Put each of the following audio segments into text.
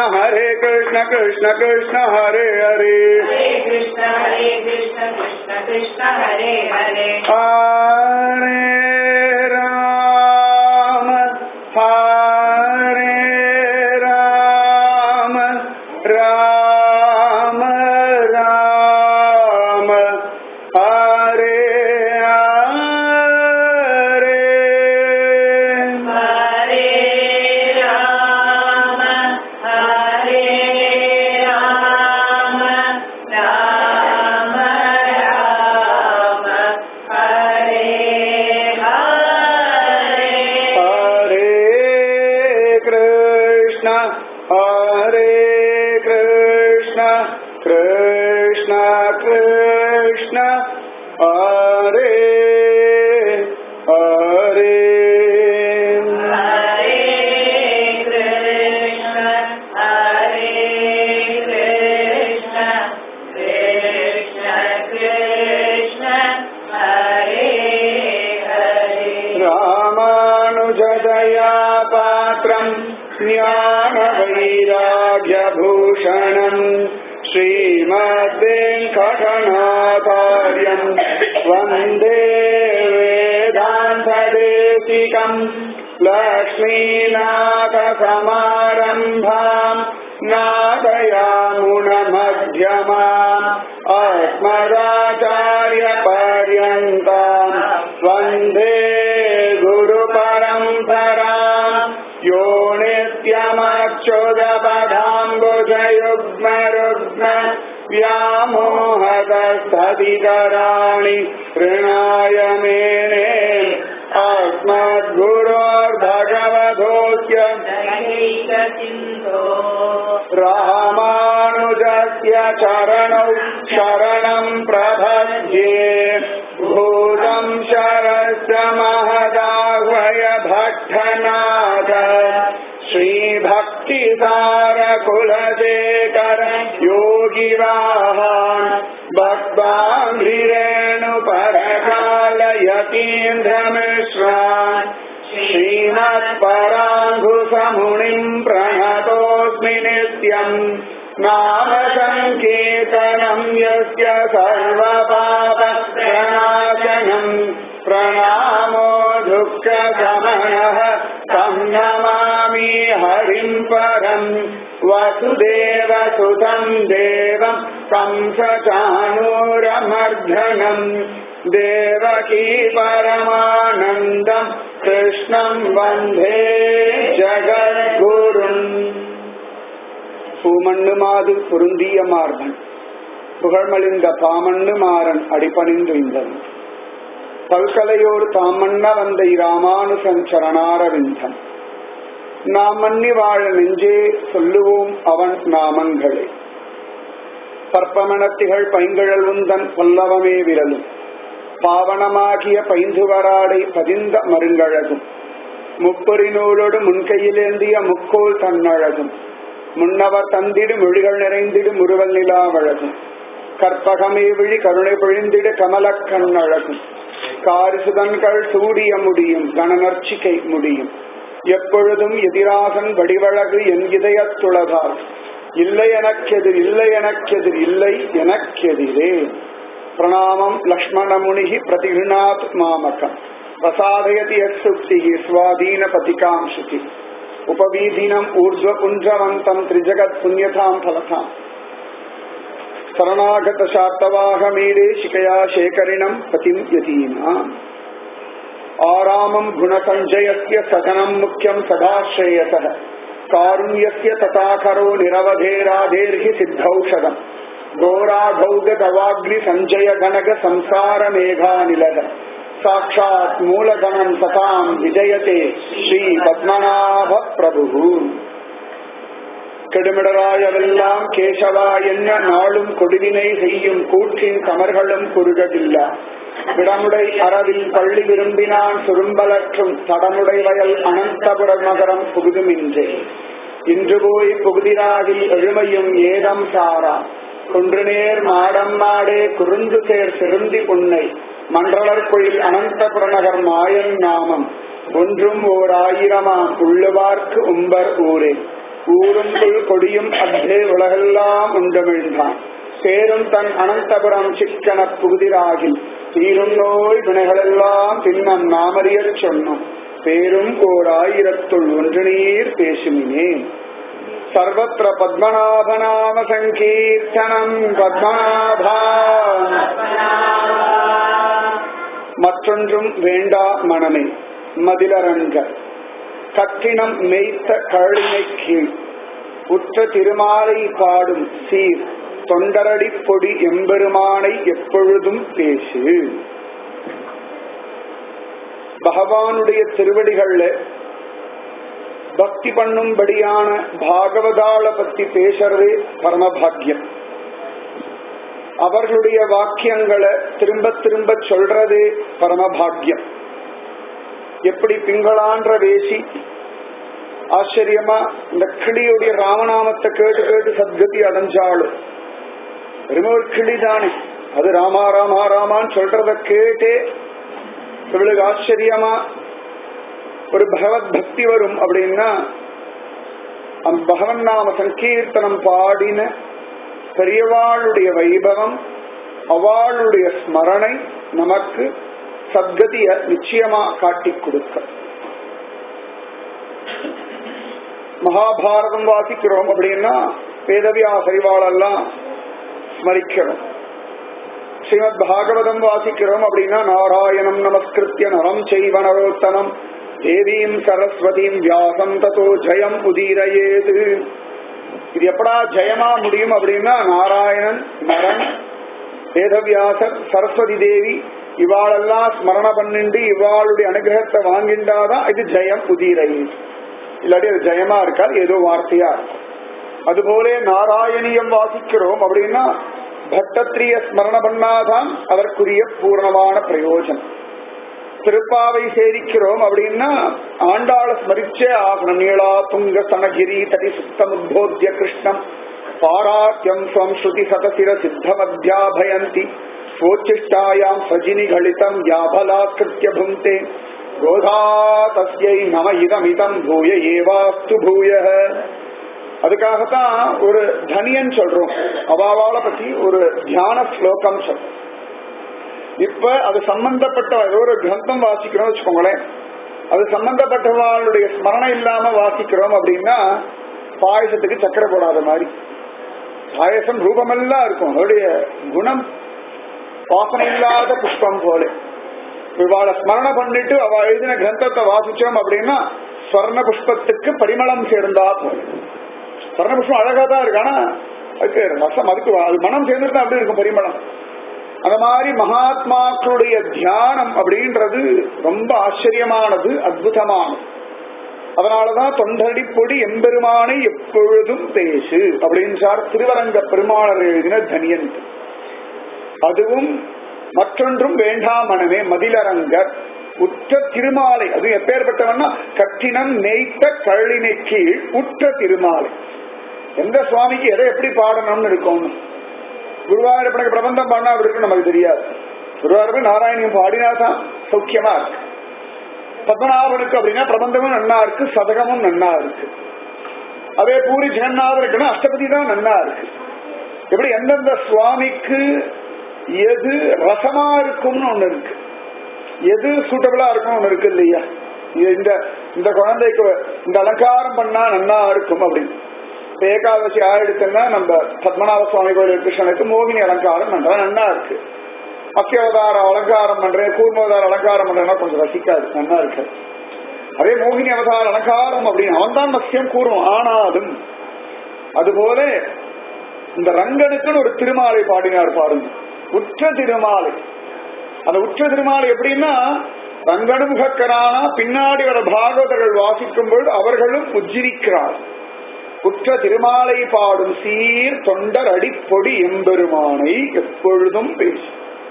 हरे कृष्ण कृष्ण कृष्ण हरे हरे हरे कृष्ण हरे कृष्ण कृष्ण कृष्ण हरे हरे हरे राम हरे राम राम राम हरे हरे हरे राम हरे राम राम राम हरे हरे हरे कृष्ण हरे कृष्ण कृष्ण कृष्ण हरे हरे हरे कृष्ण हरे कृष्ण कृष्ण कृष्ण हरे हरे रामानुजदया पात्रम् ज्ञानवैराग्यभूषणम् श्रीमद्वेङ्कटनाथार्यम् वन्दे वेदान्तदेशिकम् लक्ष्मीनाथसमारम्भाम् नादयामुणमध्यमाम् अस्मदाचार्यपर्यन्ताम् वन्दे गुरुपरम्पराम् यो नित्यमच्युतपदाम्बुजयुग्मरुग्म व्यामोहदस्तदितराणि ऋणाय मेने अस्मद्गुरोर्भगवधोऽस्य जगैकसिन्धो रामानुजस्य चरणौ शरणम् प्रपद्ये भूतम् शरस्य महदाह्वय भट्टनाथ श्रीभक्तिसारकुलशेखर योगिवाहान् भक्ताङ्घ्रिरेणुपरकालयतीन्द्रमिश्रान् श्रीमत्पराङ्घुसमुनिम् प्रणतोऽस्मि नित्यम् नाम सङ्कीर्तनम् यस्य सर्वपापप्रणाशनम् प्रणामो दुःखशमनः तं नमामि हरिम् परम् वसुदेवसुतम् देवम् कंसचाणूरमर्धनम् देवकी परमानन्दम् कृष्णम् वन्दे ஜகத்குரும் பூமண்ணு மாது பொருந்திய மார்பன் புகழ்மலிந்த பாமண்ணு மாறன் அடிபணிந்துய்ந்தன் பல்கலையோர் தாமண்ண வந்த இராமானுசன் சரணாரவிந்தன் நாம் மன்னி வாழ நெஞ்சே சொல்லுவோம் அவன் நாமங்களே பற்பமணத்திகள் பைங்கழல் உந்தன் பல்லவமே விரலும் பாவனமாகிய பைந்துவராடை பதிந்த மருங்கழகும் முப்பொறினூலோடு முன்கையிலேந்திய முக்கோல் தன்னழகும் முன்னவர் தந்திடு மொழிகள் நிறைந்திடு முறுவல் நிலாவழகும் கற்பகமே விழி கருணை பொழிந்திடு கமலக் கண்ணழகும் காரிசுதன்கள் சூடிய முடியும் கணநர்ச்சிக்கை முடியும் எப்பொழுதும் எதிராகன் வடிவழகு என் இதயத்துளதால் இல்லை எனக்கெதிர் இல்லை எனக்கெதிர் இல்லை எனக்கெதிரே பிரணாமம் லக்ஷ்மணமுனிகி பிரதிகிருணாத் மாமகம் பிரசாதயதி யக்ஷுக்தி ஸ்வாதீன பதிகாம் சுகி உபவீதினம் ஊர்ஜ்வ புஞ்சவந்தம் திரிஜகத் புண்ணியதாம் பலதாம் சரணாகத சாத்தவாகமீடே சிகையா சேகரிணம் பதிம் யதீனாம் ஆராமம் குணசஞ்சயஸ்ய சதனம் முக்கியம் சதாஸ்ரேயச காருண்யஸ்ய ததாகரோ நிரவதேராதேர்ஹி சித்தௌஷதம் கோராபௌக தவாக்னி சஞ்சய கனக சம்சார மேகாநிலக சாட்சாத் மூலதனம் சதாம் விஜயதே ஸ்ரீ பத்மநாப பிரபு கெடுமிடராயவெல்லாம் கேசவா என்ன நாளும் கொடுவினை செய்யும் கூற்றின் கமர்களும் குறுகதில்லா விடமுடை அறவில் பள்ளி விரும்பினான் சுரும்பலற்றும் தடமுடை வயல் அனந்தபுர நகரம் புகுதுமின்றே இன்று போய் புகுதிராகில் எழுமையும் ஏதம் சாரா குன்றுநேர் மாடம் மாடே குறுந்து சேர் சிறுந்தி புன்னை மன்றளர்கொயில் அனந்தபுரநகர் மாயன் நாமம் ஒன்றும் ஓர் ஆயிரமாம் உள்ளுவார்க்கு உம்பர் ஊரே ஊரும் புல் கொடியும் அத்தே உலகெல்லாம் உண்டமிழ்ந்தான் சேரும் தன் அனந்தபுரம் சிக்கன புகுதிராகில் தீரும் நோய் வினைகளெல்லாம் பின்னம் நாமறியச் சொன்னோம் பேரும் ஓர் ஆயிரத்துள் ஒன்று நீர் பேசுமினே சர்வத்திர பத்மநாபநாம சங்கீர்த்தனம் பத்மநாபா மற்றொன்றும் வேண்டா மனமே மதிலரங்க கற்றினம் மெய்த்த கழினை கீழ் உற்ற திருமாலை பாடும் சீர் தொண்டரடி பொடி எம்பெருமானை எப்பொழுதும் பேசு பகவானுடைய திருவடிகள்ல பக்தி பண்ணும்படியான பாகவதாள பத்தி பேசுறதே பரமபாக்கியம் அவர்களுடைய வாக்கியங்களை திரும்ப திரும்ப சொல்றதே பரமபாக்கியம் எப்படி பிங்களான்ற வேசி ஆச்சரியமா இந்த கிளியுடைய ராமநாமத்தை கேட்டு கேட்டு சத்கதி அடைஞ்சாலும் வெறும் ஒரு கிளி தானே அது ராமா ராமா ராமான்னு சொல்றத கேட்டே இவளுக்கு ஆச்சரியமா ஒரு பகவத் பக்தி வரும் அப்படின்னா அந்த பகவன் நாம சங்கீர்த்தனம் பாடின பெரியவாளுடைய வைபவம் அவளுடைய ஸ்மரணை நமக்கு சத்கதிய நிச்சயமா காட்டி கொடுக்க மகாபாரதம் வாசிக்கிறோம் அப்படின்னா வேதவியாசரிவாளெல்லாம் ஸ்மரிக்கிறோம் ஸ்ரீமத் பாகவதம் வாசிக்கிறோம் அப்படின்னா நாராயணம் நமஸ்கிருத்திய நரம் செய்வ நரோத்தமம் தேவீம் சரஸ்வதியும் வியாசம் ததோ ஜெயம் உதீரயேது இது எப்படா ஜெயமா முடியும் அப்படின்னா நாராயணன் நரன் வேதவியாசர் சரஸ்வதி தேவி இவாளெல்லாம் ஸ்மரண பண்ணிண்டு இவாளுடைய அனுகிரகத்தை வாங்கிண்டாதான் இது ஜெயம் உதீரயேது இல்லாட்டி அது ஜெயமா இருக்காது ஏதோ வார்த்தையா இருக்கும் அதுபோல நாராயணியம் வாசிக்கிறோம் அப்படின்னா பட்டத்திரிய ஸ்மரண பண்ணாதான் அதற்குரிய பூர்ணமான பிரயோஜனம் திருப்பாவை சேரிக்கிறோம் அப்படின்னா ஆண்டாள ஸ்மரிச்சே ஆகணும் நீளா துங்க சனகிரி தடி சுத்தம் உத்போத்திய கிருஷ்ணம் பாராக்கியம் ஸ்வம் ஸ்ருதி சதசிர சித்தமத்யாபயந்தி சோச்சிஷ்டாயாம் சஜினிகளிதம் யாபலாக்கிருத்திய புங்கே கோதா தஸ்யை நம இதமிதம் பூய ஏவாஸ்து பூய அதுக்காகத்தான் ஒரு தனியன் சொல்றோம் அவாவால பத்தி ஒரு தியான ஸ்லோகம் சொல்றோம் இப்ப அது சம்பந்தப்பட்ட ஏதோ ஒரு கிரந்தம் வாசிக்கிறோம் வச்சுக்கோங்களேன் அது சம்பந்தப்பட்டவாளுடைய ஸ்மரணை இல்லாம வாசிக்கிறோம் அப்படின்னா பாயசத்துக்கு சக்கரை போடாத மாதிரி பாயசம் ரூபமெல்லாம் இருக்கும் அதோடைய குணம் வாசனை இல்லாத புஷ்பம் போல இவாளை ஸ்மரண பண்ணிட்டு அவ எழுதின கிரந்தத்தை வாசிச்சோம் அப்படின்னா ஸ்வர்ண புஷ்பத்துக்கு பரிமளம் சேர்ந்தா போல ஸ்வர்ண புஷ்பம் அழகா தான் இருக்கு ஆனா அதுக்கு ரசம் அதுக்கு அது மனம் சேர்ந்துட்டு அப்படி இருக்கும் பரிமளம் அந்த மாதிரி மகாத்மாக்களுடைய தியானம் அப்படின்றது ரொம்ப ஆச்சரியமானது அற்புதமானது அதனாலதான் தொண்டடி பொடி எம்பெருமானை எப்பொழுதும் பேசு அப்படின்னு சார் திருவரங்க பெருமாளர் எழுதின தனியன் அதுவும் மற்றொன்றும் வேண்டாமனவே மதிலரங்கர் உற்ற திருமாலை அது எப்பேற்பட்டவன்னா கட்டினம் நெய்த்த கள்ளினை கீழ் உற்ற திருமாலை எந்த சுவாமிக்கு எதை எப்படி பாடணும்னு இருக்கணும் குருவாயூரப்பனுக்கு பிரபந்தம் பண்ணா அப்படி இருக்கும் நமக்கு தெரியாது குருவாயூரப்பன் நாராயணியம் பாடினாதான் சௌக்கியமா இருக்கு பத்மநாபனுக்கு அப்படின்னா பிரபந்தமும் நன்னா இருக்கு சதகமும் நன்னா இருக்கு அதே பூரி ஜெகநாதருக்குன்னா அஷ்டபதி தான் நன்னா இருக்கு எப்படி எந்தெந்த சுவாமிக்கு எது ரசமா இருக்கும்னு ஒண்ணு இருக்கு எது சூட்டபிளா இருக்கும்னு ஒண்ணு இருக்கு இல்லையா இந்த இந்த குழந்தைக்கு இந்த அலங்காரம் பண்ணா நன்னா இருக்கும் அப்படின்னு ஏகாதசி ஆயிடுச்சுன்னா நம்ம பத்மநாப சுவாமி கோயில் கிருஷ்ணனுக்கு மோகினி அலங்காரம் பண்றா நன்னா இருக்கு மத்தியவதார அலங்காரம் பண்றேன் கூர்மவதார அலங்காரம் பண்றேன்னா கொஞ்சம் ரசிக்காது நன்னா இருக்கு அதே மோகினி அவதார அலங்காரம் அப்படின்னு அவன் தான் மத்தியம் கூறும் ஆனாலும் அதுபோல இந்த ரங்கனுக்குன்னு ஒரு திருமாலை பாடினார் பாருங்க உற்ற திருமாலை அந்த உற்ற திருமாலை எப்படின்னா ரங்கனுமுகக்கரானா பின்னாடி வர பாகவதர்கள் வாசிக்கும் பொழுது அவர்களும் உஜ்ஜிரிக்கிறார் குற்ற திருமாலை பாடும் சீர் தொண்டர் அடிப்பொடி எம்பெருமானை எப்பொழுதும் பேசு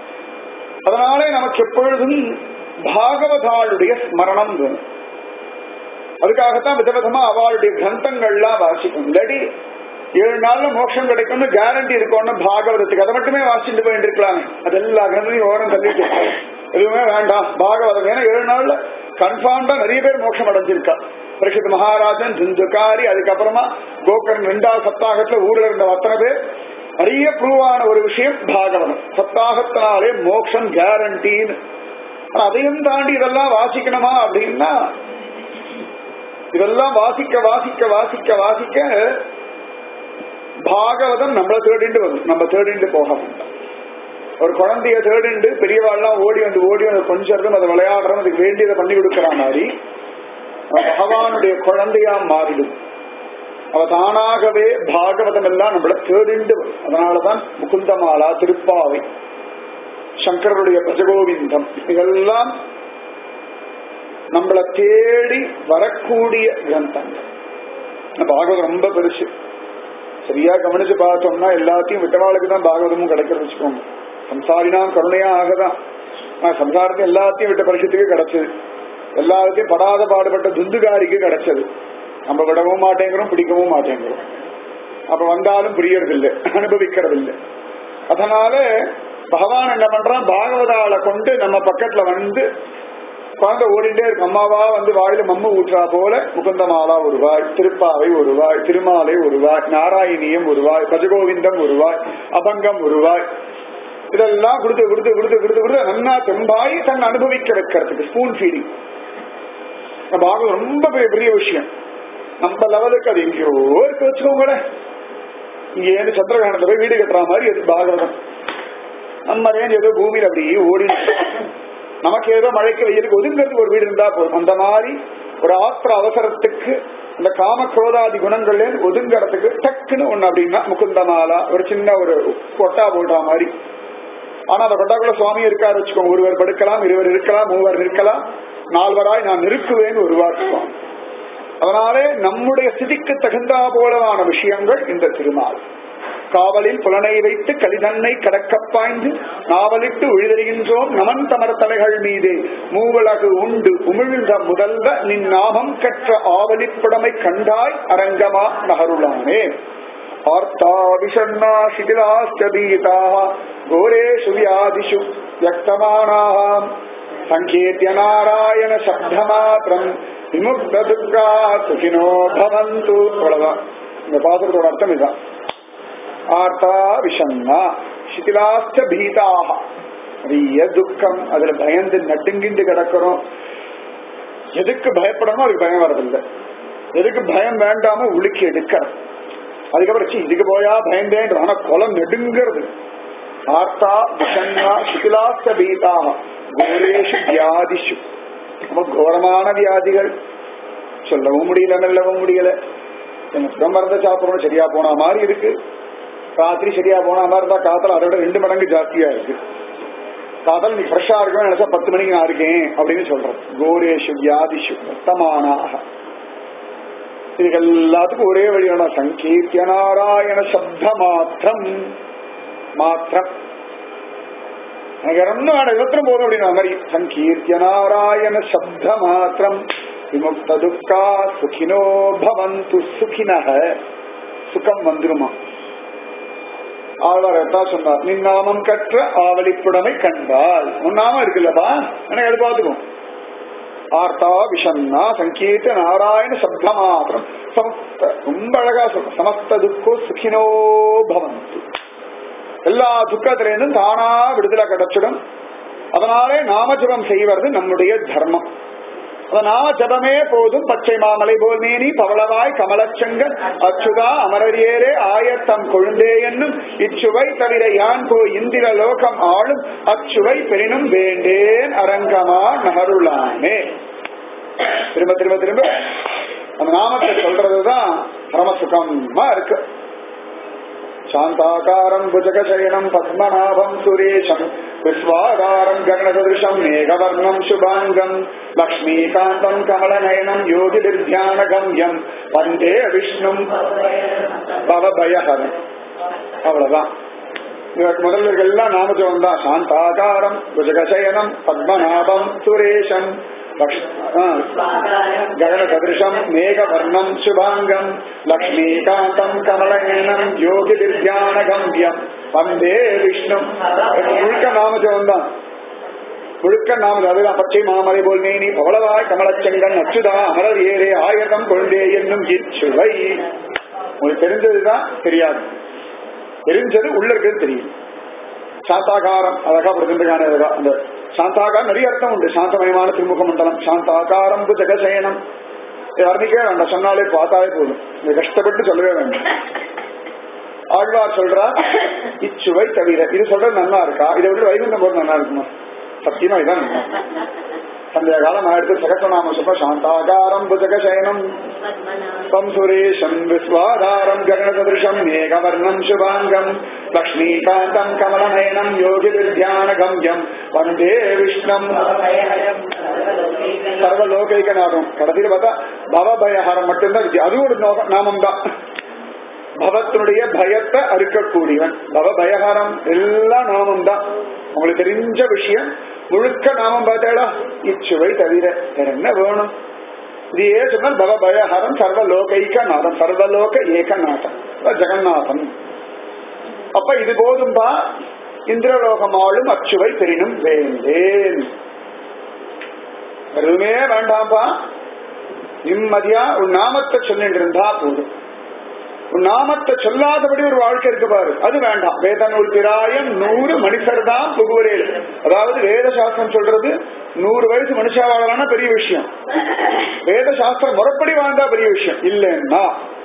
அதனாலே நமக்கு எப்பொழுதும் பாகவதாளுடைய ஸ்மரணம் வேணும் அதுக்காகத்தான் விதவிதமா அவளுடைய கிரந்தங்கள்லாம் வாசிக்கும் இல்லாட்டி ஏழு நாள்ல மோட்சம் கிடைக்கும்னு கேரண்டி இருக்கும்னு பாகவதத்துக்கு அதை மட்டுமே வாசிட்டு போயிட்டு இருக்கலாமே அது எல்லா கிரந்தையும் ஓரம் தள்ளிட்டு எதுவுமே வேண்டாம் பாகவதம் ஏன்னா ஏழு நாள்ல கன்ஃபார்ம்டா நிறைய பேர் மோட்சம் அடைஞ்சிருக்கா பரிஷத் மகாராஜன் துந்துகாரி அதுக்கப்புறமா கோகர்ணன் ரெண்டாவது சப்தாகத்துல ஊர்ல இருந்த அத்தனை பேர் நிறைய ப்ரூவ் ஆன ஒரு விஷயம் பாகவதம் சப்தாகத்தினாலே மோட்சம் கேரண்டின்னு ஆனா அதையும் தாண்டி இதெல்லாம் வாசிக்கணுமா அப்படின்னா இதெல்லாம் வாசிக்க வாசிக்க வாசிக்க வாசிக்க பாகவதம் நம்மள தேடிண்டு வரும் நம்ம தேடிண்டு போக வேண்டாம் ஒரு குழந்தைய தேடிண்டு பெரியவாள்லாம் ஓடி வந்து ஓடி வந்து கொஞ்சம் அதை விளையாடுறோம் அதுக்கு வேண்டியதை பண்ணி கொடுக்கிற மாதிரி அவ பகவானுடைய குழந்தையா மாறிடும் அவ தானாகவே பாகவதம் எல்லாம் நம்மள தேடிண்டு வரும் அதனாலதான் முகுந்தமாலா திருப்பாவை சங்கரருடைய பஜகோவிந்தம் இதெல்லாம் நம்மள தேடி வரக்கூடிய கிரந்தங்கள் இந்த பாகவதம் ரொம்ப பெருசு சரியா கவனிச்சு பார்த்தோம்னா எல்லாத்தையும் விட்டவாளுக்கு தான் பாகவதமும் கிடைக்கிறது வச்சுக்கோங்க சம்சாரினாம் கருணையா ஆகதான் ஆனா சம்சாரத்தை எல்லாத்தையும் விட்ட பரிசத்துக்கு கிடைச்சது எல்லாத்தையும் படாத பாடுபட்ட துந்துகாரிக்கு கிடைச்சது நம்ம விடவும் மாட்டேங்கிறோம் பிடிக்கவும் மாட்டேங்கிறோம் அப்ப வந்தாலும் புரியறதில்லை அனுபவிக்கிறதில்லை அதனால பகவான் என்ன பண்றான் பாகவதால கொண்டு நம்ம பக்கத்துல வந்து குழந்தை ஓடிட்டே இருக்கு அம்மாவா வந்து வாயில மம்மு ஊற்றா போல முகுந்தமாலா ஒருவாய் திருப்பாவை ஒருவாய் திருமாலை ஒருவாய் நாராயணியம் ஒருவாய் பஜகோவிந்தம் ஒருவாய் அபங்கம் ஒருவாய் இதெல்லாம் கொடுத்து கொடுத்து கொடுத்து கொடுத்து கொடுத்து நன்னா தெம்பாய் தன்னை அனுபவிக்க வைக்கிறதுக்கு ஸ்பூன் ஃபீடிங் பாகம் ரொம்ப பெரிய பெரிய விஷயம் நம்ம லெவலுக்கு அது எங்கேயோ இருக்கு வச்சுக்கோங்களேன் இங்க ஏன்னு சந்திரகிரகணத்துல போய் வீடு கட்டுற மாதிரி அது பாகவதம் நம்ம ரேஞ்ச் ஏதோ பூமியில அப்படியே ஓடி நமக்கு ஏதோ மழைக்கு வெயிலுக்கு ஒதுங்கிறதுக்கு ஒரு வீடு இருந்தா போதும் அந்த மாதிரி ஒரு ஆத்திர அவசரத்துக்கு அந்த காம குரோதாதி குணங்கள்ல ஒதுங்கிறதுக்கு டக்குன்னு ஒண்ணு அப்படின்னா முகுந்தமாலா ஒரு சின்ன ஒரு கொட்டா போடுற மாதிரி ஆனா அந்த கொட்டாக்குள்ள சுவாமி இருக்காரு வச்சுக்கோங்க ஒருவர் படுக்கலாம் இருவர் இருக்கலாம் மூவர் இருக்கலாம் நால்வராய் நான் நிறுக்குவேன் ஒருவார் சுவாமி அதனாலே நம்முடைய ஸ்திதிக்கு தகுந்தா போலவான விஷயங்கள் இந்த திருநாள் காவலில் புலனை வைத்து கலிதன்னை கடக்க பாய்ந்து நாவலிட்டு உழிதறிகின்றோம் நமன் தமர் தலைகள் மீதே மூவலகு உண்டு உமிழ்ந்த முதல்வ நின் நாமம் கற்ற ஆவலிப்புடமை கண்டாய் அரங்கமா நகருளானே ஆர்த்தா விஷண்ணா சிதிலாஸ்தபீதாக கோரேஷு வியாதிஷு யக்தமானாம் சங்கேத்திய நாராயண சப்தமாத்திரம் விமுக்த துக்கா சுகினோ பவந்து அவ்வளவுதான் இந்த பாசுரத்தோட அர்த்தம் இதுதான் ஆர்த்தா விஷண்ணா சிதிலாஸ்த பீதாக நிறைய துக்கம் அதுல பயந்து நட்டுங்கிண்டு கிடக்கிறோம் எதுக்கு பயப்படணும் அதுக்கு பயம் வரதில்லை எதுக்கு பயம் வேண்டாமோ உலுக்கி எடுக்கிறோம் அதுக்கப்புறம் சி இதுக்கு போயா பயந்தேன் ஆனா குலம் நெடுங்கிறது ஆர்த்தா விஷண்ணா சிதிலாஸ்த பீதாக கோரேஷு வியாதிஷு ரொம்ப கோரமான வியாதிகள் சொல்லவும் முடியல மெல்லவும் முடியல எனக்கு மருந்து சாப்பிடணும் சரியா போன மாதிரி இருக்கு ராத்திரி சரியா போன மாதிரி இருந்தா காத்தல் அதை விட ரெண்டு மடங்கு ஜாஸ்தியா இருக்கு காதல் நீ ஃப்ரெஷ்ஷா இருக்கணும் நினைச்சா பத்து மணிக்கு நான் இருக்கேன் அப்படின்னு சொல்றேன் கோரேஷு வியாதிஷு வர்த்தமானாக இதுக்கு எல்லாத்துக்கும் ஒரே வழியான சங்கீர்த்திய நாராயண சப்த மாத்திரம் மாத்திரம் எனக்கு ஒன்னும் வேணும் இருபத்திரம் போதும் அப்படின்னா மாதிரி சங்கீர்த்திய நாராயண சப்த மாத்திரம் விமுக்த துக்கா சுகினோ பவந்து சுகினக சுகம் வந்துருமா ஆழ்வார் எத்தா சொன்னார் நின் நாமம் கற்ற ஆவலிப்புடமை கண்டால் உன் நாமம் இருக்குல்லப்பா எனக்கு அது பார்த்துக்கும் ஆர்த்தா விஷன்னா சங்கீத நாராயண சப்த மாத்திரம் சமஸ்த ரொம்ப அழகா சொல்ற சமஸ்த துக்கோ சுகினோ பவந்து எல்லா துக்கத்திலிருந்தும் தானா விடுதலை கிடைச்சிடும் அதனாலே நாமஜபம் செய்வது நம்முடைய தர்மம் அந்த நாம ஜபமே போதும் பச்சை மாமலை போல் மேனி பவளவாய் கமலச்சங்கன் அச்சுதா அமரரியேரே ஆயத்தம் கொழுந்தே என்னும் இச்சுவை தவிர யான் போ இந்திர லோகம் ஆளும் அச்சுவை பெரினும் வேண்டேன் அரங்கமா நகருளானே திரும்ப திரும்ப திரும்ப அந்த நாமத்தை சொல்றதுதான் பரமசுகமா இருக்கு சாந்தாகாரம் புஜகசயனம் பத்மநாபம் சுரேஷம் விஸ்வாகாரம் ககனசதிருஷம் மேகவர்ணம் சுபாங்கம் லக்ஷ்மீகாந்தம் கமலநயனம் யோகிதிர்த்தியானகம்யம் வந்தே விஷ்ணும் பவபயஹரம் அவ்வளவுதான் இதற்கு முதல்ல எல்லாம் நாமஜபம் தான் சாந்தாகாரம் புஜகசயனம் பத்மநாபம் சுரேஷம் ககனசதிருஷம் மேகவர்ணம் சுபாங்கம் லக்ஷ்மீகாந்தம் கமலநயனம் யோகிதிர்த்தியானகம்யம் வந்தே விஷ்ணு முழுக்க நாமஜபம் தான் முழுக்க நாம் அதுதான் பச்சை மாமலை போல் மேனி பவளவாய் கமலச்செங்கன் அச்சுதா அமரர் ஏரே ஆயிரம் கொண்டே என்னும் இச்சுவை உங்களுக்கு தெரிஞ்சதுதான் தெரியாது தெரிஞ்சது உள்ள இருக்கிறது தெரியும் சாந்தாகாரம் அழகா பிரதிகான அந்த சாந்தாகாரம் நிறைய அர்த்தம் உண்டு சாந்தமயமான திருமுக மண்டலம் சாந்தாகாரம் ஜெகசயனம் இது வர்ணிக்கவே வேண்டாம் சொன்னாலே பார்த்தாலே போதும் இது கஷ்டப்பட்டு சொல்லவே வேண்டாம் ஆழ்வார் சொல்றா இச்சுவை தவிர இது சொல்றது நல்லா இருக்கா இதை விட்டு வைகுண்டம் போது நல்லா இருக்குமா சத்தியமா இதான் நல்லா சந்தியா காலம் எடுத்து சகசநாம சொல்ற சாந்தாகாரம் புஜகசயனம் தம் சுரேஷம் விஸ்வாதாரம் ககனசதிருஷம் மேகவர்ணம் சுபாங்கம் லக்ஷ்மீகாந்தம் கமலநயனம் யோகி வித்யான கம்யம் வந்தே விஷ்ணம் சர்வலோகைகநாதம் கடைசியில் பார்த்தா பவபயஹாரம் மட்டும்தான் வித்தியா- அதுவும் ஒரு நோக- நாமம் தான் பவத்தினுடைய பயத்தை அறுக்கக்கூடியவன் பவ பயஹாரம் எல்லாம் நாமம் தான் உங்களுக்கு தெரிஞ்ச விஷயம் முழுக்க நாமம் பார்த்தாடா இச்சுவை தவிர வேற என்ன வேணும் இது ஏன் சொன்னால் பவ பயஹாரம் சர்வலோகைக நாதம் சர்வலோக ஏகநாதம் அதான் ஜெகநாதன் அப்ப இது போதும்பா இந்திரலோகமாளும் அச்சுவை பெரினும் வேண்டேன் எதுவுமே வேண்டாம்பா நிம்மதியா உன் நாமத்தை சொல்லிட்டு இருந்தா போதும் உன் நாமத்தை சொல்லாதபடி ஒரு வாழ்க்கை இருக்கு பாரு அது வேண்டாம் வேத நூல் பிராயம் நூறு மனுஷர் தான் புகுவரேல் அதாவது வேத சாஸ்திரம் சொல்றது நூறு வயசு மனுஷா வாழலாம்னா பெரிய விஷயம் வேத சாஸ்திரம் முறைப்படி வாழ்ந்தா பெரிய விஷயம் இல்லைன்னா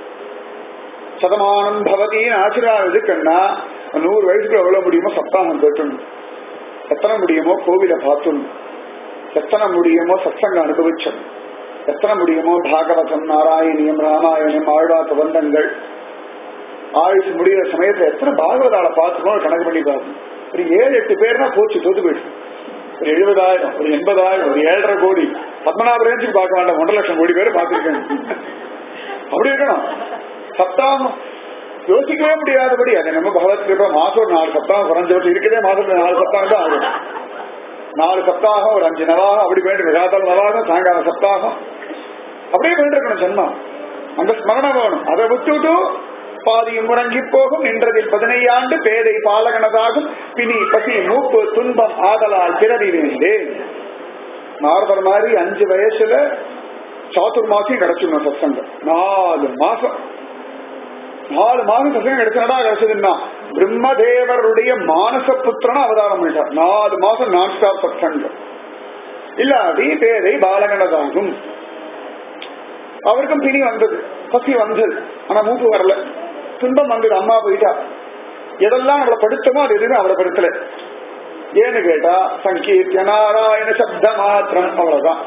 சதமானம் பவதின்னு ஆசீர்வாதம் இருக்குன்னா நூறு வயசுக்கு எவ்வளவு முடியுமோ சப்தாகம் கேட்டணும் எத்தனை முடியுமோ கோவில பார்த்துணும் எத்தனை முடியுமோ சத்சங்க அனுபவிச்சோம் எத்தனை முடியுமோ பாகவதம் நாராயணியம் ராமாயணம் ஆழ்வா பிரபந்தங்கள் ஆயுசு முடிகிற சமயத்துல எத்தனை பாகவதால பார்த்துக்கணும் கணக்கு பண்ணி பார்க்கணும் ஒரு ஏழு எட்டு பேர்னா போச்சு தோத்து போயிடுச்சு ஒரு எழுபதாயிரம் ஒரு எண்பதாயிரம் ஒரு ஏழரை கோடி பத்மநாப ரேஞ்சுக்கு பார்க்க வேண்டாம் ஒன்றரை லட்சம் கோடி பேர் பார்த்துருக்கேன் அப்படி இருக்கணும் சப்தாகம் யோசிக்கவே முடியாதபடி அது நம்ம பகவத் கிருபா மாசம் ஒரு நாலு சப்தாகம் குறைஞ்சபட்சம் இருக்கதே மாசத்துல நாலு சப்தாகம் தான் ஆகும் நாலு சப்தாகம் ஒரு அஞ்சு நவாகம் அப்படி போயிட்டு காத்தால் நவாகம் சாயங்காலம் சப்தாகம் அப்படியே போயிட்டு இருக்கணும் ஜென்மம் அந்த ஸ்மரணம் வேணும் அதை விட்டுட்டு பாதியும் முறங்கி போகும் நின்றதில் பதினையாண்டு பேதை பாலகனதாகும் பிணி பசி மூப்பு துன்பம் ஆதலால் பிறவி வேண்டேன் நார்மல் மாதிரி அஞ்சு வயசுல சாத்துர் மாசம் கிடைச்சிடணும் சத்சங்கம் நாலு மாசம் நாலு மாதம் சசங்கம் கிடைச்சனடா கிடைச்சதுன்னா பிரம்மதேவருடைய மானச புத்திரன அவதாரம் பண்ணிட்டார் நாலு மாசம் நான் ஸ்டாப் சத்சங்கம் இல்லாதி பேதை பாலகனதாகும் அவருக்கும் பிணி வந்தது பசி வந்தது ஆனா மூப்பு வரல துன்பம் வந்தது அம்மா போயிட்டா எதெல்லாம் அவளை படுத்தமோ அது எதுவுமே அவளை படுத்தல ஏன்னு கேட்டா சங்கீர்த்திய நாராயண சப்த மாத்திரம் அவ்வளவுதான்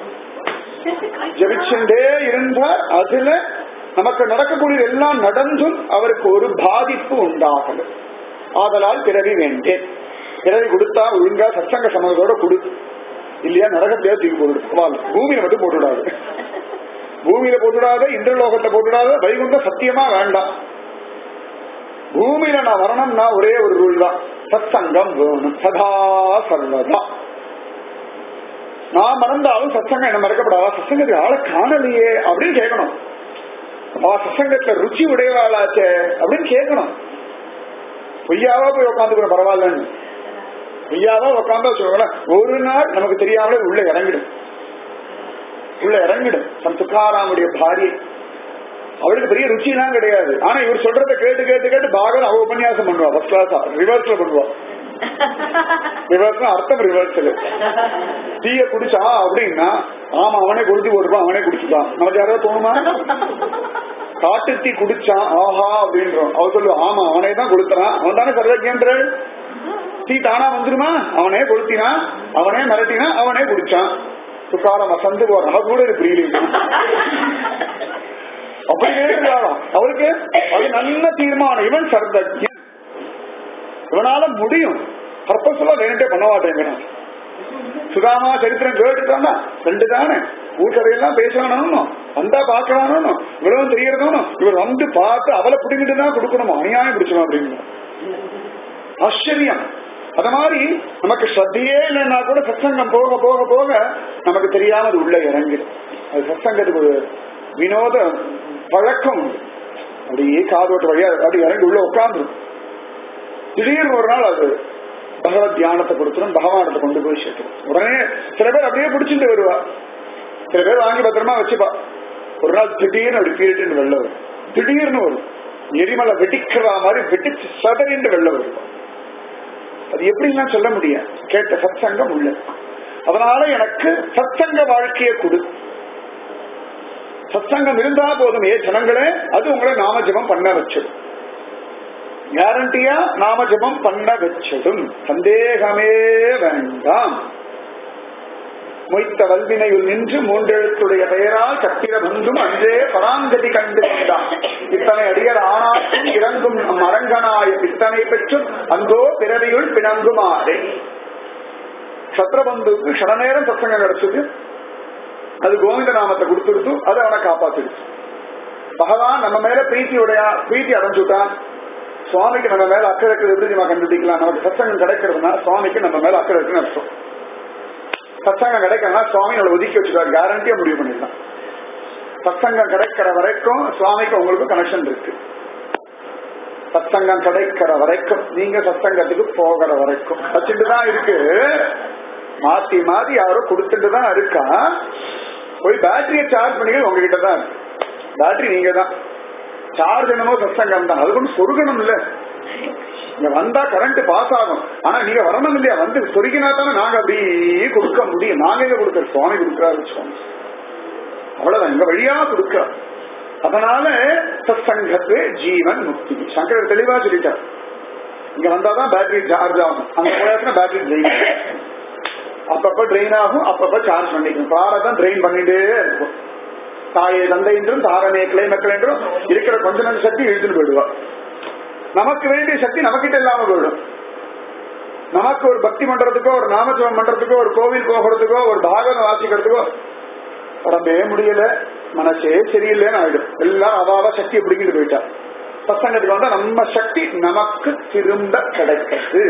ஜபிச்சுட்டே இருந்தார் அதுல நமக்கு நடக்கக்கூடிய எல்லாம் நடந்தும் அவருக்கு ஒரு பாதிப்பு உண்டாகல ஆதலால் பிறவி வேண்டேன் பிறவி கொடுத்தா ஒழுங்கா சத்சங்க சமயத்தோட கொடு இல்லையா நரகத்தையா தூக்கி போட்டு பூமியில மட்டும் போட்டுடாது பூமியில போட்டுடாத இந்திரலோகத்தை போட்டுடாத வைகுண்ட சத்தியமா வேண்டாம் பூமியில நான் வரணும்னா ஒரே ஒரு ரூல் தான் சத்சங்கம் வேணும் சதா சர்வதா நான் மறந்தாலும் சத்சங்கம் என்ன மறக்கப்படாதா சத்சங்கத்துக்கு ஆளை காணலையே அப்படின்னு கேட்கணும் அவ சத்சங்கத்துல ருச்சி உடையவாளாச்சே அப்படின்னு கேட்கணும் பொய்யாவா போய் உட்காந்துக்கிறோம் பரவாயில்லன்னு பொய்யாவா உட்காந்தா சொல்லுங்களேன் ஒரு நாள் நமக்கு தெரியாமலே உள்ள இறங்கிடும் உள்ள இறங்கிடும் தன் துக்காராமுடைய பாரியை அவளுக்கு பெரிய ருச்சிலாம் கிடையாது ஆனா இவர் சொல்றத கேட்டு கேட்டு கேட்டு பாகவன் அவ உபன்யாசம் பண்ணுவா ஃபர்ஸ்ட் கிளாஸா ரிவர்ஸ்ல பண்ணுவா ரிவர்ஸ் அர்த்தம் ரிவர்ஸ்ல டீய குடிச்சா அப்படின்னா ஆமா அவனே குடிச்சு போட்டுப்பான் அவனே குடிச்சுட்டான் நமக்கு யாராவது தோணுமா காட்டு தீ குடிச்சான் ஆஹா அப்படின்றோம் அவர் சொல்லுவா ஆமா அவனே தான் கொடுத்துறான் அவன் தானே சர்வஜேந்திர தீ தானா வந்துருமா அவனே கொளுத்தினா அவனே மிரட்டினா அவனே குடிச்சான் துக்காரம் வசந்து போற நமக்கு கூட இது புரியல அப்படியே இருந்தாலும் அவருக்கு அது நல்ல தீர்மானம் இவன் சர்வஜன் இவனால முடியும் பர்பஸ்ஃபுல்லா வேணுட்டே பண்ண மாட்டேங்கிறான் சுதாமா சரித்திரம் கேட்டுட்டானா ரெண்டு தானே ஊர்கதையெல்லாம் பேசணும் வந்தா பாக்கணும் இவ்வளவு தெரியறதும் இவர் வந்து பார்த்து அவளை பிடிங்கிட்டு தான் கொடுக்கணும் அநியாயம் பிடிச்சணும் அப்படின்னு ஆச்சரியம் அத மாதிரி நமக்கு ஸ்ரத்தையே இல்லைன்னா கூட சத்சங்கம் போக போக போக நமக்கு தெரியாம அது உள்ள இறங்கிடும் அது சத்சங்கத்துக்கு ஒரு வினோத பழக்கம் உண்டு அப்படியே காதோட்டு வழியா அப்படி இறங்கி உள்ள உட்காந்துரும் திடீர்னு ஒரு நாள் அது பகவத் தியானத்தை கொடுத்துரும் பகவானத்தை கொண்டு போய் சேர்த்துரும் உடனே சில பேர் அப்படியே பிடிச்சிட்டு வருவா சில பேர் வாங்கி பத்திரமா வச்சுப்பா ஒரு நாள் திடீர்னு அப்படி பீரிட்டு வெளில வரும் திடீர்னு வரும் எரிமலை வெடிக்கிற மாதிரி வெடிச்சு சதறிண்டு வெளில வரும் அது எப்படிலாம் சொல்ல முடியாது கேட்ட சத்சங்கம் உள்ள அதனால எனக்கு சத்சங்க வாழ்க்கையை கொடு சத்சங்கம் இருந்தா போதும் ஏ ஜனங்களே அது உங்களை நாம ஜபம் பண்ண வச்சிடும் கேரண்டியா நாம ஜபம் பண்ண வச்சிடும் சந்தேகமே வேண்டாம் மொய்த்த வல்வினையுள் நின்று மூன்றெழுத்துடைய பெயரால் கத்திர பந்தும் அன்றே பராங்கதி கண்டு கொண்டான் இத்தனை அடியர் ஆனாற்றும் இறங்கும் நம் அரங்கனாய பித்தனை பெற்றும் அந்தோ பிறவியுள் பிணங்குமாறே சத்ரபந்துக்கு க்ஷண நேரம் சத்சங்கம் கிடைச்சது அது கோவிந்த நாமத்தை கொடுத்துருத்து அது அவனை காப்பாத்திடுச்சு பகவான் நம்ம மேல பிரீத்தியுடைய பிரீத்தி அடைஞ்சுட்டான் சுவாமிக்கு நம்ம மேல அக்கறை இருக்கிறது எப்படி நம்ம கண்டுபிடிக்கலாம் நமக்கு சத்சங்கம் கிடைக்கிறதுனா சுவாமிக்கு நம்ம மேல அக்கறை இருக்குன்னு அர்த்தம் சத்சங்கம் கிடைக்கலன்னா சுவாமி நம்மளை ஒதுக்கி வச்சுக்காரு கேரண்டியா முடிவு பண்ணிடலாம் சத்சங்கம் கிடைக்கிற வரைக்கும் சுவாமிக்கு உங்களுக்கு கனெக்ஷன் இருக்கு சத்சங்கம் கிடைக்கிற வரைக்கும் நீங்க சத்சங்கத்துக்கு போகிற வரைக்கும் வச்சுட்டு தான் இருக்கு மாத்தி மாத்தி யாரோ கொடுத்துட்டு தான் இருக்கா போய் பேட்டரியை சார்ஜ் பண்ணிக்க உங்ககிட்ட தான் இருக்கு பேட்டரி நீங்க தான் சார்ஜ் என்னமோ சத்சங்கம் தான் அது கொண்டு சொருகணும் இல்ல இங்க வந்தா கரண்ட் பாஸ் ஆகும் ஆனா நீங்க வரணும் இல்லையா வந்து சொருகினா தானே நாங்க அப்படியே கொடுக்க முடியும் நாங்க எங்க கொடுக்கற சுவாமி கொடுக்கறாரு வச்சுக்கோங்க அவ்வளவுதான் எங்க வழியா கொடுக்கிறார் அதனால சத்சங்கத்து ஜீவன் முக்தி சங்கரர் தெளிவா சொல்லிட்டார் இங்க வந்தாதான் பேட்டரி சார்ஜ் ஆகும் அங்க போயாச்சுன்னா பேட்டரி ட்ரெயின் அப்பப்ப ட்ரெயின் ஆகும் அப்பப்ப சார்ஜ் பண்ணிக்கும் காரை தான் ட்ரெயின் பண்ணிட்டே இருக்கும் தாயை தந்தை என்றும் தாரமே கிளை மக்கள் என்றும் இருக்கிற கொஞ்ச நல்ல சக்தி இழுத்துட்டு போயிடுவா நமக்கு வேண்டிய சக்தி நமக்கிட்ட இல்லாம போயிடும் நமக்கு ஒரு பக்தி பண்றதுக்கோ ஒரு நாமஜபம் பண்றதுக்கோ ஒரு கோவில் போகிறதுக்கோ ஒரு பாகவதம் வாசிக்கிறதுக்கோ உடம்பே முடியல மனசே சரியில்லைன்னு ஆயிடும் எல்லாரும் அவாவ சக்தியை பிடிக்கிட்டு போயிட்டா பசங்கத்துக்கு வந்தா நம்ம சக்தி நமக்கு திரும்ப கிடைக்கிறது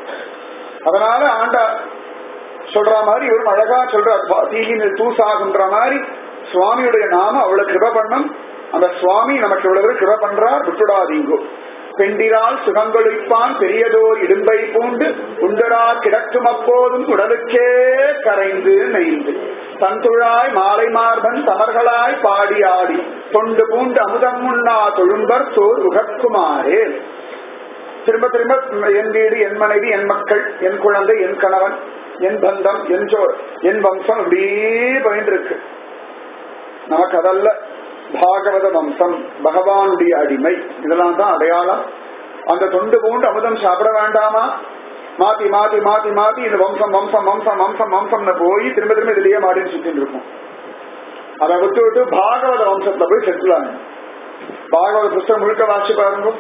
அதனால ஆண்டா சொல்ற மாதிரி இவரும் அழகா சொல்ற தீயினில் தூசாகுன்ற மாதிரி சுவாமியுடைய நாம அவ்வளவு கிருப பண்ணும் அந்த சுவாமி நமக்கு இவ்வளவு கிருப பண்றார் விட்டுடாதீங்கோ பெண்டிரால் சுகங்கொழிப்பான் பெரியதோர் இடும்பை பூண்டு உண்டரா கிடக்கும் அப்போதும் உடலுக்கே கரைந்து நெய்ந்து தந்துழாய் மாலை மார்பன் தமர்களாய் பாடி ஆடி தொண்டு பூண்டு அமுதம் உண்ணா தொழும்பர் சோர் உகக்குமாறே திரும்ப திரும்ப என் வீடு என் மனைவி என் மக்கள் என் குழந்தை என் கணவன் என் பந்தம் என் ஜோர் என் வம்சம் அப்படியே பயின்று இருக்கு நமக்கு அதல்ல பாகவத வம்சம் பகவானுடைய அடிமை இதெல்லாம் தான் அடையாளம் அந்த தொண்டு பூண்டு அமுதம் சாப்பிட வேண்டாமா மாத்தி மாத்தி மாத்தி மாத்தி இந்த வம்சம் வம்சம் வம்சம் வம்சம் வம்சம்னு போய் திரும்ப திரும்ப இதுலயே மாடின்னு சுத்திட்டு இருக்கும் அதை விட்டு விட்டு பாகவத வம்சத்துல போய் செட்டில் ஆகும் பாகவத புஸ்தகம் முழுக்க வாசி பாருங்க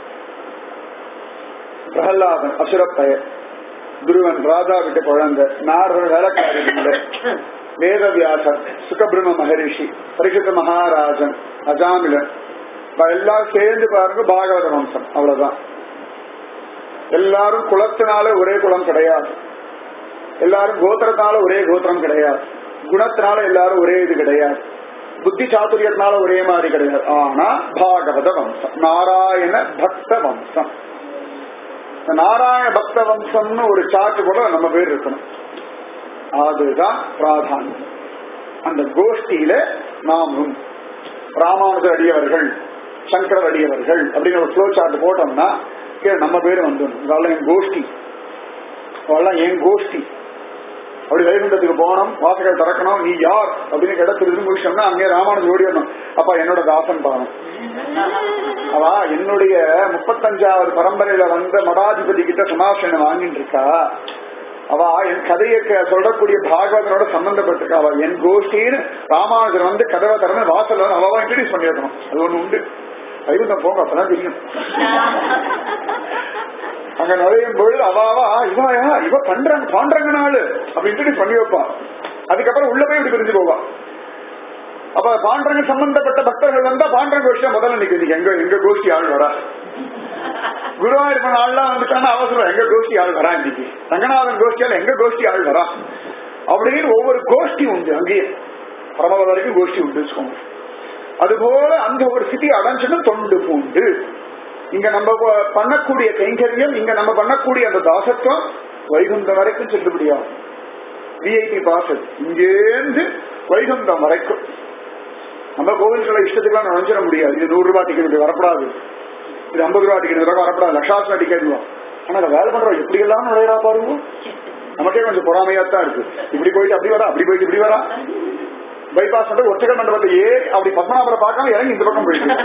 பிரகலாதன் அசுரப்பயர் துருவன் ராஜா விட்ட குழந்தை நாரதன் வேலைக்காரி இல்லை வேதவியாசர் சுகபிரம மகரிஷி பரிசுத்த மகாராஜன் அஜாமிலன் எல்லாம் சேர்ந்து பாருங்க பாகவத வம்சம் அவ்வளவுதான் எல்லாரும் குலத்தினால ஒரே குலம் கிடையாது எல்லாரும் கோத்திரத்தினால ஒரே கோத்திரம் கிடையாது குணத்தினால எல்லாரும் ஒரே இது கிடையாது புத்தி சாத்துரியத்தினால ஒரே மாதிரி கிடையாது ஆனா பாகவத வம்சம் நாராயண பக்த வம்சம் நாராயண பக்த வம்சம்னு ஒரு சாட்டு கூட நம்ம பேர் இருக்கணும் அதுதான் பிராதானியம் அந்த கோஷ்டியில நாமும் ராமானுஜர் அடியவர்கள் சங்கரர் அடியவர்கள் அப்படின்னு ஒரு ஃப்ளோ சார்ட் போட்டோம்னா கீழே நம்ம பேரு வந்துடும் இதெல்லாம் என் கோஷ்டி அதெல்லாம் என் கோஷ்டி அப்படி வைகுண்டத்துக்கு போனோம் வாசகர் திறக்கணும் நீ யார் அப்படின்னு கேட்ட திருது முடிச்சோம்னா அங்கே ராமானுஜர் ஓடி வரணும் அப்பா என்னோட தாசன் பானம் அவா என்னுடைய முப்பத்தஞ்சாவது பரம்பரையில வந்த மடாதிபதி கிட்ட சமாசனம் வாங்கிட்டு இருக்கா அவ என் கதையை சொல்லக்கூடிய பாகவதனோட சம்பந்தப்பட்டிருக்கா அவ என் கோஷ்டின்னு ராமானுஜர் வந்து கதவை திறந்து வாசல் வந்து அவ இன்ட்ரடியூஸ் பண்ணிடணும் அது ஒண்ணு உண்டு வைகுண்டம் போங்க அப்பதான் தெரியும் அங்க நுழையும் பொழுது அவாவா இவாயா இவ பண்றாங்க பாண்டங்க நாளு அப்படி இன்ட்ரடியூஸ் பண்ணி வைப்பான் அதுக்கப்புறம் உள்ள போய் இப்படி பிரிஞ்சு போவா அப்ப பாண்டரங்க சம்பந்தப்பட்ட பக்தர்கள் வந்தா பாண்டரங்க கோஷ்டி முதல்ல நிக்குது எங்க எங்க கோஷ்டி ஆள் வரா குருவாயூர்ப்பன் ஆள்லாம் வந்துட்டானா அவசரம் எங்க கோஷ்டி ஆள் வரா இன்னைக்கு ரங்கநாதன் கோஷ்டியால எங்க கோஷ்டி ஆள் வரா அப்படின்னு ஒவ்வொரு கோஷ்டி உண்டு அங்கேயே பரமபத வரைக்கும் கோஷ்டி உண்டு வச்சுக்கோங்க அதுபோல அந்த ஒரு சிட்டி அடைஞ்சுன்னு தொண்டு பூண்டு இங்க நம்ம பண்ணக்கூடிய கைங்கரியம் இங்க நம்ம பண்ணக்கூடிய அந்த தாசத்துவம் வைகுண்டம் வரைக்கும் செல்லுபடியாகும் விஐபி பாஸ் இங்கேருந்து வைகுண்டம் வரைக்கும் நம்ம கோவில்களை இஷ்டத்துக்குலாம் நுழைஞ்சிட முடியாது இது நூறு ரூபாய் டிக்கெட் இப்படி வரப்படாது இது ஐம்பது ரூபாய் டிக்கெட் இதெல்லாம் வரப்படாது லட்சாசன டிக்கெட் ஆனா அதை வேலை பண்றோம் எப்படி எல்லாம் நுழையறா பாருங்க நமக்கே கொஞ்சம் பொறாமையா தான் இருக்கு இப்படி போயிட்டு அப்படி வரா அப்படி போயிட்டு இப்படி வரா பைபாஸ் வந்து ஒற்றைகள் மண்டபத்தை ஏறி அப்படி பத்மநாபரை பார்க்காம இறங்கி இந்த பக்கம் போயிட்டு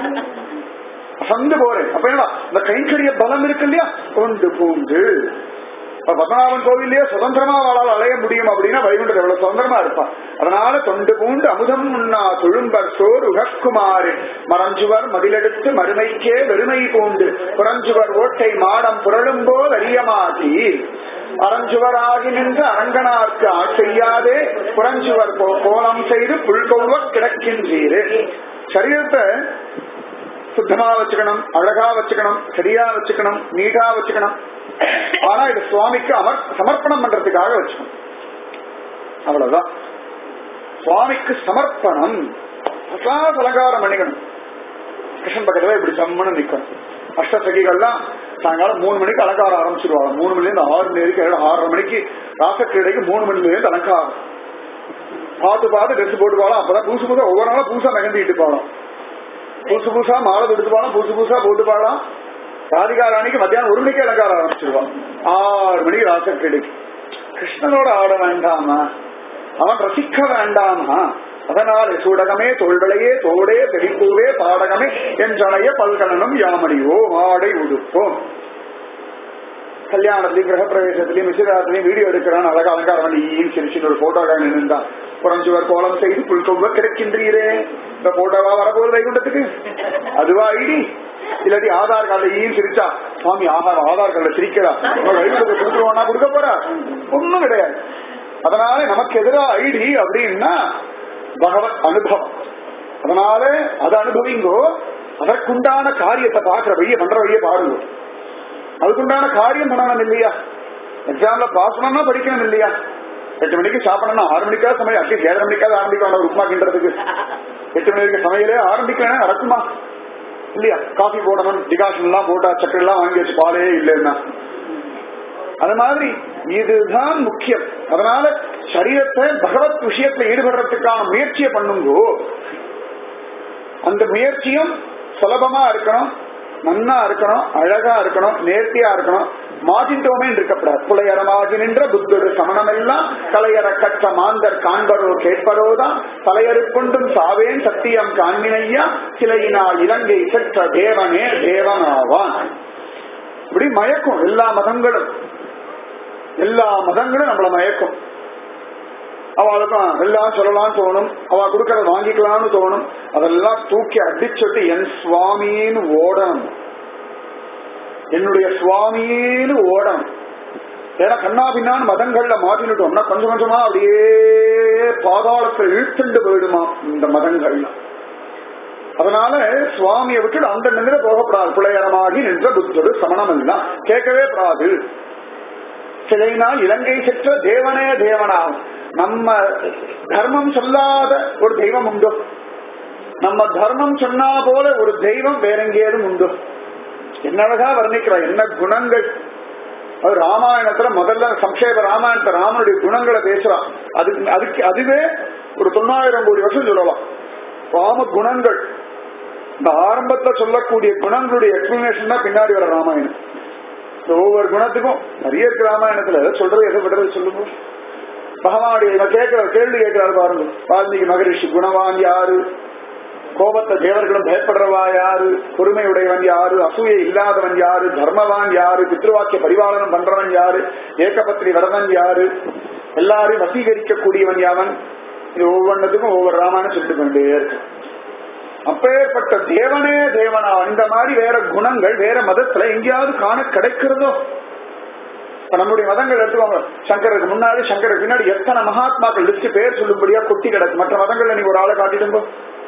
அசந்து போறேன் அப்ப என்ன இந்த கைங்கரிய பலம் இருக்கு இல்லையா கொண்டு பூண்டு இப்ப பத்மநாபன் கோவிலே சுதந்திரமா வாழால் அலைய முடியும் அப்படின்னா வைகுண்டர் எவ்வளவு சுதந்திரமா இருப்பான் அதனால தொண்டு பூண்டு அமுதம் உண்ணா தொழும்பர் சோர் உகக்குமாறு மறஞ்சுவர் மதிலெடுத்து மறுமைக்கே வெறுமை பூண்டு புறஞ்சுவர் ஓட்டை மாடம் புரளும்போ அரியமாகி அறஞ்சுவராகி நின்று அரங்கனார்க்கு ஆட்செய்யாதே புறஞ்சுவர் போ- கோலம் செய்து புல்கொள்வ கிடக்கின்றீரு சரீரத்தை சுத்தமா வச்சுக்கணும் அழகா வச்சுக்கணும் சரியா வச்சுக்கணும் நீட்டா வச்சுக்கணும் ஆனா இது சுவாமிக்கு அமர் சமர்ப்பணம் பண்றதுக்காக வச்சுக்கணும் அவ்வளவுதான் சுவாமிக்கு சமர்ப்பணம் பிரசாத அலங்காரம் பண்ணிக்கணும் கிருஷ்ணன் பக்கத்துல இப்படி சம்மனு நிக்கணும் அஷ்டசகிகள்லாம் சாயங்காலம் மூணு மணிக்கு அலங்காரம் ஆரம்பிச்சிருவாங்க மூணு மணில இருந்து ஆறு மணி வரைக்கும் ஏழு, ஆறரை மணிக்கு ராசக்கிரடைக்கு மூணு மணில இருந்து அலங்காரம் பார்த்து பார்த்து ட்ரெஸ் போட்டு போகலாம் அப்பதான் புதுசு புதுசா ஒவ்வொரு நாளும் புதுசா மெகந்திட்டு போகலாம் புதுசு புதுசா மாலை எடுத்து போகலாம் புதுசு புதுசா போட்டு போகலாம் ராதிகா ராணிக்கு மத்தியானம் ஒரு மணிக்கு அலங்காரம் ஆரம்பிச்சிருவான் ஆறு மணிக்கு ராசக்கிரடைக்கு கிருஷ்ணனோட ஆட வேண்டாமா அவன் ரசிக்க வேண்டாமா அதனாலே சூடகமே தோள்வளையே தோடே தெளிப்பூவே பாடகமே என்றனைய பல்கலனும் யாமடியோ ஆடை உடுப்போம் கல்யாணத்திலையும் கிரகப்பிரவேசத்திலையும் நிச்சயதாரத்திலையும் வீடியோ எடுக்கிறான் அழகா அலங்காரம் பண்ணி ஈன்னு சிரிச்சுட்டு ஒரு போட்டோக்காக நின்றுதான் புறஞ்சுவர் கோலம் செய்து புல்கொவ்வ கிடைக்கின்றீரே இந்த போட்டோவா வரப்போகுது வைகுண்டத்துக்கு அதுவா ஐடி இல்லாட்டி ஆதார் கார்டுல ஈன்னு சிரிச்சா சுவாமி ஆதார் ஆதார் கார்டுல சிரிக்கிறா நம்ம வைகுண்டத்தை கொடுத்துருவோம்னா கொடுக்க போறா ஒண்ணும் கிடையாது அதனால நமக்கு எதிரா ஐடி அப்படின்னா பகவத் அனுபவம் அதனால அதை அனுபவிங்கோ அதற்குண்டான காரியத்தை பாக்குற வழிய பண்ற வழிய பாருங்க அதுக்குண்டான காரியம் பண்ணணும் இல்லையா எக்ஸாம்ல பாஸ் பண்ணா படிக்கணும் இல்லையா எட்டு மணிக்கு சாப்பிடணும்னா ஆறு மணிக்காவது சமையல் அட்லீஸ்ட் ஏழரை மணிக்காவது ஆரம்பிக்கணும் உப்புமா கிண்டுறதுக்கு எட்டு மணி வரைக்கும் சமையலே ஆரம்பிக்கலன்னா நடக்குமா இல்லையா காஃபி போடணும் டிகாஷன் எல்லாம் போட்டா சக்கரை எல்லாம் வாங்கி வச்சு பாலே இல்லைன்னா அது மாதிரி இதுதான் முக்கியம் அதனால சரீரத்தை பகவத் விஷயத்துல ஈடுபடுறதுக்கான முயற்சியை பண்ணுங்கோ அந்த முயற்சியும் சுலபமா இருக்கணும் நன்னா இருக்கணும் அழகா இருக்கணும் நேர்த்தியா இருக்கணும் மாட்டின்டோமே இருக்கப்படாது புலையரமாகி நின்ற புத்தொரு சமணமெல்லாம் கலையற கற்ற மாந்தர் காண்பரோ கேட்பரோதான் தலையறுப்புண்டும் சாவேன் சத்தியம் காண்மினையா சிலையினால் இலங்கை செற்ற தேவனே தேவனாவான் இப்படி மயக்கும் எல்லா மதங்களும் எல்லா மதங்களும் நம்மள மயக்கும் அவளுக்கும் எல்லாம் சொல்லலாம் தோணும் அவ கொடுக்கறத வாங்கிக்கலாம்னு தோணும் அதெல்லாம் தூக்கி அடிச்சுட்டு என் சுவாமின்னு ஓடணும் என்னுடைய சுவாமின்னு ஓடணும் ஏன்னா கண்ணா பின்னான்னு மதங்கள்ல மாட்டினுட்டோம்னா கொஞ்சம் கொஞ்சமா அப்படியே பாதாளத்துல இழுத்துண்டு போயிடுமா இந்த மதங்கள்ல அதனால சுவாமியை விட்டு அந்த நிமிட போகப்படாது பிள்ளையரமாகி நின்ற புத்தரு சமணம் எல்லாம் கேட்கவே படாது சிலைனால் இலங்கை செற்ற தேவனே தேவனாகும் நம்ம தர்மம் சொல்லாத ஒரு தெய்வம் உண்டு நம்ம தர்மம் சொன்னா போல ஒரு தெய்வம் வேற எங்கேயும் உண்டு என்ன அழகா வர்ணிக்கிறார் என்ன குணங்கள் அது ராமாயணத்துல முதல்ல சம்ஷேப ராமாயணத்தை ராமனுடைய குணங்களை பேசுறான் அதுக்கு அதுக்கு அதுவே ஒரு தொண்ணாயிரம் கோடி வருஷம் சொல்லலாம் ராம குணங்கள் இந்த ஆரம்பத்துல சொல்லக்கூடிய குணங்களுடைய எக்ஸ்பிளனேஷன் தான் பின்னாடி வர ராமாயணம் இந்த ஒவ்வொரு குணத்துக்கும் நிறைய இருக்கு ராமாயணத்துல எதை சொல்றது எதை விடுறது சொல்லுங்க பகவானுடைய இவன் கேட்கிற கேள்வி கேட்கிறாரு பாருங்க வால்மீகி மகரிஷி குணவான் யாரு கோபத்தை தேவர்களும் பயப்படுறவா யாரு பொறுமையுடையவன் யாரு அசூயை இல்லாதவன் யாரு தர்மவான் யாரு பித்ருவாக்கிய பரிபாலனம் பண்றவன் யாரு ஏகபத்ரி வரதன் யாரு எல்லாரையும் வசீகரிக்கக்கூடியவன் யாவன் இது ஒவ்வொன்றதுக்கும் ஒவ்வொரு ராமாயணம் சொல்லிட்டு கொண்டே இருக்கு அப்பேற்பட்ட தேவனே தேவனா இந்த மாதிரி வேற குணங்கள் வேற மதத்துல எங்கேயாவது காண கிடைக்கிறதோ இப்ப நம்முடைய மதங்கள் எடுத்துக்கோங்க சங்கருக்கு முன்னாடி சங்கருக்கு பின்னாடி எத்தனை மகாத்மாக்கள் லிஸ்ட் பேர் சொல்லும்படியா கொட்டி கிடக்கு மற்ற மதங்கள்ல நீங்க ஒரு ஆளை காட்டிடுங்க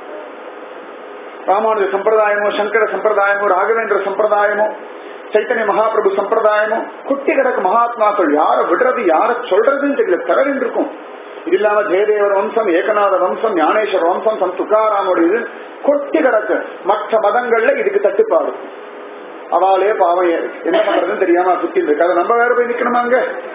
ராமானுஜ சம்பிரதாயமோ சங்கர சம்பிரதாயமோ ராகவேந்திர சம்பிரதாயமோ சைத்தன்ய மகாபிரபு சம்பிரதாயமோ குட்டி கிடக்கு மகாத்மாக்கள் யார விடுறது யார சொல்றதுன்னு தெரியல தரவின் இருக்கும் இது இல்லாம ஜெயதேவர் வம்சம் ஏகநாத வம்சம் ஞானேஸ்வர வம்சம் சம் துக்காராமோட இது கொட்டி கிடக்கு மற்ற மதங்கள்ல இதுக்கு தட்டுப்பாடு அவளே பாவம் என்ன பண்றதுன்னு தெரியாம சுத்தி இருக்காது நம்ம வேற போய் நிக்கணுமாங்க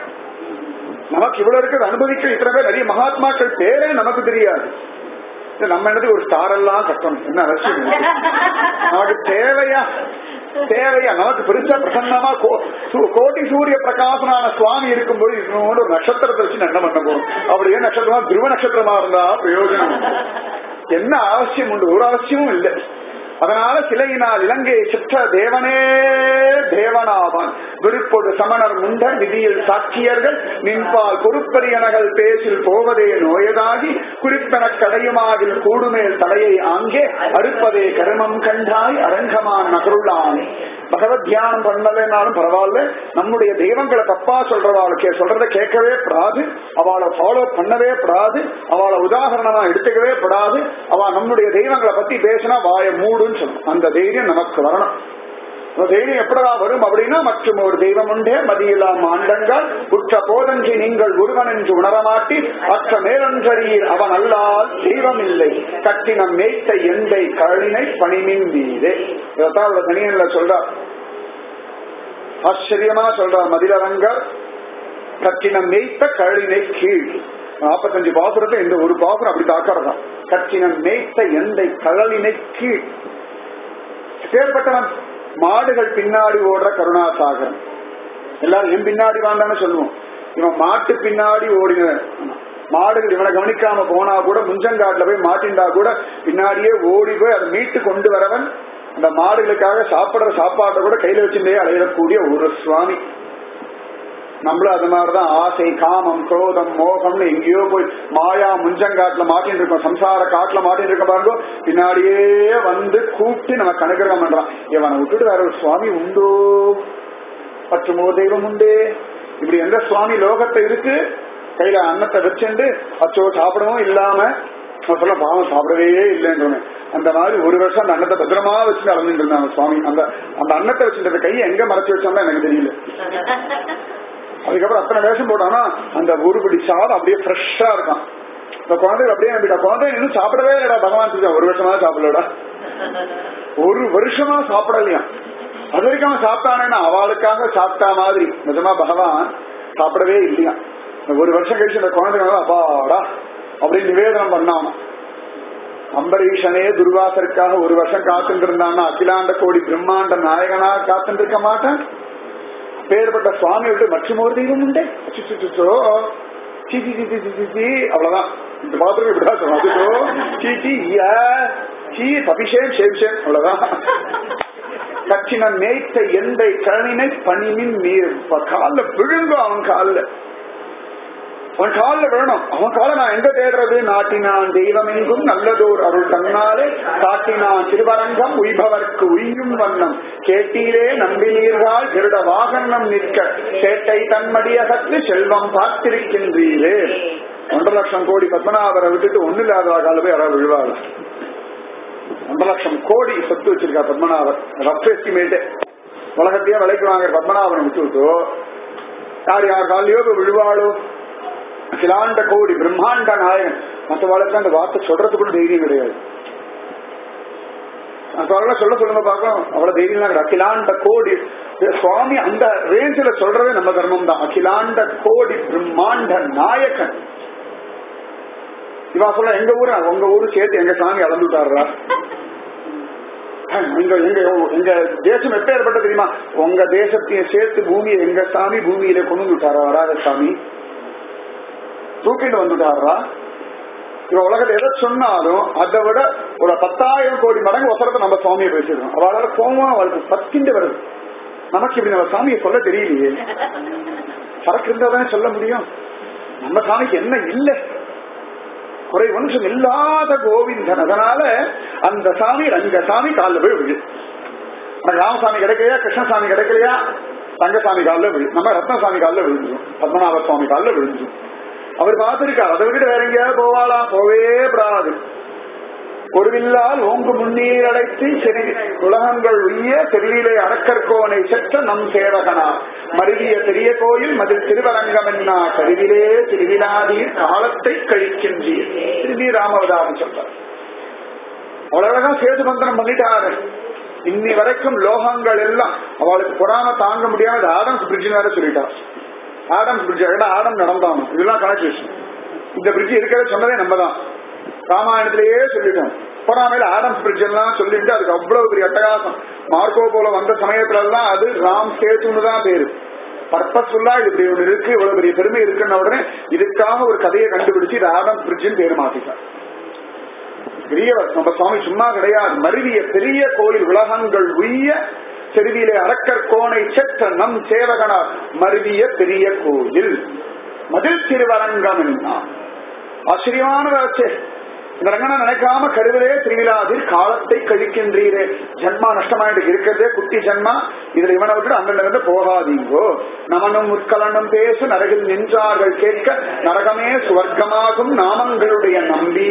நமக்கு இவ்வளவு இருக்கிறது அனுபவிக்க இத்தனை பேர் நிறைய மகாத்மாக்கள் பேரே நமக்கு தெரியாது இது நம்ம என்னது ஒரு ஸ்டார் எல்லாம் கட்டணும் என்ன அவசியம் இருக்கு? நமக்கு தேவையா தேவையா நமக்கு பெருசா பிரசன்னமா கோ- சு- கோடி சூரிய பிரகாசனான சுவாமி இருக்கும்போது இன்னொரு ஒரு நட்சத்திரத்தை வச்சு என்ன பண்ண போறோம் அப்படியே நட்சத்திரமா துருவ நட்சத்திரமா இருந்தா பிரயோஜனம் என்ன அவசியம் உண்டு ஒரு அவசியமும் இல்லை அதனால சிலையினால் இலங்கை சிற்ற தேவனே தேவனாவான் விருப்பொடு சமணர் முண்ட நிதியில் சாட்சியர்கள் நின்பால் பொறுப்பரியனகள் பேசில் போவதே நோயதாகி குறிப்பென கடையுமாகில் கூடுமேல் தலையை ஆங்கே அறுப்பதே கருமம் கண்டாய் அரங்கமான் நகருள்ளானே பகவத் தியானம் பண்ணலைனாலும் பரவாயில்ல நம்முடைய தெய்வங்களை தப்பா சொல்றவாளுக்கு சொல்றதை கேட்கவே படாது அவளை ஃபாலோ பண்ணவே படாது அவளை உதாரணமா எடுத்துக்கவே படாது அவ நம்முடைய தெய்வங்களை பத்தி பேசினா வாய மூடுன்னு சொல்லணும் அந்த தைரியம் நமக்கு வரணும் அந்த தைரியம் எப்படா வரும் அப்படின்னா மற்றும் ஒரு தெய்வம் உண்டே மதியிலாம் ஆண்டங்கள் உற்ற போதன்றி நீங்கள் ஒருவன் என்று உணரமாட்டி அற்ற மேலன்றறியீர் அவன் அல்லால் தெய்வம் இல்லை கட்டினம் மேய்த்த எந்தை கழினை பணிமின் மீதே இதைத்தான் அவரோட தனியன்ல சொல்றார் ஆச்சரியமா சொல்றார் மதிலரங்கர் கட்டினம் மேய்த்த கழினை கீழ் நாற்பத்தஞ்சு பாசுரத்தை இந்த ஒரு பாசுரம் அப்படி தாக்கறதான் கட்டினம் மேய்த்த எந்தை கழலினை கீழ் செயல்பட்டவன் மாடுகள் பின்னாடி ஓடுற கருணாசாகரன் எல்லாரும் என் பின்னாடி வாண்டான்னு சொல்லுவோம் இவன் மாட்டு பின்னாடி ஓடின மாடுகள் இவனை கவனிக்காம போனா கூட முஞ்சங்காட்டுல போய் மாட்டிண்டா கூட பின்னாடியே ஓடி போய் அதை மீட்டு கொண்டு வரவன் அந்த மாடுகளுக்காக சாப்பிடுற சாப்பாட்டை கூட கையில வச்சுட்டே அலையிடக்கூடிய ஒரு சுவாமி நம்மளும் அது மாதிரிதான் ஆசை காமம் குரோதம் மோகம்னு எங்கேயோ போய் மாயா முஞ்சங்காட்டுல மாட்டின்னு இருக்கோம் சம்சார காட்டுல மாட்டின்னு இருக்க பாருங்க பின்னாடியே வந்து கூப்பிட்டு நம்ம கணக்கிரகம் பண்றான் இவனை விட்டுட்டு வேற ஒரு சுவாமி உண்டோ மற்றும் ஒரு தெய்வம் உண்டு இப்படி எந்த சுவாமி லோகத்தை இருக்கு கையில அன்னத்தை வச்சுண்டு அச்சோ சாப்பிடவும் இல்லாம நான் சொல்ல பாவம் சாப்பிடவே இல்லைன்னு அந்த மாதிரி ஒரு வருஷம் அந்த அன்னத்தை பத்திரமா வச்சு அளந்துட்டு இருந்தாங்க சுவாமி அந்த அந்த அன்னத்தை வச்சுட்டு கையை எங்க மறைச்சு வச்சோம்னா எனக்கு தெரியல அதுக்கப்புறம் அத்தனை வேஷம் போட்டானா அந்த ஒரு படி சாதம் அப்படியே ஃப்ரெஷ்ஷா இருக்கான் இந்த குழந்தை அப்படியே நம்பிட்டா குழந்தை இன்னும் சாப்பிடவே இல்லடா பகவான் சொல்லிட்டான் ஒரு வருஷமா சாப்பிடலடா ஒரு வருஷமா சாப்பிடலையா அது வரைக்கும் அவன் சாப்பிட்டானேன்னா அவளுக்காக சாப்பிட்டா மாதிரி நிஜமா பகவான் சாப்பிடவே இல்லையா இந்த ஒரு வருஷம் கழிச்சு இந்த குழந்தைங்க அப்பாடா அப்படின்னு நிவேதனம் பண்ணாம அம்பரீஷனே துர்வாசருக்காக ஒரு வருஷம் காத்துட்டு இருந்தான்னா அகிலாண்ட கோடி பிரம்மாண்ட நாயகனா காத்துட்டு இருக்க மாட்டான் பேர்பட்ட சுவாமி விட்டு மற்றும் ஒரு தெய்வம் உண்டே அச்சுச்சுச்சோ சீ சீ சீ சீ சீ, சீ சீ அவ்வளவுதான் இந்த பாத்திரம் இப்படிதான் சொல்லணும் அச்சுச்சோ சீ சீ யா சீ சபிஷேம் சேவிஷேம் அவ்வளவுதான் கச்சினம் மேய்த்த எந்தை கழனினை பணிமின் நீர் காலில் விழுங்கும் அவன் காலில் அவன் காலில் விழணும் அவன் காலை நான் எங்க தேடுறது நாட்டினான் தெய்வம் எங்கும் நல்லதோர் அருள் தன்னாலே காட்டினான் திருவரங்கம் உய்பவர்க்கு உய்யும் வண்ணம் கேட்டீரே நம்பினீர்கள் திருட வாகனம் நிற்க சேட்டை தன்மடியகத்து செல்வம் பார்த்திருக்கின்றீரே ஒன்றரை லட்சம் கோடி பத்மநாபரை விட்டுட்டு ஒண்ணு இல்லாத கால போய் யாராவது விழுவாள் ஒன்றரை லட்சம் கோடி சொத்து வச்சிருக்கா பத்மநாபர் ரஃப் எஸ்டிமேட் உலகத்தையே விலைக்கு வாங்குற பத்மநாபனை விட்டு விட்டு யார் யார் காலையோ போய் விழுவாளோ அகிலாண்ட கோடி பிரம்மாண்ட நாயகன் மற்றவாளுக்கு அந்த வார்த்தை சொல்றதுக்குள்ள தைரியம் கிடையாது மற்றவர்கள சொல்ல சொல்லுங்க பார்க்கலாம் அவ்வளவு தைரியம் தான் கிடையாது. அகிலாண்ட கோடி சுவாமி அந்த ரேஞ்சில் சொல்றதே நம்ம தர்மம் தான் அகிலாண்ட கோடி பிரம்மாண்ட நாயகன் இவா சொல்ல எங்க ஊரு உங்க ஊரு சேர்த்து எங்க சாமி அளந்து விட்டாருடா எங்க எங்க எங்க தேசம் எப்ப ஏற்பட்ட தெரியுமா உங்க தேசத்தையும் சேர்த்து பூமியை எங்க சாமி பூமியில கொண்டு வந்து விட்டாரா வராத சாமி தூக்கிட்டு வந்துட்டாரா இவ உலகத்துல எதை சொன்னாலும் அதை விட ஒரு பத்தாயிரம் கோடி மடங்கு ஒசரத்தை நம்ம சுவாமியை பேசிடுறோம் அவளால கோவம் அவளுக்கு பத்திண்டு வருது நமக்கு இப்படி நம்ம சாமியை சொல்ல தெரியலையே சரக்கு இருந்தா தானே சொல்ல முடியும் நம்ம சாமிக்கு என்ன இல்லை குறை ஒன்றும் இல்லாத கோவிந்தன் அதனால அந்த சாமி ரங்க சாமி காலில் போய் விழு உனக்கு ராமசாமி கிடைக்கலையா கிருஷ்ணசாமி கிடைக்கலையா ரங்கசாமி காலில் விழு நம்ம ரத்னசாமி காலில் விழுந்துரும் பத்மநாப சுவாமி காலில் விழுந்துரும் அவர் பார்த்திருக்கார் அதை விட்டு வேற எங்கேயாவது போவாளாம் போவே படாது ஒருவில்லால் ஓங்கு முன்னீர் அடைத்து செறி உலகங்கள் உய்ய தெருவிலே அடக்கற்கோனை செற்ற நம் சேவகனா மருவிய பெரிய கோயில் மதில் திருவரங்கம் என்னா கருவிலே திருவிழாதீர் காலத்தை கழிக்கின்றீர் திரும்பி ராமவதாரம் சொல்றார் அவ்வளவு அழகா சேது மந்திரம் பண்ணிட்டாரு இன்னி வரைக்கும் லோகங்கள் எல்லாம் அவளுக்கு பொறாம தாங்க முடியாம இது ஆடம்ஸ் பிரிட்ஜ் வேற சொல்லிட்டா ஆடம்ஸ் பிரிட்ஜ் ஏன்னா ஆடம் நடந்தாங்க இதெல்லாம் கணக்கு விஷயம் இந்த பிரிட்ஜ் இருக்கிறத சொன்னதே நம்ம தான் ராமாயணத்திலேயே சொல்லிட்டோம் பொறாமையில ஆடம்ஸ் பிரிட்ஜ் எல்லாம் சொல்லிட்டு அதுக்கு அவ்வளவு பெரிய அட்டகாசம் மார்க்கோ போல வந்த சமயத்துல எல்லாம் அது ராம் சேத்துன்னு தான் பேரு பர்பஸ்ஃபுல்லா இது இப்படி ஒண்ணு இருக்கு இவ்வளவு பெரிய பெருமை இருக்குன்ன உடனே இதுக்காக ஒரு கதையை கண்டுபிடிச்சு இது ஆடம்ஸ் பிரிட்ஜ்னு பேரு மாத்திட்டார் பெரியவர் நம்ம சுவாமி சும்மா கிடையாது மருவிய பெரிய கோயில் உலகங்கள் உய்ய செருவியிலே அரக்கர் கோணை செற்ற நம் சேவகனார் மருவிய பெரிய கோயில் மதில் திருவரங்கம் என்ன ஆச்சரியமானதாச்சே இந்த ரங்கனை நினைக்காம கருவிலே திருவிழாதில் காலத்தை கழிக்கின்றீரே ஜன்மா நஷ்டமாயிட்டு இருக்கிறதே குட்டி ஜன்மா இதுல இவனை விட்டு அங்க இருந்து போகாதீங்கோ நமனும் முற்கலனும் பேசு நரகில் நின்றார்கள் கேட்க நரகமே சுவர்க்கமாகும் நாமங்களுடைய நம்பி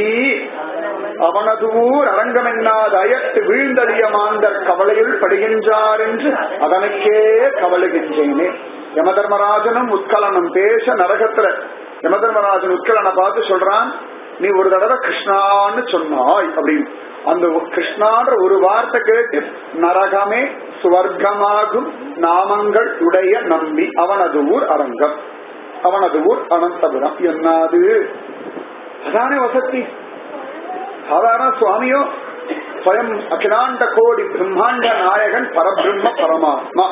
அவனதூர் அரங்கமென்னாத அயத்து வீழ்ந்தடிய மாந்தர் கவலையுள் படுகின்றார் என்று அதனுக்கே கவலுகின்றேனே யமதர்மராஜனும் உத்கலனும் பேச நரகத்துல யமதர்மராஜன் உத்கலனை பார்த்து சொல்றான் நீ ஒரு தடவை கிருஷ்ணான்னு சொன்னாய் அப்படின்னு அந்த கிருஷ்ணான்ற ஒரு வார்த்தை கேட்டு நரகமே சுவர்க்கமாகும் நாமங்கள் உடைய நம்பி அவனது ஊர் அரங்கம் அவனது ஊர் அனந்தபுரம் என்னது அதானே வசதி சாதாரண சுவாமியோ ஸ்வயம் அகிலாண்ட கோடி பிரம்மாண்ட நாயகன் பரபிரம்ம பரமாத்மா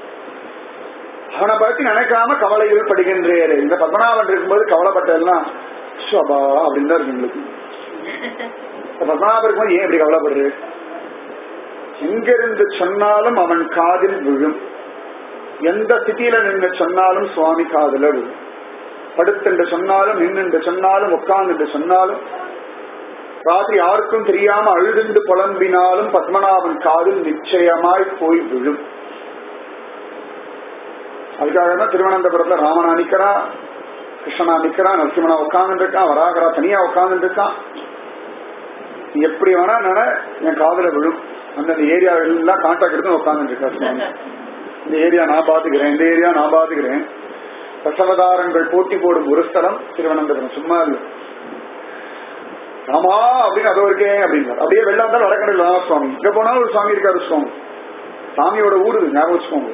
அவனை பத்தி நினைக்காம கவலையில் படுகின்றேன் இந்த பத்மநாபன் இருக்கும்போது கவலைப்பட்டதெல்லாம் ஸ்வபா அப்படின்னு தான் இருக்கு எங்களுக்கு இந்த பத்மநாபன் இருக்கும்போது ஏன் இப்படி கவலைப்படுறது எங்கிருந்து சொன்னாலும் அவன் காதில் விழும் எந்த ஸ்திதியில நின்று சொன்னாலும் சுவாமி காதுல விழும் படுத்தென்று சொன்னாலும் நின்று சொன்னாலும் உட்கார்ந்து சொன்னாலும் ராத்திரி யாருக்கும் தெரியாம அழுதுண்டு புலம்பினாலும் பத்மநாபன் காதில் நிச்சயமாய் போய் விழும் அதுக்காக தான் திருவனந்தபுரத்துல ராமனா நிக்கிறா கிருஷ்ணனா நிக்கிறா நரசிம்மனா உட்கார்ந்து இருக்கான் வராகரா தனியா உட்கார்ந்து இருக்கான் நீ எப்படி வேணா நட என் காதல விழும் அந்தந்த ஏரியா எல்லாம் கான்டாக்ட் எடுத்து உட்கார்ந்து இருக்கா சுவாமி இந்த ஏரியா நான் பாத்துக்கிறேன் இந்த ஏரியா நான் பாத்துக்கிறேன் தசவதாரங்கள் போட்டி போடும் ஒரு ஸ்தலம் திருவனந்தபுரம் சும்மா இல்லை ஆமா அப்படின்னு அதோ இருக்கேன் அப்படின்னு அப்படியே வெள்ளாந்தால் வடக்கடையில் ராம சுவாமி இங்க போனாலும் ஒரு சாமி இருக்காரு சுவாமி சாமியோட ஊரு இது, ஞாபகம் வச்சுக்கோங்க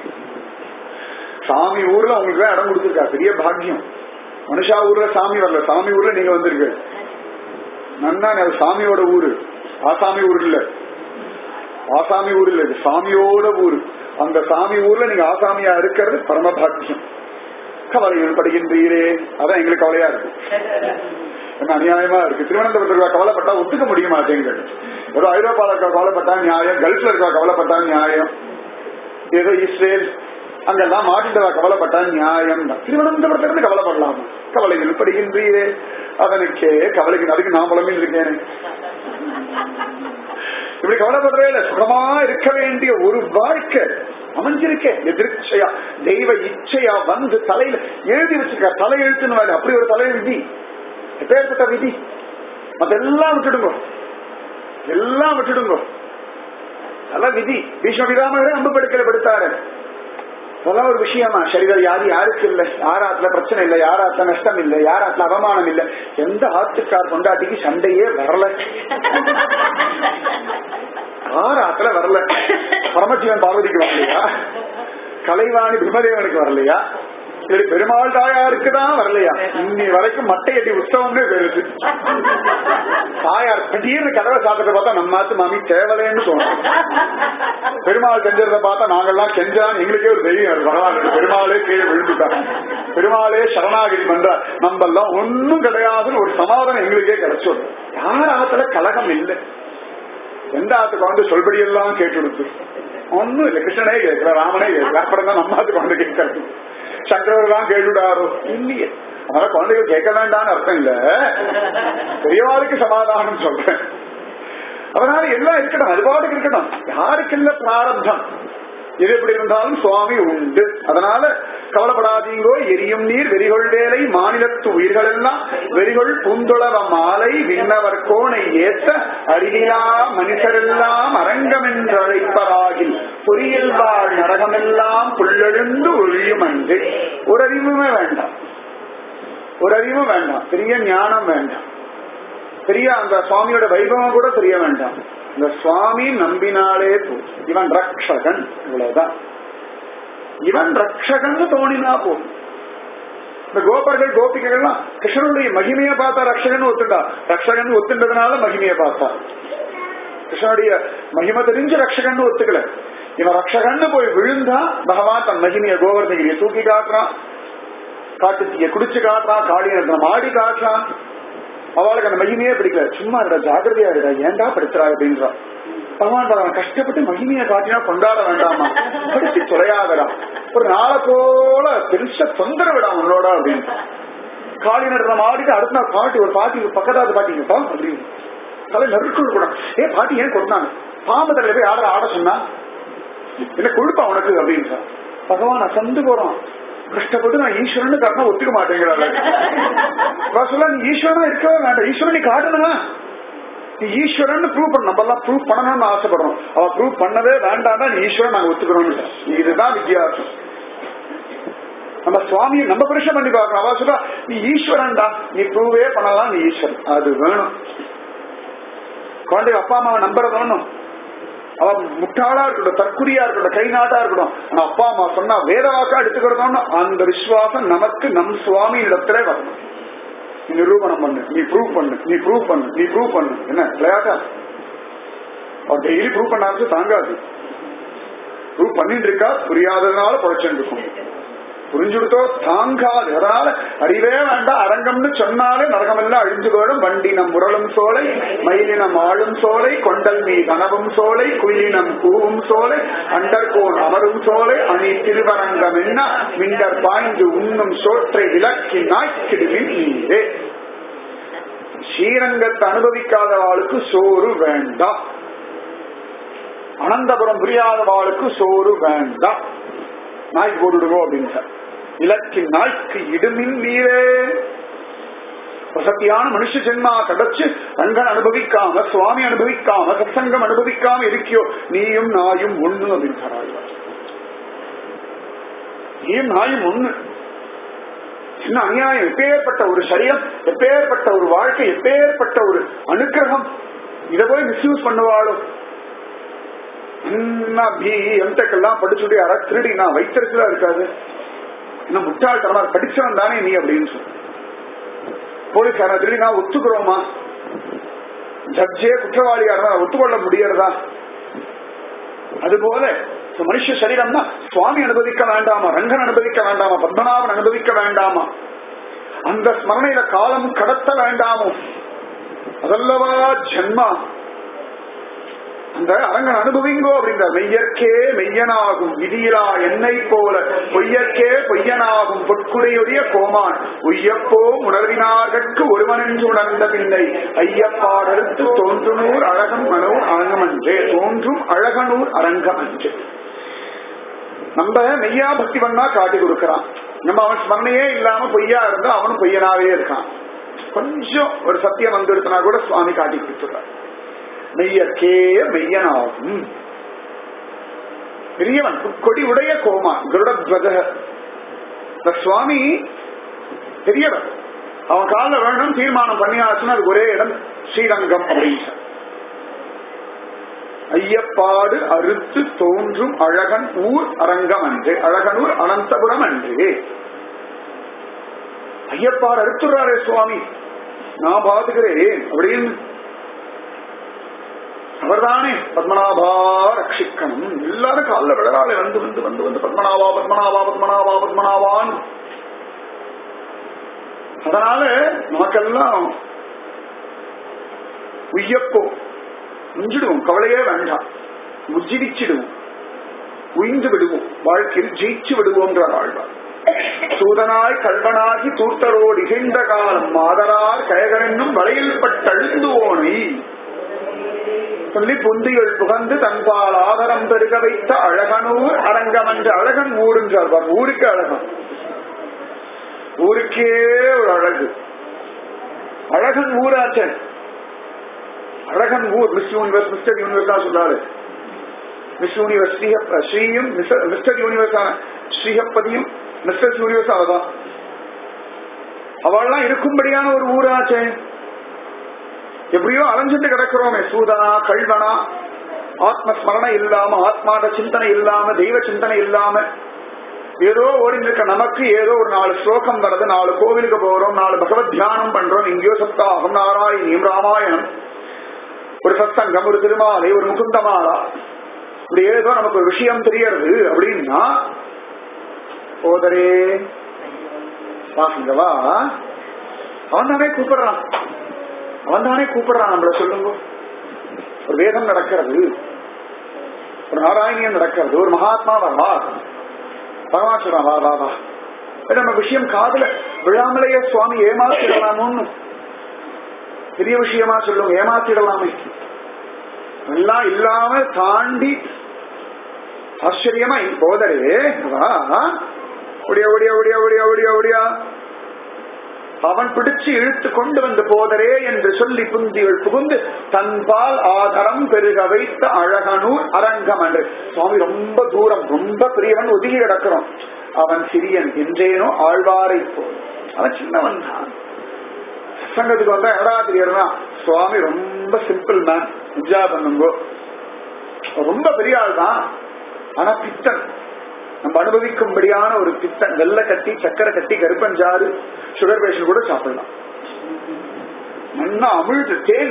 சாமி ஊர்ல உங்களுக்கு தான் இடம் கொடுத்துருக்கா பெரிய பாக்கியம் மனுஷா ஊர்ல சாமி வரல சாமி ஊர்ல நீங்க வந்திருக்கு நன்னா அது சாமியோட ஊரு ஆசாமி ஊர் இல்ல ஆசாமி ஊர் இல்ல இது சாமியோட ஊரு அந்த சாமி ஊர்ல நீங்க ஆசாமியா இருக்கிறது பரம பாக்கியம் கவலையில் படுகின்றீரே அதான் எங்களுக்கு கவலையா இருக்கு என்ன அநியாயமா இருக்கு திருவனந்தபுரத்துல கவலைப்பட்டா ஒத்துக்க முடிய மாட்டேங்குது ஏதோ ஐரோப்பால இருக்க கவலைப்பட்டா நியாயம் கல்ஃப்ல இருக்க கவலைப்பட்டா நியாயம் ஏதோ இஸ்ரேல் அங்கெல்லாம் மாட்டிட்டவா கவலைப்பட்டா நியாயம் தான் திருவனந்தபுரத்துல இருந்து கவலைப்படலாம் கவலைகள் படுகின்றீரே அதனுக்கே கவலைக்கு அதுக்கு நான் புலம்பில் இருக்கேன் இப்படி கவலைப்படுறே இல்ல சுகமா இருக்க வேண்டிய ஒரு வாழ்க்கை அமைஞ்சிருக்கே எதிர்ச்சையா தெய்வ இச்சையா வந்து தலையில எழுதி வச்சிருக்க தலை எழுத்துன்னு வேலை அப்படி ஒரு தலை விதி எப்பேற்பட்ட விதி அதெல்லாம் விட்டுடுங்க எல்லாம் விட்டுடுங்க அதெல்லாம் விதி பீஷ்ம பிதாமகரே அம்பு படுக்கல படுத்தாரு அதெல்லாம் ஒரு விஷயமா சரீரம் யாரு யாருக்கு இல்ல யாராத்துல பிரச்சனை இல்ல யாராத்துல நஷ்டம் இல்ல யாராத்துல அவமானம் இல்ல எந்த ஆத்துக்கார் கொண்டாட்டிக்கு சண்டையே வரல ஆறாத்துல வரல பரமசிவன் பார்வதிக்கு வரலையா கலைவாணி பிரம்மதேவனுக்கு வரலையா சரி பெருமாள் தாயாருக்கு தான் வரலையா இன்னி வரைக்கும் மட்டையடி உற்சவம்னே பேருது தாயார் திடீர்னு கதவை சாப்பிட்டு பார்த்தா நம்ம மாத்து மாமி தேவலைன்னு தோணும் பெருமாள் செஞ்சதை பார்த்தா நாங்கெல்லாம் செஞ்சான் எங்களுக்கே ஒரு தெய்வம் பகவான் பெருமாளே கீழே விழுந்துட்டாங்க பெருமாளே சரணாகிரி பண்றார் நம்ம எல்லாம் ஒன்னும் கிடையாதுன்னு ஒரு சமாதானம் எங்களுக்கே கிடைச்சோம் யார் ஆத்துல கலகம் இல்லை எந்த ஆத்துக்கு வந்து சொல்படி எல்லாம் கேட்டு கொடுத்து ஒன்னும் இல்லை கிருஷ்ணனே கேட்கல ராமனே கேட்கல அப்புறம் தான் நம்ம ஆத்துக்கு வந்து கேட்கறது சங்கரவர் தான் கேட்டுடாரோ இல்லையே அதனால குழந்தைகள் கேட்க வேண்டாம்னு அர்த்தம் இல்ல பெரியவாளுக்கு சமாதானம் சொல்றேன் அதனால எல்லாம் இருக்கட்டும் அது பாட்டுக்கு இருக்கட்டும் யாருக்கு இல்ல பிராரப்தம் எது எப்படி இருந்தாலும் சுவாமி உண்டு அதனால கவலைப்படாதீங்கோ எரியும் நீர் வெறிகொள் வேலை மாநிலத்து உயிர்கள் எல்லாம் வெறிகொள் பூந்துளவ மாலை விண்ணவர் கோணை ஏத்த அறிவிலா மனுஷரெல்லாம் அரங்கம் என்று அழைப்பராகில் பொறியில் வாழ் நரகமெல்லாம் புல்லெழுந்து ஒழியும் அன்று ஒரு அறிவுமே வேண்டாம் ஒரு அறிவும் வேண்டாம் பெரிய ஞானம் வேண்டாம் பெரிய அந்த சுவாமியோட வைபவம் கூட தெரிய வேண்டாம் இந்த சுவாமி நம்பினாலே போதும் இவன் ரக்ஷகன் இவ்வளவுதான் இவன் ரக்ஷகன் தோணினா போதும் இந்த கோபர்கள் கோபிகைகள்லாம் கிருஷ்ணனுடைய மகிமையை பார்த்தா ரக்ஷகன் ஒத்துண்டா ரக்ஷகன் ஒத்துண்டதுனால மகிமையை பார்த்தா கிருஷ்ணனுடைய மகிமை தெரிஞ்சு ரக்ஷகன் ஒத்துக்கல இவன் ரக்ஷகன்னு போய் விழுந்தா பகவான் தன் மகிமைய கோவர்தகிரியை தூக்கி காட்டுறான் காட்டு தீய குடிச்சு காட்டுறான் காளியனத்தினம் ஆடி காட்டுறான் அவளுக்கு அந்த மகிமையே பிடிக்கல சும்மா இருடா ஜாகிரதையா இருடா ஏன்டா படுத்துறா அப்படின்றான் பகவான் பகவான் கஷ்டப்பட்டு மகிமையை காட்டினா கொண்டாட வேண்டாமா படிச்சு தொலையாதடா ஒரு நாளை போல பெருசா தொந்தரவிடா உன்னோட அப்படின்னு காளி நடனம் ஆடிட்டு அடுத்த நாள் பாட்டி ஒரு பாட்டி ஒரு பக்கத்தாது பாட்டிங்கப்பா அப்படின்னு தலை நறுக்குள் கூட ஏ பாட்டி ஏன் கொண்டாங்க பாம்பு தலையில போய் ஆட ஆட சொன்னா என்ன கொழுப்பா உனக்கு அப்படின்னு பகவான் அசந்து போறான் கஷ்டப்பட்டு நான் ஈஸ்வரன் காட்டினா ஒத்துக்க மாட்டேங்கிறாள் சொல்ல நீ ஈஸ்வரனா இருக்கவே வேண்டாம் ஈஸ்வரன் நீ காட்டணுமா நீ ஈஸ்வரன் ப்ரூவ் பண்ண நம்ம எல்லாம் ப்ரூவ் பண்ணணும்னு ஆசைப்படுறோம் அவ ப்ரூவ் பண்ணவே வேண்டாம்னா நீ ஈஸ்வரன் நாங்க ஒத்துக்கணும் இதுதான் வித்தியாசம் நம்ம சுவாமியை நம்ம புருஷன் பண்ணி பார்க்கணும் அவ சொல்றா நீ ஈஸ்வரன்டா நீ ப்ரூவே பண்ணலாம் நீ ஈஸ்வரன் அது வேணும் குழந்தை அப்பா அம்மாவை நம்புறது வேணும் அவ முட்டாளா இருக்கட்டும் தற்குறியா இருக்கட்டும் கை நாட்டா இருக்கட்டும் ஆனா அப்பா அம்மா சொன்னா வேத வாக்கா எடுத்துக்கிறதோன்னு அந்த விசுவாசம் நமக்கு நம் சுவாமி இடத்துல வரணும் நீ நிரூபணம் பண்ணு நீ ப்ரூவ் பண்ணு நீ ப்ரூவ் பண்ணு நீ ப்ரூவ் பண்ணு என்ன விளையாட்டா அவர் டெய்லி ப்ரூவ் பண்ண ஆரம்பிச்சு தாங்காது ப்ரூவ் பண்ணிட்டு இருக்கா புரியாததுனால பொழைச்சுட்டு இருக்கும் புரிஞ்சுடுத்தோ தாங்காது அதனால அறிவே வேண்டாம் அரங்கம்னு சொன்னாலே நரகமெல்லாம் அழிஞ்சு போயிடும் வண்டினம் முரளும் சோலை மயிலினம் ஆளும் சோலை கொண்டல் மீ கனவும் சோலை குயிலினம் கூவும் சோலை அண்டர்கோன் அமரும் சோலை அணி திருவரங்கம் என்ன மிண்டர் பாய்ந்து உண்ணும் சோற்றை விளக்கி நாய்க்கிடுவின் நீரே ஸ்ரீரங்கத்தை அனுபவிக்காதவாளுக்கு சோறு வேண்டாம் அனந்தபுரம் புரியாதவாளுக்கு சோறு வேண்டாம் நாய்க்கு போட்டுடுவோம் அப்படின்னு இலக்கின் நாய்க்கு இடுமின் நீரே வசத்தியான மனுஷ ஜென்மா கிடைச்சு ரங்கன் அனுபவிக்காம சுவாமி அனுபவிக்காம சத்சங்கம் அனுபவிக்காம இருக்கியோ நீயும் நாயும் ஒண்ணு அப்படின்னு சொன்னாங்க நீயும் நாயும் ஒண்ணு என்ன அநியாயம் எப்பேற்பட்ட ஒரு சரீரம் எப்பேற்பட்ட ஒரு வாழ்க்கை எப்பேற்பட்ட ஒரு அனுக்கிரகம் இதை போய் மிஸ்யூஸ் பண்ணுவாளோ பி எம்டெக்கெல்லாம் படிச்சுட்டு யாரா திருடி நான் வைத்திருக்கா இருக்காது என்ன முட்டாள்தனமா படிச்சவன் தானே நீ அப்படின்னு சொல்லு போலீஸ்காரன் திருடி நான் ஒத்துக்கிறோமா ஜட்ஜே குற்றவாளியா இருந்தா ஒத்துக்கொள்ள முடியறதா அதுபோல மனுஷ சரீரம்னா சுவாமி அனுபவிக்க வேண்டாமா ரங்கன் அனுபவிக்க வேண்டாமா பத்மநாபன் அனுபவிக்க வேண்டாமா அந்த ஸ்மரணையில காலம் கடத்த வேண்டாமோ அதல்லவா ஜென்மா அந்த அரங்கன் அனுபவிங்கோ அப்படின்ற மெய்யற்கே மெய்யனாகும் விதியிலா என்னை போல பொய்யற்கே பொய்யனாகும் பொற்குடையுடைய கோமான் உய்யப்போ உணர்வினார்கட்கு ஒருவனென்று உணர்ந்த பின்னை ஐயப்பாடடுத்து தோன்றுனூர் அழகன் மனூர் அரங்கமன்றே தோன்றும் அழகனூர் அரங்கமன்றே நம்ம மெய்யா பக்தி பண்ணா காட்டி கொடுக்கறான் நம்ம அவன் ஸ்மரணையே இல்லாம பொய்யா இருந்தா அவனும் பொய்யனாவே இருக்கான் கொஞ்சம் ஒரு சத்தியம் வந்துடுத்தினா கூட சுவாமி காட்டி கொடுத்துறான் மெய்யற்கே மெய்யனாகும் பெரியவன் கொடி உடைய கோமா கருடத்வஜ இந்த சுவாமி பெரியவன் அவன் காலில் வேணும் தீர்மானம் பண்ணியாச்சுன்னா அது ஒரே இடம் ஸ்ரீரங்கம் அப்படின்னு ஐயப்பாடு அறுத்து தோன்றும் அழகன் ஊர் அரங்கம் அன்று அழகனூர் அனந்தபுரம் அன்று ஐயப்பாடு அறுத்துறாரே சுவாமி நான் பாத்துக்கிறேன் அப்படின்னு அவர்தானே பத்மநாபா ரட்சிக்கணும் எல்லாரும் காலில் விழறாளே வந்து வந்து வந்து வந்து பத்மநாபா பத்மநாபா பத்மநாபா பத்மநாபான் அதனால நமக்கெல்லாம் உய்யப்போ முஞ்சிடுவோம் கவலையே வேண்டாம் உஜ்ஜிடிச்சிடுவோம் உயிந்து விடுவோம் வாழ்க்கையில் ஜெயிச்சு விடுவோம்ன்றார் ஆழ்வார் சூதனாய் கல்வனாகி தூர்த்தரோடு இகழ்ந்த காலம் மாதரார் கயகரென்னும் வலையில் பட்டழுந்துவோனை சொல்லி புந்திகள் புகந்து தன்பால் ஆதரம் பெருக வைத்த அழகனூர் அரங்கம் என்று அழகன் ஊருன்றார் ஊருக்கு அழகம் ஊருக்கே ஒரு அழகு அழகன் ஊராச்சன் அழகன் ஊர் மிஸ் யூனிவர்ஸ் மிஸ்டர் யூனிவர்ஸா சொன்னாரு மிஸ் யூனிவர்ஸ் ஸ்ரீயும் மிஸ்டர் யூனிவர்ஸான ஸ்ரீஹப்பதியும் மிஸ்டர் யூனிவர்ஸ் அவதான் அவள்லாம் இருக்கும்படியான ஒரு ஊராச்சே எப்படியோ அலைஞ்சிட்டு கிடக்கிறோமே சூதனா கல்வனா ஆத்மஸ்மரண இல்லாம ஆத்மாத சிந்தனை இல்லாம தெய்வ சிந்தனை இல்லாம ஏதோ ஓடிட்டு இருக்க நமக்கு ஏதோ ஒரு நாலு ஸ்லோகம் வருது நாலு கோவிலுக்கு போறோம் நாலு பகவத் தியானம் பண்றோம் எங்கேயோ சப்தாகம் நாராயணியம் ராமாயணம் ஒரு சத்சங்கம் ஒரு திருமாலை ஒரு முகுந்தமாலா இப்படி ஏதோ நமக்கு ஒரு விஷயம் தெரியறது அப்படின்னா சோதரே வா இங்க வா அவன் தானே கூப்பிடுறான் அவன் தானே கூப்பிடுறான் நம்மள சொல்லுங்க ஒரு வேதம் நடக்கிறது ஒரு நாராயணியம் நடக்கிறது ஒரு மகாத்மா வா பகவான் சொல்றான் வா வா வா இப்ப நம்ம விஷயம் காதுல விழாமலேயே சுவாமி ஏமாத்திடலாமோன்னு பெரிய விஷயமா சொல்லுங்க ஏமாத்திடலாமே எல்லாம் இல்லாம தாண்டி ஆச்சரியமா போதரே வா ஒடியா ஒடியா ஒடியா ஒடியா ஒடியா ஒடியா அவன் பிடிச்சு இழுத்து கொண்டு வந்து போதரே என்று சொல்லி புந்திகள் புகுந்து தன்பால் ஆதரம் பெருக வைத்த அழகனூர் அரங்கம் என்று சுவாமி ரொம்ப தூரம் ரொம்ப பெரியவன் ஒதுங்கி கிடக்கிறோம் அவன் சிறியன் என்றேனோ ஆழ்வாரை போல் அவன் சின்னவன் தான் சங்கத்துக்கு வந்தா எடா தெரியறா சுவாமி ரொம்ப சிம்பிள் மேன் என்ஜாய் பண்ணுங்கோ ரொம்ப பெரிய ஆள் தான் ஆனா பித்தன் நம்ம அனுபவிக்கும்படியான ஒரு பித்தன் வெள்ளை கட்டி சக்கரை கட்டி கருப்பஞ்சாறு சுகர் பேஷன் கூட சாப்பிடலாம் மண்ணா அமிழ்ந்து தேன்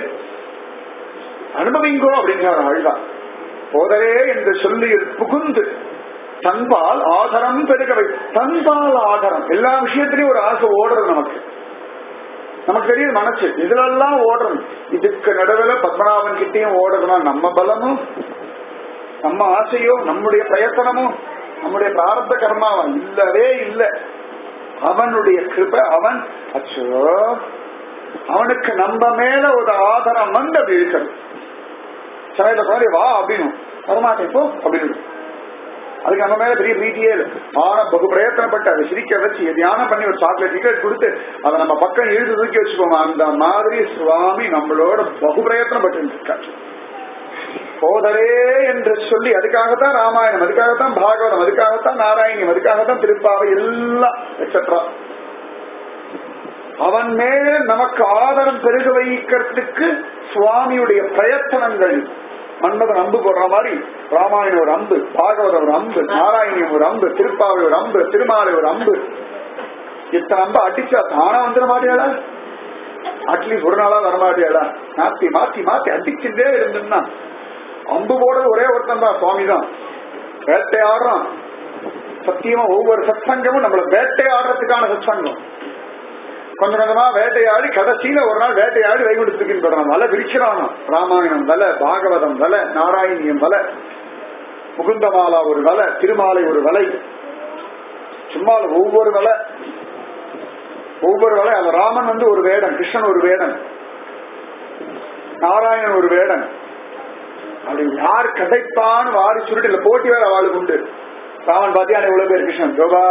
அனுபவிங்கோ அப்படிங்கிற அழுதா போதரே என்று சொல்லி புகுந்து தன்பால் ஆதரம் பெருகவை தன்பால் ஆதரம் எல்லா விஷயத்திலையும் ஒரு ஆசை ஓடுறது நமக்கு நமக்கு தெரியுது மனசு இதுலெல்லாம் ஓடுறது இதுக்கு நடுவில் பத்மநாபன் கிட்டையும் ஓடுறதுனா நம்ம பலமும் நம்ம ஆசையோ நம்முடைய பிரயத்தனமோ நம்முடைய பிராரத்த கர்மாவா இல்லவே இல்ல அவனுடைய கிருப அவன் அச்சோ அவனுக்கு நம்ம மேல ஒரு ஆதரம் வந்து அப்படி இருக்கிறது சமயத்தை பாரு வா அப்படின்னு வரமாட்டேன் போ அப்படின்னு அதுக்கு நம்ம மேல பெரிய பிரீத்தியே இல்லை ஆனா பகு பிரயத்தனப்பட்டு அதை சிரிக்க வச்சு தியானம் பண்ணி ஒரு சாக்லேட் டிக்கெட் கொடுத்து அதை நம்ம பக்கம் இழுத்து தூக்கி வச்சுக்கோமா அந்த மாதிரி சுவாமி நம்மளோட பகு பிரயத்தனப்பட்டு இருக்காரு போதரே என்று சொல்லி அதுக்காகத்தான் ராமாயணம் அதுக்காகத்தான் பாகவதம் அதுக்காகத்தான் நாராயணியம் அதுக்காகத்தான் திருப்பாவை எல்லாம் எக்ஸெட்ரா அவன் மேல நமக்கு ஆதரம் பெருக வைக்கிறதுக்கு சுவாமியுடைய பிரயத்தனங்கள் மன்மதன் அம்பு போடுற மாதிரி ராமாயணம் ஒரு அம்பு பாகவதம் ஒரு அம்பு நாராயணியம் ஒரு அம்பு திருப்பாவை ஒரு அம்பு திருமாலை ஒரு அம்பு இத்தனை அம்பு அடிச்சா தானா வந்துட மாட்டியாளா அட்லீஸ்ட் ஒரு நாளா வரமாட்டியாளா மாத்தி மாத்தி மாத்தி அடிச்சுட்டே இருந்தோம்னா அம்பு போடுறது ஒரே ஒருத்தன் தான் சுவாமி தான் வேட்டையாடுறான் சத்தியமா ஒவ்வொரு சத்சங்கமும் நம்மள வேட்டையாடுறதுக்கான சத்சங்கம் கொஞ்சம் கொஞ்சமா வேட்டையாடி கடைசியில ஒரு நாள் வேட்டையாடி வைகுண்டத்துக்கு போடுறான் வலை விரிக்கிறானா ராமாயணம் வலை பாகவதம் வலை நாராயணியம் வலை முகுந்தமாலா ஒரு வலை திருமாலை ஒரு வலை சும்மா ஒவ்வொரு வலை ஒவ்வொரு வலை அந்த ராமன் வந்து ஒரு வேடன் கிருஷ்ணன் ஒரு வேடன் நாராயணன் ஒரு வேடன் அப்படி யார் கதைப்பான்னு வாரி சுருட்டு இல்ல போட்டி வேற அவளுக்கு உண்டு ராமன் பாத்தியா எவ்வளவு பேர் கிருஷ்ணன் ஜோபா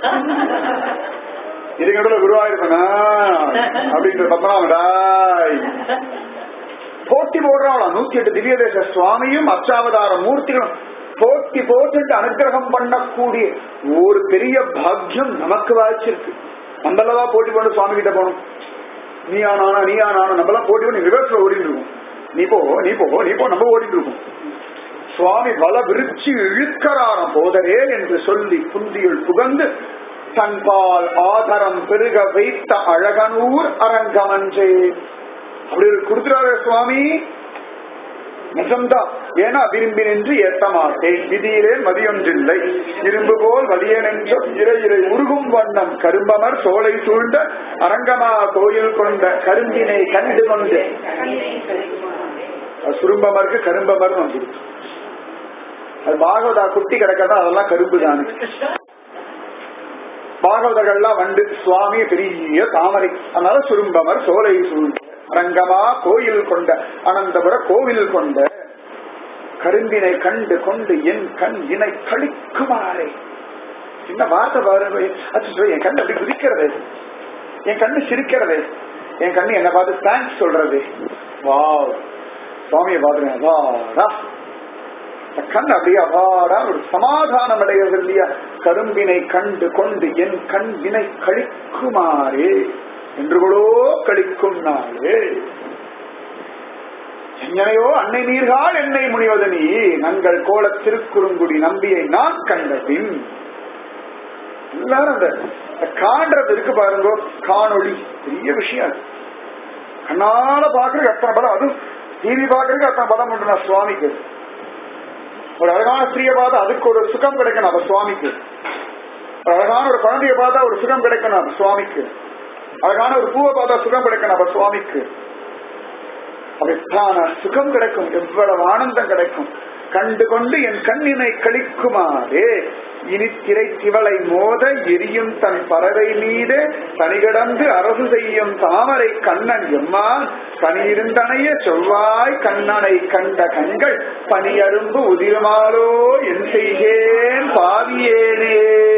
இதுக்கு நடுவில் குருவாயிருப்பனா அப்படின்ற பத்மநாபடாய் போட்டி போடுறாங்களா நூத்தி எட்டு திவ்ய தேச சுவாமியும் அச்சாவதார மூர்த்திகளும் போட்டி போட்டு அனுகிரகம் பண்ணக்கூடிய ஒரு பெரிய பாக்கியம் நமக்கு வாய்ச்சிருக்கு நம்மளவா போட்டி போட்டு சுவாமி கிட்ட போகணும் நீ ஆனானா நீ ஆனானா நம்மளாம் போட்டி பண்ணி ரிவர்ஸ்ல ஓடிட்டு இருக்கோம் நீ போ நீ போ நீ போ நம்ம ஓடிட்டு இருக்கோம் சுவாமி வல விருச்சி இழுக்கராரம் போதரே என்று சொல்லி புந்தியுள் புகந்து தன்பால் ஆதரம் பெருக வைத்த அழகனூர் அரங்கமன்றே அப்படி ஒரு கொடுத்துறாரு சுவாமி நிஜம்தான் ஏன்னா விரும்பி நின்று ஏத்த மாட்டேன் விதியிலே மதியொன்றில்லை இரும்பு போல் வலியனென்ற இறை இறை உருகும் வண்ணம் கரும்பமர் சோலை சூழ்ந்த அரங்கமா கோயில் கொண்ட கரும்பினை கண்டு கொண்டு சுரும்பமருக்கு கரும்பமர் வந்துருச்சு அது பாகவதா குட்டி கிடக்கதான் அதெல்லாம் கரும்பு தானே பாகவதர்கள்லாம் வந்து சுவாமி பெரிய தாமரை அதனால சுரும்பமர் சோலை சூழ்ந்த அரங்கமா கோயில் கொண்ட அனந்தபுர கோவில் கொண்ட கரும்பினை கண்டு கொண்டு என் கண் இணை கழிக்குமாறே சின்ன வார்த்தை பாரு அச்சோ என் கண் அப்படி குதிக்கிறது என் கண்ணு சிரிக்கிறது என் கண்ணு என்ன பார்த்து தேங்க்ஸ் சொல்றது வா சுவாமியை பாத்துறேன் வாடா கண் அப்படியே அவாடா ஒரு சமாதானம் அடைகிறது இல்லையா கரும்பினை கண்டு கொண்டு என் கண் வினை கழிக்குமாறே என்று கூட கழிக்கும் நாளே எங்கனையோ அன்னை நீர்கால் என்னை முனிவது நீ நங்கள் கோல திருக்குறுங்குடி நம்பியை நான் கண்டபின் எல்லாரும் அந்த அந்த காண்றது இருக்கு பாருங்க காணொளி பெரிய விஷயம் அது கண்ணால பாக்குறதுக்கு அத்தனை பலம் அதுவும் டிவி பாக்குறதுக்கு அத்தனை பலம் உண்டு நான் சுவாமிக்கு ஒரு அழகான ஸ்திரியை பார்த்தா அதுக்கு ஒரு சுகம் கிடைக்கணும் அப்ப சுவாமிக்கு ஒரு அழகான ஒரு குழந்தைய பார்த்தா ஒரு சுகம் கிடைக்கணும் அப்ப சுவாமிக்கு அழகான ஒரு பூவை பார்த்தா சுகம் கிடைக்கணும் அப்ப சுவாமிக்கு அவைத்தான சுகம் கிடைக்கும் எவ்வளவு ஆனந்தம் கிடைக்கும் கண்டு கொண்டு என் கண்ணினை கழிக்குமாறே இனி திரை திவளை மோத எரியும் தன் பறவை மீது தனிகடந்து அரசு செய்யும் தாமரை கண்ணன் எம்மான் கனியிருந்தனைய செவ்வாய் கண்ணனை கண்ட கண்கள் பனியரும்பு உதிரமாலோ என் செய்கேன் பாவியேனே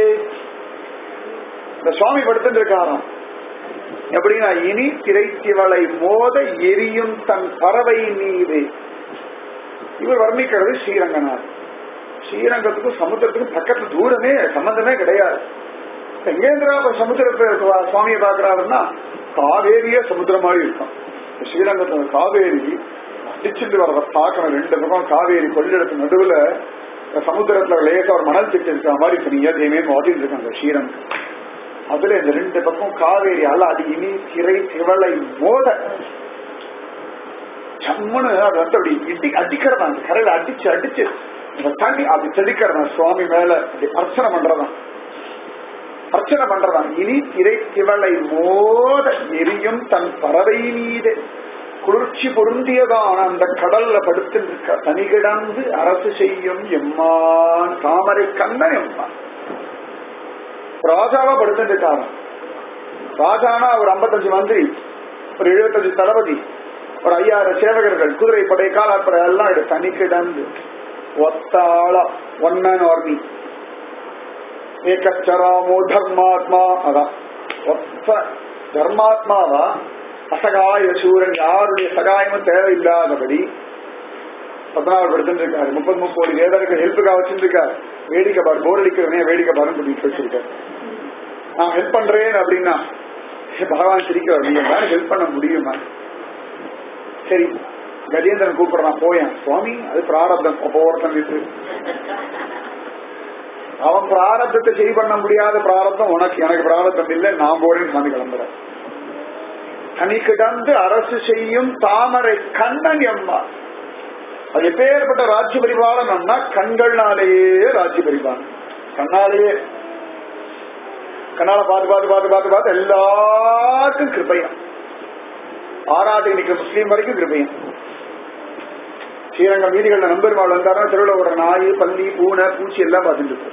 இந்த சுவாமி படுத்துட்டு இருக்காராம் எப்படின்னா இனி திரைத்திவளை மோத எரியும் தன் பறவை மீது இவர் வர்ணிக்கிறது ஸ்ரீரங்கநாத் ஸ்ரீரங்கத்துக்கும் சமுத்திரத்துக்கும் பக்கத்து தூரமே சம்பந்தமே கிடையாது எங்கேந்திரா இப்ப சமுத்திரத்தை வா- சுவாமியை பாக்குறாருன்னா காவேரியே சமுத்திரம் மாதிரி இருக்கும் ஸ்ரீரங்கத்துல காவேரி அடிச்சுட்டு வரத பார்க்கணும் ரெண்டு பக்கம் காவேரி கொள்ளிடத்து நடுவுல சமுத்திரத்துல லேசா ஒரு மணல் திட்டு இருக்கிற மாதிரி இப்ப நீங்க தேமே ஓட்டிட்டு இருக்காங்க ஸ்ரீரங்கம் அதுல இந்த ரெண்டு பக்கம் காவேரி அல அது இனி திரை திவளை மோத சம்முன்னு அது வந்து அப்படி இடி அடிக்கிறதா அந்த கரையில அடிச்சு அடிச்சு இந்த தண்ணி அப்படி தெளிக்கிறதா சுவாமி மேல அப்படி அர்ச்சனை பண்றதான் அர்ச்சனை பண்றதான் இனி திரை திவளை மோத எரியும் தன் பறவை மீது குளிர்ச்சி பொருந்தியதான அந்த கடல்ல படுத்து இருக்க தனி கிடந்து அரசு செய்யும் எம்மான் தாமரை கண்ணன் எம்மான் ராஜாவா படுத்துட்டு இருக்காங்க ராஜானா ஒரு ஐம்பத்தஞ்சு மந்திரி ஒரு எழுபத்தஞ்சு தளபதி ஒரு ஐயாயிரம் சேவகர்கள் குதிரை படை காலாட்படை எல்லாம் எடுத்து தனி கிடந்து ஒத்தாளா ஒன் மேன் ஆர்மி ஏகச்சராமோ தர்மாத்மா அதான் ஒத்த தர்மாத்மாவா அசகாய சூரன் யாருடைய சகாயமும் தேவையில்லாதபடி பத்னாவது படுத்துட்டு இருக்காரு முப்பது முப்பது வேதருக்கு ஹெல்ப்புக்காக வச்சிருக்காரு வேடிக்கை பாரு போர் அடிக்கிறவனே வேடிக்கை பாருன்னு சொல்லி வச்சிருக்காரு நான் ஹெல்ப் பண்றேன் அப்படின்னா "ஹே, பகவான் சிரிக்கிறார் நீங்க மேல ஹெல்ப் பண்ண முடியுமா சரி கஜேந்திரன் கூப்பிடுறான் போயேன் சுவாமி அது பிராரப்தம் அப்போ ஒருத்தன் விட்டு அவன் பிராரப்தத்தை சரி பண்ண முடியாத பிராரப்தம் உனக்கு எனக்கு பிராரப்தம் இல்லை நான் போறேன்னு சாமி கிளம்புறேன் தனி கிடந்து அரசு செய்யும் தாமரை கண்ணன் எம்மா அது எப்பேற்பட்ட ராஜ்ய பரிபாலனம்னா கண்கள்னாலேயே ராஜ்ய பரிபாலனம் கண்ணாலேயே கண்ணால பார்த்து பார்த்து பார்த்து பார்த்து பார்த்து எல்லாருக்கும் கிருபையம் ஆறாட்டு நிக்கிற முஸ்லீம் வரைக்கும் கிருபையம் ஸ்ரீரங்கம் வீதிகள்ல நம்பெருமாள் வந்தாருன்னா தெருவில் ஒரு நாய் பல்லி பூனை பூச்சி எல்லாம் பார்த்துட்டு இருக்கும்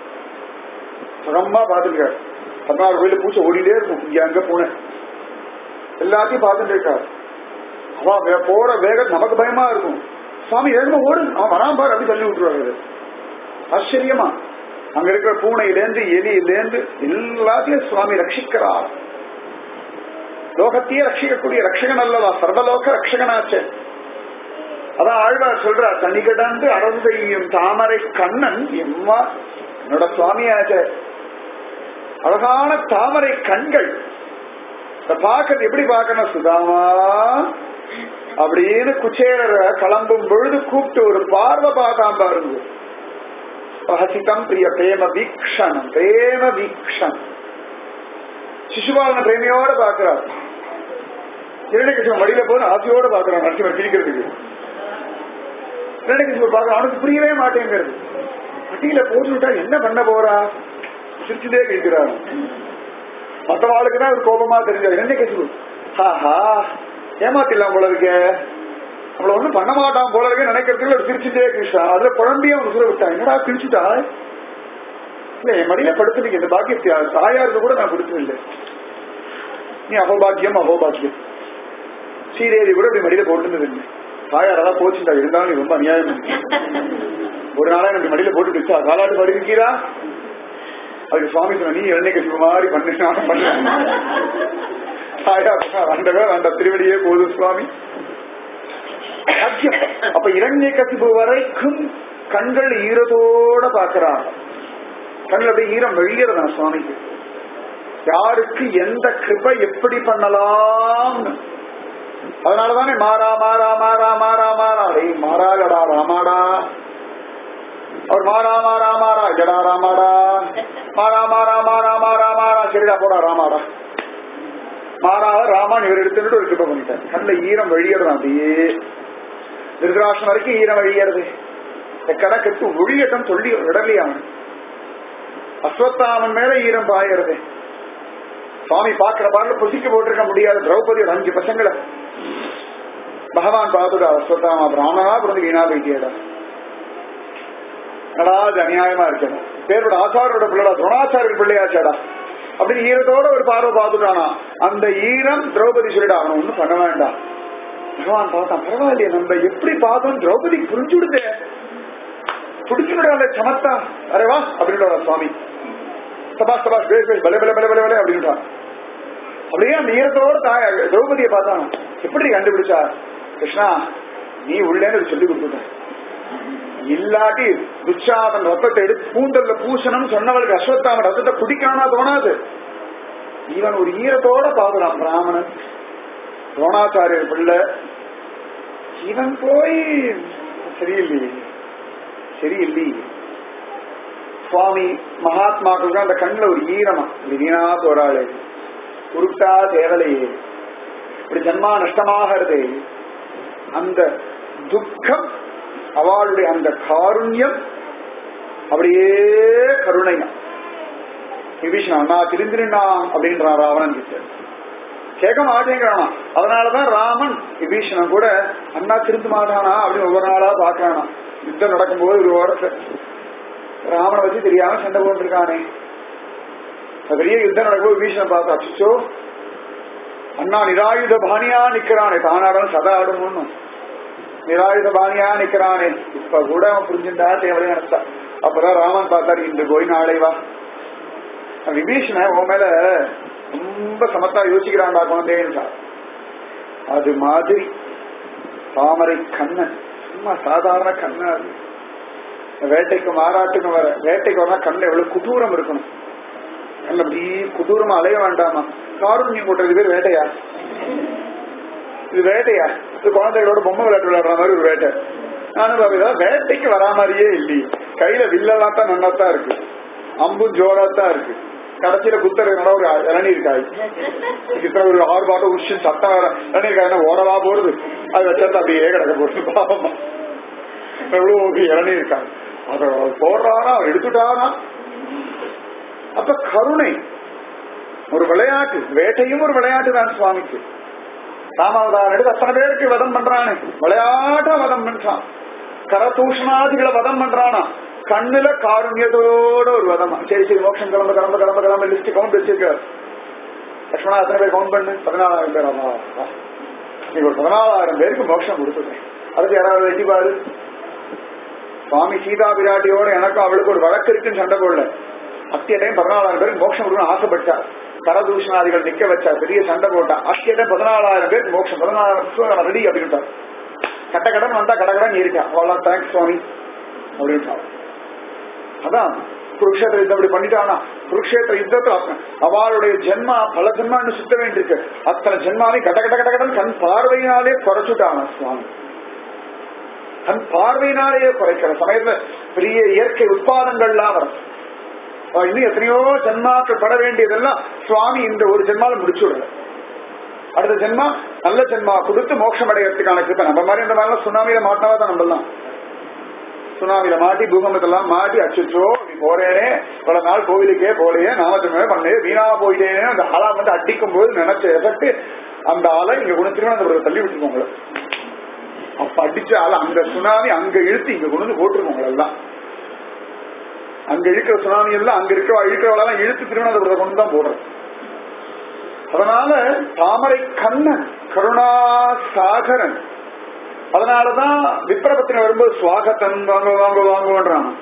சுகமா பார்த்துருக்காரு பதினாறு கோயில பூச்சி ஓடிட்டே இருக்கும் இங்க அங்க பூனை எல்லாத்தையும் பார்த்துட்டு இருக்காரு அவன் வே- போற வேகம் நமக்கு பயமா இருக்கும் சுவாமி எழுந்து ஓடு அவன் வராம பாரு அப்படி தள்ளி விட்டுருவாரு ஆச்சரியமா அங்க இருக்கிற பூனையிலேந்து எலியிலேந்து எல்லாத்தையும் சுவாமி ரட்சிக்கிறார் லோகத்தையே ரட்சிக்கக்கூடிய ரட்சகன் அல்லவா சர்வலோக ரட்சகனாச்சே அதான் ஆழ்வார் சொல்றார் தனி கிடந்து அரசு செய்யும் தாமரை கண்ணன் எம்மா என்னோட சுவாமியாச்சே அழகான தாமரை கண்கள் இத பார்க்கறது எப்படி பார்க்கணும் சுதாமா அப்படின்னு குச்சேரர கிளம்பும் பொழுது கூப்பிட்டு ஒரு பார்வை பார்க்காம பாருங்க பிரஹசிதம் பிரிய பிரேம வீக்ஷணம் பிரேம வீக்ஷன் சிசுபாலன பிரேமையோட பாக்குறார் இரண்டகிருஷ்ணன் வழியில போன ஆசையோட பாக்குறான் நரசிம்மர் பிரிக்கிறதுக்கு இரண்டகிருஷ்ணன் பார்க்க அவனுக்கு புரியவே மாட்டேங்கிறது வட்டியில போட்டுட்டா என்ன பண்ண போறா சிரிச்சுட்டே கேட்கிறான் மற்றவாளுக்கு தான் ஒரு கோபமா தெரிஞ்சது என்ன கேட்டு ஹாஹா ஏமாத்திடலாம் போல இருக்க நம்மள ஒண்ணும் பண்ண மாட்டான் போல இருக்க நினைக்கிறதுக்கு ஒரு சிரிச்சுட்டே கிருஷ்ணா அதுல குழம்பியே அவன் உசுர விட்டான் என்னடா சிரிச்சுட்டா இல்ல என் மடியில படுத்துறீங்க இந்த பாக்கியத்தை தாயாருக்கு கூட நான் கொடுத்ததில்லை நீ அகோபாக்கியம் அகோபாக்கியம் ஸ்ரீதேவி கூட இப்படி மடியில போட்டுருந்தது இல்லை தாயார் அதான் போச்சுட்டா இருந்தாலும் நீ ரொம்ப அநியாயம் பண்ணி. ஒரு நாளா எனக்கு மடியில போட்டு வச்சா காலாட்டு படுக்கிறா அதுக்கு சுவாமி சொன்ன நீ எண்ணெய் கசிவு மாதிரி பண்ணு நானும் பண்ணேன் தாயா ஆண்டவே அந்த திருவடியே போதும் சுவாமி சத்தியம். அப்ப இரண்ய கசிவு வரைக்கும் கண்கள் ஈரத்தோட பாக்குறாங்க கண்கள் அப்படியே ஈரம் வெளியறதா சுவாமிக்கு யாருக்கு எந்த கிருபை எப்படி பண்ணலாம்னு அதனாலதானே மாறா மாறா மாறா மாறா மாறா டேய் மாறாகடா ராமாடா அவர் மாறா மாறா மாறா ஜடா ராமாடா மாறா மாறா மாறா மாறா மாறா சரிடா போடா ராமாடா மாறாத ராமான் இவர் எடுத்துட்டு ஒரு கிருப்ப பண்ணிட்டார் கண்ணுல ஈரம் வழியறது அப்படியே திருதராஷ்டிரம் வரைக்கும் ஈரம் வழியறது கடை கட்டு ஒழியட்டம் சொல்லி விடலையா அவன் அஸ்வத்தாமன் மேல ஈரம் பாயறது சுவாமி பாக்குற பாடல புசிக்க போட்டிருக்க முடியாது திரௌபதி ஒரு அஞ்சு பசங்களை பகவான் பார்த்துடா அஸ்வத்தாமா பிராமணா பிறந்து வீணா போயிட்டியடா என்னடா இது அநியாயமா இருக்கணும் பேரோட ஆச்சாரோட பிள்ளைடா துரோணாச்சாரியர் பிள்ளையாச்சாடா அப்படின்னு ஈரத்தோட ஒரு பார்வை பார்த்துட்டானா அந்த ஈரம் திரௌபதி சொல்லிடா அவன் ஒண்ணும் பண்ண வேண்டாம் பகவான் பார்த்தான் பரவாயில்லையே நம்ம எப்படி பார்த்தோம் திரௌபதிக்கு புரிஞ்சு விடுதே பிடிச்சுடா அந்த சமத்தா அரே வா அப்படின்னு சுவாமி சபாஸ் சபாஸ் பேஸ் பேஸ் பலே பலே பலே பலே பலே அப்படின்ட்டா அப்படியே அந்த ஈரத்தோட தாய திரௌபதியை பார்த்தான் எப்படி கண்டுபிடிச்சா கிருஷ்ணா நீ உள்ளேன்னு சொல்லி கொடுத்துட்ட இல்லாட்டி துச்சாதன் ரத்தத்தை எடுத்து பூண்டல்ல பூசணும் சொன்னவளுக்கு அஸ்வத்தாமன் ரத்தத்தை குடிக்கானா தோணாது இவன் ஒரு ஈரத்தோட பாக்குறான் பிராமணன் துரோணாச்சாரியர் பிள்ளை இவன் போய் சரியில்லையே சரியில்லையே சுவாமி மகாத்மாக்களுக்கு அந்த கண்ணுல ஒரு ஈரமா இப்படி வீணா போறாளே உருட்டா தேவலையே இப்படி ஜன்மா நஷ்டமாகிறதே அந்த துக்கம் அவளுடைய அந்த காருண்யம் அப்படியே கருணையா விபீஷன் அண்ணா திருந்திருண்ணா அப்படின்றான் ராவணன் கிட்ட கேட்க மாட்டேங்கிறானா அதனாலதான் ராமன் விபீஷணன் கூட அண்ணா திருந்து மாட்டானா அப்படின்னு ஒவ்வொரு நாளா பாக்குறானா யுத்தம் நடக்கும்போது ஒரு ஓரத்துல ராமனை வச்சு தெரியாம சண்டை போட்டுருக்கானே பெரிய யுத்தம் நடக்கும்போது விபீஷணன் பார்த்தா அச்சோ அண்ணா நிராயுத பாணியா நிக்கிறானே தானாடும் சதா ஆடும்னு நிராயுத பாணியா நிக்கிறானே இப்ப கூட அவன் புரிஞ்சுட்டா தேவையா நினைச்சா அப்பதான் ராமன் பார்த்தாரு இன்று போய் நாளை வா விபீஷண உன் மேல ரொம்ப சமத்தா யோசிக்கிறான்டா குழந்தைன்னு அது மாதிரி தாமரை கண்ணன் சும்மா சாதாரண கண்ணன் அது வேட்டைக்கு மாறாட்டுக்கும் வர வேட்டைக்கு வரா கண்ணு எவ்வளவு குதூரம் இருக்கணும் கண்ணு அப்படி குதூரமா அலைய வேண்டாமா காருண்யம் கூட்டுறது பேர் வேட்டையா இது வேட்டையா இது குழந்தைகளோட பொம்மை விளையாட்டு விளையாடுற மாதிரி ஒரு வேட்டை நானும் பாப்பா வேட்டைக்கு வரா மாதிரியே இல்லையே கையில வில்லெல்லாம் தான் நன்னாத்தான் இருக்கு அம்பும் ஜோராத்தான் இருக்கு கடைசியில குத்தர் என்னடா ஒரு இளநீர் காய் கிட்ட ஒரு ஆறு பாட்டம் உஷு சத்தம் வேற இளநீர் காய் ஓடவா போறது அது வச்சா அப்படியே கிடக்க போறது பாவமா எவ்வளவு இளநீர் காய் அத போடுறாரா அவர் எடுத்துட்டாரா அப்ப கருணை ஒரு விளையாட்டு வேட்டையும் ஒரு விளையாட்டு தான் சுவாமிக்கு ராமாவதாரம் எடுத்து அத்தனை பேருக்கு வதம் பண்றானே விளையாட்டா வதம் பண்றான் கரதூஷணாதிகளை வதம் பண்றானா கண்ணுல காருண்யத்தோட ஒரு வதமா சரி சரி மோட்சம் கிளம்ப கிளம்ப கிளம்ப கிளம்ப லிஸ்ட் கவுண்ட் வச்சிருக்காரு லட்சுமணா எத்தனை பேர் கவுண்ட் பண்ணு பதினாலாயிரம் பேர் ஆமா நீங்க ஒரு பதினாலாயிரம் பேருக்கு மோட்சம் கொடுத்துட்டேன் அதுக்கு யாராவது வெட்டி பாரு சுவாமி சீதா பிராட்டியோட எனக்கும் அவளுக்கு ஒரு வழக்கு இருக்குன்னு சண்டை போடல அத்திய டைம் பதினாலாயிரம் பேருக்கு மோட்சம் கொடுக்கணும் ஆசைப்பட்டார் கரதூஷணாதிகள் நிக்க வச்சா பெரிய சண்டை போட்டா அத்திய டைம் பதினாலாயிரம் பேருக்கு மோட்சம் பதினாலாயிரம் ரெடி அப்படின்ட்டார் கட்ட கடன் வந்தா கடகடன் இருக்கா அவ்வளோ தேங்க்ஸ் சுவாமி அப்படின்ட்டான் அதான் குருக்ஷேத்திர யுத்தம் அப்படி பண்ணிட்டானா குருக்ஷேத்திர யுத்தத்துல அவளுடைய ஜென்மா பல ஜென்மான்னு சுத்த வேண்டியிருக்கு அத்தனை ஜென்மாவையும் கட்ட கட்ட கட்ட கடன் கண் பார்வையினாலே குறைச்சுட்டானா சுவாமி கண் பார்வையினாலேயே குறைக்கிற சமயத்துல பெரிய இயற்கை உட்பாதங்கள்லாம் வரும் இன்னும் எத்தனையோ ஜென்மாக்கள் பட வேண்டியதெல்லாம் சுவாமி இந்த ஒரு ஜென்மால முடிச்சு விடல அடுத்த ஜென்மா நல்ல ஜென்மா கொடுத்து மோட்சம் அடையறதுக்கான கிருப்பை நம்ம மாதிரி இந்த மாதிரிலாம் சுனாமியில மாட்டினவா தான் நம்பலாம் சுனாமியில மாட்டி பூகம்பத்தெல்லாம் மாட்டி அச்சோ நீ போறேனே பல நாள் கோவிலுக்கே போலையே நாமத்தமே பண்ணே வீணா போயிட்டேனே அந்த ஆளா வந்து அடிக்கும் போது நினைச்ச எஃபெக்ட் அந்த ஆளை இங்க கொண்டு திருவனந்தபுரத்தை தள்ளி விட்டுருக்கோங்கள அப்ப அடிச்ச ஆளை அந்த சுனாமி அங்க இழுத்து இங்க கொண்டு வந்து போட்டிருக்கோங்க எல்லாம் அங்க இழுக்கிற சுனாமி எல்லாம் அங்க இருக்கிற இழுக்கிறவளெல்லாம் இழுத்து திருவனந்தபுரத்தை கொண்டு தான் போடுறது அதனால தாமரை கண்ணன் கருணா சாகரன் அதனாலதான் விப்ரபத்தின வரும்போது சுவாகத்தன் வாங்க வாங்க வாங்குவன்றான்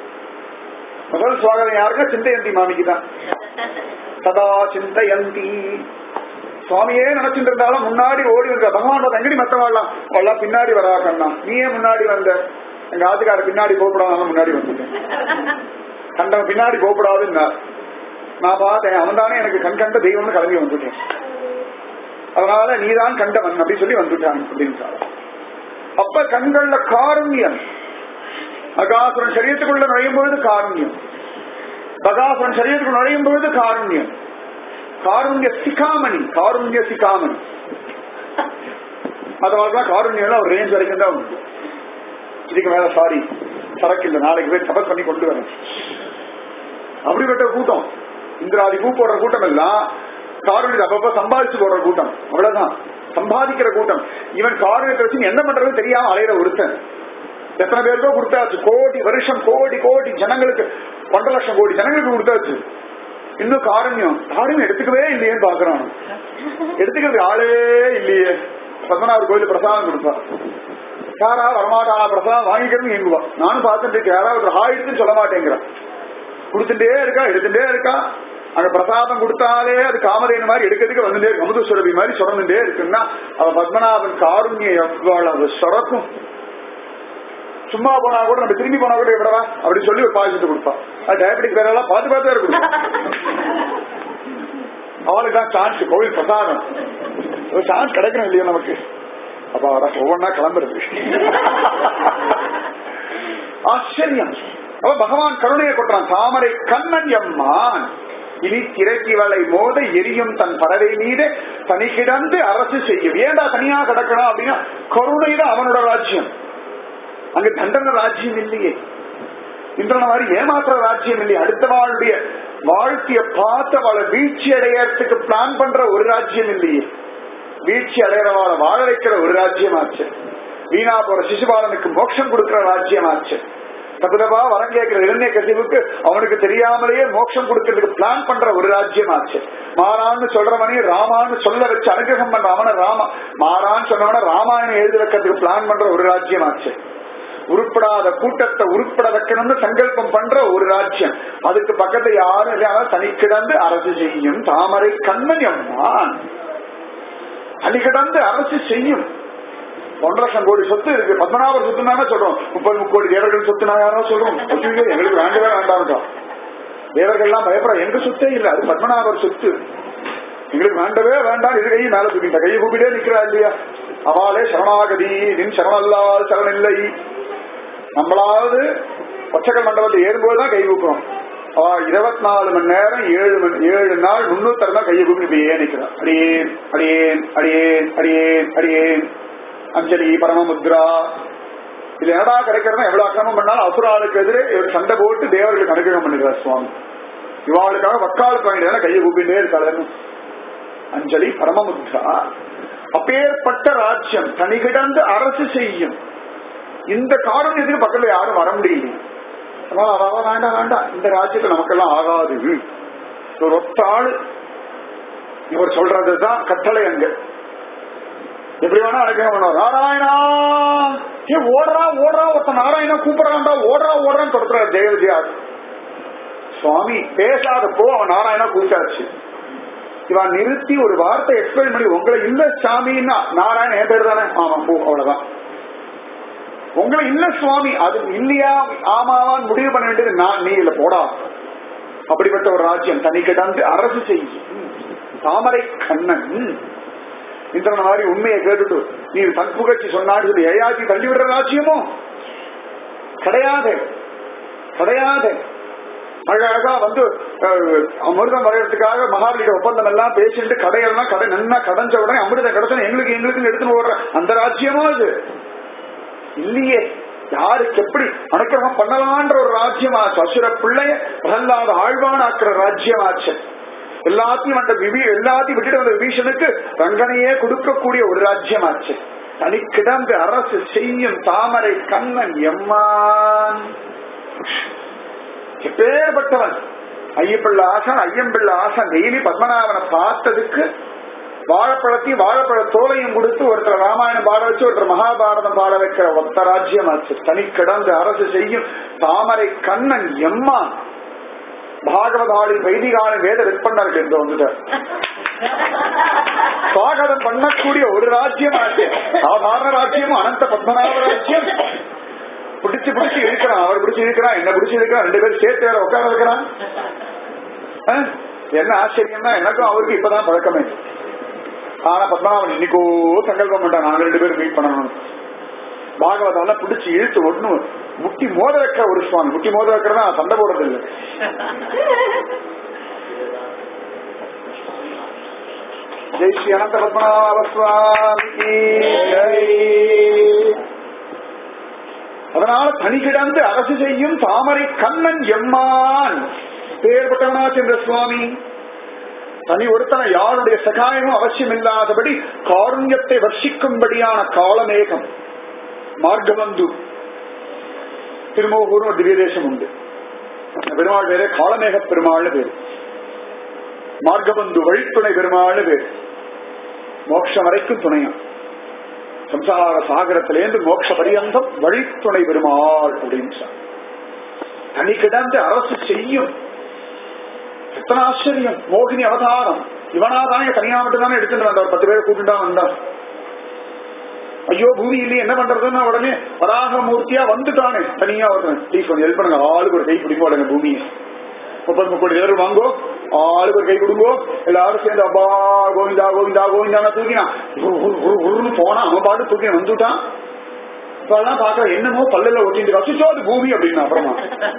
முதல் சுவாகதம் யாருன்னா சிந்தையந்தி மாமிக்கு தான் சதா சிந்தையந்தி சுவாமியே நினைச்சிட்டு இருந்தாலும் முன்னாடி ஓடி வந்த பகவான் தங்கடி மத்தவாழலாம் அவெல்லாம் பின்னாடி வரா கண்ணா நீயே முன்னாடி வந்த எங்க ஆத்துக்கார பின்னாடி போகப்படாத முன்னாடி வந்துட்டேன் கண்டம் பின்னாடி போகப்படாதுன்னா நான் பார்த்தேன் அவன் தானே எனக்கு கண் கண்ட தெய்வம்னு கிளம்பி வந்துட்டேன் அதனால நீதான் கண்டவன் அப்படி சொல்லி வந்துட்டான் அப்படின்னு அப்ப கண்கள்ல காருண்யம் அகாசுரன் சரீரத்துக்குள்ள நுழையும் பொழுது காருண்யம் பகாசுரன் சரீரத்துக்குள்ள நுழையும் பொழுது காருண்யம் காருண்ய சிகாமணி காருண்ய சிகாமணி அதனாலதான் காருண்யம் ஒரு ரேஞ்ச் வரைக்கும் தான் உண்டு இதுக்கு மேல சாரி சரக்கு இல்லை நாளைக்கு போய் தபஸ் பண்ணி கொண்டு வரேன் அப்படிப்பட்ட கூட்டம் இந்திராதி பூ போடுற கூட்டம் எல்லாம் காரணியத்தை அப்பப்ப சம்பாதிச்சு போடுற கூட்டம் அவ்வளவுதான் சம்பாதிக்கிற கூட்டம் இவன் காரணியத்தை வச்சு என்ன பண்றது தெரியாம அலையிற ஒருத்தன் எத்தனை பேருக்கோ கொடுத்தாச்சு கோடி வருஷம் கோடி கோடி ஜனங்களுக்கு ஒன்றரை லட்சம் கோடி ஜனங்களுக்கு கொடுத்தாச்சு இன்னும் காரண்யம் காரண்யம் எடுத்துக்கவே இல்லையேன்னு பாக்குறான் எடுத்துக்கிறது ஆளே இல்லையே பத்மநாபர் கோயில் பிரசாதம் கொடுப்பா யாரா வரமாட்டாளா பிரசாதம் வாங்கிக்கிறது எங்குவா நானும் பார்த்துட்டு இருக்கேன் யாராவது ஆயிடுச்சுன்னு சொல்ல மாட்டேங்கிறான் கொடுத்துட்டே இருக்கா எடுத்துட்டே இருக்கா அங்க பிரசாதம் கொடுத்தாலே அது காமதேனு மாதிரி எடுக்கிறதுக்கு வந்துட்டே இருக்கு அமுத சுரபி மாதிரி சுரந்துட்டே இருக்குன்னா அவ பத்மநாபன் காருண்யம் எவ்வளவு சுரக்கும் சும்மா போனா கூட நம்ம திரும்பி போனா கூட எப்படா அப்படி சொல்லி ஒரு பாயசத்தை கொடுப்பா அது டயபெட்டிக் பேரெல்லாம் பார்த்து பார்த்து வேற கொடுப்பா அவளுக்கு தான் சான்ஸ் கோவில் பிரசாதம் ஒரு சான்ஸ் கிடைக்கணும் இல்லையா நமக்கு அப்ப அவட ஒவ்வொன்னா கிளம்புறது ஆச்சரியம் அவ பகவான் கருணையை கொட்டுறான் தாமரை கண்ணன் எம்மான் இனி திரைக்கு வலை மோத எரியும் தன் பறவை மீது தனி கிடந்து அரசு செய்யும் ஏண்டா தனியா கிடக்கணும் அப்படின்னா கருணை தான் அவனோட ராஜ்யம் அங்க தண்டன ராஜ்யம் இல்லையே இந்திரன மாதிரி ஏமாற்ற ராஜ்யம் இல்லையே அடுத்தவாளுடைய வாழ்க்கைய பார்த்து அவளை வீழ்ச்சி அடையறதுக்கு பிளான் பண்ற ஒரு ராஜ்யம் இல்லையே வீழ்ச்சி அடையறவாளை வாழ வைக்கிற ஒரு ராஜ்யம் ஆச்சு வீணா போற சிசுபாலனுக்கு மோட்சம் கொடுக்கிற ராஜ்யம் ஆச்சு தகுதபா வரம் கேட்கிற இளைஞ கசிவுக்கு அவனுக்கு தெரியாமலேயே மோட்சம் கொடுக்கறதுக்கு பிளான் பண்ற ஒரு ராஜ்யம் ஆச்சு மாறான்னு சொல்றவனே ராமான்னு சொல்ல வச்சு அனுகிரகம் பண்ற அவன ராமா மாறான்னு சொன்னவன ராமாயணம் எழுதி வைக்கிறதுக்கு பிளான் பண்ற ஒரு ராஜ்யம் ஆச்சு உருப்படாத கூட்டத்தை உருப்பட வைக்கணும்னு சங்கல்பம் பண்ற ஒரு ராஜ்யம் அதுக்கு பக்கத்துல யாரும் இல்லையா தனி கிடந்து அரசு செய்யும் தாமரை கண்ணன் எம்மான் தனி கிடந்து அரசு செய்யும் ஒன்றரை லட்சம் கோடி சொத்து இருக்கு பத்மநாபர் சொத்து தானே சொல்றோம் முப்பது முக்கோடி தேவர்கள் சொத்து நான் யாரோ சொல்றோம் ஐயோ, எங்களுக்கு வேண்டவே வேண்டாம் தேவர்கள்லாம் பயப்பட எங்க சொத்தே இல்ல அது பத்மநாபர் சொத்து எங்களுக்கு வேண்டவே வேண்டாம் இது கையை மேல தூக்கிட்ட கையை கூப்பிட்டே நிக்கிறா இல்லையா அவாலே சரணாகதி நின் சரணல்லால் சரணமில்லை நம்மளாவது ஒச்சக்கல் மண்டபத்தை ஏறும்போதுதான் கை கூப்பிடும் அவ இருபத்தி நாலு மணி நேரம் ஏழு மணி ஏழு நாள் முன்னூத்தி நாள் கையை கூப்பிட்டு இப்ப ஏன் நிக்கிறான் அடியேன் அடியேன் அடியேன் அடியேன் அடியேன் அஞ்சலி பரமமுத்ரா இது என்னடா கிடைக்கிறதா எவ்வளவு அக்கிரமம் பண்ணாலும் அசுராளுக்கு எதிரே இவர் சண்டை போட்டு தேவர்களுக்கு அனுகிரகம் பண்ணுகிறார் சுவாமி இவாளுக்காக வக்காலுக்கு வாங்கிட்டு கையை கூப்பிட்டே இருக்காளன்னு அஞ்சலி பரமமுத்ரா அப்பேற்பட்ட ராஜ்யம் தனி கிடந்து அரசு செய்யும் இந்த காரணத்துக்கு பக்கத்துல யாரும் வர முடியல அதனால அவ வேண்டாம் வேண்டாம் இந்த ராஜ்யத்துல நமக்கெல்லாம் ஆகாது ஒரு ஒத்த ஆளு இவர் சொல்றதுதான் கட்டளை அங்க எப்படி வேணா அனுகிரகம் பண்ணுவார் நாராயணா ஏ ஓடுறா ஓடுறா ஒருத்த நாராயணா கூப்பிடுறான்டா ஓடுறா ஓடுறான்னு தொடர்றாரு தேவதியா சுவாமி பேசாத போ அவன் நாராயணா கூப்பிட்டாச்சு இவன் நிறுத்தி ஒரு வார்த்தை எக்ஸ்பிளைன் பண்ணி உங்களை இல்ல சாமின்னா நாராயணன் என் பேர் தானே ஆமா போ அவ்வளவுதான் உங்களை இல்ல சுவாமி அது இல்லையா ஆமாவான்னு முடிவு பண்ண வேண்டியது நான் நீ இல்ல போடா அப்படிப்பட்ட ஒரு ராஜ்யம் தனி கிடந்து அரசு செய்யும் தாமரை கண்ணன் இந்திரன் மாதிரி உண்மையை கேட்டுட்டு நீ தன் புகழ்ச்சி சொன்னாடி சொல்லி ஏயாச்சி தள்ளி விடுற ராஜ்யமோ கிடையாது கிடையாது அழகா வந்து அஹ், அமிர்தம் வரையறதுக்காக மகாபலியோட ஒப்பந்தம் எல்லாம் பேசிட்டு கடையெல்லாம் கடை நன்னா கடைஞ்ச உடனே அமிர்தம் கிடைச்சா எங்களுக்கு எங்களுக்கு எடுத்துன்னு ஓடுற அந்த ராஜ்யமோ அது இல்லையே யாருக்கு எப்படி அனுக்கிரகம் பண்ணலான்ற ஒரு ராஜ்யமாச்சு அசுர பிள்ளைய பிரகலாத ஆழ்வானாக்குற ராஜ்யமாச்சு எல்லாத்தையும் அந்த விபி எல்லாத்தையும் விட்டுட்டு வந்த விபீஷனுக்கு ரங்கனையே கொடுக்கக்கூடிய ஒரு ராஜ்யமாச்சு தனி கிடந்து அரசு செய்யும் தாமரை கண்ணன் எம்மான் எப்பேற்பட்டவன் ஐயப்பிள்ள ஆசன் ஐயம்பிள்ள ஆசன் டெய்லி பத்மநாபனை பார்த்ததுக்கு வாழைப்பழத்தையும் வாழைப்பழ தோலையும் கொடுத்து ஒருத்தர் ராமாயணம் பாட வச்சு ஒருத்தர் மகாபாரதம் பாட வைக்கிற ஒத்த ராஜ்யம் ஆச்சு தனி கிடந்து அரசு செய்யும் தாமரை கண்ணன் எம்மான் பாகவதாளி வைதிகால வேத விற்பனர்கள் என்று வந்துட்டார் சுவாகதம் பண்ணக்கூடிய ஒரு ராஜ்யம் ஆச்சு சாதாரண ராஜ்யமும் அனந்த பத்மநாப ராஜ்யம் பிடிச்சு பிடிச்சு இருக்கிறான் அவர் பிடிச்சு இருக்கிறான் என்ன பிடிச்சு இருக்கிறான் ரெண்டு பேரும் சேர்த்து வேற உட்கார வைக்கிறான் அஹ், என்ன ஆச்சரியம்னா எனக்கும் அவருக்கு இப்பதான் பழக்கமே ஆனா பத்மநாபன் இன்னைக்கோ சங்கல்பம் பண்ணிட்டான் நாங்க ரெண்டு பேரும் மீட் பண்ணணும் பாகவதெல்லாம் பிடிச்சி இழுத்து ஒண்ணு முட்டி மோத வைக்கிற ஒரு சுவாமி முட்டி மோத வைக்கிறதா சண்டை போடுறது இல்லை ஜெய் ஸ்ரீ அனந்த பத்மநாப சுவாமிக்கு ஜெய். அதனால தனி கிடந்து அரசு செய்யும் தாமரை கண்ணன் எம்மான் பேர்பட்டவனா சென்ற சுவாமி தனி ஒருத்தன யாருடைய சகாயமும் அவசியம் இல்லாதபடி காருண்யத்தை வர்ஷிக்கும்படியான காலமேகம் மார்க்கபந்து திருமோகூர் ஒரு திவ்ய தேசம் உண்டு அந்த பெருமாள் பேரே காலமேக பெருமாள்னு பேரு மார்க்கபந்து வழித்துணை பெருமாள்னு பேரு மோட்சம் வரைக்கும் துணையம் சம்சார சாகரத்திலேருந்து மோட்ச பரியந்தம் வழித்துணை பெருமாள் அப்படின்னு சொன்னார். தனி கிடந்து அரசு செய்யும் எத்தனை ஆச்சரியம் மோகினி அவதாரம் இவனாதானே தனியா மட்டும் தானே எடுத்துட்டு வந்தார் பத்து பேரை கூட்டிட்டு வந்தான் ஐயோ பூமி இல்லையே என்ன பண்றதுன்னா உடனே வராக மூர்த்தியா வந்துட்டானே தனியா வருவேன் ப்ளீஸ் கொஞ்சம் ஹெல்ப் பண்ணுங்க ஆளுக்கு ஒரு கை பிடிங்கோ உடனே பூமியை முப்பது முப்பது பேர் வாங்கோ ஆளுக்கு ஒரு கை கொடுங்கோ எல்லாரும் சேர்ந்து அப்பா கோவிந்தா கோவிந்தா கோவிந்தா தூக்கினா உரு, உரு, உரு, உருன்னு போனா அவன் பாட்டு தூக்கி வந்துட்டான் இப்ப எல்லாம் பாக்க என்னமோ பல்லுல ஒட்டிட்டு வச்சுச்சோ அது பூமி அப்படின்னு அப்புறமா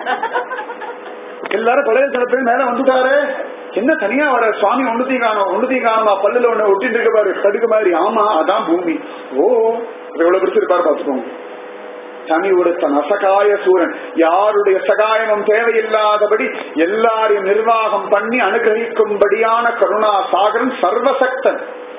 எல்லாரும் பழைய சில பேர் மேல வந்துட்டாரு என்ன தனியா வர சுவாமி ஒண்ணுத்தையும் காணும் ஒண்ணுத்தையும் காணுமா பல்லுல ஒண்ணு ஒட்டிட்டு இருக்க பாரு தடுக்க மாதிரி ஆமா அதான் பூமி ஓ அது எவ்வளவு பிடிச்சிருப்பாரு பாத்துக்கோங்க தனி ஒருத்தன் அசகாய சூரன் யாருடைய சகாயமும் தேவையில்லாதபடி எல்லாரையும் நிர்வாகம் பண்ணி அனுகிரகிக்கும்படியான கருணா சாகரன் சர்வசக்தன்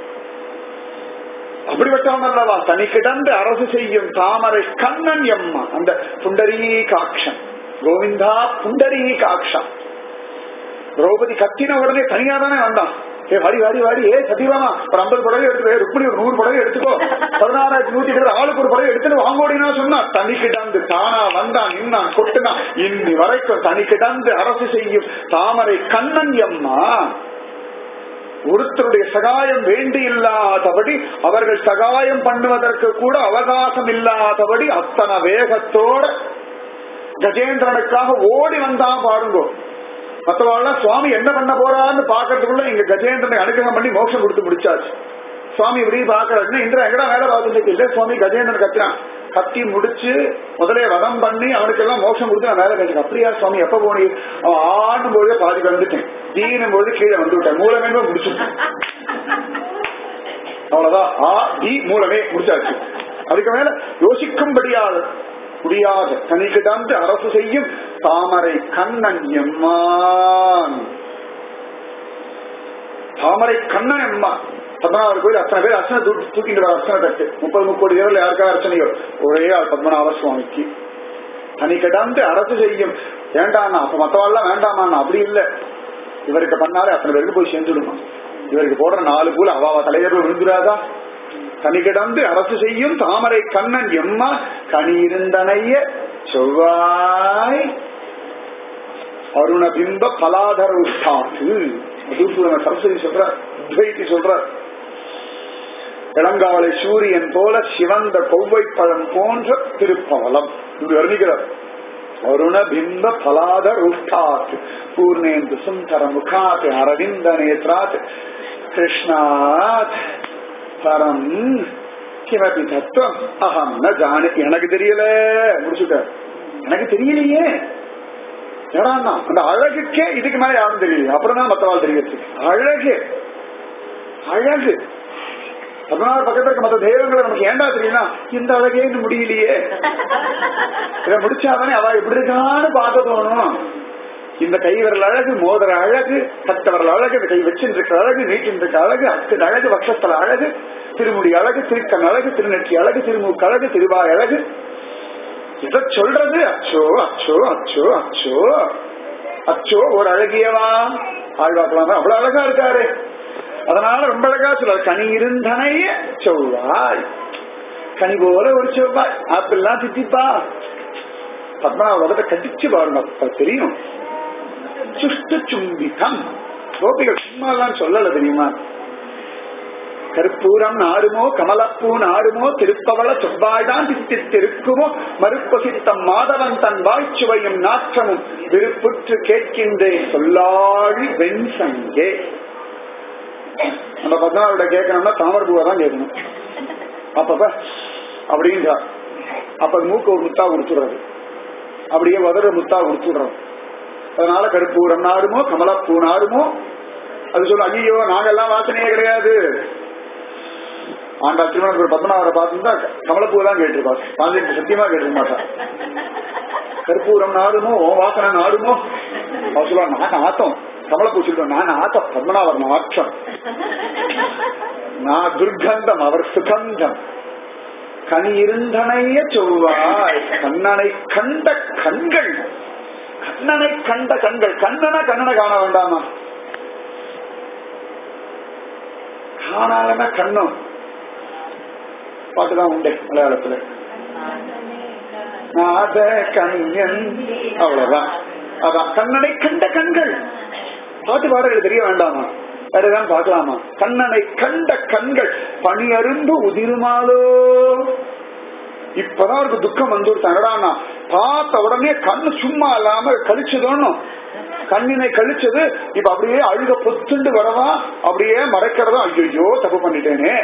அப்படிப்பட்டவன் அல்லவா தனி கிடந்து அரசு செய்யும் தாமரை கண்ணன் எம்மா அந்த புண்டரீகாட்சன் கோவிந்தா புண்டரீகாட்சா திரௌபதி கத்தின உடனே தனியா தானே வந்தான் ஏ வாடி வாடி வாடி ஏ சத்தியவாமா ஒரு ஐம்பது புடவை எடுத்துக்கோ ருக்மிணி ஒரு நூறு புடவை எடுத்துக்கோ பதினாறாயிரத்தி நூத்தி இருபது ஆளுக்கு ஒரு புடவை எடுத்துட்டு வாங்கோடினா சொன்னா தனி கிடந்து தானா வந்தான் நின்னான் கொட்டுனான் இன்னி வரைக்கும் தனி கிடந்து அரசு செய்யும் தாமரை கண்ணன் எம்மா ஒருத்தருடைய சகாயம் வேண்டி இல்லாதபடி அவர்கள் சகாயம் பண்ணுவதற்கு கூட அவகாசம் இல்லாதபடி அத்தனை வேகத்தோட கஜேந்திரனுக்காக ஓடி வந்தான் பாருங்கோ மற்றவாள்லாம் சுவாமி என்ன பண்ண போறான்னு பாக்கிறதுக்குள்ள இங்க கஜேந்திரனை அனுகிரகம் பண்ணி மோட்சம் கொடுத்து முடிச்சாச்சு சுவாமி இப்படி பாக்குறாருன்னு இந்திரன் எங்கடா வேலை பார்த்துட்டு இல்ல சுவாமி கஜேந்திரன் கத்தினான் கத்தி முடிச்சு முதலே வதம் பண்ணி அவனுக்கு எல்லாம் மோட்சம் கொடுத்து நான் வேலை கேட்டேன் அப்படியா சுவாமி எப்ப போனீங்க அவன் ஆடும் பொழுதே பாதி வந்துட்டேன் தீனும் பொழுது கீழே வந்து விட்டேன் மூலமே முடிச்சுட்டேன் அவ்வளவுதான் ஆ டி மூலமே முடிச்சாச்சு அதுக்கு மேல யோசிக்கும்படியாது முடியாது தனிக்கிடாந்து அரசு செய்யும் தாமரை கண்ணன் எம்மான் தாமரை கண்ணன் எம்மான் பத்மநாபர் கோயில் அத்தனை பேர் அர்ச்சனை தூக்கி தூக்கிட்டு வர அர்ச்சனை தட்டு முப்பது முப்பது பேர்ல யாருக்கா அர்ச்சனையோ ஒரே ஆள் பத்மநாப சுவாமிக்கு தனி கிடாந்து அரசு செய்யும் வேண்டாண்ணா அப்ப மத்தவாள்லாம் வேண்டாமாண்ணா அப்படி இல்ல இவருக்கு பண்ணாலே அத்தனை பேருக்கு போய் சேர்ந்துடுமா இவருக்கு போடுற நாலு பூல அவாவா தலைவர்கள் விழுந்துடாதா தனி கிடந்து அரசு செய்யும் தாமரை கண்ணன் எம்மா கனி இருந்தனைய செவ்வாய் அருணபிம்ப பலாதர உத்தாத்து மதுசூதன சரஸ்வதி சொல்ற துவைத்தி சொல்ற இளங்காலை சூரியன் போல சிவந்த கொவ்வை பழம் போன்ற திருப்பவலம் இப்படி வர்ணிக்கிறார் அருண பிம்ப பலாத உஷ்டாத் பூர்ணேந்து சுந்தர முகாத் அரவிந்த நேத்ராத் கிருஷ்ணாத் பரம் கிமபி தத்துவம் அகம் ந ஜானி எனக்கு தெரியல முடிச்சுட்ட எனக்கு தெரியலையே ஏடாண்ணா அந்த அழகுக்கே இதுக்கு மேல யாரும் தெரியல அப்புறம் தான் மத்தவாள் தெரியுது அழகு அழகு பதினாறு பக்கத்துல இருக்க மத்த தெய்வங்களை நமக்கு ஏண்டா தெரியுமா இந்த அழகே இன்னும் முடியலையே இதை முடிச்சாதானே அவ எப்படி இருக்கான்னு பார்க்க தோணும் இந்த கை விரல் அழகு மோதிர அழகு கட்ட விரல் அழகு இந்த கை வச்சுட்டு இருக்க அழகு நீட்டின் இருக்க அழகு அக்கு அழகு வக்ஷத்தல அழகு திருமுடி அழகு திருக்கண் அழகு திருநெற்றி அழகு திருமூக்கு அழகு திருவாய் அழகு இத சொல்றது அச்சோ அச்சோ அச்சோ அச்சோ அச்சோ ஒரு அழகியவா ஆழ்வாக்கலாம் அவ்வளவு அழகா இருக்காரு அதனால ரொம்ப அழகா சொல்ல கனி இருந்தனைய செவ்வாய் கனி போல ஒரு செவ்வாய் ஆப்பிள்லாம் தித்திப்பா பத்மநாபத்தை கடிச்சு பாருங்க அப்ப தெரியும் சுஷ்டு சும்பிதம் கோபிகள் சும்மா எல்லாம் சொல்லல தெரியுமா கற்பூரம் நாடுமோ கமலப்பூ நாடுமோ திருப்பவள செவ்வாய்தான் தித்தித்திருக்குமோ மறுப்பசித்தம் மாதவன் தன் வாய்ச்சுவையும் நாற்றமும் விருப்புற்று கேட்கின்றேன் சொல்லாழி வெண்சங்கே நம்ம பத்மநாபோட கேட்கணும்னா தாமரை பூவை தான் கேட்கணும் அப்பப்ப அப்படின்றா அப்ப அது மூக்கு ஒரு முத்தா கொடுத்துடுறது அப்படியே உதற முத்தா கொடுத்துடுறோம் அதனால கருப்பூரம் நாடுமோ கமலப்பூ நாடுமோ அது சொல்ல ஐயோ நாங்கெல்லாம் வாசனையே கிடையாது ஆண்டா திருமணம் பத்மநாபரை பார்த்துருந்தா கமலப்பூ தான் கேட்டிருப்பா பாண்டியன் சத்தியமா கேட்டிருக்க மாட்டா கற்பூரம் நாடுமோ உன் வாசனை நாடுமோ அவர் சொல்லுவா நான் ஆத்தம் கமலப்பூ சொல்லுவேன் நான் ஆத்தம் பத்மநாபர் நாற்றம் நான் துர்கந்தம் அவர் சுகந்தம் கனி இருந்தனைய சொல்வாய் கண்ணனை கண்ட கண்கள் கண்ணனை கண்ட கண்கள் கண்ணனை கண்ணனை காண வேண்டாமா காணாலன்னா கண்ணும் பாட்டுதான் உண்டு மலையாளத்துல நாத கண்யன் அவ்வளவுதான் அதான் கண்ணனை கண்ட கண்கள் பாட்டு பாடல்கள் தெரிய வேண்டாமா வேறதான் பார்க்கலாமா கண்ணனை கண்ட கண்கள் பணி அருந்து உதிருமாலோ இப்பதான் அவருக்கு துக்கம் வந்துருத்தாங்கடானா பார்த்த உடனே கண்ணு சும்மா இல்லாம கழிச்சதோன்னு கண்ணினை கழிச்சது இப்ப அப்படியே அழுக பொத்துண்டு வரவா அப்படியே மறைக்கிறதா ஐயோ தப்பு பண்ணிட்டேனே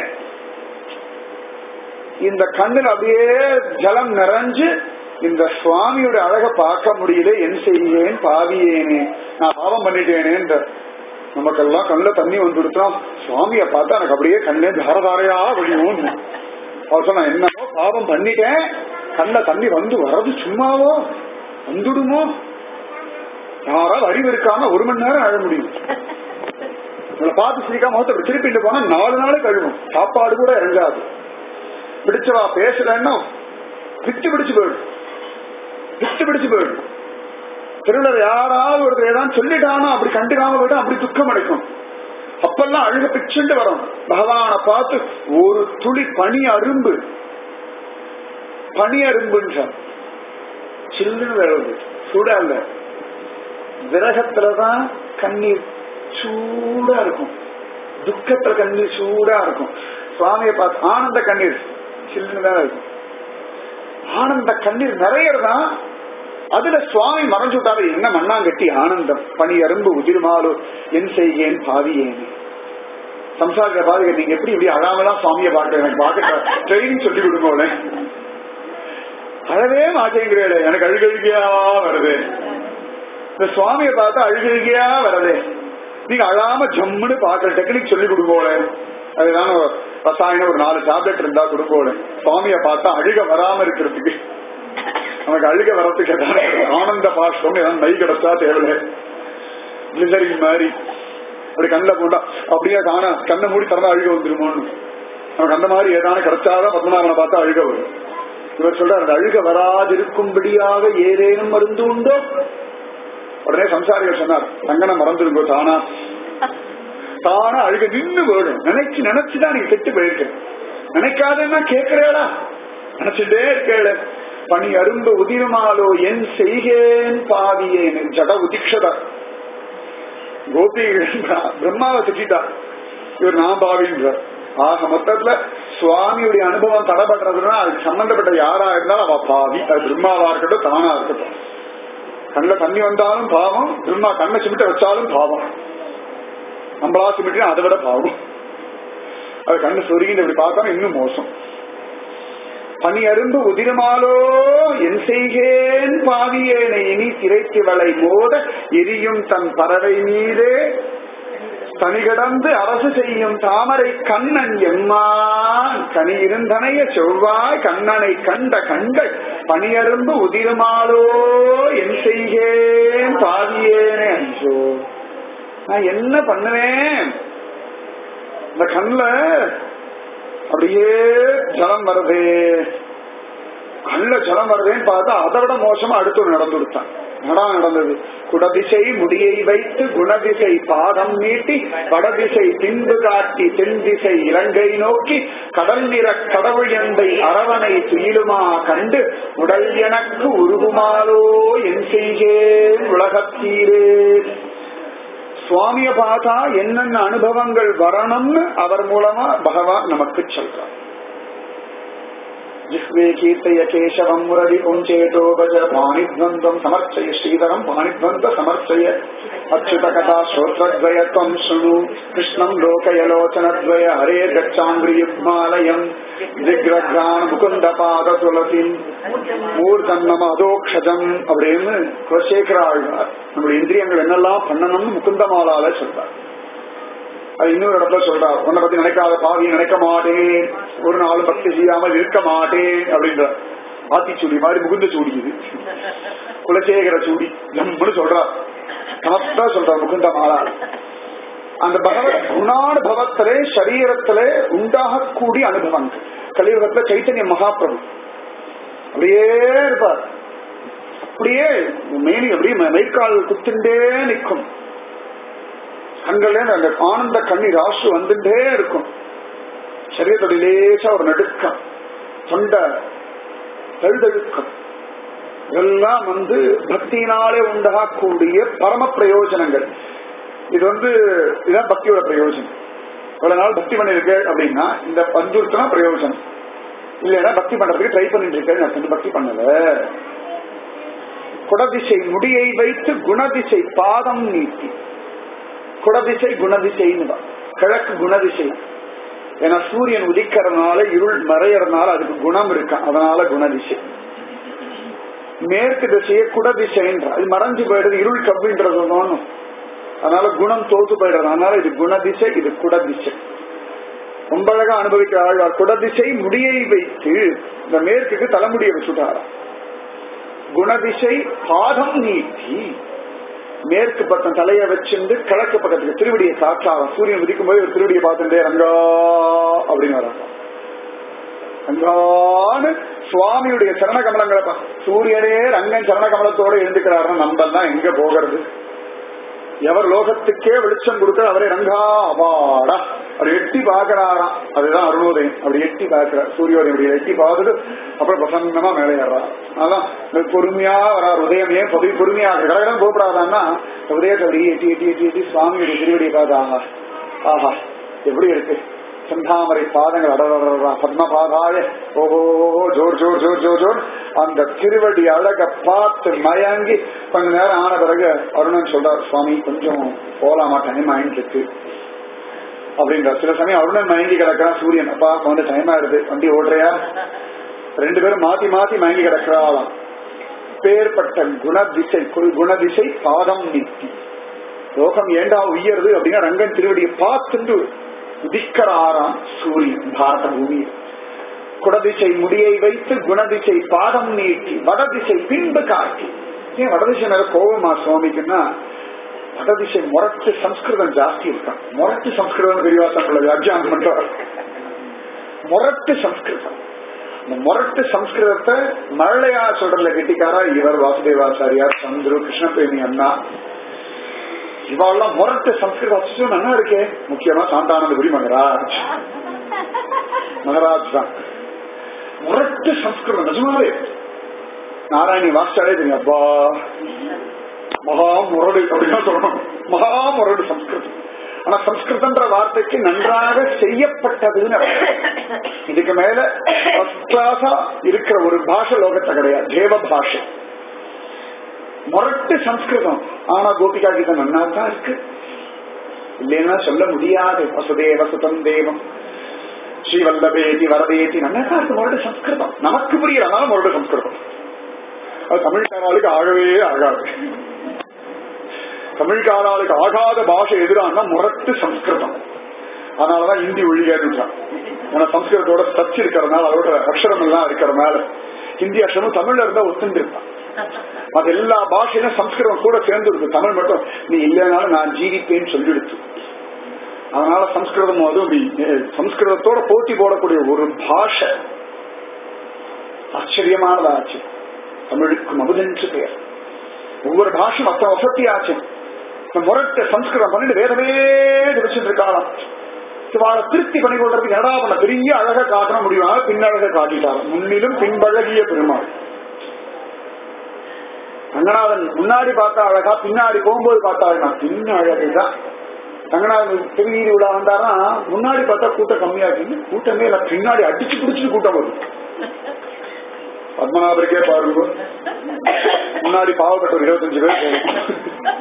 இந்த கண்ணில் அப்படியே ஜலம் நிறைஞ்சு இந்த சுவாமியோட அழக பார்க்க முடியல என் செய்யேன் பாவியேனே நான் பாவம் பண்ணிட்டேனேன்ற நமக்கெல்லாம் கண்ணுல தண்ணி வந்துடுத்தோம் சுவாமிய பார்த்தா எனக்கு அப்படியே கண்ணே தாரதாரையா வழியும் அவர் சொன்ன என்னமோ பாவம் பண்ணிட்டேன் கண்ணுல தண்ணி வந்து வர்றது சும்மாவோ வந்துடுமோ யாராவது அறிவு இருக்காம ஒரு மணி நேரம் அழ முடியும் உங்களை பார்த்து சிரிக்காம முகத்தை திருப்பிட்டு போனா நாலு நாளைக்கு கழுவும் சாப்பாடு கூட இறங்காது பிடிச்சவா பேசலன்னா பிச்சு பிடிச்சு போயிடும் பிச்சு பிடிச்சு போயிடும் திருவிழர் யாராவது ஒருத்தர் ஏதாவது சொல்லிட்டானோ அப்படி கண்டுக்காம போயிட்டா அப்படி துக்கம் அடைக்கும் அப்பெல்லாம் அழுக பிச்சுண்டு வரும் பகவானை பார்த்து ஒரு துளி பனி அரும்பு பனி அரும்புன்ற சில்லுன்னு வருது சூடா இல்ல விரகத்துலதான் கண்ணீர் சூடா இருக்கும் துக்கத்துல கண்ணீர் சூடா இருக்கும் சுவாமியை பார்த்து ஆனந்த கண்ணீர் சில்லுன்னு தான் இருக்கும் ஆனந்த கண்ணீர் நிறையறதா அதுல சுவாமி மறைஞ்சு விட்டாரு என்ன மண்ணாங்கட்டி ஆனந்தம் பனி அரும்பு உதிர்மாலோ என் செய்கேன் பாவியேன் சம்சாரத்தை பாதுக நீங்க எப்படி இப்படி அழாமலாம் சுவாமியை பார்க்க எனக்கு பார்க்க ட்ரெயின் சொல்லி கொடுங்க அழவே மாட்டேங்கிறே எனக்கு அழுகழுகியா வருது இந்த சுவாமியை பார்த்தா அழுகழுகியா வருது நீங்க அழாம ஜம்முன்னு பாக்குற டெக்னிக் சொல்லி கொடுங்க அதுதான் ரசாயனம் ஒரு நாலு டேப்லெட் இருந்தா கொடுப்போம் சுவாமிய பார்த்தா அழுக வராம இருக்கிறதுக்கு நமக்கு அழுக வரத்துக்கு ஏதாவது ஆனந்த பாஷ்பம் ஏதாவது நை கிடைச்சா தேவையில்லை கிளிசரின் மாதிரி அப்படி கண்ணில் போட்டா அப்படியே காண கண்ணை மூடி திறந்தா அழுக வந்துருமோன்னு நமக்கு அந்த மாதிரி ஏதாவது கிடைச்சாதான் பத்மநாபனை பார்த்தா அழுக வரும் இவர் சொல்றாரு அந்த அழுக வராதிருக்கும்படியாக ஏதேனும் மருந்து உண்டோ உடனே சம்சாரிகள் சொன்னார் தங்கனை மறந்துருங்கோ தானா தானா அழுக நின்னு வேணும் நினைச்சு நினைச்சுதான் நீங்க கெட்டு போயிருக்க நினைக்காதன்னா கேட்கிறேடா நினைச்சுட்டே இருக்கேள பணி அரும்பு உதிருமாலோ என் செய்கேன் பாவியேன் ஜட உதிக்ஷத கோபி பிரம்மாவை திட்டா இவர் நான் பாவின்றார் ஆக மொத்தத்துல சுவாமியுடைய அனுபவம் தடப்படுறதுன்னா அதுக்கு சம்பந்தப்பட்ட யாரா இருந்தாலும் அவ பாவி அது பிரம்மாவா இருக்கட்டும் தானா இருக்கட்டும் கண்ணுல தண்ணி வந்தாலும் பாவம் பிரம்மா கண்ணை சிமிட்ட வச்சாலும் பாவம் நம்மளா சிமிட்டினா அதை விட பாவம் அது கண்ணு சொருகின்னு இப்படி பார்த்தா இன்னும் மோசம் பனி அரும்பு உதிரமாலோ என் செய்கேன் பாவியேனை இனி திரைத்திவளை மோத எரியும் தன் பறவை மீதே தனி கடந்து அரசு செய்யும் தாமரை கண்ணன் எம்மான் கனி இருந்தனைய செவ்வாய் கண்ணனை கண்ட கண்கள் பனியரும்பு உதிரமாலோ என் செய்கேன் பாவியேனே அஞ்சோ நான் என்ன பண்ணுவேன் இந்த கண்ணுல அப்படியே ஜலம் வருதே கண்ணுல ஜலம் வருதேன்னு பார்த்தா அதை விட மோசமா அடுத்து ஒரு நடந்து கொடுத்தான் நடா நடந்தது குடதிசை முடியை வைத்து குணதிசை பாதம் நீட்டி வடதிசை பின்பு காட்டி தென் திசை இலங்கை நோக்கி கடல் நிற கடவுள் எந்தை அரவணை துயிலுமா கண்டு உடல் எனக்கு உருகுமாலோ என் செய்கேன் உலகத்தீரே சுவாமிய பார்த்தா என்னென்ன அனுபவங்கள் வரணும்னு அவர் மூலமா பகவான் நமக்கு சொல்றார் जिह्वे कीर्तय केशवम् मुरलि पुञ्चेतो भज पाणिध्वन्द्वम् समर्चय श्रीधरम् पाणिध्वन्द समर्चय अच्युत कथा श्रोत्रद्वय त्वम् शृणु कृष्णम् लोकयलोचनद्वय हरे गच्छाङ्ग्रियुग्मालयम् दिग्रघ्रान् मुकुन्द पाद துளசின் மூர்தன்னம் அதோக்ஷஜம் அப்படின்னு குலசேகர ஆழ்வார் நம்முடைய இந்திரியங்கள் என்னெல்லாம் பண்ணணும்னு முகுந்தமாலால சொல்றார் அது இன்னொரு இடத்துல சொல்றார் உன்னை பத்தி நினைக்காத பாவி நினைக்க மாட்டேன் ஒரு நாள் பக்தி செய்யாமல் இருக்க மாட்டேன் அப்படின்ற ஆத்திச்சூடி மாதிரி முகுந்த சூடி இது குலசேகர சூடி ஜம்முன்னு சொல்றார் கனத்தா சொல்றார் முகுந்த மாலால் அந்த பகவத் குணானுபவத்திலே சரீரத்திலே உண்டாகக்கூடிய அனுபவங்கள் கலியுகத்துல சைத்தன்ய மகாபிரபு அப்படியே இருப்பார் அப்படியே மேனி அப்படியே மெய்க்கால் குத்துண்டே நிற்கும் கண்கள்ல அந்த ஆனந்த கண்ணீர் ஆசு வந்துட்டே இருக்கும் சரீரத்தோட லேசா ஒரு நடுக்கம் தொண்டை தழுதழுக்கம் இதெல்லாம் வந்து பக்தியினாலே உண்டாகக்கூடிய பரம பிரயோஜனங்கள் இது வந்து இதுதான் பக்தியோட பிரயோஜனம் இவ்வளவு நாள் பக்தி பண்ணிருக்கு அப்படின்னா இந்த பஞ்சுருத்தனா பிரயோஜனம் இல்லைன்னா பக்தி பண்றதுக்கு ட்ரை பண்ணிட்டு இருக்கேன் நான் பக்தி பண்ணல குடதிசை முடியை வைத்து குணதிசை பாதம் நீட்டி குடதிசை குணதிசைன்னு தான். கிழக்கு குணதிசை ஏன்னா சூரியன் உதிக்கிறதுனால இருள் மறையறதுனால அதுக்கு குணம் இருக்கு அதனால குணதிசை மேற்கு திசையை குடதிசைன்ற அது மறைஞ்சு போயிடுது இருள் கவ்வின்றது ஒண்ணும் அதனால குணம் தோத்து போயிடுறது அதனால இது குணதிசை இது குடதிசை ரொம்ப அழகா அனுபவிக்கிற ஆழ்வார் குடதிசை முடியை வைத்து இந்த மேற்குக்கு தலைமுடியை வச்சுட்டாராம் குணதிசை பாதம் நீட்டி மேற்கு பக்கம் தலையை வச்சிருந்து கிழக்கு பக்கத்துக்கு திருவடியை காற்றாராம் சூரியன் உதிக்கும் போது ஒரு திருவடியை பார்த்துட்டே ரங்கா அப்படின்னு வராங்க ரங்கான்னு சுவாமியுடைய சரண கமலங்களை பா- சூரியனே ரங்கன் சரண கமலத்தோட எழுந்துக்கிறாருன்னா நம்ம தான் எங்க போகிறது எவர் லோகத்துக்கே வெளிச்சம் கொடுக்க அவரே ரங்கா அவாடா அப்படி எட்டி பாக்குறாராம் அதுதான் அருணோதயம் அப்படி எட்டி பாக்குறார் சூரியோதயம் அப்படி எட்டி பார்த்துட்டு அப்புறம் பிரசன்னமா மேலே ஏறார் அதான் இந்த பொறுமையா வரார் உதயம் ஏன் பொது பொறுமையா கடகடம் போகப்படாதான்னா உதயத்தை அப்படி எட்டி எட்டி எட்டி எட்டி சுவாமியுடைய திருவடியை பார்த்து ஆஹா ஆஹா எப்படி இருக்கு செந்தாமரை பாதங்கள் அடரா பத்ம பாதாய ஓஹோ ஜோர் ஜோர் ஜோர் ஜோர் ஜோர் அந்த திருவடி அழக பார்த்து மயங்கி கொஞ்ச நேரம் ஆன பிறகு அருணன் சொல்றார் சுவாமி கொஞ்சம் போலாமா டைம் ஆயிட்டு இருக்கு அப்படின்றார் சில சமயம் அருணன் மயங்கி கிடக்கிறான் சூரியன் அப்பா வந்து டைம் ஆயிடுது வண்டி ஓடுறியா ரெண்டு பேரும் மாத்தி மாத்தி மயங்கி கிடக்கிறாளாம் பேர்பட்ட குணதிசை குரு- குணதிசை பாதம் நித்தி லோகம் ஏண்டா உயருது அப்படின்னா ரங்கன் திருவடியை பார்த்துட்டு உதிக்கராராம் சூரியன் பாரத பூமியில் குடதிசை முடியை வைத்து குணதிசை பாதம் நீட்டி வடதிசை பின்பு காட்டி ஏன் வடதிசை மேல கோபமா சுவாமிக்குன்னா வடதிசை முரட்டு சம்ஸ்கிருதம் ஜாஸ்தி இருக்கான் முரட்டு சம்ஸ்கிருதம் பெரியவாசம் வியாக்கியானம் பண்றார் முரட்டு சம்ஸ்கிருதம் இந்த முரட்டு சம்ஸ்கிருதத்தை மழலையா சொல்றதுல கெட்டிக்காரா இவர் வாசுதேவாச்சாரியார் சந்துரு கிருஷ்ணபேமி அண்ணா இவாள்லாம் முரட்டு சம்ஸ்கிருத அச்சும் நல்லா இருக்கே முக்கியமா சாந்தானந்தபுரி மகராஜ் மகராஜ் தான் முரட்டு சம்ஸ்கிருதம் நிஜமாவே நாராயணி வாசிச்சாலே தெரியும் அப்பா மகா முரடு அப்படின்னு சொல்லணும் மகா முரடு சம்ஸ்கிருதம் ஆனா சம்ஸ்கிருதன்ற வார்த்தைக்கு நன்றாக செய்யப்பட்டதுன்னு அர்த்தம். இதுக்கு மேல ஃபர்ஸ்ட் கிளாஸா இருக்கிற ஒரு பாஷை லோகத்தை கிடையாது தேவ பாஷை முரட்டு சம்ஸ்கிருதம் ஆனா கோபிகா கீதம் நன்னா தான் இருக்கு இல்லைன்னா சொல்ல முடியாது வசுதேவ சுதம் தேவம் ஸ்ரீவல்லபேதி வரதேதி நல்லா தான் இருக்கு முரட்டு சம்ஸ்கிருதம் நமக்கு புரியல முரட்டு சம்ஸ்கிருதம் அது தமிழ்காராளுக்கு ஆகவே ஆகாது தமிழ்காராளுக்கு ஆகாத பாஷை எதிரான முரட்டு சம்ஸ்கிருதம் அதனாலதான் ஹிந்தி ஒழிகாதுட்டான் ஏன்னா சம்ஸ்கிருதத்தோட டச் இருக்கிறதுனால அதோட அக்ஷரம் எல்லாம் இருக்கிறதுனால ஹிந்தி அக்ஷரமும் தமிழ்ல இருந்தா ஒத்துண்டு இருப்பான் அது எல்லா பாஷையிலும் சம்ஸ்கிருதம் கூட சேர்ந்து இருக்கு தமிழ் மட்டும் நீ இல்லைனாலும் நான் ஜீவிப்பேன்னு சொல்லிடுச்சு அதனால சம்ஸ்கிருதம் அதுவும் நீ- சம்ஸ்கிருதத்தோட போட்டி போடக்கூடிய ஒரு பாஷை ஆச்சரியமானதாச்சு தமிழுக்கு மகுதென்று பெயர் ஒவ்வொரு பாஷையும் அத்தனை வசதியாச்சு இந்த முரட்ட சம்ஸ்கிருதம் பண்ணிட்டு வேதமே வச்சுட்டு இருக்காளாம் இவாளை திருப்தி பண்ணி கொள்றதுக்கு என்னடா பண்ண பெரிய அழகை காட்டண முடியும் பின்னழக காட்டிட்டார் முன்னிலும் பின்பழகிய பெருமாள் ரங்கநாதன் முன்னாடி பார்த்தா அழகா பின்னாடி போகும்போது பார்த்தா அழகா பின்ன அழகுதான் ரங்கநாதன் திருநீதி விழா வந்தாரா முன்னாடி பார்த்தா கூட்டம் கம்மியா இருக்கு கூட்டமே இல்ல பின்னாடி அடிச்சு பிடிச்சிட்டு கூட்டம் வரும் பத்மநாபருக்கே பாருங்க முன்னாடி பாவப்பட்ட ஒரு இருபத்தஞ்சு பேர் போகும்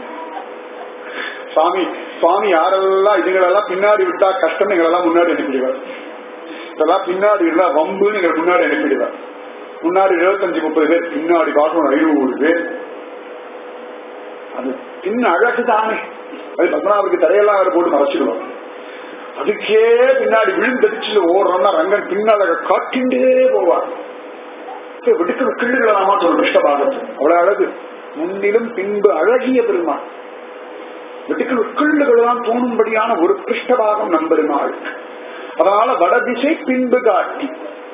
சுவாமி சுவாமி யாரெல்லாம் இதுங்களெல்லாம் பின்னாடி விட்டா கஷ்டம் எங்களெல்லாம் முன்னாடி அனுப்பிடுவார் இதெல்லாம் பின்னாடி இருந்தா வம்புன்னு எங்களை முன்னாடி அனுப்பிடுவார் முன்னாடி இருபத்தஞ்சு முப்பது பேர் பின்னாடி பார்க்கணும் ஐநூறு பேர் அது பின் அழகு தானே அது பத்மநாபருக்கு தரையெல்லாம் வேற போட்டு மறைச்சிடுவார் அதுக்கே பின்னாடி விழுந்தடிச்சு ஓடுறோம்னா ரங்கன் பின்னால காட்டிண்டே போவார் விடுக்கிற கிள்ளுகளை நாம சொல்றோம் இஷ்டபாகத்து அவ்வளவு அழகு முன்னிலும் பின்பு அழகிய பெருமாள் வெட்டுக்கள் கிள்ளுகள்தான் தோணும்படியான ஒரு கிருஷ்ணபாகம் நம்பெருமாள் அதனால வடதிசை பின்பு காட்டி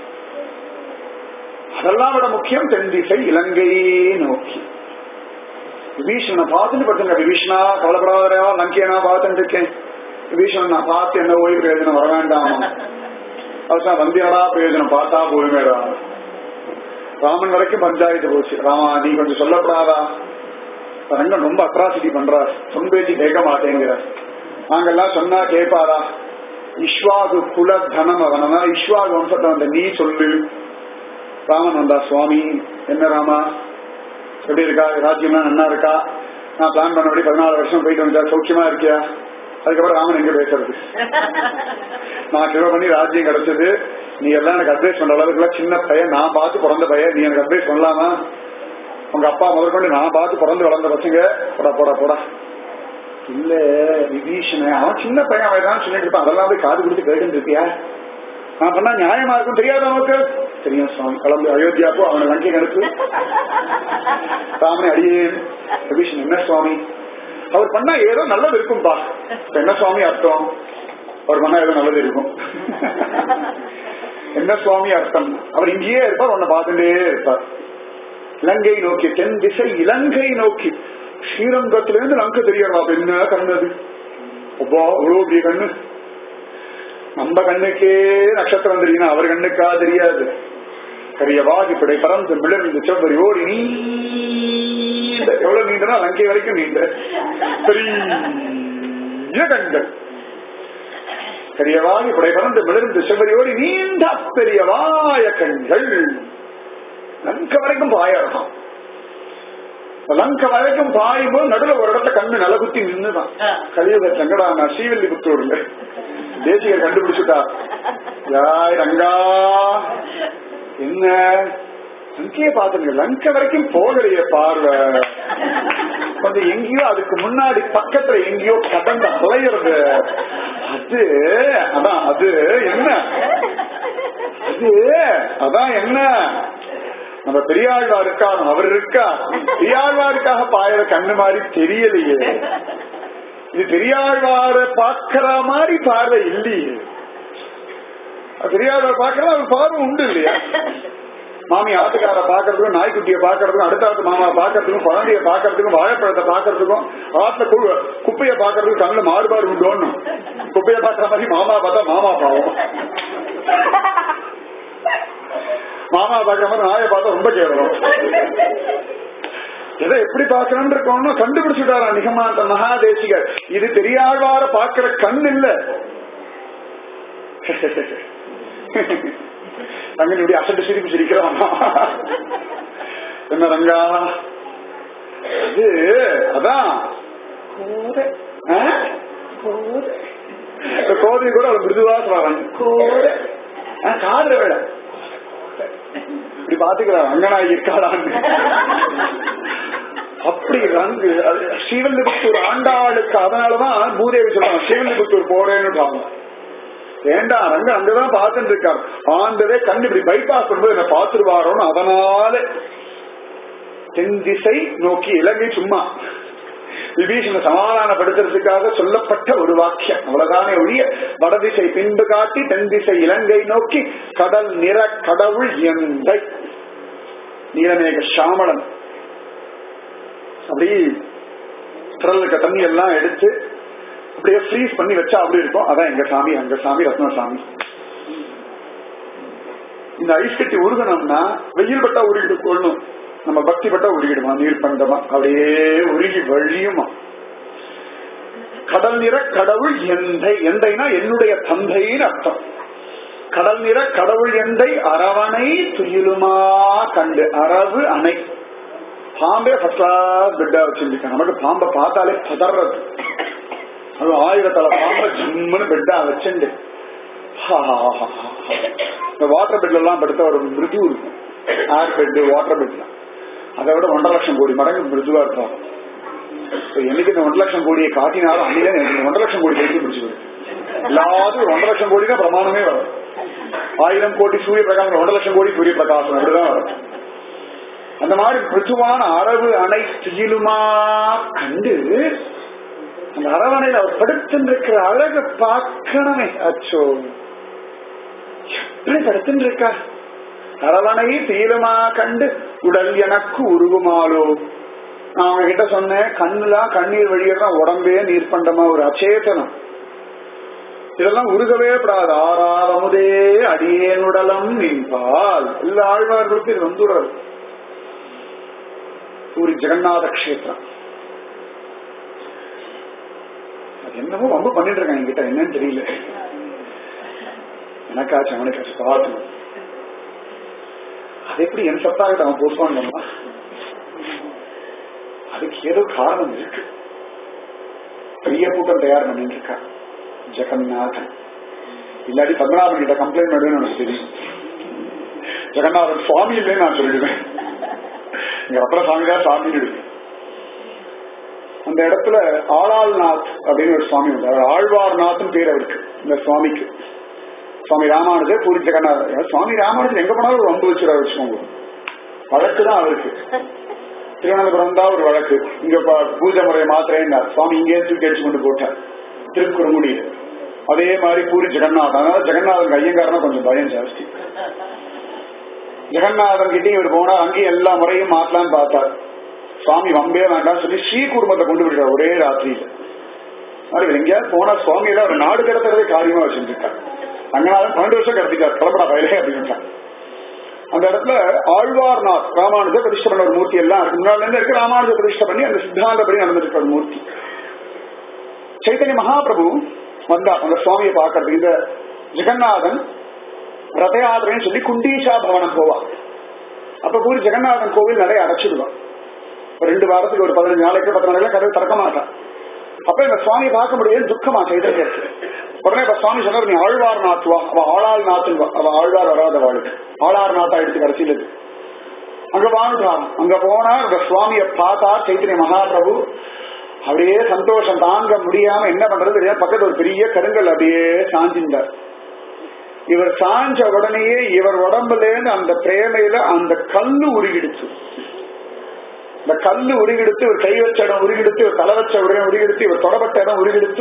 அதெல்லாம் விட முக்கியம் தென் திசை இலங்கையே நோக்கி விபீஷணனை பார்த்துட்டு படுத்துங்க விபீஷணா கவலைப்படாதா லங்கையனா பார்த்துட்டு இருக்கேன் விபீஷணன் நான் பார்த்து என்ன ஓய்வு பிரயோஜனம் வர வேண்டாமா அவசரம் வந்தியடா பிரயோஜனம் பார்த்தா போதுமேடா ராமன் வரைக்கும் பஞ்சாயத்து போச்சு ராமா நீ கொஞ்சம் சொல்லப்படாதா ரங்கன் ரொம்ப அட்ராசிட்டி பண்றார் சொன் பேச்சு கேட்க மாட்டேங்கிறார் நாங்கெல்லாம் சொன்னா கேட்பாரா இஸ்வாகு குல தனம் அவனா இஸ்வாகு வம்சத்தை வந்த நீ சொல்லு ராமன் வந்தா சுவாமி என்ன ராமா எப்படி இருக்கா ராஜ்யம்லாம் நல்லா இருக்கா நான் பிளான் பண்ணபடி பதினாலு வருஷம் போயிட்டு வந்தா சௌக்கியமா இருக்கியா அதுக்கப்புறம் ராமன் எங்க பேசுறது நான் சிவ பண்ணி ராஜ்யம் கிடைச்சது நீ எல்லாம் எனக்கு அட்வைஸ் பண்ற அளவுக்கு சின்ன பையன் நான் பார்த்து பிறந்த பையன் நீ எனக்கு அட்வைஸ் பண்ணலாமா உங்க அப்பா முதற்கொண்டு நான் பார்த்து பிறந்து வளர்ந்த பசங்க போடா போடா போடா இல்ல விபீஷண அவன் சின்ன பையன் அவன் தான் சொல்லிட்டு இருப்பான் அதெல்லாம் போய் காது கொடுத்து கேட்டு இருக்கியா நான் பண்ணா நியாயமா இருக்கும் தெரியாத நமக்கு தெரியும் சுவாமி கிளம்பு அயோத்தியாப்போ அவனை லங்கை அனுப்பு ராமனை அடியே விபீஷன் என்ன சுவாமி அவர் பண்ணா ஏதோ நல்லது இருக்கும்பா என்ன சுவாமி அர்த்தம் அவர் பண்ணா ஏதோ நல்லது இருக்கும் என்ன சுவாமி அர்த்தம் அவர் இங்கேயே இருப்பார் உன்னை பார்த்துட்டே இருப்பார் இலங்கை நோக்கி தென் திசை இலங்கை நோக்கி ஸ்ரீரங்கத்திலிருந்து லங்கை தெரியறா என்ன கண்ணு அது அப்பா அவ்வளவு பெரிய கண்ணு நம்ம கண்ணுக்கே நட்சத்திரம் தெரியும் அவர் கண்ணுக்கா தெரியாது கரியவாகி பிடை பறந்து மிளர்ந்து செவ்வரி ஓடி நீண்ட எவ்வளவு நீண்டனா லங்கை வரைக்கும் நீண்ட பெரிய கண்கள் கரியவாகி பிடை பறந்து மிளர்ந்து செவ்வரி ஓடி நீண்ட பெரியவாய கண்கள் லங்க வரைக்கும் பாயறதாம் லங்க வரைக்கும் பாயும்போது நடுவில் ஒரு இடத்துல கண்ணு நலகுத்தி நின்னுதான் கலியுக சங்கடான ஸ்ரீவில்லிபுத்தூர்ல தேசிகர் கண்டுபிடிச்சுட்டா யாய் ரங்கா என்ன லங்கைய பாத்துங்க லங்க வரைக்கும் போகலையே பார்வை கொஞ்சம் எங்கேயோ அதுக்கு முன்னாடி பக்கத்துல எங்கேயோ கடந்த அலையிறது அது அதான் அது என்ன அது அதான் என்ன நம்ம பெரியாழ்வா இருக்கா அவர் இருக்கா பெரியாழ்வாருக்காக பாயிற கண்ணு மாதிரி தெரியலையே இது பெரியாழ்வார பாக்குற மாதிரி பார்வை இல்லையே பெரியாழ்வார் பாக்குறது அவர் பார்வை உண்டு இல்லையா மாமி ஆத்துக்கார பாக்குறதுக்கும் நாய்க்குட்டியை பாக்குறதுக்கும் அடுத்த ஆத்து மாமா பாக்குறதுக்கும் குழந்தைய பாக்குறதுக்கும் வாழைப்பழத்தை பாக்குறதுக்கும் ஆத்துல குப்பைய பாக்குறதுக்கும் கண்ணுல மாறுபாடு உண்டோன்னு குப்பைய பாக்குற மாதிரி மாமா பார்த்தா மாமா பாவம் மாமா பாக்குற மாதிரி நாயை பார்த்தா ரொம்ப கேவலம் எதை எப்படி பாக்கணும்னு இருக்கோம்னு கண்டுபிடிச்சுட்டாரா நிகமாந்த மகாதேசிகர் இது பெரியாழ்வார பாக்குற கண் இல்ல ரங்கன் இப்படி அசட்டு சிரிப்பு சிரிக்கிறான் என்ன ரங்கா அது அதான் கோதை கோதை கோதை கூட அவர் மிருதுவா சொல்றாங்க கோதை காதுல வேலை இப்படி பாத்துக்கிறான் ரங்கநாயகி இருக்காளான்னு அப்படி ரங்கு ஸ்ரீவல்லிபுத்தூர் ஆண்டாளுக்கு அதனாலதான் பூதேவி சொல்றாங்க ஸ்ரீவல்லிபுத்தூர் போறேன்னு வேண்டாம் ரங்க அங்கதான் பார்த்துட்டு இருக்காரு ஆண்டவே கண்டு இப்படி பைபாஸ் பண்ணும்போது என்ன பாத்துருவாரோன்னு அதனால தென் திசை நோக்கி இலங்கை சும்மா விபீஷண சமாதானப்படுத்துறதுக்காக சொல்லப்பட்ட ஒரு வாக்கியம் அவ்வளவுதானே ஒழிய வடதிசை பின்பு காட்டி தென் திசை இலங்கை நோக்கி கடல் நிற கடவுள் எந்தை நீலமேக சாமளன் அப்படி கடலுக்கு தண்ணி எல்லாம் எடுத்து அப்படியே ஃப்ரீஸ் பண்ணி வச்சா அப்படி இருக்கும் அதான் எங்க சாமி அங்க சாமி ரத்னசாமி இந்த ஐஸ் கட்டி உருகணும்னா வெயில் பட்டா உருகிட்டு கொள்ளணும் நம்ம பக்தி பட்டா உருகிடுமா நீர் பண்டமா அப்படியே உருகி வழியுமா கடல் நிற கடவுள் எந்தை எந்தைனா என்னுடைய தந்தைன்னு அர்த்தம் கடல் நிற கடவுள் எந்தை அரவணை துயிலுமா கண்டு அரவு அணை பாம்பே ஃபர்ஸ்ட் கிளாஸ் பெட்டா வச்சிருக்கேன் நமக்கு பாம்பை பார்த்தாலே பதறது அது ஆயிரத்தல பாம்பை ஜிம்முன்னு பெட்டா வச்சுண்டு இந்த வாட்டர் பெட்ல எல்லாம் படுத்த ஒரு மிருது இருக்கும் ஏர் பெட் வாட்டர் பெட்லாம் அதை விட ஒன்றரை லட்சம் கோடி மடங்கு மிருதுவா இருப்பாங்க இப்ப என்னைக்கு இந்த ஒன்றரை லட்சம் கோடியை காட்டினாலும் அன்னைக்கு எனக்கு இந்த ஒன்றரை லட்சம் கோடி கைக்கு பிடிச்சு எல்லாத்துக்கும் ஒன்றரை லட்சம் கோடி தான் பிரமாணமே வரும் ஆயிரம் கோடி சூரிய பிரகாசம் ஒன்றரை லட்சம் கோடி சூரிய பிரகாசம் அப்படிதான் வரும் அந்த மாதிரி மிருதுவான அரவு அணை துயிலுமா கண்டு அந்த அரவணையில் அவர் படுத்துருக்கிற அழக பார்க்கணுமே அச்சோ எப்படி படுத்துருக்கா அரவணை தீலமா கண்டு உடல் எனக்கு உருகுமாலோ நான் அவங்க கிட்ட சொன்னேன் கண்ணுலாம் கண்ணீர் வழியதான் உடம்பே நீர் பண்டமா ஒரு அச்சேதனம் இதெல்லாம் உருகவே படாது ஆறாவமுதே அடியேனுடலம் நின்பால் எல்லா ஆழ்வார்களுக்கும் இது வந்துடுறது பூரி ஜெகநாத கஷேத்திரம் அது என்னமோ ரொம்ப பண்ணிட்டு இருக்காங்க என்கிட்ட என்னன்னு தெரியல எனக்காச்சு அவனுக்காச்சு பார்க்கணும் அது எப்படி என் சத்தாக அவன் போஸ்ட்பான் பண்ணலாம் அதுக்கு ஏதோ காரணம் இருக்கு பெரிய கூட்டம் தயார் பண்ணிட்டு இருக்கா ஜெகநாதன் இல்லாட்டி பத்மநாபன் கிட்ட கம்ப்ளைண்ட் பண்ணுன்னு எனக்கு தெரியும் ஜெகநாதன் சுவாமி இல்லைன்னு நான் சொல்லிடுவேன் இங்க ரத்ன சாமி தான் சாமி இருக்கு அந்த இடத்துல ஆளாள்நாத் அப்படின்னு ஒரு சுவாமி உண்டு ஆழ்வார்நாத்னு பேர் அவருக்கு இந்த சுவாமிக்கு சுவாமி ராமானுஜர் பூரி ஜெகநாதர் சுவாமி ராமானுஜர் எங்க போனாலும் ஒரு வம்பு வச்சுருவார் வச்சுக்கோங்க வழக்கு தான் அவருக்கு திருவனந்தபுரம் தான் ஒரு வழக்கு இங்க பூஜை முறையை மாத்திரேன்னார் சுவாமி இங்கே தூக்கி அடிச்சு கொண்டு போட்டார் திருக்குறங்குடியில் அதே மாதிரி பூரி ஜெகநாதன் அதனால ஜெகநாதன் ஐயங்காரனா கொஞ்சம் பயம் ஜாஸ்தி ஜெகநாதன் கிட்டே இவர் போனா அங்கேயும் எல்லா முறையும் மாத்தலாம்னு பார்த்தார் சுவாமி வம்பே வேண்டாம் சொல்லி ஸ்ரீ குடும்பத்தை கொண்டு விடுறார் ஒரே ராத்திரியில அது எங்கேயாவது போனா சுவாமியில ஒரு நாடு கடத்துறதே காரியமா வச்சிருக்கார் ரங்கநாதன் பன்னெண்டு வருஷம் கடத்திட்டார் கிளம்படா வயலே அப்படின்ட்டார் அந்த இடத்துல ஆழ்வார்நாத் ராமானுஜ பிரதிஷ்ட பண்ண ஒரு மூர்த்தி எல்லாம் இருக்கு முன்னாடி இருந்து இருக்கு ராமானுஜ பிரதிஷ்ட பண்ணி அந்த சித்தாந்தப்படி நடந்திருக்க ஒரு மூர்த்தி சைத்தன்ய மகாபிரபு வந்தா அந்த சுவாமியை பார்க்கறதுக்கு இந்த ஜெகநாதன் ரத யாத்திரைன்னு சொல்லி குண்டீஷா பவனம் போவா அப்ப பூரி ஜெகநாதன் கோவில் நிறைய அடைச்சிடுவான் ரெண்டு வாரத்துக்கு ஒரு பதினஞ்சு நாளைக்கு பத்து நாளைக்கு கதவு திறக்க மாட்டான் அப்ப இந்த சுவாமியை பார்க்க முடியாது துக்கமா சைதன்யத்துக்கு உடனே இப்ப சுவாமி சொன்னார் நீ ஆழ்வார் நாத்துவா அவ ஆளாள் நாத்துவா அவ ஆழ்வார் வராத வாழுக்கு ஆளார் நாத்தா எடுத்து கடைசியில் இருக்கு அங்க வாழ்ந்தான் அங்க போனா இந்த சுவாமியை பார்த்தா சைத்தன்ய மகாபிரபு அப்படியே சந்தோஷம் தாங்க முடியாம என்ன பண்றது தெரியாது பக்கத்துல ஒரு பெரிய கருங்கல் அப்படியே சாஞ்சின்றார் இவர் சாஞ்ச உடனேயே இவர் உடம்புல இருந்து அந்த பிரேமையில அந்த கல்லு உருகிடுச்சு இந்த கல்லு உருகிடுத்து இவர் கை வச்ச இடம் உருகிடுத்து இவர் தலை வச்ச இடம் உருகிடுத்து இவர் தொடப்பட்ட இடம் உருகிடுத்து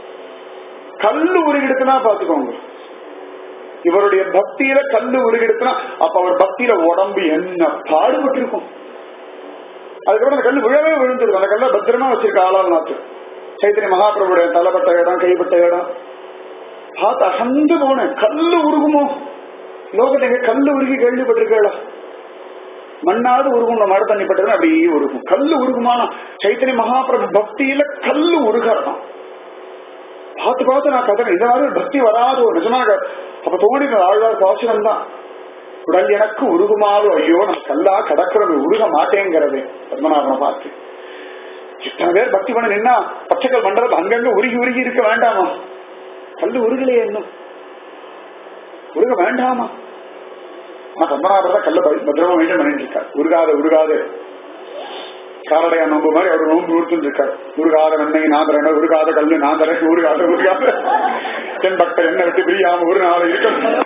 கல்லு உருகிடுத்துனா பாத்துக்கோங்க இவருடைய பக்தியில கல்லு உருகிடுத்துனா அப்ப அவர் பக்தியில உடம்பு என்ன பாடுபட்டு இருக்கும் அதுக்கப்புறம் அந்த கல்லு விழவே விழுந்துருக்கும் அந்த கல்ல பத்திரமா வச்சிருக்க ஆளால் நாத்து சைத்தன்ய மகாபிரபுடைய தலைப்பட்ட இடம் கைப்பட்ட இடம் பார்த்து அசந்து போனேன் கல்லு உருகுமோ லோகத்தை கல்லு உருகி கேள்விப்பட்டிருக்கா மண்ணாவது உருகும் மழை தண்ணி பட்டது அப்படியே உருகும் கல்லு உருகுமானா சைத்தன்ய மகாபிரபு பக்தியில கல்லு உருகிறதாம் பார்த்து பார்த்து நான் கதை இந்த மாதிரி பக்தி வராது ஒரு நிஜமாக அப்ப தோணி ஆழ்வார் பாசுரம் தான் உடல் எனக்கு உருகுமாறு ஐயோ நான் கல்லா கடக்கிறது உருக மாட்டேங்கிறது பத்மநாபனை பார்த்து இத்தனை பேர் பக்தி பண்ண நின்னா பச்சைக்கல் மண்டலம் அங்கங்க உருகி உருகி இருக்க வேண்டாமா கல்லு உருகலையே இன்னும் உருக வேண்டாமா ஆனா பத்மநாபர் தான் கல்ல பத்திரமா மெயின்டைன் பண்ணிட்டு இருக்கார் உருகாத உருகாது காரடையா நோம்பு மாதிரி அவர் நோம்பு கொடுத்துட்டு இருக்கார் உருகாத நன்மை நாதரன உருகாத கல்லு நாதர உருகாத உருகாத தென் பக்த என்ன விட்டு பிரியாம ஒரு நாள் இருக்க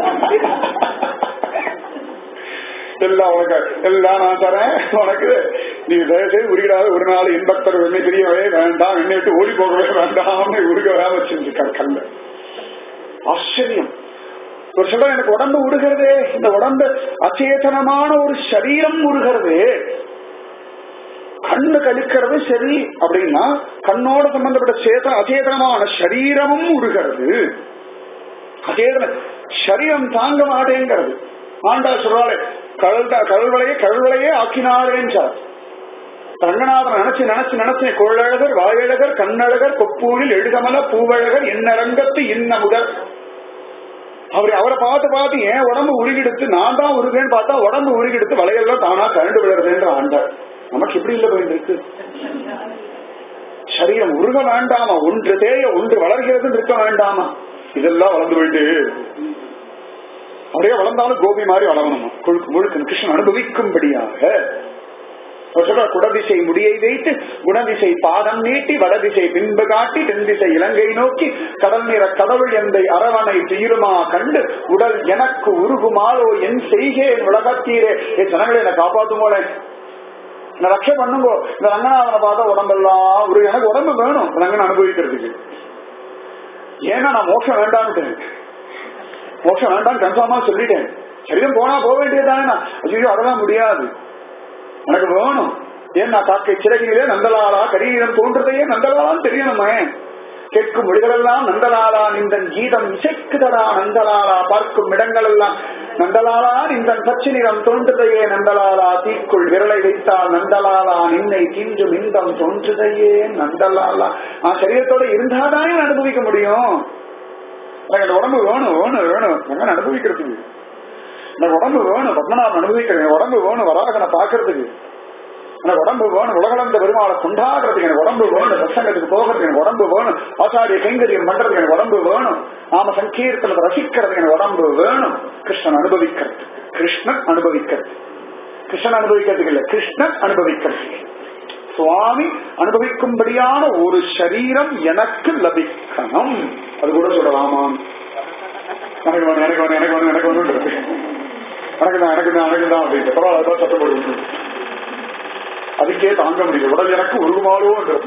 எல்லாம் உனக்கு எல்லாம் நான் தரேன் உனக்கு நீ தயவுசெய்து உருகிடாத ஒரு நாள் என் பக்தர் என்னை பிரியவே வேண்டாம் என்னை விட்டு ஓடி போகவே வேண்டாம் உருகவே வச்சிருக்கார் கல்ல ஆச்சரியம் ஒரு சொல்ற எனக்கு உடம்பு உருகிறதே இந்த உடம்பு அச்சேதனமான ஒரு சரீரம் உருகிறதே கண்ணு கழிக்கிறது சரி அப்படின்னா கண்ணோட சம்பந்தப்பட்ட சேதன அச்சேதனமான சரீரமும் உருகிறது அச்சேதன சரீரம் தாங்க மாட்டேங்கிறது ஆண்டா சொல்றாளே கடல் கடல்வளையே கடல்வளையே ஆக்கினாரேன்றார் ரங்கநாதன் நினைச்சு நினைச்சு நினைச்சு கொள்ளழகர் வாயழகர் கண்ணழகர் கொப்பூரில் எழுகமல பூவழகர் இன்னரங்கத்து இன்னமுதர் அவர் அவரை பார்த்து பார்த்து ஏன் உடம்பு உருகிடுத்து நான் தான் உருகேன்னு பார்த்தா உடம்பு உருகிடுத்து வளையெல்லாம் தானா கரண்டு விழுறதுன்ற ஆண்டார் நமக்கு எப்படி இல்ல போயிட்டு இருக்கு சரீரம் உருக வேண்டாமா ஒன்று தேய ஒன்று வளர்கிறது இருக்க வேண்டாமா இதெல்லாம் வளர்ந்து போயிட்டு அப்படியே வளர்ந்தாலும் கோபி மாதிரி வளரணுமா கொழுக்கு முழுக்க கிருஷ்ணன் அனுபவிக்கும்படியாக அவர் சொல்றார் குடதிசை முடியை வைத்து குணதிசை பாதம் நீட்டி வடதிசை பின்பு காட்டி தென் திசை இலங்கை நோக்கி கடல் நிற கடவுள் எந்தை அரவணை தீருமா கண்டு உடல் எனக்கு உருகுமாலோ என் செய்கேன் உலகத்தீரே என் ஜனங்களை என்னை காப்பாத்துமோலே இந்த ரக்ஷ பண்ணுங்கோ இந்த ரங்கநாதனை பார்த்தா உடம்பெல்லாம் ஒரு எனக்கு உடம்பு வேணும் ரங்கன் அனுபவிக்கிறதுக்கு ஏன்னா நான் மோட்சம் வேண்டாம்னு மோட்சம் வேண்டாம் கன்ஃபார்மா சொல்லிட்டேன் சரீரம் போனா போக வேண்டியதுதானே நான் ஐயோ அதெல்லாம் முடியாது எனக்கு வேணும் ஏன் நான் காக்கை சிறகிலே நந்தலாலா கரீரம் தோன்றதையே நந்தலாலான்னு தெரியணுமே கேட்கும் மொழிகளெல்லாம் நந்தலாலா நிந்தன் கீதம் இசைக்குதடா நந்தலாலா பார்க்கும் இடங்கள் எல்லாம் நந்தலாலா நிந்தன் பச்சை நிறம் தோன்றுதையே நந்தலாலா தீக்குள் விரலை வைத்தால் நந்தலாலா நின்னை தீண்டும் இன்பம் தோன்றுதையே நந்தலாலா நான் சரீரத்தோட இருந்தாதானே நான் அனுபவிக்க முடியும் எனக்கு இந்த உடம்பு வேணும் வேணும் வேணும் எங்க அனுபவிக்கிறதுக்கு எனக்கு உடம்பு வேணும் பத்மநாபன் அனுபவிக்கிறேன் எனக்கு உடம்பு வேணும் வராகனை பாக்குறதுக்கு எனக்கு உடம்பு வேணும் உலகளந்த பெருமாளை கொண்டாடுறதுக்கு எனக்கு உடம்பு வேணும் சத்சங்கத்துக்கு போகிறதுக்கு எனக்கு உடம்பு வேணும் ஆச்சாரிய கைங்கரியம் பண்றதுக்கு எனக்கு உடம்பு வேணும் நாம சங்கீர்த்தனத்தை ரசிக்கிறதுக்கு எனக்கு உடம்பு வேணும் கிருஷ்ணன் அனுபவிக்கிறது கிருஷ்ணன் அனுபவிக்கிறது கிருஷ்ணன் அனுபவிக்கிறதுக்கு இல்ல கிருஷ்ணன் அனுபவிக்கிறது சுவாமி அனுபவிக்கும்படியான ஒரு சரீரம் எனக்கு லபிக்கணும் அது கூட சொல்லலாமாம் எனக்கு வேணும் எனக்கு வேணும் எனக்கு வேணும் எனக்கு வேணும் எனக்கு தான் எனக்கு தான் எனக்கு தான் அப்படின்ட்டு பரவாயில்ல அதான் சத்தம் போடுவோம் அதுக்கே தாங்க முடியல உடல் எனக்கு உருமாறுவோன்றது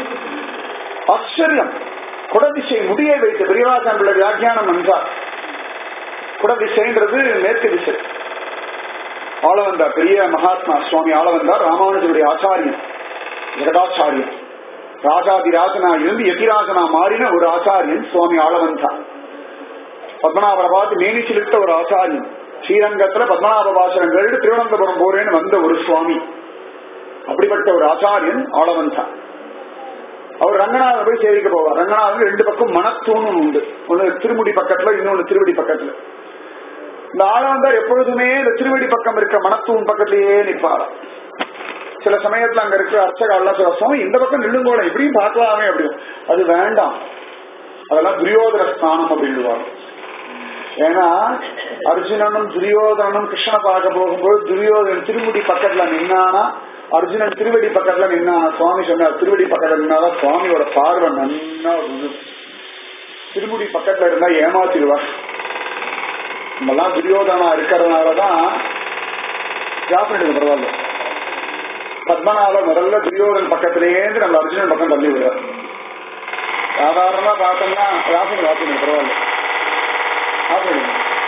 ஆச்சரியம் குடதிசை முடியை வைத்த பெரியவாசன் பிள்ளை வியாக்கியானம் என்றார் குடதிசைன்றது மேற்கு திசை ஆளவந்தார் பெரிய மகாத்மா சுவாமி ஆளவந்தார் ராமானுஜருடைய ஆச்சாரியன் ஜெகதாச்சாரியன் ராஜாதிராஜனா இருந்து எதிராஜனா மாறின ஒரு ஆச்சாரியன் சுவாமி ஆளவந்தா பத்மநாபரை பார்த்து மேனிச்சிலிட்ட ஒரு ஆச்சாரியன் ஸ்ரீரங்கத்துல பத்மநாப பாசனங்கள் திருவனந்தபுரம் போறேன்னு வந்த ஒரு சுவாமி அப்படிப்பட்ட ஒரு ஆச்சாரியன் ஆளவந்தா அவர் ரங்கநாதன் போய் சேவிக்க போவார் ரங்கநாதன் ரெண்டு பக்கம் மனத்தூண் உண்டு ஒண்ணு திருமுடி பக்கத்துல இன்னொன்னு திருவடி பக்கத்துல இந்த ஆளவந்தார் எப்பொழுதுமே இந்த திருவடி பக்கம் இருக்க மனத்தூண் பக்கத்திலேயே நிற்பாராம் சில சமயத்துல அங்க இருக்கிற அர்ச்சகாலாம் சொல்ல சுவாமி இந்த பக்கம் நில்லுங்கோட இப்படியும் பார்க்கலாமே அப்படின்னு அது வேண்டாம் அதெல்லாம் துரியோதன ஸ்தானம் அப்படின்னுவாங்க ஏன்னா அர்ஜுனனும் துரியோதனனும் கிருஷ்ணனை பார்க்க போகும்போது துரியோதனன் திருமுடி பக்கத்துல நின்னானா அர்ஜுனன் திருவடி பக்கத்துல நின்னானா சுவாமி சொன்னார் திருவடி பக்கத்துல நின்னாதான் சுவாமியோட பார்வை நன்னா விழுது. திருமுடி பக்கத்துல இருந்தா ஏமாத்திடுவார் நம்மெல்லாம் துரியோதனா இருக்கிறதுனாலதான் ஜாப்பனிடுது பரவாயில்ல பத்மநாப முதல்ல துரியோதன் பக்கத்திலேருந்து நம்ம அர்ஜுனன் பக்கம் தள்ளி விடுறார் சாதாரணமா பார்த்தோம்னா ராசன் ராசன் பரவாயில்ல ராசன்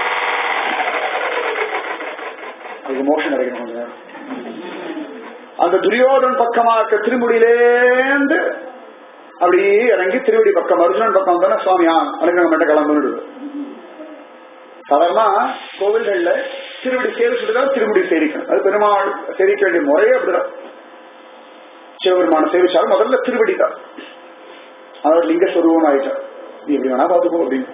அதுக்கு மோஷன் கிடைக்கணும் கொஞ்சம் நேரம். அந்த துரியோதன் பக்கமா இருக்க திருமுடியிலேந்து அப்படியே இறங்கி திருவடி பக்கம் அர்ஜுனன் பக்கம் தானே சுவாமி ஆ அனுகிரகம் மட்டும் கிளம்புன்னு சாதாரண கோவில்கள்ல திருவடி சேரி சுட்டுதான் திருமுடி சேரிக்கணும் அது பெருமாள் சேரிக்க வேண்டிய முறையே அப்படிதான் சிவபெருமான சேவிச்சாலும் முதல்ல திருவடி தான் அவர் லிங்க சொருவம் ஆயிட்டார் நீ எப்படி வேணா பாத்துக்கோ அப்படின்னு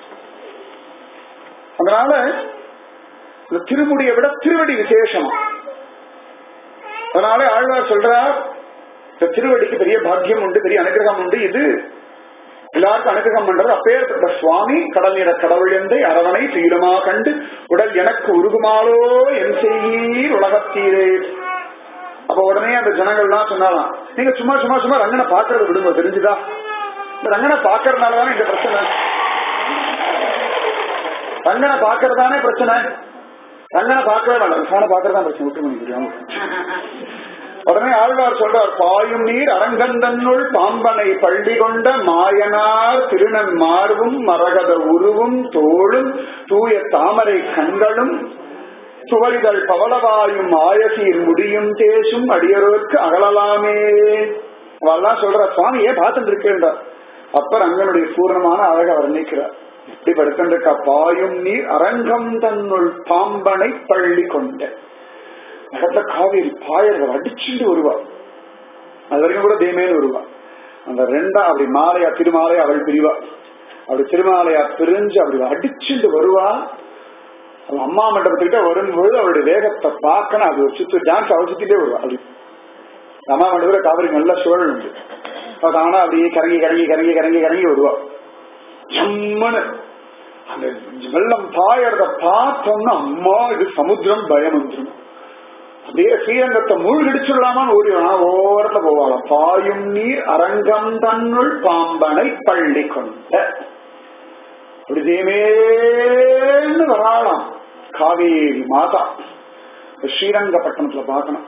அதனால இந்த திருமுடியை விட திருவடி விசேஷம் அதனால ஆழ்வார் சொல்றார் இந்த திருவடிக்கு பெரிய பாக்கியம் உண்டு பெரிய அனுகிரகம் உண்டு இது எல்லாருக்கும் அனுகிரகம் பண்றது அப்பேற்பட்ட சுவாமி கடல் நிற கடவுள் எந்தை அரவணை தீரமா கண்டு உடல் எனக்கு உருகுமாலோ என் செய்யீர் உலகத்தீரே அப்ப உடனே அந்த ஜனங்கள்லாம் சொன்னாலாம் நீங்க சும்மா சும்மா சும்மா ரங்கனை பாக்குறது விடுங்க தெரிஞ்சுதா இந்த ரங்கனை பாக்குறதுனாலதானே இந்த பிரச்சனை ரங்கனை பாக்குறதானே பிரச்சனை ரங்கனை பார்க்கவே வேண்டாம் சாணை பாக்குறதா பிரச்சனை விட்டு பண்ணிக்கிறோம் உடனே ஆழ்வார் சொல்றார் பாயும் நீர் அரங்கந்தன்னுள் பாம்பனை பள்ளி கொண்ட மாயனார் திருநன் மார்பும் மரகத உருவும் தோளும் தூய தாமரை கண்களும் சுவரிதழ் பவளவாயும் ஆயசீர் முடியும் தேசும் அடியரோருக்கு அகலலாமே அவெல்லாம் சொல்ற சுவாமியே பார்த்துட்டு இருக்கேன்றார் அப்ப ரங்கனுடைய பூர்ணமான அழக வர்ணிக்கிறார் இப்படி படுத்திருக்க பாயும் நீர் அரங்கம் தன்னுள் பாம்பனை பள்ளி கொண்ட நகர்ல காவேரி பாயர்கள் அடிச்சுட்டு வருவா அது வரைக்கும் கூட தேமேன்னு வருவா அந்த ரெண்டா அப்படி மாலையா திருமாலை அவள் பிரிவா அப்படி திருமாலையா பிரிஞ்சு அப்படி அடிச்சுட்டு வருவா அவ அம்மா மண்டபத்துக்கிட்ட வரும்போது அவருடைய வேகத்தை பார்க்கணும் அது ஒரு சுத்து டான்ஸ் அவ சுத்திட்டே வருவா அப்படி அம்மா மண்டபத்துல காவிரி நல்ல சூழல் உண்டு அவ தானா அப்படியே கரங்கி கரங்கி கரங்கி கரங்கி கரங்கி வருவா ஜம்முன்னு அந்த வெள்ளம் பாயறத பார்த்தோம்னா அம்மா இது சமுத்திரம் பயம் வந்துடும் அப்படியே ஸ்ரீரங்கத்தை மூழ்கடிச்சுடலாமான்னு ஓடிவான் ஓரத்துல போவாளாம் பாயும் நீர் அரங்கம் தன்னுள் பாம்பனை பள்ளி கொண்ட அப்படி தேமேன்னு வராளாம் காவேரி மாதா ஸ்ரீரங்கப்பட்டணத்துல பார்க்கணும்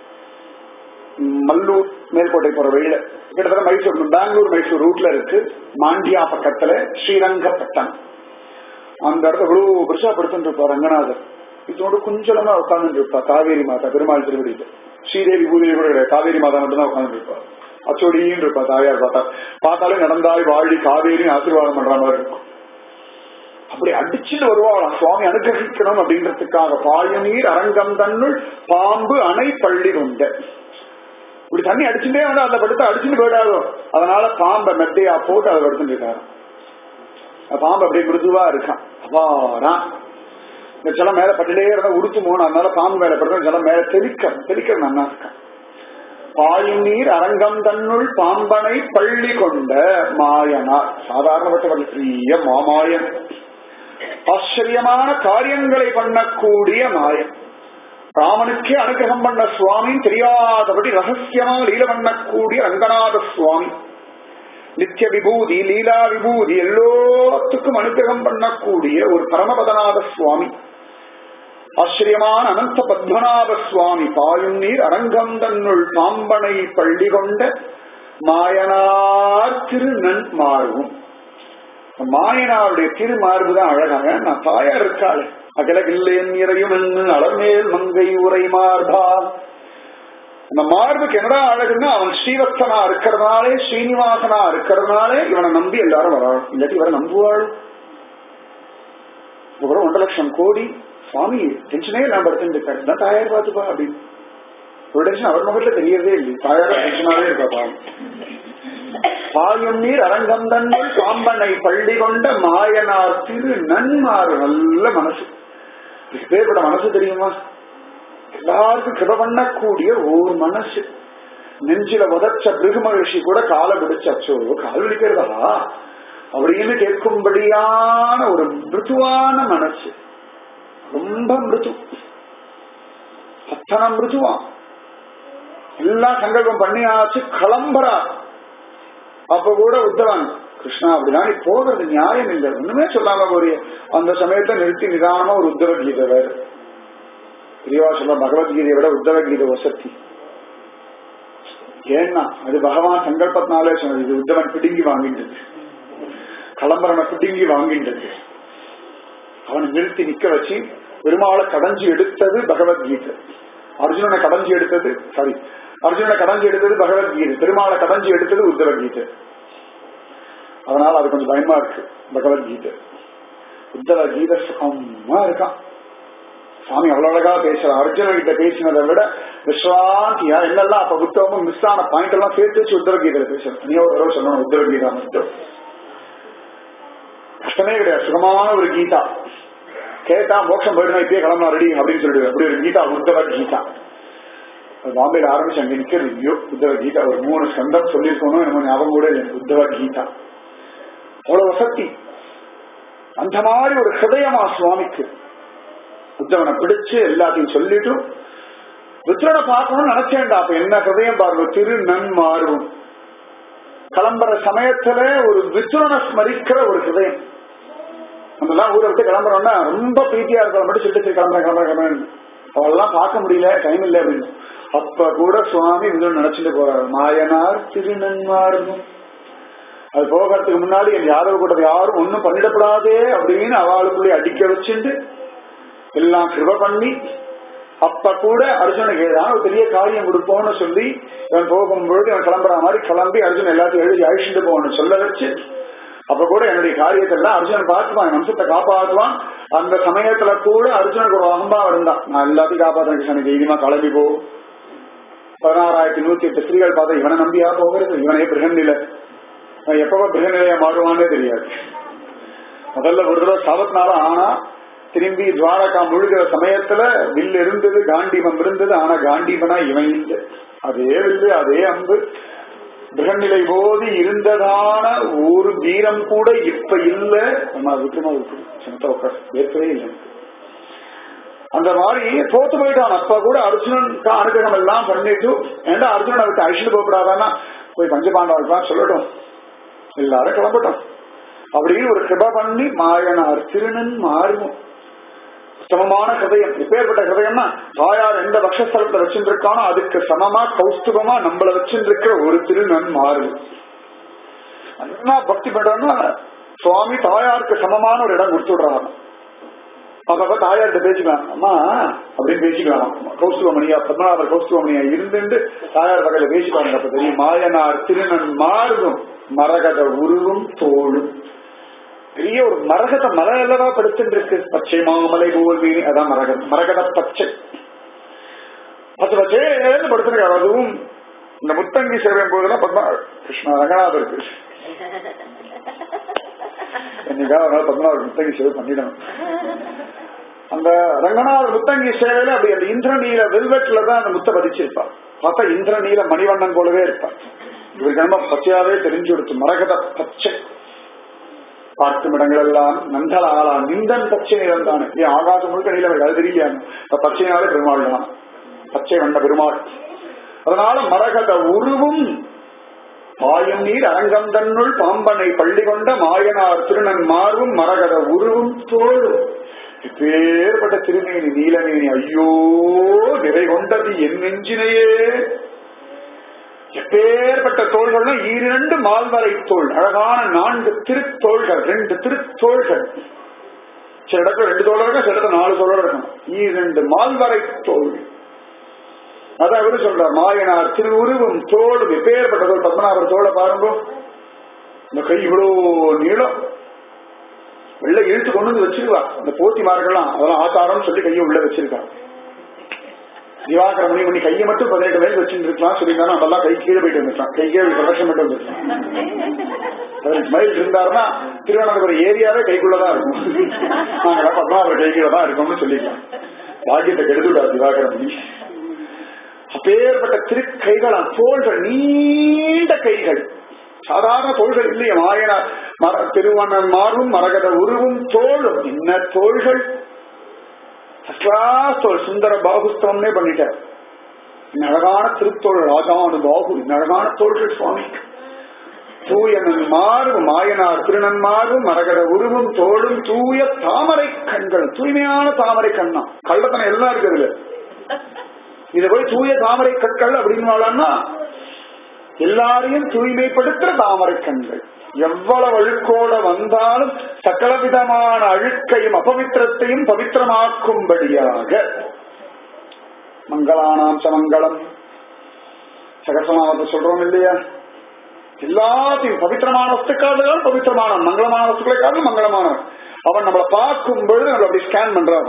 மல்லூர் மேல்கோட்டை போற வழியில கிட்டத்தட்ட மைசூர் பெங்களூர் மைசூர் ரூட்ல இருக்கு மாண்டியா பக்கத்துல ஸ்ரீரங்கப்பட்டம் அந்த இடத்துல இவ்வளவு பெருசா படுத்துட்டு இருப்பா ரங்கநாதர் இதோட குஞ்சலமா உட்கார்ந்து இருப்பா காவேரி மாதா பெருமாள் திருவடியில ஸ்ரீதேவி பூதேவி கூட கிடையாது காவேரி மாதா மட்டும் தான் உட்கார்ந்து இருப்பா அச்சோடின்னு இருப்பா தாயார் பார்த்தா பார்த்தாலே நடந்தாய் வாழி காவேரி ஆசீர்வாதம் பண்ற மாதிரி இருக்கும் அப்படி அடிச்சுட்டு வருவாளாம் சுவாமி அனுகிரகிக்கணும் அப்படின்றதுக்காக பாயநீர் அரங்கம் தன்னுள் பாம்பு அணை பள்ளி கொண்ட இப்படி தண்ணி அடிச்சுட்டே வந்து அந்த படுத்து அடிச்சுட்டு போயிடாதோ அதனால பாம்பை மெத்தையா போட்டு அதை படுத்துட்டு இருக்காரு பாம்பு அப்படியே மிருதுவா இருக்கான் அப்பாடா இந்த ஜலம் மேல பட்டுட்டே இருந்தா உடுத்து போகணும் அதனால பாம்பு மேல படுத்த ஜலம் மேல தெளிக்க தெளிக்க நல்லா இருக்கான் பாயும் நீர் அரங்கம் தன்னுள் பாம்பனை பள்ளி கொண்ட மாயனார் சாதாரணப்பட்ட பெரிய மாமாயன் ஆச்சரியமான காரியங்களை பண்ணக்கூடிய மாயன் ராமனுக்கே அனுகிரகம் பண்ண சுவாமி தெரியாதபடி ரகசியமா லீல பண்ணக்கூடிய ரங்கநாத சுவாமி நித்திய விபூதி லீலா விபூதி எல்லாத்துக்கும் அனுகிரகம் பண்ணக்கூடிய ஒரு பரமபதநாத சுவாமி ஆச்சரியமான அனந்த பத்மநாப சுவாமி பாயும் நீர் அரங்கம் தன்னுள் பாம்பனை பள்ளி கொண்ட மாயனார் திருநன் மாறும் மாயனாருடைய திருமார்பு தான் அழகாக நான் தாயார் இருக்காள் அகலகில்லேன் இறையும் என்று அளமேல் மங்கை உரை மார்பா அந்த மார்புக்கு என்னடா அழகுன்னா அவன் ஸ்ரீவத்சனா இருக்கிறதுனாலே ஸ்ரீனிவாசனா இருக்கிறதுனாலே இவனை நம்பி எல்லாரும் வராள் இல்லாட்டி இவரை நம்புவாள் கூட ஒன்றரை லட்சம் கோடி சுவாமி டென்ஷனே இல்லாம படுத்துட்டு தான் தாயார் பார்த்துப்பா அப்படின்னு ஒரு டென்ஷன் அவர் முகத்துல தெரியறதே இல்லை தாயார டென்ஷனாவே இருக்கா பாவம் பாயும் நீர் அரங்கம் தன்னில் பாம்பனை பள்ளி கொண்ட மாயனார் திரு நன்மாறு நல்ல மனசு பேர்பட மனசு தெரியுமா எல்லாருக்கும் கிருப பண்ணக்கூடிய ஒரு மனசு நெஞ்சில உதச்ச பிருகு மகிழ்ச்சி கூட காலை பிடிச்சச்சோ கால் விழிக்கிறதா அப்படின்னு கேட்கும்படியான ஒரு மிருதுவான மனசு ரொம்ப மிருது அத்தனை மிருதுவான் எல்லாம் சங்கல்பம் பண்ணியாச்சு கிளம்புறா அப்ப கூட உத்தவன் கிருஷ்ணா அப்படின்னா நீ போகிறது நியாயம் இல்லை ஒண்ணுமே சொல்லாம ஒரு அந்த சமயத்தை நிறுத்தி நிதானமா ஒரு உத்தவ கீதை வேறு பெரியவா சொல்ல பகவத்கீதையை விட உத்தவ கீதை வசதி ஏன்னா அது பகவான் சங்கல்பத்தினாலே சொன்னது இது உத்தவன் பிடுங்கி வாங்கின்றது களம்பரனை பிடுங்கி வாங்கின்றது அவனை நிறுத்தி நிக்க வச்சு பெருமாளை கடைஞ்சி எடுத்தது பகவத்கீதை அர்ஜுனனை கடைஞ்சி எடுத்தது சாரி அர்ஜுனனை கடைஞ்சி எடுத்தது பகவத்கீதை பெருமாளை கடைஞ்சி எடுத்தது உத்தவகீதை அதனால அது கொஞ்சம் பயமா இருக்கு பகவத்கீதை உத்தவ கீதை சுகமா இருக்கான் சாமி அவ்வளவு அழகா பேசுற அர்ஜுனன் கிட்ட பேசினதை விட விஸ்வாந்தியா என்னெல்லாம் அப்ப புத்தகமும் மிஸ் ஆன பாயிண்ட் எல்லாம் சேர்த்து வச்சு உத்தரகீதையில பேசுறேன் தனியா ஒரு தடவை சொல்லணும் உத்தரகீதா மட்டும் கஷ்டமே கிடையாது சுகமான ஒரு கீதா கேட்டா மோட்சம் போயிடுனா இப்பயே கிளம்பலாம் ரெடி அப்படின்னு சொல்லிடுவேன் அப்படி ஒரு கீதா உத்தவ கீதா பாம்பேல ஆரம்பிச்சு அங்க நிக்கிறது ஐயோ உத்தவ கீதா ஒரு மூணு ஸ்கந்தம் சொல்லியிருக்கணும் நம்ம ஞாபகம் கூட இல்லை உத்தவ கீதா அவ்வளவு வசதி அந்த மாதிரி ஒரு ஹிருதயமா சுவாமிக்கு உத்தவனை பிடிச்சு எல்லாத்தையும் சொல்லிட்டு ருத்ரனை பார்க்கணும்னு நினைச்சேன்டா அப்ப என்ன ஹிருதயம் பாருங்க திரு நன் மாறும் கிளம்புற சமயத்துல ஒரு வித்ரனை ஸ்மரிக்கிற ஒரு ஹிருதயம் நம்ம எல்லாம் ஊரை விட்டு கிளம்புறோம்னா ரொம்ப பிரீத்தியா இருக்கிற மட்டும் சொல்லிட்டு சரி கிளம்புறேன் கிளம்புறேன் கிளம்புறேன் அவெல்லாம் பார்க்க முடியல டைம் இல்லை அப்படின்னு அப்ப கூட சுவாமி வித்ரன் நினைச்சிட்டு போறாரு மாயனார் திருநன்மாரும் அது போகிறதுக்கு முன்னாடி என் யாதவ கூட்டத்தை யாரும் ஒண்ணும் பண்ணிடப்படாதே அப்படின்னு அவளுக்குள்ளே அடிக்க வச்சுட்டு எல்லாம் கிருப பண்ணி அப்ப கூட அர்ஜுனுக்கு ஏதாவது ஒரு பெரிய காரியம் கொடுப்போம்னு சொல்லி இவன் போகும்பொழுது இவன் கிளம்புற மாதிரி கிளம்பி அர்ஜுன் எல்லாத்தையும் எழுதி அழிச்சுட்டு போகணும்னு சொல்ல வச்சு அப்ப கூட என்னுடைய காரியத்தை எல்லாம் அர்ஜுனன் பார்த்துவான் என் வம்சத்தை காப்பாற்றுவான் அந்த சமயத்துல கூட அர்ஜுனுக்கு ஒரு அகம்பாவம் இருந்தான் நான் எல்லாத்தையும் காப்பாற்றுறேன் கிருஷ்ணன் தைரியமா கிளம்பி போ பதினாறாயிரத்தி நூத்தி எட்டு ஸ்திரீகள் பார்த்தா இவனை நம்பியா போகிறது இவனே பிரகநிலை எப்பவோ பிரகநிலையா மாறுவானே தெரியாது முதல்ல ஒரு தடவை சாபத்தினால ஆனா திரும்பி துவாரகா முழுகிற சமயத்துல வில் இருந்தது காண்டீபம் இருந்தது ஆனா காண்டீபனா இவன் இல்லை அதே வில்லு அதே அம்பு பிரகநிலை போது இருந்ததான ஒரு வீரம் கூட இப்ப இல்ல நம்ம விக்ரமா விட்டு சின்னத்தை உட்கார் ஏற்கவே இல்லை அந்த மாதிரி தோத்து போயிட்டான் அப்ப கூட அர்ஜுனன் அனுகிரகம் எல்லாம் பண்ணிட்டு ஏன்டா அர்ஜுனன் அவருக்கு அழிச்சுட்டு போகப்படாதான்னா போய் பஞ்சபாண்டவர்கள் சொல்லட்டும் எல்லாரும் கிளம்பட்டும் அப்படின்னு ஒரு கிருப பண்ணி மாயனார் திருநன் மாறும் சமமான ஹிருதயம் எப்பேற்பட்ட ஹிருதயம்னா தாயார் எந்த பக்ஷஸ்தலத்துல வச்சுருக்கானோ அதுக்கு சமமா கௌஸ்துபமா நம்மள வச்சுருக்கிற ஒரு திருநன் மாறு என்ன பக்தி பண்றோம்னா சுவாமி தாயாருக்கு சமமான ஒரு இடம் கொடுத்துடுறாங்க அப்பப்ப தாயார்கிட்ட பேசிக்கலாம் அம்மா அப்படின்னு பேசிக்கலாம் கௌஸ்துவமணியா பத்மநாபர் கௌஸ்துவமணியா இருந்துட்டு தாயார் பக்கத்துல பேசிப்பாருங்க அப்ப தெரியும் மாயனார் திருநன் மாறும் மரகத உருவும் தோளும் பெரிய ஒரு மரகத மலை அல்லவா படுத்துட்டு இருக்கு பச்சை மாமலை போல் மீனி அதான் மரகத மரகத பச்சை பத்து பச்சைன்னு படுத்துருக்காரு அதுவும் இந்த முத்தங்கி சேவை போதெல்லாம் பத்மா கிருஷ்ணா ரங்கநாதருக்கு என்னைக்காக பத்மநாபர் முத்தங்கி சேவை பண்ணிடணும் அந்த ரங்கநாதர் முத்தங்கி சேவையில அப்படி அந்த இந்திரநீல வெல்வெட்ல தான் அந்த முத்த பதிச்சிருப்பார் பார்த்தா இந்திரநீல மணிவண்ணன் போலவே இருப்பார் இவருக்கு நம்ம பச்சையாவே தெரிஞ்சு கொடுத்து மரகத பச்சை பார்க்கும் இடங்கள் எல்லாம் நந்தலாலா நிந்தன் பச்சை நிறம் தானே ஏன் ஆகாசம் முழுக்க நீலம் அது தெரியலையா பச்சைனாலே பெருமாள் தான் பச்சை வண்ண பெருமாள் அதனால மரகத உருவும் பாயும் நீர் அரங்கம் தன்னுள் பாம்பனை பள்ளி கொண்ட மாயனார் திருநன் மார்பும் மரகத உருவும் தோளும் இப்பேற்பட்ட திருமேனி நீலமேனி ஐயோ நிறை கொண்டது என் நெஞ்சினையே எப்பேற்பட்ட தோள்கள்னா இரண்டு மால்வரை தோல் அழகான நான்கு திருத்தோள்கள் ரெண்டு திருத்தோள்கள் சில இடத்துல ரெண்டு தோழ இருக்கும் சில இடத்துல நாலு தோழ இருக்கும் இரண்டு மால்வரை தோல் அதான் இவரு சொல்றார் மாயனார் திருவுருவும் தோளும் எப்பேற்பட்ட தோல் பத்மநாபர் தோலை பாருங்க இந்த கை இவ்வளோ நீளம் வெள்ள இழுத்து கொண்டு வந்து வச்சிருவா அந்த போத்திமார்கள்லாம் அதெல்லாம் ஆச்சாரம் சொல்லி கையை உள்ள வச்சிருக்காங்க திவாகர மணி மணி கையை மட்டும் பதினெட்டு வயசு வச்சுட்டு இருக்கலாம் சொல்லியிருந்தாலும் நம்மளாம் கை கீழே போயிட்டு வந்துருக்கலாம் கை கீழே பிரதர்ஷன் மட்டும் வந்துருக்கலாம் பதினெட்டு மைல் இருந்தாருன்னா திருவனந்தபுரம் ஏரியாவே கைக்குள்ளதான் இருக்கும் நாங்க பத்மாபுரம் கைக்குள்ள தான் இருக்கோம்னு சொல்லிக்கலாம் பாக்கியத்தை கெடுத்துடா திவாகர மணி அப்பேற்பட்ட திருக்கைகள் தோள்கள் நீண்ட கைகள் சாதாரண தோள்கள் இல்லையே மாயன மர திருவண்ணன் மாறும் மரகத உருவும் தோளும் என்ன தோள்கள் கிளாஸ் தோல் சுந்தர பாகுஸ்தவம்னே பண்ணிட்டார் இந்த அழகான திருத்தோள் ராஜானு பாகு இந்த அழகான தோள்கள் சுவாமி தூயனன் மாறும் மாயனார் திருநன் மாறும் மரகத உருவும் தோளும் தூய தாமரை கண்கள் தூய்மையான தாமரை கண்ணா கள்ளத்தனம் எல்லாம் இருக்குது இத போய் தூய தாமரை கற்கள் அப்படின்னு எல்லாரையும் தூய்மைப்படுத்துற தாமரை கண்கள் எவ்வளவு அழுக்கோட வந்தாலும் சகல விதமான அழுக்கையும் அபவித்திரத்தையும் பவித்திரமாக்கும்படியாக மங்களானாம் சமங்கலம் சகசமாவத்தை சொல்றோம் இல்லையா எல்லாத்தையும் பவித்திரமான வஸ்துக்காரர்கள் பவித்திரமான மங்களமான வஸ்துக்களை காரணம் மங்களமானவன் அவன் நம்மளை பார்க்கும் பொழுது நம்மளை அப்படி ஸ்கேன் பண்றான்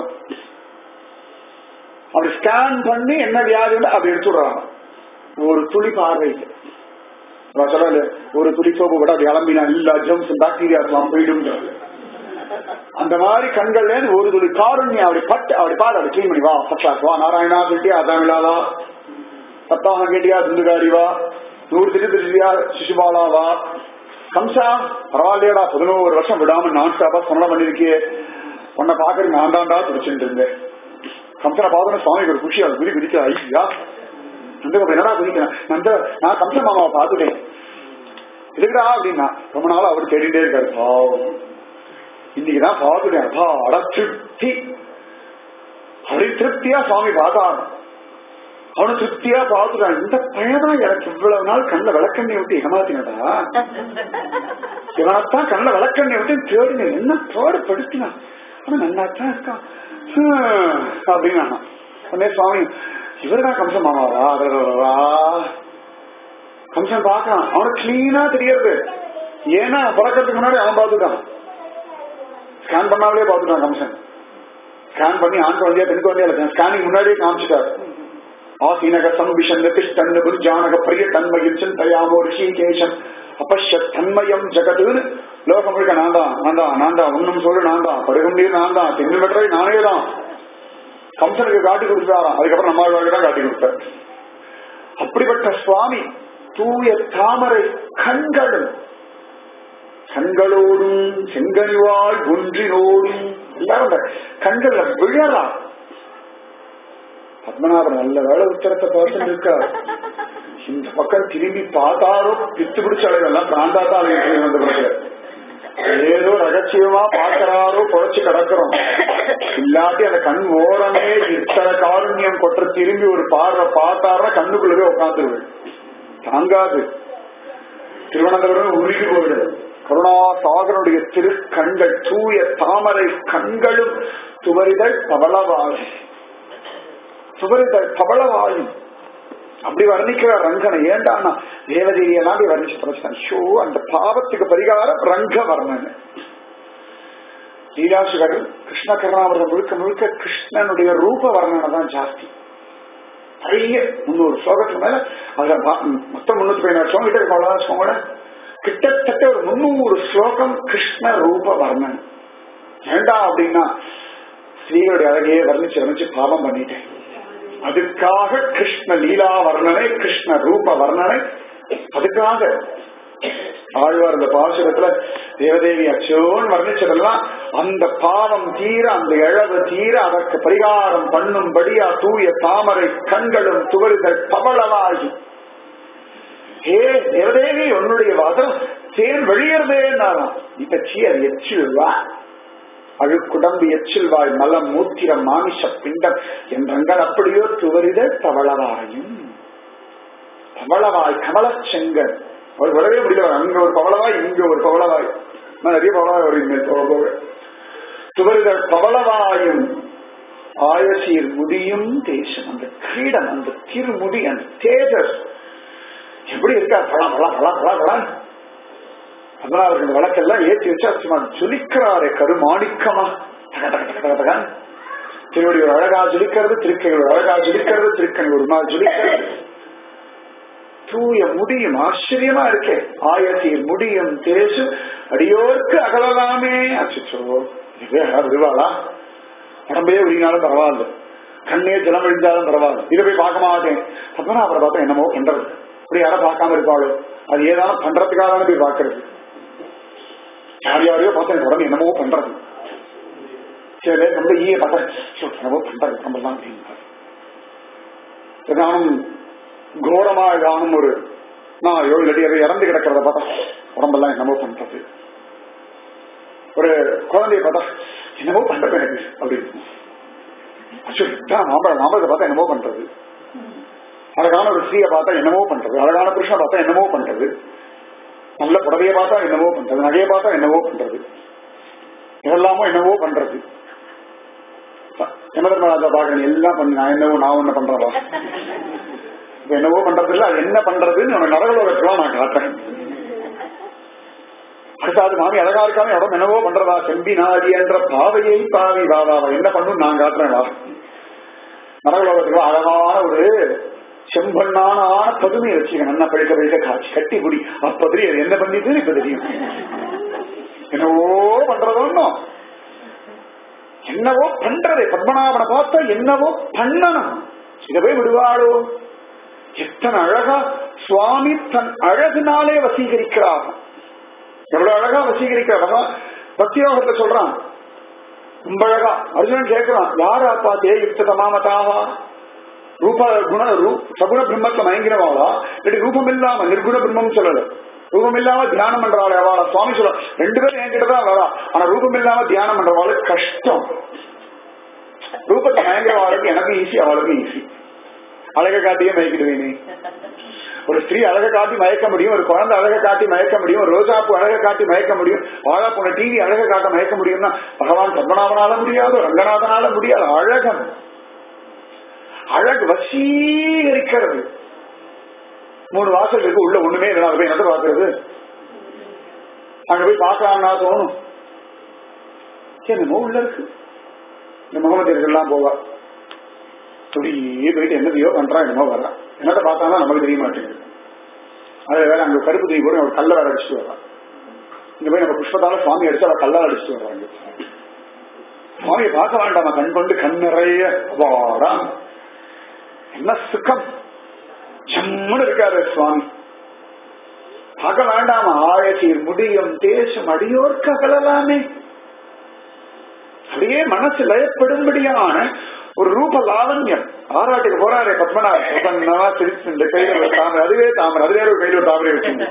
அப்படி ஸ்கேன் பண்ணி என்ன வியாதி அப்படி எடுத்துடுறான் ஒரு துளி பார்வைக்கு சொல்லல ஒரு துளி சோப்பு கூட அப்படி அலம்பினா எல்லா ஜம்ஸ் பாக்டீரியா எல்லாம் போயிடும் அந்த மாதிரி கண்கள்ல இருந்து ஒரு துளி காருண்யம் அப்படி பட்டு அப்படி பாடு அப்படி கிளீன் பண்ணி வா பச்சாஸ் வா நாராயணா கேட்டியா அதான் இல்லாதா சப்தாகம் கேட்டியா துண்டுகாரி வா நூறு திரு திருச்சியா சிசுபாலா வா கம்சா பரவாயில்லையடா பதினோரு வருஷம் விடாம நான் ஸ்டாப்பா சொன்ன பண்ணிருக்கியே உன்னை பாக்குறது நான் தான்டா பிடிச்சிட்டு இருந்தேன் கம்சனை பார்த்தோன்னா சுவாமிக்கு ஒரு குஷி அது குதி குதிக்க ஐயா நந்தகோபம் என்னடா குதிக்கிறேன் நந்த நான் கம்ச மாமாவை பார்த்துட்டேன் எதுக்குடா அப்படின்னா ரொம்ப நாள் அவர் தேடிட்டே இருக்காரு பாவம் இன்னைக்குதான் பார்த்துட்டேன் அப்பா அட திருப்தி அப்படி திருப்தியா சுவாமி பார்த்தாரு அவனு திருப்தியா பார்த்துட்டான் இந்த பையன்தான் எனக்கு இவ்வளவு நாள் கண்ண விளக்கண்ணை விட்டு ஏமாத்தினடா இவனத்தான் கண்ண விளக்கண்ணை விட்டு தேடினேன் என்ன பாடு படுத்தினான் அவன் நல்லாத்தான் இருக்கான் அப்படின்னு உடனே சுவாமி இவர்தான் கம்சன் மாமாவா அடடடடா. கம்சன் பார்க்கலாம் அவனுக்கு கிளீனா தெரியறது ஏன்னா பிறக்கிறதுக்கு முன்னாடி அவன் பார்த்துட்டான் ஸ்கேன் பண்ணாமலே பார்த்துட்டான் கம்சன் ஸ்கேன் பண்ணி ஆண் குழந்தையா பெண் குழந்தையா இல்லை ஸ்கேனிங் முன்னாடியே காமிச்சிட்டாரு ஆசீனக சம்பிஷன் திஷ்டன் புர்ஜானக பிரிய தன்மகிழ்ச்சன் தயாமோ ரிஷிகேஷன் அப்ப தன்மயம் ஜெகதுன்னு லோகம் முழுக்க நான் தான் நான் தான் நான் தான் ஒன்னும் சொல்லு நான் தான் பருகுண்டீர் நான் தான் தென்னில் பெற்றவை நானே தான் கம்சனுக்கு காட்டி கொடுத்தாராம் அதுக்கப்புறம் நம்மளுக்கு தான் காட்டி கொடுத்தார் அப்படிப்பட்ட சுவாமி தூய தாமரை கண்களும் கண்களோடும் செங்கனிவாய் ஒன்றினோடும் எல்லாரும் அந்த கண்கள்ல விழலாம் பத்மநாபன் நல்ல வேலை உத்தரத்தை பார்த்து இருக்கார் இந்த பக்கம் திரும்பி பார்த்தாரோ பித்து பிடிச்ச அளவெல்லாம் பிராந்தாத்தால் வந்த பிறகு ஏதோ ரகசியமா பார்க்கறாரோ குறைச்சு கிடக்கிறோம் இல்லாட்டி அந்த கண் ஓரமே இத்தனை காருண்யம் கொற்ற திரும்பி ஒரு பார்வை பார்த்தாரா கண்ணுக்குள்ளவே உட்காந்துருவேன் தாங்காது திருவனந்தபுரம் உருகி போயிடுது கருணாசாகருடைய திருக்கண்கள் தூய தாமரை கண்களும் துவரிதழ் பவளவாய் துவரிதழ் பவளவாயும் அப்படி வர்ணிக்கிற ரங்கனை ஏண்டானா தேவதேவியெல்லாம் அப்படி வர்ணிச்சு பிரச்சனை ஷோ அந்த பாவத்துக்கு பரிகாரம் ரங்க வர்ணன் லீலாசுகர் கிருஷ்ண கருணாமிரதம் முழுக்க முழுக்க கிருஷ்ணனுடைய ரூப வர்ணனை தான் ஜாஸ்தி நிறைய முன்னூறு ஸ்லோகத்துக்கு மேல அதுல பா- மொத்தம் முன்னூத்தி பதினாறு ஸ்லோகம் கிட்ட இருக்கு அவ்வளவுதான் ஸ்லோகம் கிட்டத்தட்ட ஒரு முன்னூறு ஸ்லோகம் கிருஷ்ண ரூப வர்ணன் ஏண்டா அப்படின்னா ஸ்ரீகளுடைய அழகையே வர்ணிச்சு வர்ணிச்சு பாவம் பண்ணிட்டேன் அதுக்காக கிருஷ்ண லீலா வர்ணனை கிருஷ்ண ரூப வர்ணனை அதுக்காக ஆழ்வார் இந்த பாசுரத்துல தேவதேவி அச்சோன்னு வர்ணிச்சதெல்லாம் அந்த பாவம் தீர அந்த இழவு தீர அதற்கு பரிகாரம் பண்ணும்படியா தூய தாமரை கண்களும் துவருதல் பவளவாகி ஹே தேவதேவி உன்னுடைய வதம் தேன் வெளியறதேன்னாராம் இப்ப சீ அது எச்சில்வா அழுக்குடம்பு எச்சில்வாய் மலம் மூத்திரம் மாமிஷ பிண்டம் என்றங்கள் அப்படியோ துவரிதழ் பவளவாயும் பவளவாய் கமலச் செங்கல் அவர் வரவே முடியல அங்க ஒரு பவளவாய் இங்க ஒரு பவளவாய் நான் நிறைய பவளவாய் வரும் இனிமேல் போக போக துவரிதழ் பவளவாயும் ஆயசீர் முடியும் தேசம் அந்த கிரீடம் அந்த திருமுடி அந்த தேஜஸ் எப்படி இருக்கா பழம் பழம் பழம் பழம் பழம் அதனால அவருக்கு இந்த விளக்கெல்லாம் ஏற்றி வச்சா சும்மா ஜொலிக்கிறாரே கருமாணிக்கமா தக தக தக தக தகன்னு. திருவடி ஒரு அழகா ஜொலிக்கிறது திருக்கைகள் ஒரு அழகா ஜொலிக்கிறது திருக்கணி ஒரு நாள் ஜொலிக்கிறது தூய முடியும் ஆச்சரியமா இருக்கே ஆயசீர் முடியும் தேசு அடியோருக்கு அகலலாமே அச்சோ இதே விடுவாளா உடம்பே உரினாலும் பரவாயில்ல கண்ணே ஜலம் விழிஞ்சாலும் பரவாயில்ல இதை போய் பார்க்க மாட்டேன் பத்மநாபரை பார்த்தா என்னமோ பண்றது இப்படி யாரும் பார்க்காம இருப்பாளோ அது ஏதாவது பண்றதுக்காக தானே போய் பார்க்கறது யார் யாரையோ பார்த்தா எனக்கு உடம்பு என்னமோ பண்றது சில பேர் ரொம்ப ஈய பார்த்தா "ஐயோ, என்னமோ பண்றது நம்ம தான் அப்படின்றாரு ஏதானும் கோரமா ஏதானும் ஒரு நாயோ இல்லாட்டி அதை இறந்து கிடக்கிறத பார்த்தா உடம்பெல்லாம் என்னமோ பண்றது ஒரு குழந்தைய பார்த்தா என்னமோ பண்றது எனக்கு அப்படின்னு அச்சோ, இதான் மாம்பழம் மாம்பழத்தை பார்த்தா என்னமோ பண்றது அழகான ஒரு ஸ்திரியை பார்த்தா என்னமோ பண்றது அழகான புருஷனை பார்த்தா என்னமோ பண்றது நல்ல புடவையை பார்த்தா என்னவோ பண்றது நகையை பார்த்தா என்னவோ பண்றது இதெல்லாமோ என்னவோ பண்றது யமதர்மராஜா பாக்குறேன் எல்லாம் பண்ணி நான் என்னவோ நான் ஒண்ணு பண்றவா இப்ப என்னவோ பண்றது இல்ல அது என்ன பண்றதுன்னு உனக்கு நரகலோகத்துலாம் நான் காட்டுறேன் அடுத்தாது மாமி அழகா இருக்காம இடம் என்னவோ பண்றதா செம்பி நாதி என்ற பாவையை பாவி வாவாவா என்ன பண்ணும் நான் காட்டுறேன் வா நரகலோகத்துக்கு அழகான ஒரு செம்பண்ணான ஆன பதுமை வச்சுக்க நல்லா பழுக்க பழுக்க காய்ச்சி கட்டி குடி அப்ப தெரியும் அது என்ன பண்ணிட்டு இப்ப தெரியும் என்னவோ பண்றது ஒண்ணும் என்னவோ பண்றது பத்மநாபனை பார்த்தா என்னவோ பண்ணணும் இதை போய் விடுவாளோ எத்தனை அழகா சுவாமி தன் அழகுனாலே வசீகரிக்கிறார் எவ்வளவு அழகா வசீகரிக்கிறார் பகவான் பக்தி யோகத்தை சொல்றான் ரொம்ப அழகா அர்ஜுனன் கேட்கிறான் யாரா பார்த்தே யுக்த தமாமதாவா ரூப குண ரூ- சகுண பிரம்மத்துல மயங்கினவாளா இல்லாட்டி ரூபம் இல்லாம நிர்குண பிரம்மம் சொல்லல ரூபம் இல்லாம தியானம் பண்றவாள் அவளா சுவாமி சொல்ல ரெண்டு பேரும் என்கிட்ட தான் வரா ஆனா ரூபம் இல்லாம தியானம் பண்றவாளு கஷ்டம் ரூபத்தை மயங்கிறவாளுக்கு எனக்கு ஈஸி அவளுக்கு ஈஸி அழகை காட்டியே மயக்கிடுவேனே ஒரு ஸ்திரீ அழகை காட்டி மயக்க முடியும் ஒரு குழந்தை அழகை காட்டி மயக்க முடியும் ஒரு ரோஜாப்பூ அழகை காட்டி மயக்க முடியும் வாழா போன டிவி அழகை காட்ட மயக்க முடியும்னா பகவான் பத்மநாபனால முடியாது ரங்கநாதனால முடியாது அழகன் அழகு வசீகரிக்கிறது மூணு வாசல் இருக்கு உள்ள ஒண்ணுமே இல்லை அங்க போய் என்னத்தை பாக்குறது அங்க போய் பார்க்கலாம்னா தோணும் என்னமோ உள்ள இருக்கு இந்த முகமதியர்கள்லாம் போவா அப்படியே போயிட்டு என்னதையோ பண்றா என்னமோ வர்றா என்னத்தை பார்த்தாலும் நமக்கு தெரிய மாட்டேங்குது அது வேற அங்க கருப்பு தூக்கி போய் அவர் கல்ல வேற அடிச்சுட்டு வர்றான் இங்க போய் நம்ம புஷ்பத்தால சுவாமி அடிச்சு அவர் கல்லால் அடிச்சுட்டு வர்றாங்க சுவாமியை பார்க்க வேண்டாமா கண் கொண்டு கண் நிறைய வாடா என்ன சுகம் ஜம்முன்னு இருக்காரு சுவாமி பார்க்க வேண்டாமா ஆழச்சீர் முடியும் தேசம் அடியோர்க்கு அகலலாமே அப்படியே மனசு லயப்படும்படியான ஒரு ரூப லாவண்யம் ஆராட்டுக்கு போறாரே பத்மநாத் பிரசன்னமா சிரிச்சு இந்த கையில ஒரு தாமரை அதுவே தாமரை அதுவே ஒரு கையில ஒரு தாமரை வச்சு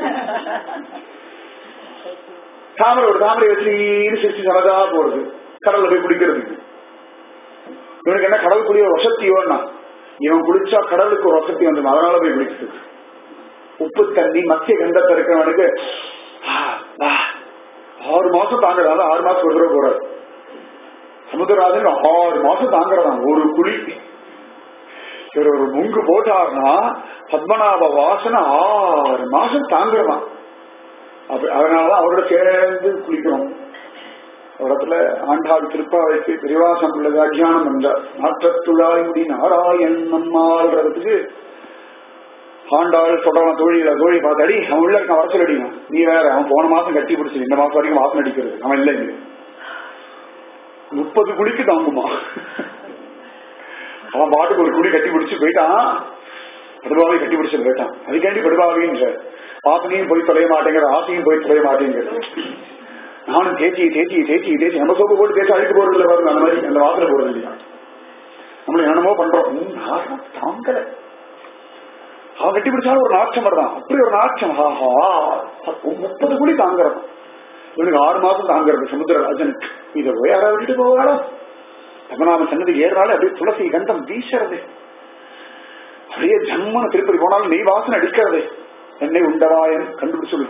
தாமரை ஒரு தாமரை வச்சு சிரிச்சு சரதா போறது கடல்ல போய் குடிக்கிறதுக்கு இவனுக்கு என்ன கடல் குடிய வசத்தியோன்னா இவன் குளிச்சா கடலுக்கு ஒரு வசதி வந்துடும் அதனால போய் குடிக்கிறது உப்பு தண்ணி மத்திய கந்தத்தை இருக்கிறவனுக்கு ஆ, ஆ, ஆறு மாசம் தாங்குறது அதான் ஆறு மாசம் ஒரு தடவை போறாரு சமுத்திரராஜன் ஆறு மாசம் தாங்குறதான் ஒரு குழி இவர் ஒரு முங்கு போட்டார்னா பத்மநாப வாசனை ஆறு மாசம் தாங்குறதான் அப்ப- அதனாலதான் அவரோட சேர்ந்து குளிக்கிறோம் ஒரு இடத்துல ஆண்டாள் திருப்பாவைக்கு திரிவாசம் உள்ளது அஜானம் என்றார் நாற்றத்துழாய் முடி நாராயண் நம்மாள்ன்றதுக்கு ஆண்டாள் சொல்றான் தோழியில தோழி பார்த்து அடி அவன் உள்ள இருக்கான் வரச்சல் அடிங்க நீ வேற அவன் போன மாசம் கட்டி பிடிச்சு இந்த மாசம் வரைக்கும் வாசம் அடிக்கிறது அவன் இல்லை இங்க முப்பது குடிக்கு தாங்குமா அவன் பாட்டுக்கு ஒரு குடி கட்டி பிடிச்சு போயிட்டான் படுபாவை கட்டி பிடிச்சு போயிட்டான் அதுக்காண்டி படுபாவின்ற ஆசனையும் போய் தொலைய மாட்டேங்கிற ஆசையும் போய் தொலைய மாட்டேங்கிறது நானும் தேச்சி தேச்சி தேச்சி தேச்சி நம்ம சோப்பு போட்டு தேய்ச்சி அழுக்கு போறது இல்லை பாருங்க அந்த மாதிரி அந்த வாசனை போறது இல்லையா நம்மள என்னமோ பண்றோம் ம், நாசம் தாங்கல அவன் கட்டி பிடிச்சாலும் ஒரு நாட்சம் வருதான் அப்படி ஒரு நாட்சம் ஆஹா முப்பது குழி தாங்குறது இவனுக்கு ஆறு மாசம் தாங்குறது சமுத்திரராஜனுக்கு இதை போய் யாராவது விட்டுட்டு போவாளோ பத்மநாபன் சன்னதி ஏறினாலும் அப்படியே துளசி கந்தம் வீசுறது அப்படியே ஜம்முன்னு திருப்பதி போனாலும் நெய் வாசனை அடிக்கிறது என்னை உண்டவாயன் கண்டுபிடிச்சு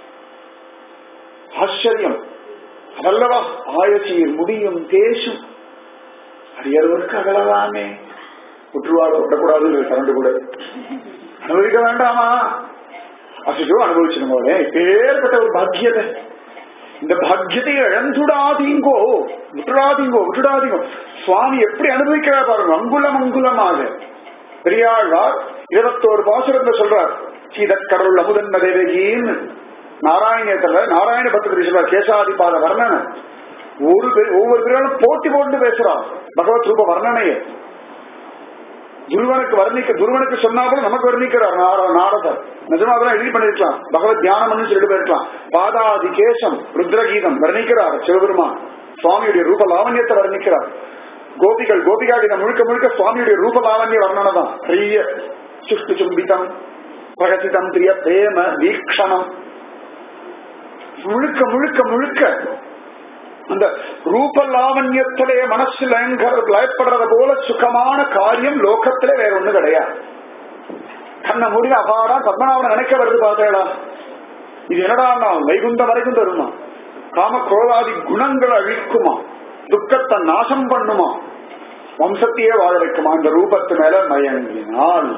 ஆச்சரியம் அதல்லவா ஆயச்சீர் முடியும் தேசும் அடியவருக்கு அகலலாமே உற்றுவாட விடக்கூடாது கரண்டு கூட அனுபவிக்க வேண்டாமா அசிஜோ அனுபவிச்சிடும் போலே பேர்பட்ட ஒரு பாக்கியத்தை இந்த பாக்கியத்தை இழந்துடாதீங்கோ விட்டுடாதீங்கோ விட்டுடாதீங்கோ சுவாமி எப்படி அனுபவிக்கிறார் பாருங்க அங்குலம் அங்குலமாக பெரியாழ்வார் இருபத்தோரு பாசுரத்தை சொல்றார் சீதக்கடவுள் அமுதன்ன தேவகின்னு நாராயணத்துல நாராயண பத்திரி சொல்றார் கேசாதிபாத வர்ணனை ஒரு பேர் ஒவ்வொரு பேரும் போட்டி போட்டு பேசுறான் பகவத் ரூப வர்ணனையை துருவனுக்கு வர்ணிக்க துருவனுக்கு சொன்னா கூட நமக்கு வர்ணிக்கிறார் நார- நாரதர் நிஜமா அதெல்லாம் எழுதி பண்ணிருக்கலாம் பகவத் தியானம் சொல்லிட்டு போயிருக்கலாம் பாதாதி கேசம் ருத்ரகீதம் வர்ணிக்கிறார் சிவபெருமான் சுவாமியுடைய ரூப லாவண்யத்தை வர்ணிக்கிறார் கோபிகள் கோபிகா கீதம் முழுக்க முழுக்க சுவாமியுடைய ரூப லாவண்ய வர்ணனை தான் பெரிய சுஷ்டு சும்பிதம் பிரகசிதம் பிரிய பிரேம வீக்ஷணம் முழுக்க முழுக்க முழுக்க அந்த ரூப லாவண்யத்திலே மனசு லயங்கர லயப்படுறத போல சுகமான காரியம் லோகத்திலே வேற ஒண்ணு கிடையாது கண்ண மூடி அபாரா பத்மநாபனை நினைக்க வருது பார்த்தேடா இது என்னடா வைகுண்டம் வரைக்கும் தருமா காம குரோதாதி குணங்களை அழிக்குமா துக்கத்தை நாசம் பண்ணுமா வம்சத்தையே வாழ வைக்குமா இந்த ரூபத்து மேல மயங்கினால்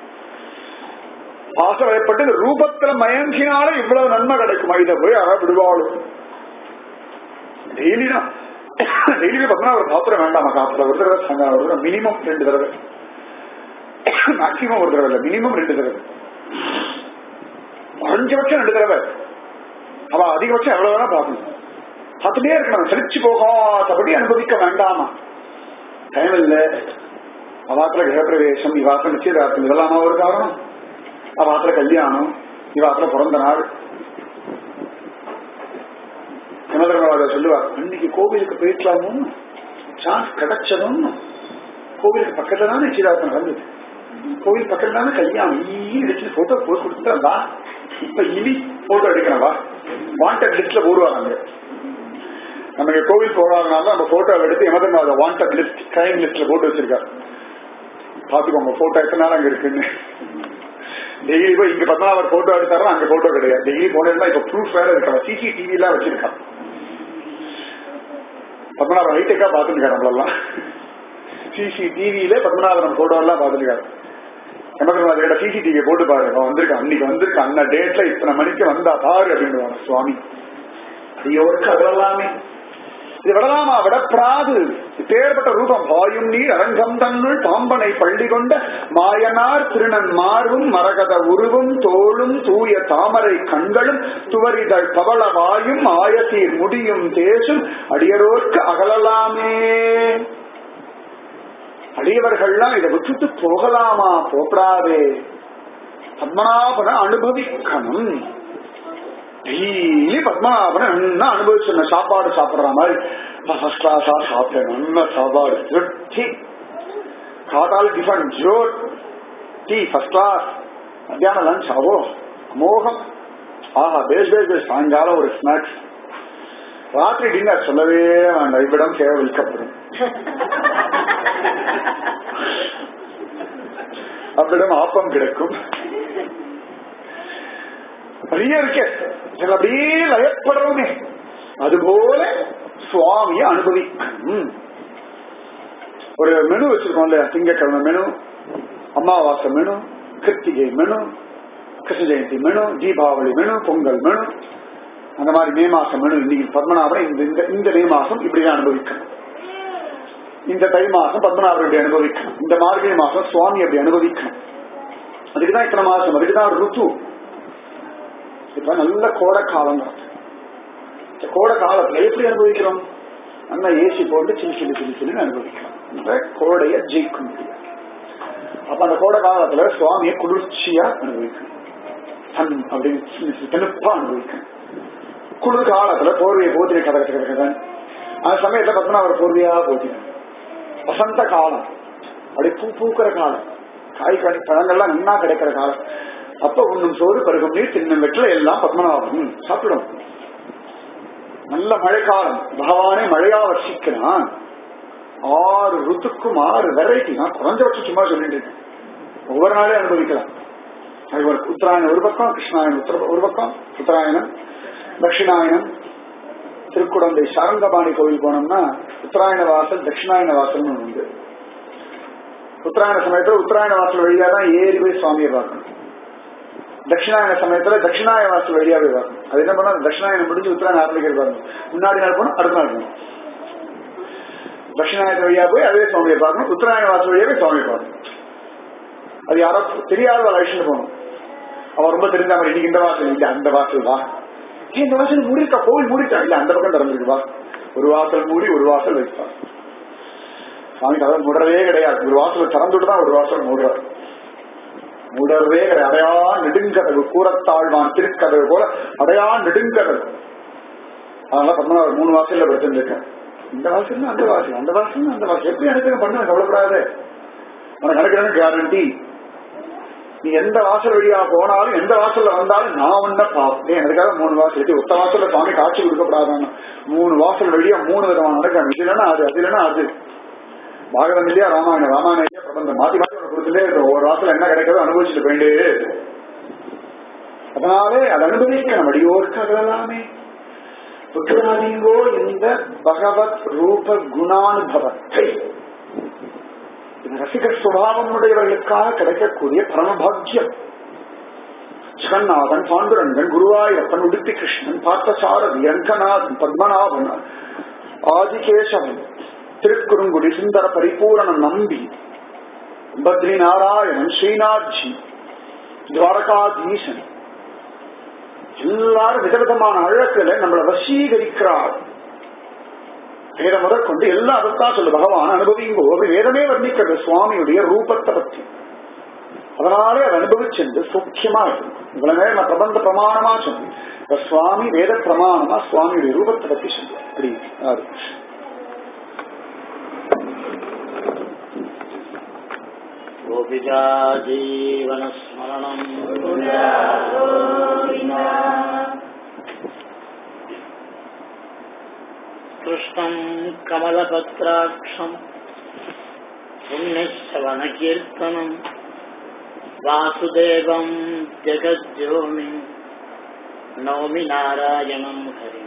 ஆசை ஏற்பட்டு இந்த ரூபத்துல மயங்கினாலே இவ்வளவு நன்மை கிடைக்குமா இதை போய் அழ விடுவாளும் டெய்லி தான் டெய்லி பார்த்தா ஒரு பாத்திரம் வேண்டாமா காத்துல ஒரு தடவை சங்க- ஒரு தடவை மினிமம் ரெண்டு தடவை மேக்சிமம் ஒரு தடவை இல்லை மினிமம் ரெண்டு தடவை குறைஞ்சபட்சம் ரெண்டு தடவை அவ அதிகபட்சம் எவ்வளவு வேணா பார்க்கணும் பார்த்துட்டே இருக்கணும் செழிச்சு போகாதபடி அனுபவிக்க வேண்டாமா டைம் இல்ல அவாத்துல கிரகப்பிரவேசம் இவாத்துல நிச்சயதார்த்தம் இதெல்லாம் ஒரு காரணம் அவாத்துல கல்யாணம் இவாத்துல பிறந்த நாள் யமதர்மராஜா சொல்லுவார் இன்னைக்கு கோவிலுக்கு போயிக்கலாமும் சான்ஸ் கிடைச்சதும் கோவிலுக்கு பக்கத்துல தான் நிச்சயதார்த்தம் நடந்தது கோவில் பக்கத்துல தானே கல்யாணம் ஈ எடுத்து போட்டோ போட்டு கொடுத்தா வா இப்ப இனி போட்டோ எடுக்கிறேன் வா வாண்டட் லிஸ்ட்ல போடுவாங்க நமக்கு கோவில் போகாதனால நம்ம போட்டோ எடுத்து யமதர்மராஜா வாண்டட் லிஸ்ட் கிரைம் லிஸ்ட்ல போட்டு வச்சிருக்காரு பாத்துக்கோங்க போட்டோ எத்தனை நாள் அங்க இருக்குன்னு டெய்லி போய் இங்க பத்மநாபர் போட்டோ எடுத்தாரா அங்க போட்டோ கிடையாது டெய்லி போனதுனா இப்ப ப்ரூஃப் வேற இருக்காங்க சிசிடிவி எல்லாம் வச்சிருக்கான் பத்மநாபன் ஹைடெக்கா பாத்துருக்காரு நம்மளெல்லாம் சிசிடிவியில பத்மநாபன் போட்டோ எல்லாம் பாத்துருக்காரு எமகர்நாத சிசிடிவி போட்டு பாரு அவன் வந்திருக்கான் அன்னைக்கு வந்திருக்கான் அந்த டேட்ல இத்தனை மணிக்கு வந்தா பாரு அப்படின்னு சுவாமி அடியோருக்கு அதெல்லாமே இது விடலாமா விடப்படாது இப்பேற்பட்ட ரூபம் வாயும் நீர் அரங்கம் தன்னுள் பாம்பனை பள்ளி கொண்ட மாயனார் திருநன் மார்பும் மரகத உருவும் தோளும் தூய தாமரை கண்களும் துவரிதழ் பவள வாயும் ஆயசீர் முடியும் தேசும் அடியரோர்க்கு அகலலாமே அடியவர்கள்லாம் இதை விட்டுட்டு போகலாமா போப்படாதே பத்மநாபனை அனுபவிக்கணும் டெய்லி பத்மநாபனை நல்லா அனுபவிச்சு சாப்பாடு சாப்பிடுற மாதிரி ஃபர்ஸ்ட் கிளாஸா சாப்பிட்டேன் நல்ல சாப்பாடு திருப்தி காதால் டிஃபன் ஜோர் டீ ஃபர்ஸ்ட் கிளாஸ் மத்தியானம் லஞ்ச் அவோ அமோகம் ஆஹா பேஸ் பேஸ் பேஸ் சாயங்காலம் ஒரு ஸ்நாக்ஸ் ராத்திரி டின்னர் சொல்லவே வேண்டாம் இவ்விடம் சேவை விற்கப்படும் அவ்விடம் ஆப்பம் கிடைக்கும் நிறைய இருக்கு இதுல அப்படியே லயப்படுறோமே அதுபோல சுவாமியை அனுபவிக்கணும் ஒரு மெனு வச்சிருக்கோம் இல்லையா திங்கக்கிழமை மெனு அமாவாசை மெனு கிருத்திகை menu Krishna Jayanthi menu Deepavali menu Pongal menu அந்த மாதிரி மே மாசம் மெனு இன்னைக்கு பத்மநாபரை இந்த இந்த இந்த மே மாசம் இப்படிதான் அனுபவிக்கணும் இந்த தை மாசம் பத்மநாபர் இப்படி அனுபவிக்கணும் இந்த மார்கழி மாசம் சுவாமி அப்படி அனுபவிக்கணும் அதுக்குதான் இத்தனை மாசம் அதுக்குதான் ருத்து இப்ப நல்ல கோடை காலம் இந்த கோடை காலத்துல எப்படி அனுபவிக்கிறோம் நல்லா ஏசி போட்டு சின்ன சின்ன சின்ன சின்ன அனுபவிக்கிறோம் இந்த கோடையை ஜெயிக்க முடியாது அப்ப அந்த கோடை காலத்துல சுவாமியை குளிர்ச்சியா அனுபவிக்கணும் தன் அப்படின்னு சின்ன சின்ன தெனுப்பா அனுபவிக்கணும் குளிர் காலத்துல போர்வையை போத்திரி கதை கதை கதை அந்த சமயத்துல பார்த்தோம்னா அவர் போர்வையா போத்தினார் வசந்த காலம் அப்படி பூ பூக்கிற காலம் காய் கனி பழங்கள்லாம் நன்னா கிடைக்கிற காலம் அப்ப உண்ணும் சோறு பருகும் நீர் தின்னும் வெற்றில எல்லாம் பத்மநாபம் சாப்பிடும் நல்ல மழைக்காலம் பகவானே மழையா வர்ஷிக்கிறான் ஆறு ருத்துக்கும் ஆறு வெரைட்டி நான் குறைஞ்சபட்சம் சும்மா சொல்லிட்டு இருக்கேன் ஒவ்வொரு நாளே அனுபவிக்கலாம் அது ஒரு உத்தராயணம் ஒரு பக்கம் கிருஷ்ணாயனம் உத்தர ஒரு பக்கம் உத்தராயணம் தட்சிணாயனம் திருக்குடந்தை சாரங்கபாணி கோவில் போனோம்னா உத்தராயண வாசல் தட்சிணாயன வாசல்னு ஒண்ணு உண்டு உத்தராயண சமயத்துல உத்தராயண வாசல் வழியா தான் ஏறி போய் சுவாமியை பார்க்கணும் தட்சிணாயன சமயத்துல தட்சிணாய வாசல் வழியா போய் பார்க்கணும் அது என்ன பண்ணா தட்சிணாயனம் முடிஞ்சு உத்தராயணம் ஆரம்பிக்கிறது பாருங்க முன்னாடி நாள் போகணும் அடுத்த நாள் போகணும் தட்சிணாயன வழியா போய் அதே சுவாமியை பார்க்கணும் உத்தராயண வாசல் வழியா போய் சுவாமியை பார்க்கணும் அது யாரோ தெரியாத அழைச்சிட்டு போகணும் அவன் ரொம்ப தெரிஞ்ச மாதிரி இன்னைக்கு இந்த வாசல் இல்ல அந்த வாசல் வா ஏன் இந்த வாசல் மூடிருக்கா கோவில் மூடிட்டா இல்ல அந்த பக்கம் திறந்துருக்கு வா ஒரு வாசல் மூடி ஒரு வாசல் வைப்பார் சாமி கதை மூடுறதே கிடையாது ஒரு வாசல் திறந்துட்டு தான் ஒரு வாசல் மூடுறாரு மூடுறதே கிடையாது அடையா நெடுங்கதவு கூறத்தாழ்வான் திருக்கதவு போல அடையா நெடுங்கதவு அதனால பத்மநாபர் மூணு வாசல்ல படுத்துருக்கேன் இந்த வாசல் அந்த வாசல் அந்த வாசல் அந்த வாசல் எப்படி எனக்கு பண்ண கவலைப்படாது உனக்கு எனக்கு கேரண்டி நீ எந்த வாசல் வழியா போனாலும் எந்த வாசல்ல வந்தாலும் நான் உன்ன பார்ப்பேன் எனக்காக மூணு வாசல் இருக்கு ஒத்த வாசல்ல சுவாமி காட்சி கொடுக்கப்படாதான்னு மூணு வாசல் வழியா மூணு விதமான நடக்கணும் இது இல்லைன்னா அது அது இல்லைன்னா அது பாகவதம் இல்லையா ராமாயணம் ராமாயணம் இல்லையா பிரபந்தம் மாத்தி மாத்தி உனக்கு கொடுத்துட்டே இருக்கும் ஒவ்வொரு வாசல் என்ன கிடைக்கிறதோ அனுபவிச்சுட்டு போயிட்டு அதனாலே அது அனுபவிக்கணும் அடியோருக்கு அகலாமே புத்தராதீங்கோ இந்த பகவத் ரூப குணானுபவத்தை ரசிக சுபாவம் உடையவர்களுக்காக கிடைக்கக்கூடிய பரமபாக்கியம் ஜெகநாதன் பாண்டுரங்கன் குருவாயூரப்பன் உடுப்பி கிருஷ்ணன் பார்த்தசாரதி ரங்கநாதன் பத்மநாபன் ஆதிகேசவன் திருக்குறுங்குடி சுந்தர பரிபூரணம் நம்பி பத்ரி நாராயணன் ஸ்ரீநாத்ஜி துவாரகாதீசன் எல்லாரும் விதவிதமான அழகுல நம்மளை வசீகரிக்கிறார் வேதம் முதற்கொண்டு எல்லாம் அதைத்தான் சொல்லு பகவான் அனுபவிங்கோ அப்படி வேதமே வர்ணிக்கிறது சுவாமியுடைய ரூபத்தை பற்றி அதனாலே அதை அனுபவிச்சென்று சூக்கியமா இருக்கும் இவ்வளவு நேரம் நான் பிரபந்த பிரமாணமா சொன்னேன் இப்ப சுவாமி வேத பிரமாணமா சுவாமியுடைய ரூபத்தை பத்தி சொல்லுவேன் அப்படி யாரு गोपिका जीवनस्मरणम् कृष्णम् कमलपत्राक्षम् पुण्यश्रवणकीर्तनम् वासुदेवम् जगज्योनिम् நவமி நாராயணம் ஹரி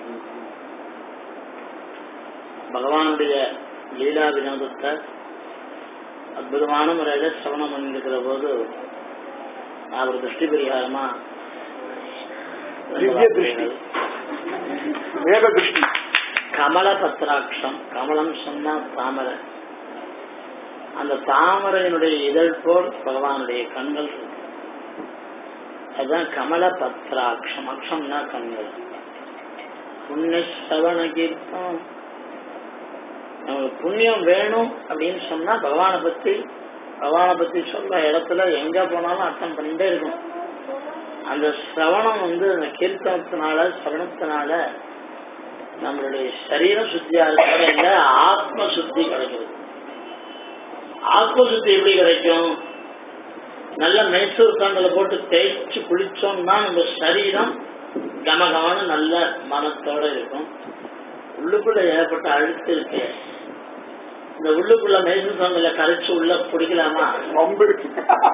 பகவானுடைய லீலா வினோதத்தை அற்புதமான முறையில சிரவணம் பண்ணிருக்கிற போது நான் ஒரு திருஷ்டி பரிகாரமா திவ்ய திருஷ்டி வேத திருஷ்டி கமல பத்ராட்சம் கமலம் சொன்னா தாமரை அந்த தாமரையினுடைய இதழ் போல் பகவானுடைய கண்கள் இருக்கு அதுதான் கமல பத்ராட்சம் அக்ஷம்னா கண்கள் புண்ணிய சவண கீர்த்தம் நமக்கு புண்ணியம் வேணும் அப்படின்னு சொன்னா பகவானை பத்தி பகவானை பத்தி சொல்ற இடத்துல எங்க போனாலும் அர்த்தம் பண்ணிட்டே இருக்கும் அந்த சிரவணம் வந்து அந்த கீர்த்தனத்தினால சிரவணத்தினால நம்மளுடைய சரீர சுத்தியா இருக்கிற ஆத்ம சுத்தி கிடைக்கிறது ஆத்ம சுத்தி எப்படி கிடைக்கும் நல்ல மைசூர் சாண்டல போட்டு தேய்ச்சி குளிச்சோம்னா நம்ம சரீரம் கமகமான நல்ல மனத்தோட இருக்கும் உள்ளுக்குள்ள ஏற்பட்ட அழுத்து இருக்கு இந்த உள்ளுக்குள்ள மைசூர் சாண்டல கரைச்சு உள்ள குடிக்கலாமா வம்பு இருக்கு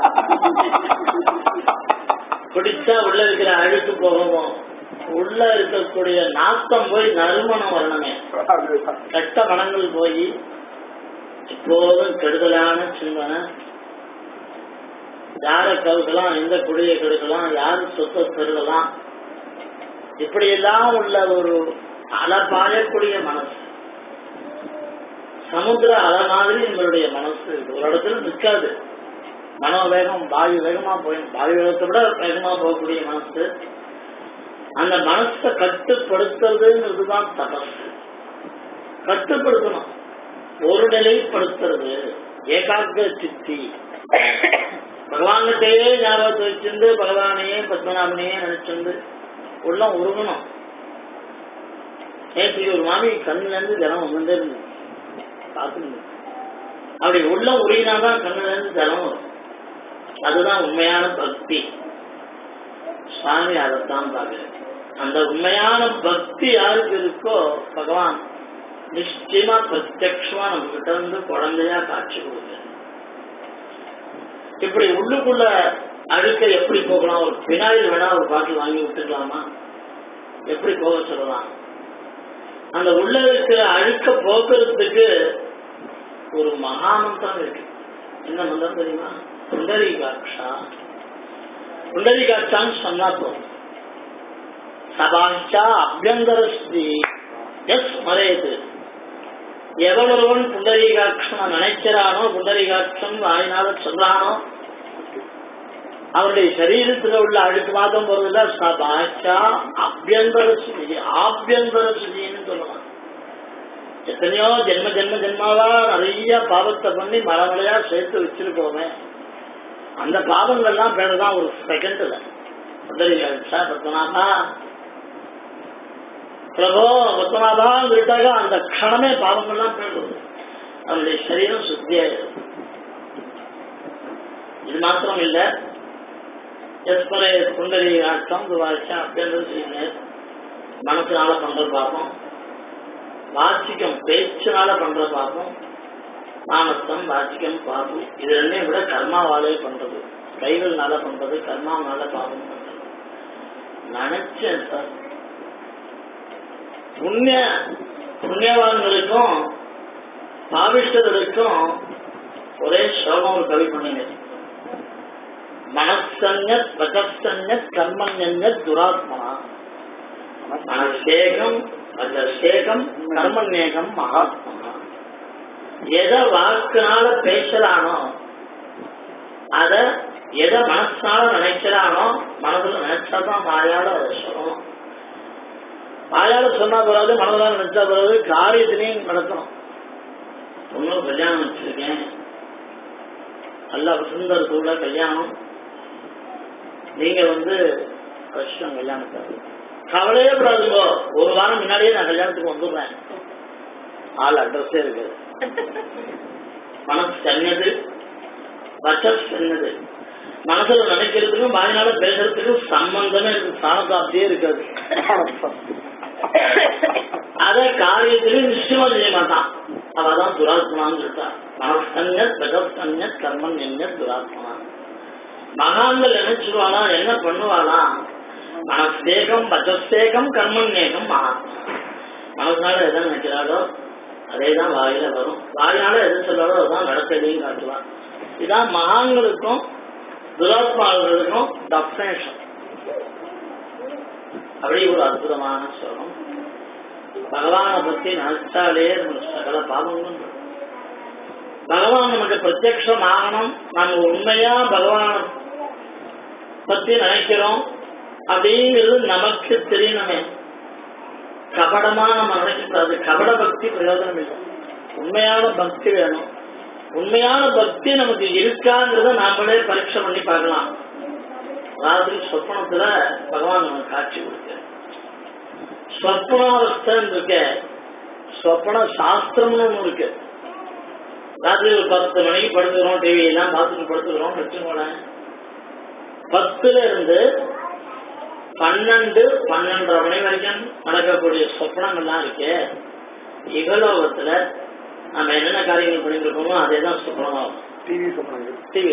குடிச்சா உள்ள இருக்கிற அழுக்கு போகவும் உள்ள இருக்கக்கூடிய நாத்தம் போய் நறுமணம் வரணுமே அதுதான். கெட்ட மனங்கள் போய் எப்போதும் கெடுதலான சிந்தனை யாரை கவுக்கலாம் எந்த குடியை கெடுக்கலாம் யாரு சொத்தை பெருகலாம் இப்படியெல்லாம் உள்ள ஒரு அலப்பாயக்கூடிய மனசு சமுத்திர அலை மாதிரி எங்களுடைய மனசு இருக்கு. ஒரு இடத்துல நிற்காது மனோவேகம் வாயு வேகமா போய் வாயு வேகத்தை விட வேகமா போகக்கூடிய மனசு அந்த மனசை கட்டுப்படுத்துறதுங்கிறதுதான் தபஸ் கட்டுப்படுத்தணும் ஒரு நிலைப்படுத்துறது ஏகாகிர சித்தி பகவான்கிட்டயே ஞாபகத்தை வச்சிருந்து பகவானையே பத்மநாபனையே நினைச்சிருந்து உள்ளம் உருகணும் நேற்று ஒரு மாமி கண்ணுல இருந்து ஜலம் வந்துட்டே இருந்தது பார்த்துருந்து அப்படி உள்ளம் உருகினாதான் கண்ணுல இருந்து ஜலம் வரும் அதுதான் உண்மையான பக்தி சுவாமி அதைத்தான் பார்க்கிறேன் அந்த உண்மையான பக்தி யாருக்கு இருக்கோ பகவான் நிச்சயமா பிரத்யக்ஷமா நம்ம கிட்ட இருந்து குழந்தையா காட்சி கொடுக்குறாரு இப்படி உள்ளுக்குள்ள அழுக்க எப்படி போகலாம் ஒரு பினாயில் வேணா ஒரு பாட்டில் வாங்கி விட்டுக்கலாமா எப்படி போக சொல்லலாம் அந்த உள்ள இருக்கிற அழுக்க போக்குறதுக்கு ஒரு மகாமந்திரம் இருக்கு என்ன மந்திரம் தெரியுமா புண்டரிகாட்சா புண்டரிகாட்சான்னு சொன்னா போதும் சபாஷா அபியந்தரஸ்தி எஸ் மறையது எவனொருவன் புண்டரீகாட்சம் நினைக்கிறானோ புண்டரீகாட்சம் வாயினால சொல்றானோ அவருடைய சரீரத்துல உள்ள அழுக்கு மாதம் போறதுல சபாஷா அபியந்தர சுதி ஆபியந்தர சுதின்னு சொல்லலாம் எத்தனையோ ஜென்ம ஜென்ம ஜென்மாவா நிறைய பாவத்தை பண்ணி மரமலையா சேர்த்து வச்சிருக்கோமே அந்த பாவங்கள்லாம் பேருதான் ஒரு செகண்ட்ல புண்டரீகாட்சா பத்மநாபா பிரபோ பத்மநாபான்னு சொல்லிட்டாங்க அந்த க்ஷணமே பாவங்கள்லாம் போயிடுது அவருடைய சரீரம் சுத்தியாயிடும் இது மாத்திரம் இல்ல எஸ்பரே குண்டலி ஆட்டம் துவாட்சம் அப்படின்றது செய்யுங்க மனசுனால பண்ற பாப்போம் வாச்சிக்கம் பேச்சினால பண்ற பாப்போம் மானத்தம் வாச்சிக்கம் பாப்பம் இது ரெண்டையும் விட கர்மாவாலே பண்றது கைகள்னால பண்றது கர்மாவனால பாவம் பண்றது நினைச்சேன் சார் புண்ணிய புண்ணியவான்களுக்கும் பாவிஷ்டர்களுக்கும் ஒரே ஸ்லோகம் ஒரு கவி பண்ணிங்க மனசன்யத் வகசன்யத் கர்மன்யத் துராத்மனா மனசேகம் வஜசேகம் கர்மநேகம் மகாத்மனா எதை வாக்குனால பேசுறானோ அத எதை மனசால நினைக்கிறானோ மனதுல நினைச்சாதான் வாயால அதை சொல்லணும் வாயால சொன்னா போறாது மனதால நினைச்சா போறாது காரியத்திலையும் நடக்கணும் ஒன்னும் கல்யாணம் வச்சிருக்கேன் நல்ல சுந்தரத்தோட கல்யாணம் நீங்க வந்து கஷ்டம் கல்யாணத்துக்கு கவலையே படாதுங்கோ ஒரு வாரம் முன்னாடியே நான் கல்யாணத்துக்கு வந்துடுறேன் ஆள் அட்ரஸே இருக்கு மனசு சென்னது வச்சஸ் சென்னது மனசுல நினைக்கிறதுக்கும் வாயினால பேசுறதுக்கும் சம்பந்தமே இருக்கு சாணத்தாப்தியே இருக்காது அத காரியத்திலும் நிச்சயமா செய்ய மாட்டான் அவதான் துராத்மனான்னு சொல்லிட்டா மனசன்யத் பகவன்யத் கர்மன் எண்ணத் துராத்மனா மகான்கள் நினைச்சிருவானா என்ன பண்ணுவானா மனசேகம் பஜசேகம் கர்மன்யேகம் மகாத்மா மனசால எதை நினைக்கிறாரோ அதே தான் வாயில வரும் வாயினால எது சொல்றாரோ அதான் நடத்தையும் காட்டுவார் இதான் மகான்களுக்கும் துராத்மாவர்களுக்கும் டப்னேஷன் அப்படி ஒரு அற்புதமான சொல்லும் பகவானை பத்தி நினைச்சாலே நமக்கு சகல பாவங்களும் வரும். பகவான் நமக்கு பிரத்யக்ஷம் ஆகணும் நம்ம உண்மையா பகவானை பத்தி நினைக்கிறோம் அப்படிங்கிறது நமக்கு தெரியணுமே கபடமா நம்ம நினைக்கக்கூடாது கபட பக்தி பிரயோஜனம் இல்லை உண்மையான பக்தி வேணும் உண்மையான பக்தி நமக்கு இருக்காங்கிறத நாமளே பரீட்சை பண்ணி பார்க்கலாம் ராத்திரி சொப்பனத்துல பகவான் நமக்கு காட்சி கொடுக்க சொப்பனாவஸ்தன் இருக்க சொப்பன சாஸ்திரம்னு ஒண்ணு இருக்கு ராத்திரி ஒரு பத்து மணிக்கு படுத்துக்கிறோம் டிவி எல்லாம் பார்த்துட்டு படுத்துக்கிறோம் வச்சுக்கோங்களேன் பத்துல இருந்து பன்னெண்டு பன்னெண்டரை மணி வரைக்கும் நடக்கக்கூடிய சொப்பனங்கள்லாம் இருக்கு இகலோகத்துல நம்ம என்னென்ன காரியங்கள் பண்ணிட்டு இருக்கோமோ அதே தான் சொப்பனமாகும் டிவி சொல்றாங்க டிவி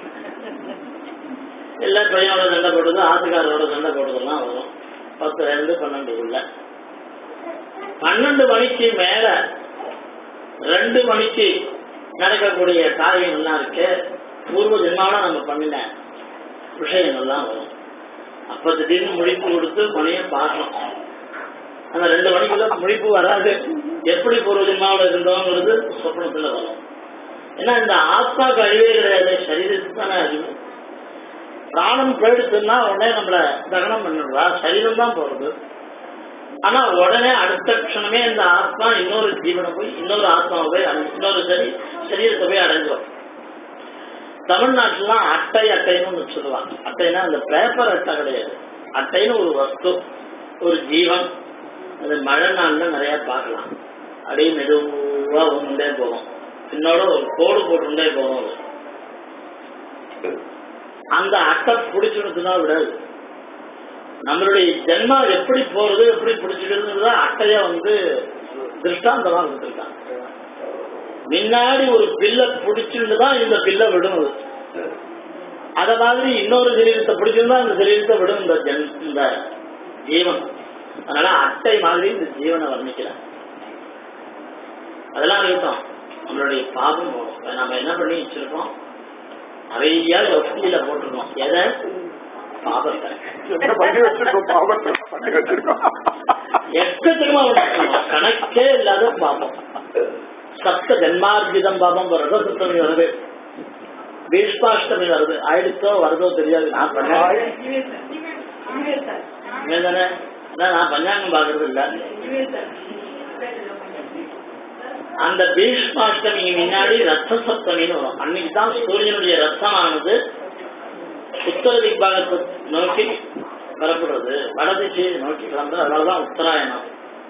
எல்லாம் பையனோட சண்டை போடுறது ஆத்துக்காரோட சண்டை போடுறதெல்லாம் வரும் பத்துல இருந்து பன்னெண்டுக்குள்ள பன்னெண்டு மணிக்கு மேல ரெண்டு மணிக்கு நடக்கக்கூடிய காரியங்கள்லாம் இருக்கு பூர்வ ஜென்மாவில நம்ம பண்ணின விஷயங்கள்லாம் வரும் அப்ப திடீர்னு முழிப்பு கொடுத்து மணியை பார்க்கணும் அந்த ரெண்டு மணிக்குள்ள முழிப்பு வராது எப்படி பூர்வ ஜென்மாவில் இருந்தோங்கிறது சொப்னத்துல வரும் ஏன்னா இந்த ஆத்மாக்கு அழிவே கிடையாது சரீரத்துக்கு தானே அழிவு பிராணம் போயிடுச்சுன்னா உடனே நம்மள தகனம் பண்ணிடுறா சரீரம் தான் போறது ஆனா உடனே அடுத்த க்ஷணமே இந்த ஆத்மா இன்னொரு ஜீவனை போய் இன்னொரு ஆத்மாவை போய் அடை- இன்னொரு சரி சரீரத்தை போய் அடைஞ்சிடும் தமிழ்நாட்டுலாம் அட்டை அட்டைன்னு ஒண்ணு சொல்லுவாங்க அட்டைனா அந்த பேப்பர் அட்டை கிடையாது அட்டைன்னு ஒரு வஸ்து ஒரு ஜீவன் அது மழை நாள்ல நிறைய பார்க்கலாம் அப்படியே மெதுவா ஒன்றுண்டே போகும் பின்னோட ஒரு கோடு போட்டுண்டே போகும் அது. அந்த அட்டை பிடிச்சிருந்துச்சுன்னா விடாது நம்மளுடைய ஜென்மா எப்படி போறது எப்படி பிடிச்சிக்கிறதுங்கிறத அட்டைய வந்து திருஷ்டாந்தமா கொடுத்துருக்காங்க முன்னாடி ஒரு பில்லை பிடிச்சிருந்து தான் இந்த பில்லை விடும் அது. அத மாதிரி இன்னொரு சரீரத்தை பிடிச்சிருந்தா இந்த சரீரத்தை விடும் இந்த ஜென் இந்த ஜீவன் அதனால அட்டை மாதிரி இந்த ஜீவனை வர்ணிக்கிறார் அதெல்லாம் இருக்கட்டும் நம்மளுடைய பாவம் போகும் இப்ப நம்ம என்ன பண்ணி வச்சிருக்கோம் நிறைய வசதியில போட்டிருக்கோம் எதை பாவத்தை என்ன பண்ணி வச்சிருக்கோம் பாவத்தை பண்ணி வச்சிருக்கோம் எக்கச்சக்கமா வச்சிருக்கோம். கணக்கே இல்லாத பாவம் சப்த ஜென்மார்ஜிதம் பாவம் ரசசுத்தமி வருது பீஷ்மாஷ்டமி வருது ஆயிடுத்தோ வருதோ தெரியாது நான் பண்ணேன் தானே நான் பஞ்சாங்கம் பாக்குறது இல்ல அந்த பீஷ்மாஷ்டமிக்கு முன்னாடி ரத்த சப்தமின்னு வரும் அன்னைக்கு தான் சூரியனுடைய ரத்தமானது உத்தர திக்பாகத்தை நோக்கி வரப்படுறது வடதிசையை நோக்கி கிளம்புறது அதனாலதான் உத்தராயணம்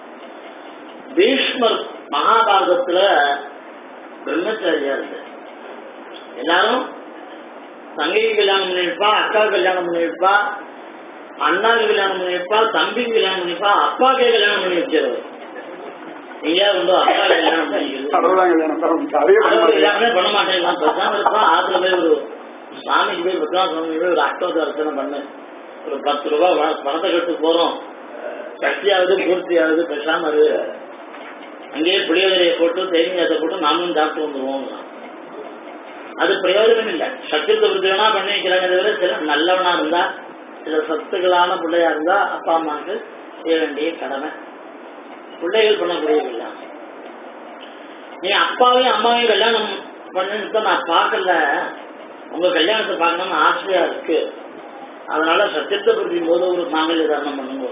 பீஷ்மர் மகாபாரதத்துல பிரம்மச்சாரியா இருக்கு எல்லாரும் தங்கைக்கு கல்யாணம் பண்ணிருப்பா அக்கா கல்யாணம் பண்ணிருப்பா அண்ணாக்கு கல்யாணம் பண்ணிருப்பா தம்பிக்கு கல்யாணம் பண்ணிருப்பா அப்பாக்கே கல்யாணம் பண்ணி வச்சிருவாரு எங்கேயா வந்து அக்கா கல்யாணம் பண்ணிக்கிறது கடவுளாங்க கல்யாணம் தான் அதே பண்ண அதாவது மாட்டேன் எல்லாமே பண்ண மாட்டேன் நான் பேசாம இருப்பான் ஆத்துல போய் ஒரு சாமிக்கு போய் பத்மா சுவாமி போய் ஒரு அஷ்டோத்த அர்ச்சனை பண்ணு ஒரு பத்து ரூபாய் வ- பணத்தை கட்டு போறோம் சக்தியாவது பூர்த்தியாவது பேசாம இரு அங்கேயே புளியோதரையை போட்டு தேங்காயத்தை போட்டு நாமும் சாப்பிட்டு வந்துருவோம் அது பிரயோஜனம் இல்லை சத்தியத்தை விருத்தி வேணா பண்ணி வைக்கிறாங்க தவிர சில நல்லவனா இருந்தா சில சத்துக்களான பிள்ளையா இருந்தா அப்பா அம்மாவுக்கு செய்ய வேண்டிய கடமை பிள்ளைகள் பண்ணக்கூடியதில்லை நீ அப்பாவையும் அம்மாவையும் கல்யாணம் பண்ணுன்னு நான் பார்க்கல உங்க கல்யாணத்தை பார்க்கணும்னு ஆசையா இருக்கு அதனால சத்தியத்தை புரியும் போது ஒரு மாங்கல்ய தாரணம் பண்ணுங்க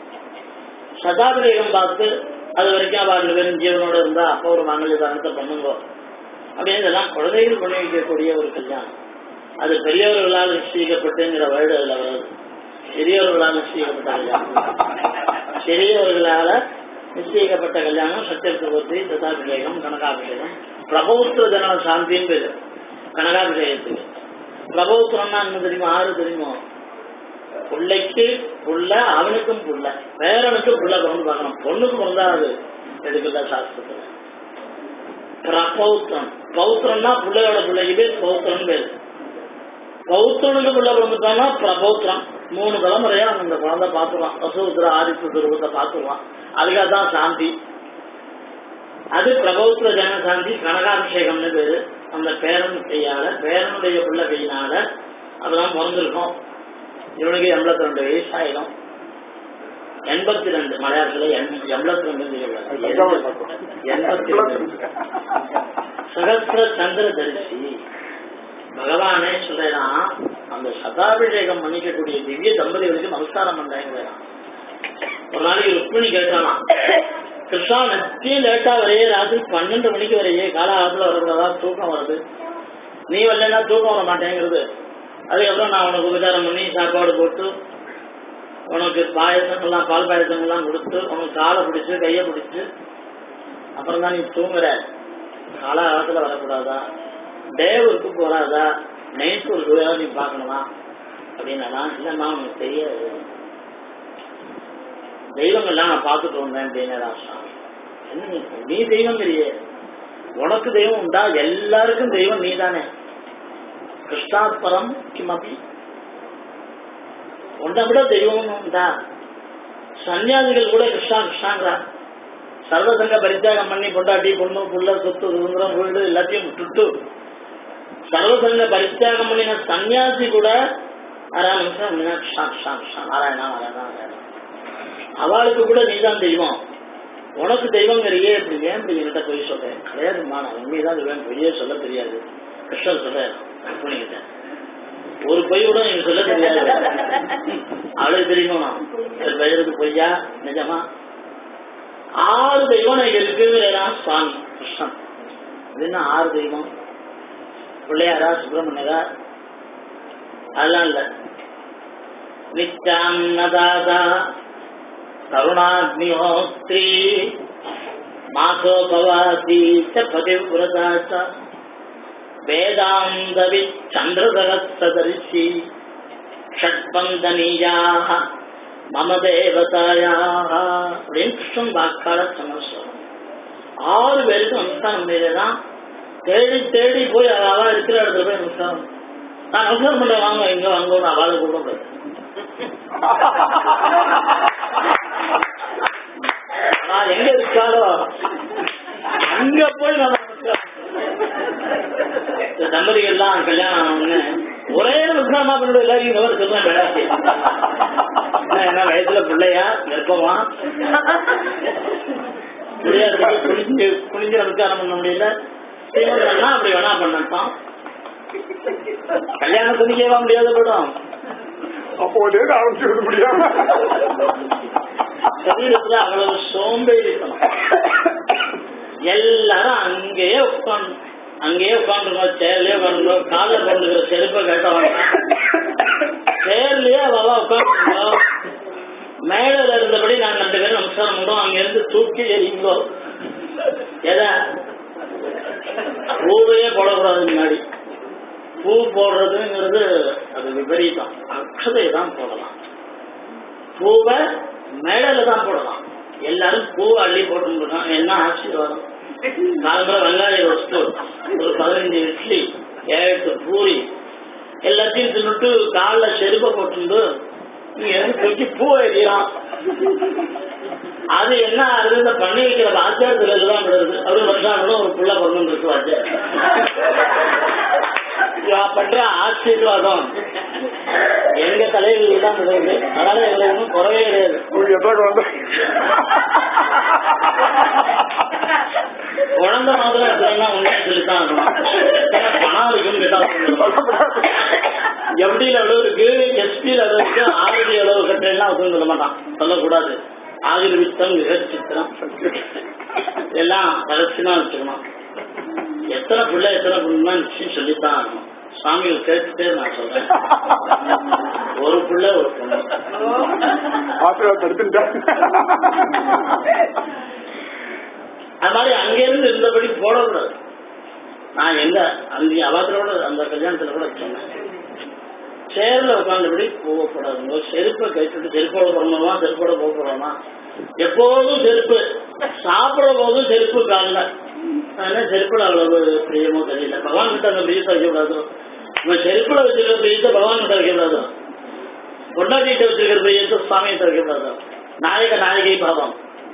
சதாபிரேகம் பார்த்து அது வரைக்கும் அவ ரெண்டு பேரும் ஜீவனோட இருந்தா அப்போ ஒரு மாங்கல்ய தாரணத்தை பண்ணுங்க அப்படின்னு இதெல்லாம் குழந்தைகள் பண்ணி வைக்கக்கூடிய ஒரு கல்யாணம் அது பெரியவர்களால் நிச்சயிக்கப்பட்டுங்கிற வேர்டு அதுல வருது பெரியவர்களால் நிச்சயிக்கப்பட்ட கல்யாணம் பெரியவர்களால நிச்சயிக்கப்பட்ட கல்யாணம் சத்தியபிரபத்தி ததாபிஷேகம் கனகாபிஷேகம் பிரபௌத்திர ஜன சாந்தின்னு பேரு கனகாபிஷேகத்துக்கு பிரபௌத்திரம்னா என்ன தெரியுமா ஆறு தெரியுமோ பிள்ளைக்கு புள்ள அவனுக்கும் புள்ள பேரனுக்கு புள்ள பிறந்து பார்க்கணும் பொண்ணுக்கு பிறந்தா அது எடுக்கல சாஸ்திரத்துல பிரபௌத்திரம் பௌத்திரம்னா பிள்ளையோட பிள்ளைக்கு பேர் பௌத்திரம் பேரு பௌத்திரனுக்கு பிள்ளை பிறந்துட்டான்னா பிரபௌத்திரம் மூணு தலைமுறையா அவன் இந்த குழந்தை பார்த்துருவான் வசூத்திர ஆதித்ய துருவத்தை பார்த்துருவான் அதுக்காக தான் சாந்தி அது பிரபௌத்திர ஜன சாந்தி கனகாபிஷேகம்னு பேரு அந்த பேரன் கையால பேரனுடைய பிள்ளை கையினால அதெல்லாம் பிறந்திருக்கும் இவனுக்கு எண்பத்தி ரெண்டு வயசு ஆயிடும் எண்பத்தி ரெண்டு மலையாளத்துல எண்பத்தி ரெண்டு எண்பத்தி ரெண்டு சகஸ்ர சந்திர தரிசி பகவானே சொல்றான் அந்த சதாபிஷேகம் பண்ணிக்கக்கூடிய திவ்ய தம்பதிகளுக்கு நமஸ்காரம் பண்றாங்க ஒரு நாளைக்கு ருக்மிணி கேட்டானா கிருஷ்ணா நத்தியும் லேட்டா வரையே ராத்திரி பன்னெண்டு மணிக்கு வரையே காலகாலத்துல வரக்கூடாதா தூக்கம் வருது நீ வரலன்னா தூக்கம் வர மாட்டேங்கிறது அதுக்கப்புறம் நான் உனக்கு உபச்சாரம் பண்ணி சாப்பாடு போட்டு உனக்கு பாயசங்கள்லாம் பால் பாயசங்கள்லாம் கொடுத்து உனக்கு காலை பிடிச்சு கையை பிடிச்சு அப்புறம் தான் நீ தூங்குற காலகாலத்துல வரக்கூடாதா தேவருக்கு போறாதா நைட்டு ஒரு ஏதாவது நீ பார்க்கணுமா அப்படின்னா இல்லைம்மா உனக்கு தெரியாது தெய்வங்கள்லாம் நான் பார்த்துட்டு வந்தேன் அப்படின்னா சுவாமி என்ன நீ நீ தெய்வம் இல்லையே உனக்கு தெய்வம் உண்டா எல்லாருக்கும் தெய்வம் நீ தானே கிருஷ்ணாத்பரம் கிமபி உன்னை விட தெய்வம் உண்டா சன்னியாசிகள் கூட கிருஷ்ணா கிருஷ்ணாங்கிறா சர்வசங்க பரித்தியாகம் பண்ணி பொண்டாட்டி பொண்ணு புள்ள சொத்து சுதந்திரம் வீடு எல்லாத்தையும் விட்டுட்டு சர்வசங்க பரித்தியாகம் பண்ணின சன்னியாசி கூட அரா நிமிஷம் அப்படின்னா கிருஷ்ணா கிருஷ்ணா கிருஷ்ணா நாராயணா நாராயணா நாராயணா அவளுக்கு கூட நீதான் தெய்வம் உனக்கு தெய்வங்கிறியே இப்படி ஏன் இப்படி என்கிட்ட போய் சொல்றேன் கிடையாதுமா நான் உண்மைதான் சொல்லுவேன் பெரிய சொல்ல தெரியாது கிருஷ்ணர் சொல்ற பண்ணிக்கிட்டேன் ஒரு பொய் கூட நீங்க சொல்ல தெரியாது அவளுக்கு தெரியுமா பெயருக்கு பொய்யா நிஜமா ஆறு தெய்வம் எனக்கு இருக்குங்கிறான் சுவாமி கிருஷ்ணன் இது என்ன ஆறு தெய்வம் பிள்ளையாரா சுப்பிரமணியரா அதெல்லாம் இல்ல நித்யாம் நதாதா கருணாக்னிஹோத்ரி மாசோபவாசி ச பதிவிரதா ச வேதாந்தவி சந்திரசகஸ்ரதரிசி ஷட்பந்தனீயாக மம தேவதாயாக அப்படின்னு கிருஷ்ணன் வாக்காள சமஸ்வரம் ஆறு பேருக்கு நமஸ்காரம் பண்ணியதான் தேடி தேடி போய் அவ இருக்கிற இடத்துல போய் நமஸ்காரம் நான் நமஸ்காரம் பண்ண வாங்க இங்க வாங்க அவளை கூட நான் எங்க இருக்காளோ அங்க போய் நான் இந்த தம்பதிகள்லாம் கல்யாணம் ஆனவங்க ஒரே விக்ரமா பண்ணி எல்லாரையும் இந்த மாதிரி சொல்றேன் வேலைக்கு என்ன வயசுல பிள்ளையா நெருப்பமா முடியாது குளிஞ்சு குளிஞ்சு நமஸ்காரம் பண்ண முடியல சீமந்தம்னா அப்படி வேணா பண்ணட்டான் கல்யாணத்துக்கு கேட்க முடியாத படம் அப்போதே ஆரம்பிச்சு விட முடியாம சரீரத்துல அவ்வளவு சோம்பேறித்தனம் எல்லாரும் அங்கேயே உட்காந்து அங்கேயே உட்காந்துருக்கோம் சேர்லயே உட்காந்துருக்கோம் காலில் கொண்டுக்கிற செருப்பை கேட்டவங்க சேர்லயே அவ உட்காந்துருக்கோம் மேல இருந்தபடி நாங்க ரெண்டு பேரும் நமஸ்காரம் பண்றோம் அங்க இருந்து தூக்கி எறிங்கோ எதை பூவையே போடக்கூடாது முன்னாடி பூ போடுறதுங்கிறது அது விபரீதம் அக்ஷதையை தான் போடலாம் பூவை மேடையில தான் போடலாம் எல்லாரும் பூ அள்ளி போட்டு என்ன ஆசீர்வாதம் காலம்பரம் வெங்காய வஸ்து ஒரு பதினஞ்சு இட்லி ஏழு பூரி எல்லாத்தையும் தின்னுட்டு காலில் செருப்பை போட்டு நீ எனக்கு தூக்கி பூ எறியலாம் அது என்ன ஆகுது இந்த பண்ணி வைக்கிற வாத்தியாரத்துல எல்லாம் விடுறது அது வருஷம் ஒரு புள்ள பிறந்து இருக்கு வாத்தியார் இவா பண்ற ஆசீர்வாதம் எங்க தலைவிகள் தான் விடுறது அதனால எங்களுக்கு ஒன்றும் குறவே கிடையாது உங்களுக்கு எத்தனை குழந்தை குழந்தை மாதிரி இருக்கிறதா உண்மையை சொல்லித்தான் இருக்கணும் ஏன்னா பணம் இருக்குன்னு கேட்டா சொல்லணும். எஃப்டியில் அளவு இருக்கு எஸ்பியில் அளவு இருக்கு ஆர்டி அளவு கட்டலாம் ஒத்துன்னு சொல்ல மாட்டான் சொல்லக்கூடாது ஆயுர்வித்தம் விகச்சித்திரம் எல்லாம் ரகசியமா வச்சுக்கணும் எத்தனை பிள்ளை எத்தனை பொண்ணுமா நிச்சயம் சொல்லித்தான் ஆகணும் சாமி கேட்டுட்டே நான் சொல்றேன் ஒரு பிள்ளை ஒரு பொண்ணு ஆசீர்வாதம் எடுத்துட்டேன் அது மாதிரி அங்கிருந்து இருந்தபடி போடக்கூடாது நான் எங்க அந்த அவத்தோட அந்த கல்யாணத்துல கூட சொன்னேன் சேர்ல உட்காந்தபடி போகக்கூடாதுங்க செருப்பை கைட்டு செருப்போட போடணுமா செருப்போட போக போறோமா எப்போதும் செருப்பு சாப்பிடுற போதும் செருப்பு காலில் அதனால செருப்புல அவ்வளவு பிரியமோ தெரியல பகவான் கிட்ட அந்த பிரியத்தை வைக்கக்கூடாது நம்ம செருப்புல வச்சிருக்கிற பிரியத்தை பகவான் கிட்ட வைக்கக்கூடாது பொண்டாட்டிகிட்ட வச்சிருக்கிற பிரியத்தை சுவாமிகிட்ட வைக்கக்கூடாது நாயக நாயகை பாவம்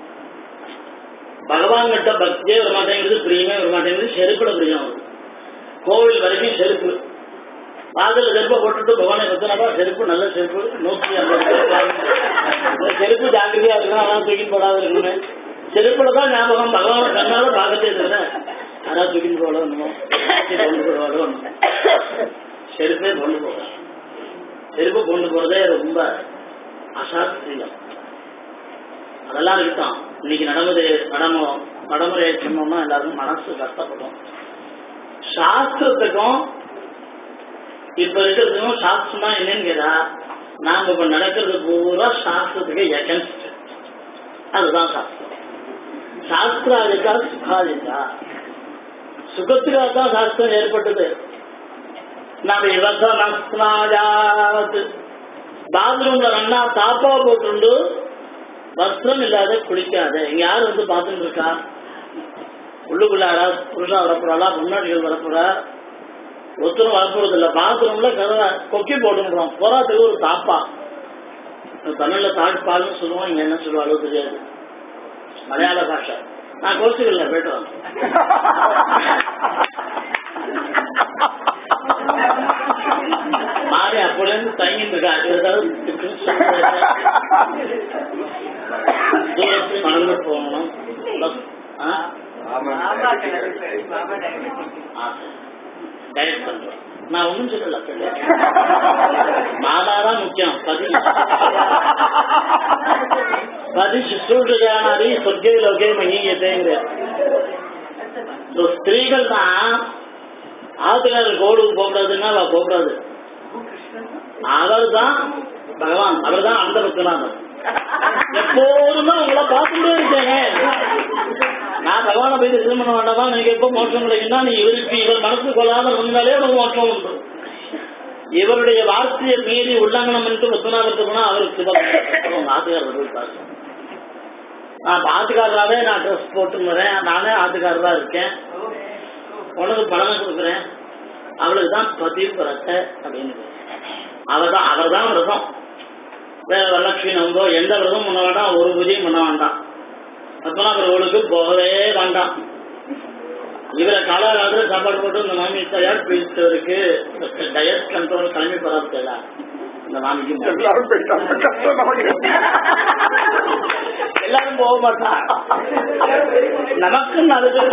பகவான் கிட்ட பக்தியே வர மாட்டேங்குது பிரியமே வர மாட்டேங்குது செருப்புல பிரியம் வருது கோவில் வரைக்கும் செருப்பு வாசல்ல செருப்பை போட்டுட்டு பகவானை பத்தினப்பா செருப்பு நல்ல செருப்பு நூத்தி ஐம்பது செருப்பு. இந்த செருப்பு ஜாக்கிரதையா இருக்கணும் அதான் தூக்கி போடாத இருக்கணும் செருப்புல தான் ஞாபகம் பகவானை கண்ணால பார்க்கத்தே தவிர யாராவது தூக்கி போட ஒண்ணுமோ கொண்டு போடுவாரோ ஒண்ணுமோ செருப்பே கொண்டு போகலாம் செருப்பு கொண்டு போறதே ரொம்ப அசாஸ்திரியம் அதெல்லாம் இருக்கட்டும் இன்னைக்கு நடமுறை நடமோ நடைமுறை சொன்னோம்னா எல்லாருக்கும் மனசு கஷ்டப்படும் சாஸ்திரத்துக்கும் இப்ப இருக்கிறதுக்கும் சாஸ்திரம்னா என்னன்னு கேட்டா நாம இப்ப நடக்கிறது பூரா சாஸ்திரத்துக்கு எகன்ஸ்ட் அதுதான் சாஸ்திரம் சாஸ்திராதிக்கா சுகாதிக்கா சுகத்துக்காக தான் சாஸ்திரம் ஏற்பட்டது நாம இவசனஸ்நாஜாத் பாத்ரூம்ல நன்னா தாப்பா போட்டுண்டு வஸ்திரம் இல்லாத குளிக்காத இங்க யாரு வந்து பார்த்துட்டு இருக்கா உள்ளுக்குள்ளாரா புருஷா வரப்போறாளா முன்னாடிகள் வரப்போறா ஒருத்தரும் வரப்போறது இல்ல பாத்ரூம்ல கதவை கொக்கி போட்டுக்கிறோம் போராத்துக்கு ஒரு தாப்பா தமிழ்ல தாழ்பால்னு சொல்லுவோம் இங்க என்ன சொல்லுவாளோ தெரியாது மலையாள பாஷை நான் கோச்சுக்கல போயிட்டு வரேன் மாறி அப்போலேருந்து தங்கிட்டு இருக்கா ஏதாவது இருக்குன்னு சொல்லுங்க. தூரத்து மறந்து போகணும் ஆ? பாபா கிளம்பி பாபா டைவர்ட் ஆசை. டயட் பண்றோம் நான் ஒண்ணும் சொல்லல பிள்ளை. மாதாதான் முக்கியம் பதி பதி சுசூடுகானாரி சொர்க்கே லோகே மகியத்தேங்கிற இந்த ஸ்திரீகள் தான் ஆத்துக்காரர் கோவிலுக்கு போகக்கூடாதுன்னா அவ போகக்கூடாது அவர் தான் பகவான் அவர் தான் அந்த பக்தனாதன் எப்போதும் தான் உங்களை பார்த்துட்டே இருக்கேங்க நான் பகவானை போய் திருமணம் பண்ண வேண்டாமா நீங்க எப்போ மோட்சம் கிடைக்குன்னா நீ இவருக்கு இவர் மனசு கொள்ளாத இருந்தாலே உனக்கு மோட்சம் உண்டு இவருடைய வார்த்தையை மீறி உல்லங்கனம் பண்ணிட்டு பத்மநாபத்துக்கு போனா அவருக்கு சிவம் உங்க ஆத்துக்காரர் போய் பாருங்க நான் ஆத்துக்காரராவே நான் ட்ரெஸ் போட்டு வரேன் நானே ஆத்துக்காரரா இருக்கேன் உனக்கு பணம் கொடுக்குறேன் அவளுக்கு தான் பதிவு பரத்தை அப்படின்னு அவர் தான் அவர் தான் விரதம் வேற வரலட்சுமி நம்போ எந்த விரதம் பண்ண வேண்டாம் ஒரு பூஜையும் பண்ண வேண்டாம் பத்மநாபர் கோவிலுக்கு போகவே வேண்டாம் இவரை காலகாலத்தில் சாப்பாடு போட்டு இந்த மாமி தயார் பிடித்தவருக்கு டயட் கண்ட்ரோல் கிளம்பி போறாரு இந்த மாமிக்கு போகணும். எல்லாரும் போயிட்டாங்க கஷ்டம் நமக்கு எல்லாரும் போக மாட்டான் நமக்கு நல்லது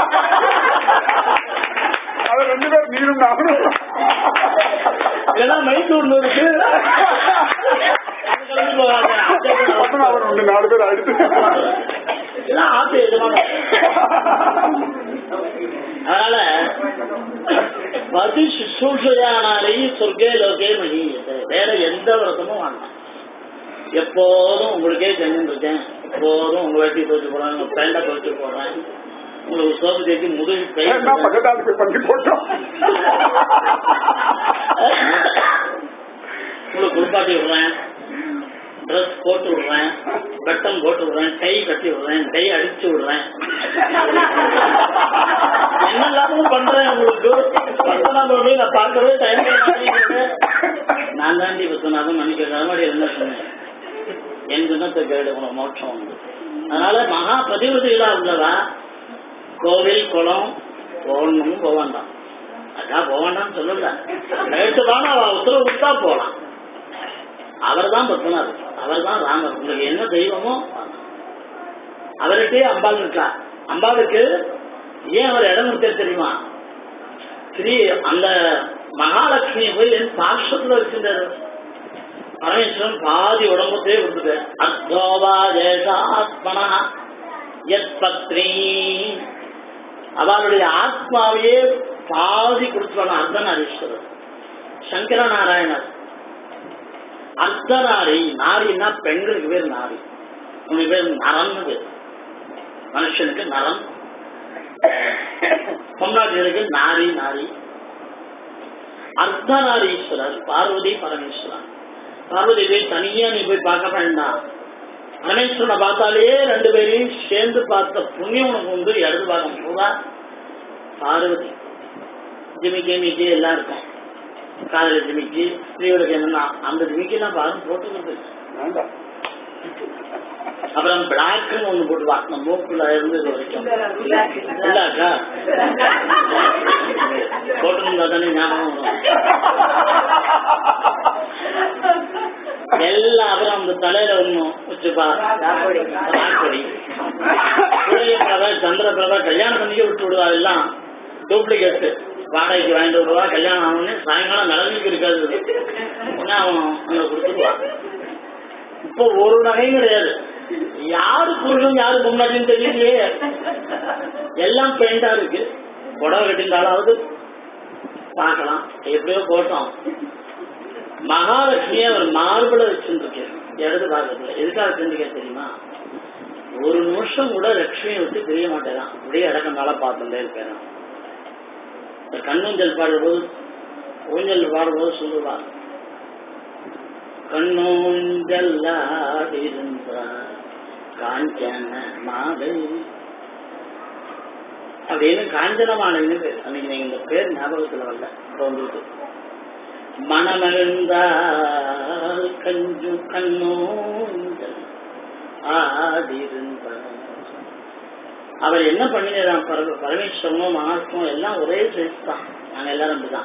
அது ரெண்டு பேரும் நீரும் நானும் ஏன்னா மைசூர்ல இருக்கு அது கிளம்பி போகாத. அப்பனா அவர் ஒண்ணு நாலு பேர் அடுத்து இதெல்லாம் ஆசை எதுவான அதனால பதி சுசூஷையானாலே சொர்க்கே லோகே மகியத்தை வேற எந்த விரதமும் வேண்டாம் எப்போதும் உங்களுக்கே செஞ்சுட்டு இருக்கேன் எப்போதும் உங்க வேட்டி துவச்சு போடுறேன் உங்க பேண்டை துவச்சு போடுறேன் உங்களுக்கு சோப்பு தேய்ச்சி முதுகு கை என்ன பக்கத்தாளுக்கு பண்ணி போட்டோம் உங்களுக்கு குளிப்பாட்டி விடுறேன் ட்ரெஸ் போட்டு விடுறேன் பட்டன் போட்டு விடுறேன் கை கட்டி விடுறேன் கை அடிச்சு விடுறேன் என்னெல்லாமும் பண்றேன் உங்களுக்கு பத்தனாம் போய் நான் பார்க்கவே டைம் நான் தாண்டி பத்தனாதான் மன்னிக்க கரமாடி என்ன சொன்னேன் என் தினத்தை கேடு உனக்கு மோட்சம் உண்டு அதனால மகா பதிவதிகளா உள்ளதா கோவில் குளம் போகணும் போக வேண்டாம் அதான் போக வேண்டாம்னு சொல்லல நேற்று தானே அவ உத்தரவு கொடுத்தா போலாம் அவர் தான் பத்மநாபர் அவர் தான் ராமர் உங்களுக்கு என்ன தெய்வமோ அவர்கிட்டயே அம்பாள் இருக்கா அம்பாளுக்கு ஏன் அவர் இடம் கொடுத்தே தெரியுமா ஸ்ரீ அந்த மகாலட்சுமியை போய் என் பாஷத்துல வச்சிருந்தாரு பரமேஸ்வரன் பாதி உடம்புத்தே கொடுத்துட்டு அர்த்தோவா ஜேஷாத்மனா எத் பத்னி அவளுடைய ஆத்மாவையே பாதி கொடுத்துருவாங்க அர்த்தநாரீஸ்வரர் சங்கர நாராயணர் அர்த்தநாரி நாரின்னா பெண்களுக்கு பேர் நாரி உனக்கு பேர் நரம்னு பேர் மனுஷனுக்கு நரம் பொம்னாட்டிகளுக்கு நாரி நாரி அர்த்தநாரீஸ்வரர் பார்வதி பரமேஸ்வரன் பார்வதி போய் தனியா நீ போய் பார்க்க வேண்டாம் பரமேஸ்வரனை பார்த்தாலே ரெண்டு பேரையும் சேர்ந்து பார்த்த புண்ணியம் உனக்கு உண்டு இடது பாகம் பூரா பார்வதி ஜிமிக்கி மிக்கி எல்லாம் இருக்கும் காதல ஜிமிக்கி ஸ்திரீகளுக்கு என்னன்னா அந்த ஜிமிக்கி எல்லாம் பாருங்க போட்டுக்கிறது வேண்டாம் அப்புறம் பிளாக்னு ஒண்ணு போட்டுவா நம்ம மூக்குல இருந்து இது வரைக்கும் இல்லாக்கா போட்டிருந்தா தானே ஞாபகம் வரும். எல்லாம் அப்புறம் அந்த தலையில ஒண்ணும் வச்சுப்பா ராக்கொடி சூரியபிரபா சந்திரபிரபா கல்யாணம் பண்ணிக்க விட்டு விடுவா எல்லாம் டூப்ளிகேட் வாடகைக்கு வாங்கிட்டு வருவா கல்யாணம் ஆனோடனே சாயங்காலம் நடந்துக்கு இருக்காது உடனே அவன் அங்க கொடுத்துருவா இப்போ ஒரு நகையும் கிடையாது யாரு புருஷன் யாரு பொம்னாட்டின்னு தெரியலையே எல்லாம் பெயிண்டா இருக்கு புடவை கட்டியிருந்தாலாவது பார்க்கலாம் எப்படியோ போட்டோம் மகாலட்சுமியை அவர் மார்புல வச்சிருந்திருக்கேன் இடது பாகத்துல எதுக்காக வச்சிருந்திருக்கேன் தெரியுமா ஒரு நிமிஷம் கூட லட்சுமியை விட்டு தெரிய மாட்டேதான் அப்படியே இடக்கண்டால பார்த்துட்டே இருப்பேன் இந்த கண்ணூஞ்சல் பாடும்போது ஊஞ்சல் பாடும்போது சொல்லுவா கண்ணூஞ்சல் ஆடிருந்தார் காஞ்சன மாலை அப்படின்னு காஞ்சன மாலைன்னு பேர் அன்னைக்கு நீங்க இந்த பேர் ஞாபகத்துல வரல இப்போ வந்துருக்கு மனமழுந்தால் கஞ்சு கண்ணோஞ்சல் ஆடிருந்தார் அவர் என்ன பண்ணினார் பரமேஸ்வரனும் மகாத்மும் எல்லாம் ஒரே சைஸ் தான் நாங்க எல்லாரும் அப்படிதான்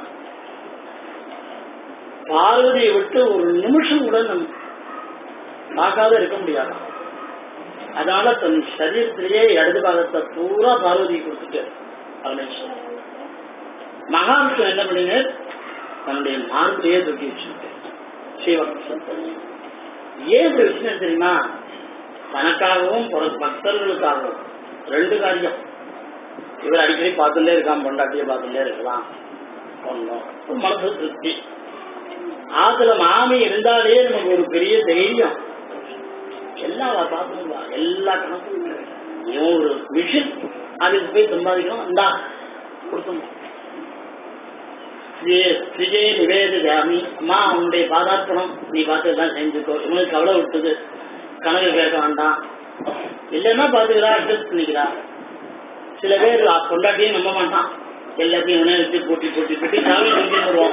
பார்வதியை விட்டு ஒரு நிமிஷம் கூட நம் பார்க்காத இருக்க முடியாதாம் அதனால தன் சரீரத்திலேயே இடது பாகத்தை பூரா பார்வதி கொடுத்துட்டு பரமேஸ்வரன் மகாவிஷ்ணு என்ன பண்ணினார் தன்னுடைய மார்பிலேயே தூக்கி வச்சுட்டு சிவபக்தன் ஏன் இப்படி விஷயம் தெரியுமா தனக்காகவும் பிற- பக்தர்களுக்காகவும் ரெண்டு காரியம் இவர் அடிக்கடி பார்த்துட்டே இருக்கான் பொண்டாட்டியை பார்த்துட்டே இருக்கலாம் ஒண்ணும் ஒரு மனசு திருப்தி ஆத்துல மாமி இருந்தாலே நமக்கு ஒரு பெரிய தைரியம் எல்லாம் அவ பார்த்துருவா எல்லா கணக்கும் இவன் ஒரு மிஷின் அதுக்கு போய் சம்பாதிக்கணும் இந்தா கொடுத்துடணும் விஜய் நிவேதிதாமி அம்மா உன்னுடைய பாதார்ப்பணம் நீ பார்த்து எல்லாம் செஞ்சுக்கோ இவனுக்கு கவலை விட்டது கணக்கு கேட்க வேண்டாம் இல்லைன்னா பாத்துக்கிறா அட்ஜஸ்ட் பண்ணிக்கிறா சில பேர் கொண்டாட்டியும் நம்ப மாட்டான் எல்லாத்தையும் இவனே வச்சு போட்டி போட்டி போட்டி சாமி செஞ்சு வருவோம்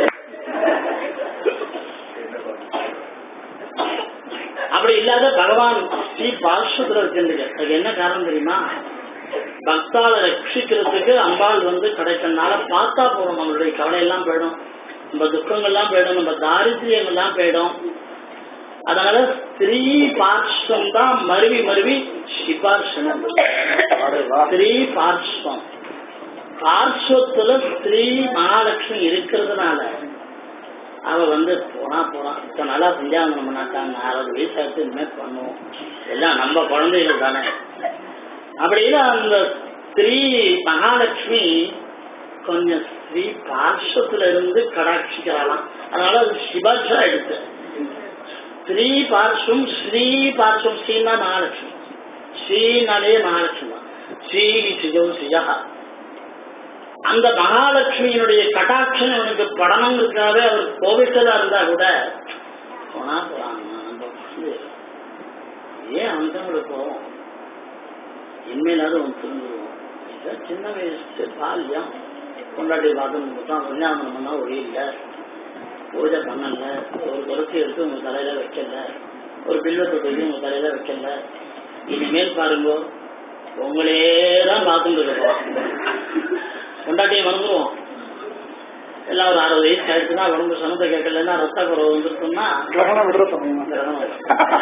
அப்படி இல்லாத பகவான் ஸ்ரீ பார்ஷத்துல வச்சிருந்துங்க அதுக்கு என்ன காரணம் தெரியுமா பக்தால ரட்சிக்கிறதுக்கு அம்பாள் வந்து கிடைச்சனால பார்த்தா போறோம் நம்மளுடைய கவலை எல்லாம் போயிடும் நம்ம துக்கங்கள்லாம் போயிடும் நம்ம தாரித்ரியங்கள்லாம் போயிடும் அதனால ஸ்திரீ பார்ஷ்வம் தான் மருவி மருவி சிபார்ஷனம் ஸ்திரீ பார்ஷ்வம் பார்ஷ்வத்துல ஸ்திரீ மகாலட்சுமி இருக்கிறதுனால அவ வந்து போனா போறான் இப்ப நல்லா சந்தியாவனம் பண்ணாட்டாங்க அறுபது வயசு ஆச்சு இனிமேல் பண்ணுவோம் எல்லாம் நம்ம குழந்தைகள் தானே அப்படின்னு அந்த ஸ்திரீ மகாலட்சுமி கொஞ்சம் ஸ்ரீ பார்ஷத்துல இருந்து கடாட்சிக்கிறாளாம் அதனால அது சிபாட்சா எடுத்து ஸ்ரீ பார்ஷம் ஸ்ரீ பார்ஷம் ஸ்ரீனா மகாலட்சுமி ஸ்ரீனாலே மகாலட்சுமி தான் ஸ்ரீ சிஜோ சிஜா அந்த மகாலட்சுமியினுடைய கட்டாட்சம் அவனுக்கு படணுங்கிறதுக்காகவே அவர் கோபித்ததா இருந்தா கூட போனா போறாங்க நம்ம வந்து ஏன் அவனுக்கு போவோம் இனிமேலாவது அவன் திருந்துருவோம் இதை சின்ன வயசு பால்யம் கொண்டாடி பார்த்து தான் கல்யாணம் பண்ணா ஒளி இல்லை பூஜை பண்ணல ஒரு துளசி எடுத்து உங்க தலையில வைக்கல ஒரு பில்வத்தை தூக்கி உங்க தலையில வைக்கல இனிமேல் பாருங்க உங்களே தான் பார்த்துட்டு இருக்கோம் கொண்டாட்டியை மறந்துருவோம் எல்லாம் ஒரு அறுபது வயசு ஆயிடுச்சுன்னா உடம்பு சனத்தை கேட்கலன்னா ரத்த குறவு வந்துருக்குன்னா கிரகணம் விடுற சமயம் கிரகணம் வரும்.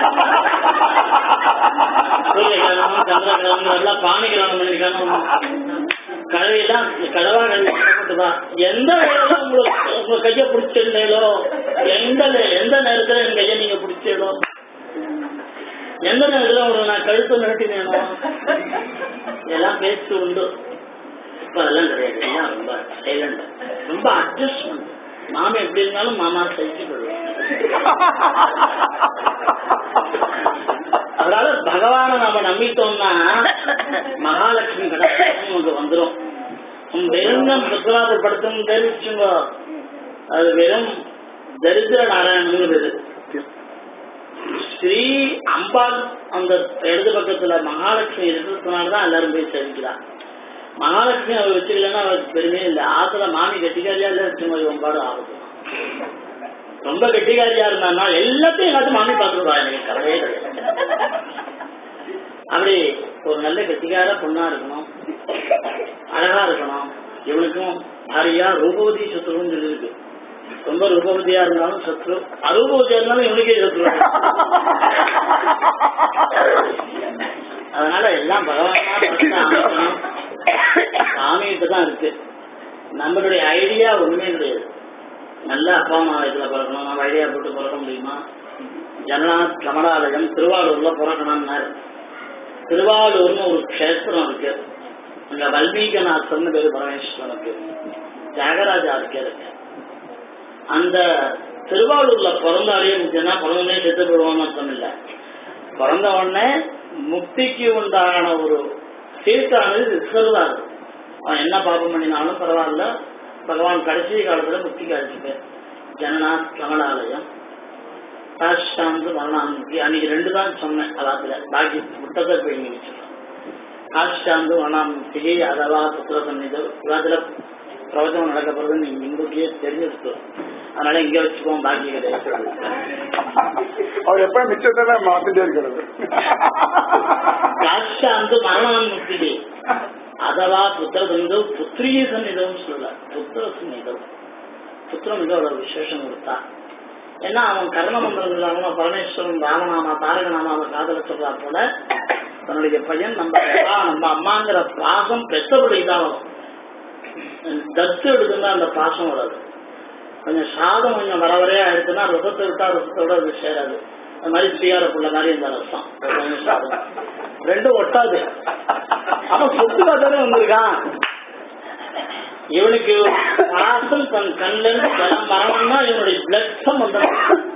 சூரிய கிரகணம் சந்திர கிரகணம் எல்லாம் பாணி கிரகணம் பண்ணிருக்காங்க கழுவிலாம் கடவா கழுவி போட்டுதா எந்த வேலையில உங்களுக்கு உங்க கைய பிடிச்சிருந்தீங்களோ எந்த நே- எந்த நேரத்துல என் கைய நீங்க பிடிச்சீங்களோ எந்த நேரத்துல உங்களுக்கு நான் கழுத்து நிறுத்தினேனோ எல்லாம் பேச்சு உண்டு இப்ப அதெல்லாம் கிடையாது எல்லாம் ரொம்ப சைலண்ட் ரொம்ப அட்ஜஸ்ட்மெண்ட் மாமா எப்படி இருந்தாலும் மாமா சைச்சு கொள்ளுவோம் அதனால பகவானை நாம நம்பிட்டோம்னா மகாலட்சுமி கடாட்சம் நமக்கு வந்துரும் உம் வெறும் புத்தராதப்படுத்தும் தெரிவிச்சுங்க அது வெறும் தரித்திர நாராயணங்கிறது ஸ்ரீ அம்பாள் அந்த இடது பக்கத்துல மகாலட்சுமி இருக்கிறதுனாலதான் எல்லாரும் போய் சேவிக்கிறார் மகாலட்சுமி அவர் வச்சுக்கலன்னா அவருக்கு பெருமையே இல்லை ஆத்துல மாமி கட்டிக்காரியா இல்ல வச்சுங்க ஒம்பாடு ஆகுது ரொம்ப கெட்டிக்காரியா இருந்தான்னா எல்லாத்தையும் எல்லாத்தையும் மாமி பார்த்துருவா எனக்கு கவலையே கிடையாது அப்படி ஒரு நல்ல கெட்டிக்கார பொண்ணா இருக்கணும் அழகா இருக்கணும் இவனுக்கும் பாரியா ரூபவதி சத்ருன்னு சொல்லியிருக்கு ரொம்ப ரூபவதியா இருந்தாலும் சத்ரு அரூபவதியா இருந்தாலும் இவனுக்கே சத்ரு அதனால எல்லாம் பகவானா பார்த்து அமைக்கணும் சாமிகிட்ட தான் இருக்கு நம்மளுடைய ஐடியா ஒண்ணுமே கிடையாது நல்ல அப்பா அம்மா வயசுல பிறக்கணும் நம்ம ஐடியா போட்டு பிறக்க முடியுமா ஜனநாத் கமலாலயம் திருவாரூர்ல பிறக்கணும்னாரு திருவாரூர்னு ஒரு க்ஷேத்திரம் இருக்கு அங்க வல்மீகநாதன் பேரு பரமேஸ்வரனுக்கு தியாகராஜா இருக்காரு அந்த திருவாரூர்ல பிறந்தாலே முக்கியம்னா பிறந்தனே செத்து போடுவான்னு அர்த்தம் இல்ல பிறந்த உடனே முக்திக்கு உண்டான ஒரு தீர்த்தானது ரிசர்வா இருக்கும் அவன் என்ன பாபம் பண்ணினாலும் பரவாயில்ல பகவான் கடைசி காலத்துல முக்திக்கு அழைச்சிட்டு ஜனநாத் கமலாலயம் காஷ்டாந்து மரணாந்தி அன்னைக்கு ரெண்டு தான் சொன்னேன் அதாத்துல பாக்கி புத்தகத்தை போய் நீங்க சொன்னேன் காஷ்டாந்து மரணாந்தி அதவா புத்திர சன்னிதோ இவாத்துல பிரவச்சனம் நடக்க போறது நீங்க இங்கேயே தெரிஞ்சிருக்கு அதனால இங்க வச்சுக்கோம் பாக்கி கிடையாது அவர் எப்ப மிச்சத்தை தான் மாத்திட்டே இருக்கிறது காஷ்டாந்து மரணாந்தி அதவா புத்திர சன்னிதோ புத்திரிய சன்னிதம் சொல்ல புத்திர சன்னிதம் புத்திரம் இதோட விசேஷம் கொடுத்தா ஏன்னா அவன் கர்ண மந்திரம் இல்லாம பரமேஸ்வரன் ராமநாமா தாரகநாமாவை காதல சொல்றா போல தன்னுடைய பையன் நம்ம அப்பா நம்ம அம்மாங்கிற பாசம் பெற்றபடிதான் வரும் தத்து எடுத்துன்னா அந்த பாசம் வராது கொஞ்சம் சாதம் கொஞ்சம் வர வரையா எடுத்துன்னா ரசத்தை விட்டா ரசத்தோட அது சேராது அது மாதிரி ஸ்ரீயார புள்ள மாதிரி இந்த ரசம் கொஞ்சம் சாதம் ரெண்டும் ஒட்டாது அவன் சொத்துக்கா தானே வந்திருக்கான் இவனுக்கு பாசம் தன் கண்ல இருந்து ஜலம் வரணும்னா இவனுடைய பிளட் சம்பந்தம்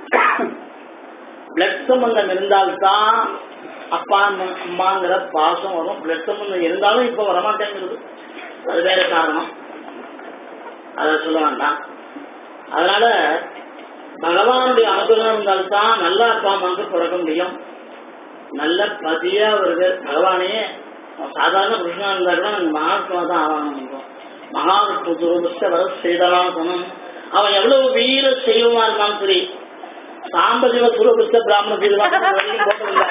பிளட் சம்பந்தம் இருந்தால்தான் அப்பா அம்மா- அம்மாங்கிற பாசம் வரும் பிளட் சம்பந்தம் இருந்தாலும் இப்ப வரமாட்டேங்கிறது அது வேற காரணம் அத சொல்ல வேண்டாம் அதனால பகவானுடைய அனுகிரகம் இருந்தால்தான் நல்ல அப்பா அம்மாவுக்கு பிறக்க முடியும் நல்ல பதியா வருது பகவானே அவன் சாதாரண புருஷனா இருந்தா கூட நாங்க மகாத்மா தான் ஆவாங்க மகாவிஷ்ணு துருபஸ்த வர செய்தலாசனம் அவன் எவ்வளவு வீர செய்வமா இருந்தாலும் சரி சாம்பதிவ துருபஸ்த பிராமண செய்தலாம் போட்டதில்லை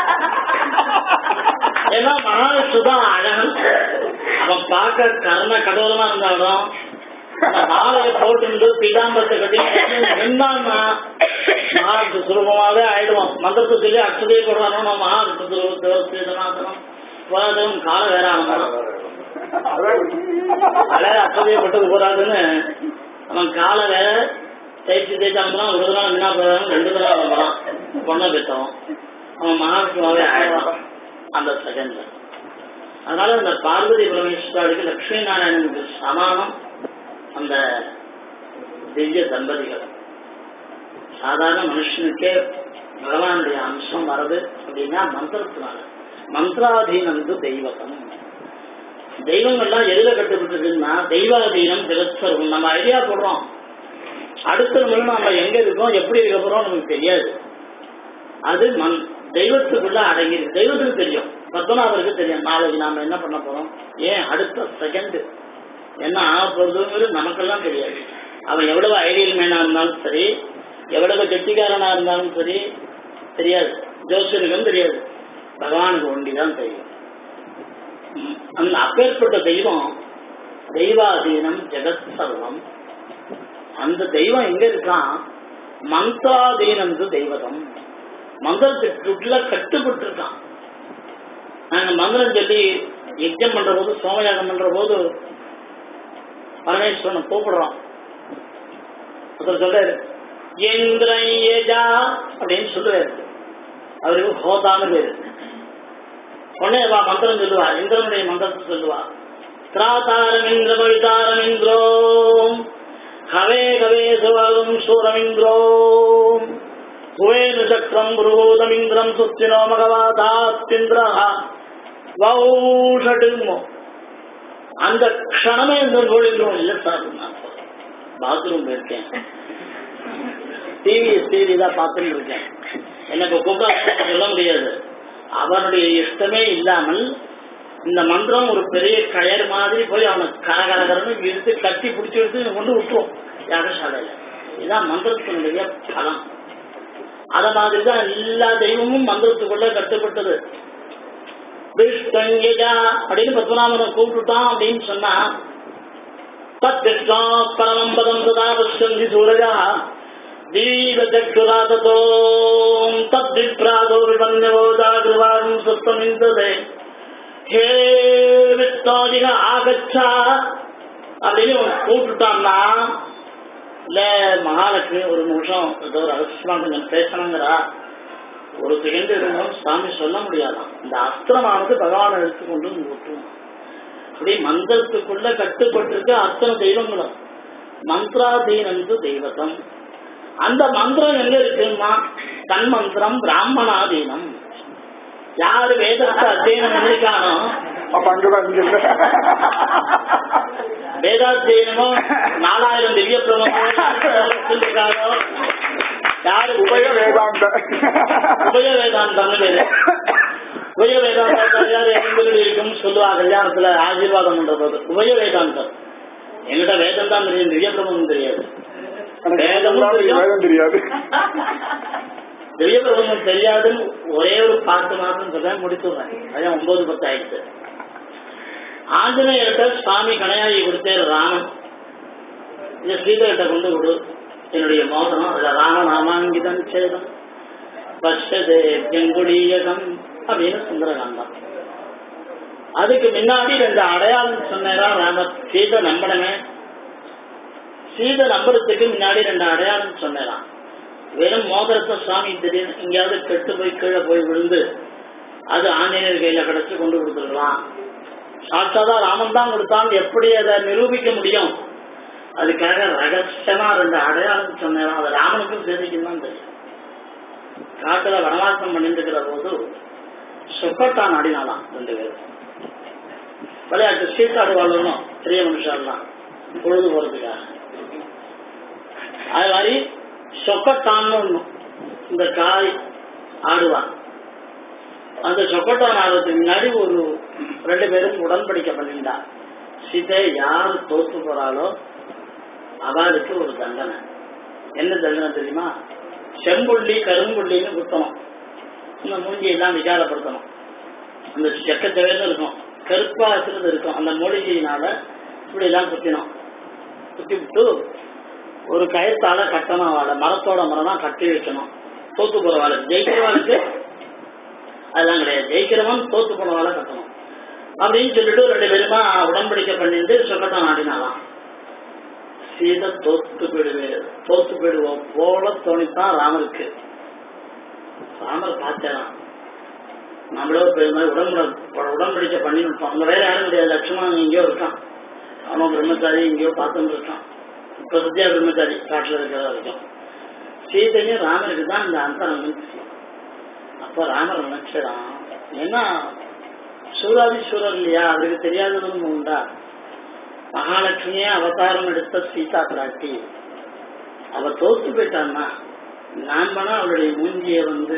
ஏன்னா மகாவிஷ்ணு தான் அழகன் அவன் பார்க்க கர்ண கடவுளமா இருந்தாலும் அந்த மாலையை போட்டு பீதாம்பரத்தை கட்டி நின்னான்னா மகாவிஷ்ணு சுரூபமாவே ஆயிடுவான் மந்திரத்தை சொல்லி அக்ஷதையை போடுறானோ நம்ம மகாவிஷ்ணு துருபஸ்தனாசனம் போதும் கால வேற ஆனோம் அழக அசதியப்பட்டது போறாதுன்னு அவன் காலை வேற தேய்ச்சி தேய்ச்சி அனுப்புறான் ஒரு நாள் என்ன போறான் ரெண்டு நாள் அனுப்புறான் பொண்ணை பெற்றவன் அவன் மகாவிஷ்ணுவாவே ஆயிடுவான் அந்த செகண்ட்ல அதனால அந்த பார்வதி பரமேஸ்வராவுக்கு லட்சுமி நாராயணனுக்கு சமானம் அந்த திவ்ய தம்பதிகள் சாதாரண மனுஷனுக்கே பகவானுடைய அம்சம் வருது அப்படின்னா மந்திரத்தினால மந்திராதீனம் தெய்வகம் தெய்வங்கள்லாம் எதுல கட்டுப்பட்டுருக்குன்னா தெய்வாதீனம் ஜெகத்சர்வம் நம்ம ஐடியா போடுறோம் அடுத்த நிமிடம் நம்ம எங்க இருக்கோம் எப்படி இருக்க போறோம் நமக்கு தெரியாது அது மண் தெய்வத்துக்குள்ள அடங்கிருக்கு தெய்வத்துக்கு தெரியும் பத்மநாபருக்கு தெரியும் நாளைக்கு நாம என்ன பண்ண போறோம் ஏன் அடுத்த செகண்ட் என்ன ஆக போறதுங்கிறது நமக்கெல்லாம் தெரியாது அவன் எவ்வளவு ஐடியல் மேனா இருந்தாலும் சரி எவ்வளவு கெட்டிக்காரனா இருந்தாலும் சரி தெரியாது ஜோசியனுக்கும் தெரியாது பகவானுக்கு ஒண்டிதான் தெரியும் ம், அந்த அப்பேற்பட்ட தெய்வம் தெய்வாதீனம் ஜெகத் சர்வம் அந்த தெய்வம் எங்க இருக்கான் மந்திராதீனம் தெய்வதம் மந்திரத்துக்குள்ள கட்டுப்பட்டு இருக்கான் நாங்க மந்திரம் சொல்லி யஜ்ஜம் பண்ற போது சோமயாகம் பண்ற போது பரமேஸ்வரனை கூப்பிடுறோம் ஒருத்தர் சொல்றாரு எந்திரா அப்படின்னு சொல்லுவாரு அவருக்கு ஹோதான்னு பேரு உடனே வா மந்திரம் சொல்லுவா இந்திரனுடைய மந்திரத்தை சொல்லுவா திராதாரம் இந்திர பவிதாரம் இந்திரோம் கவே கவே சுவகம் சூரமிந்திரோம் குவேனு சக்கரம் புருகோதமிந்திரம் சுத்தினோ மகவாதாத்திந்திரா வௌஷடுமோ அந்த க்ஷணமே இந்த நோழின்றோம் இல்ல சார் நான் பாத்ரூம் போயிருக்கேன் டிவி டிவி தான் பார்த்துட்டு இருக்கேன் எனக்கு கூப்பிட்டா சொல்ல முடியாது அவனுடைய இஷ்டமே இல்லாமல் இந்த மந்திரம் ஒரு பெரிய கயர் மாதிரி போய் அவனை கரகரகரன்னு இழுத்து கட்டி பிடிச்சி எடுத்து கொண்டு விட்டுரும் யாகசாலையில இதுதான் மந்திரத்தினுடைய பலம் அத மாதிரிதான் எல்லா தெய்வமும் மந்திரத்துக்குள்ள கட்டுப்பட்டது விஷ்ணங்கஜா அப்படின்னு பத்மநாபனை கூப்பிட்டுட்டான் அப்படின்னு சொன்னா தத்விஷ்ணா பரமம் பதம் சதா பஷ்யந்தி சூரஜா தீபச்சக்ஷுராதோம் தத்விப்ராதோ விபன்யவோ ஜாகிருவாரும் சுத்தமிந்ததே ஹே விஷ்ணோதிக ஆகச்சா அப்படின்னு கூப்பிட்டுட்டான்னா இல்ல மகாலட்சுமி ஒரு நிமிஷம் ஏதோ ரகசியமா கொஞ்சம் பேசணுங்கிறா ஒரு செகண்ட் இருந்தாலும் சாமி சொல்ல முடியாதாம் இந்த அஸ்திரமானது பகவானை எடுத்துக்கொண்டு ஊற்றும் அப்படி மந்திரத்துக்குள்ள கட்டுப்பட்டிருக்க அத்தனை தெய்வங்களும் மந்திராதீனந்து தெய்வத்தம் அந்த மந்திரம் எங்க இருக்குன்னா தன் மந்திரம் பிராமணாதீனம் யாரு வேதத்தை அத்தியனம் பண்ணிருக்கானோ அப்ப அங்கதான் இங்க இல்ல வேதாத்தியனமோ நாலாயிரம் திவ்ய பிரபந்தமோ யாரு உபய வேதாந்த உபய வேதாந்தம்னு பேரு உபய வேதாந்தாச்சாரியார் எங்களுக்கு இருக்கும்னு சொல்லுவா கல்யாணத்துல ஆசீர்வாதம் பண்ற போது உபய வேதாந்தம் எங்கிட்ட வேதம் தான் தெரியும் திவ்ய பிரபந்தம் தெரியாது எனக்கு வேதமும் தெரியும் வேதம் தெரியாது திவ்ய பிரபந்தம் தெரியாதுன்னு ஒரே ஒரு பாட்டு மாத்திரம் சொல்ல முடித்துடுறேன் அதான் ஒன்பது பத்து ஆயிடுச்சு ஆஞ்சநேயர்கிட்ட சுவாமி கணையாயி கொடுத்தேன் ராமன் இதை ஸ்ரீதர்கிட்ட கொண்டு விடு என்னுடைய மோதனம் அதுல ராமநாமாங்கிதம் சேதம் பஷதே பெங்குடியகம் அப்படின்னு சுந்தரகாண்டம் அதுக்கு முன்னாடி ரெண்டு அடையாளம் சொன்னேரா ராமர் சீதை நம்பணுமே சீதை நம்புறதுக்கு முன்னாடி ரெண்டு அடையாளம் சொன்னேராம் வெறும் மோதிரத்தை சுவாமி திடீர்னு எங்கேயாவது கெட்டு போய் கீழே போய் விழுந்து அது ஆஞ்சநேயர் கையில கிடைச்சு கொண்டு கொடுத்துருக்கலாம் சாட்சாதா ராமன் தான் கொடுத்தான் எப்படி அதை நிரூபிக்க முடியும் அதுக்காக ரகசியமா ரெண்டு அடையாளம் சொன்னேன் அது ராமனுக்கும் சேதிக்கும் தான் தெரியும் காட்டுல வனவாசம் பண்ணிட்டு இருக்கிற போது சொக்கட்டான் ஆடினாலாம் ரெண்டு பேரும் விளையாட்டு சீட்டாடு வாழணும் பெரிய மனுஷர்லாம் பொழுது போறதுக்காக அது மாதிரி சொக்கட்டான்னு ஒண்ணு இந்த காய் ஆடுவான் அந்த சொக்கட்டான் ஆடுறதுக்கு முன்னாடி ஒரு ரெண்டு பேரும் உடன்படிக்கை பண்ணிட்டா சீதை யார் தோத்து போறாளோ அவளுக்கு ஒரு தண்டனை என்ன தண்டனை தெரியுமா செம்புள்ளி கரும்புள்ளின்னு குத்தணும் இந்த மூஞ்சியெல்லாம் விசாரப்படுத்தணும் அந்த செக்கச்சவேன்னு இருக்கும் கருப்பா இருக்கிறது இருக்கும் அந்த மூலிகையினால இப்படி எல்லாம் குத்தினோம் குத்தி விட்டு ஒரு கயத்தால கட்டணும் அவளை மரத்தோட மரமா கட்டி வைக்கணும் தோத்து போறவாளுக்கு ஜெயிக்கிறவாளுக்கு அதெல்லாம் கிடையாது ஜெயிக்கிறவன் தோத்து போனவாளை கட்டணும் அப்படின்னு சொல்லிட்டு ரெண்டு பேருமா உடன்படிக்கை பண்ணிட்டு சொல்லத்தான் ஆடினாலாம் சீதை தோத்து போயிடுவே தோத்து போயிடுவோம் போல தோணித்தான் ராமருக்கு ராமர் பார்த்தேன் நம்மளோ பெருமை உடம்புல உடன்படிக்கை பண்ணி விட்டோம் அங்க வேற யாரும் கிடையாது லட்சுமணன் எங்கேயோ இருக்கான் அவன் பிரம்மச்சாரி எங்கேயோ பார்த்துட்டு இருக்கான் இப்ப சத்யா பிரம்மச்சாரி காட்டுல இருக்கிற வரைக்கும் சீதையும் ராமருக்கு தான் இந்த அந்தரம் இருந்துச்சு அப்ப ராமர் நினைச்சிடான் ஏன்னா சூராதீஸ்வரர் இல்லையா அவருக்கு தெரியாததுன்னு உண்டா மகாலட்சுமியே அவதாரம் எடுத்த சீதா பிராட்டி அவ தோத்து போயிட்டான்னா நான் பண்ணா அவளுடைய மூஞ்சிய வந்து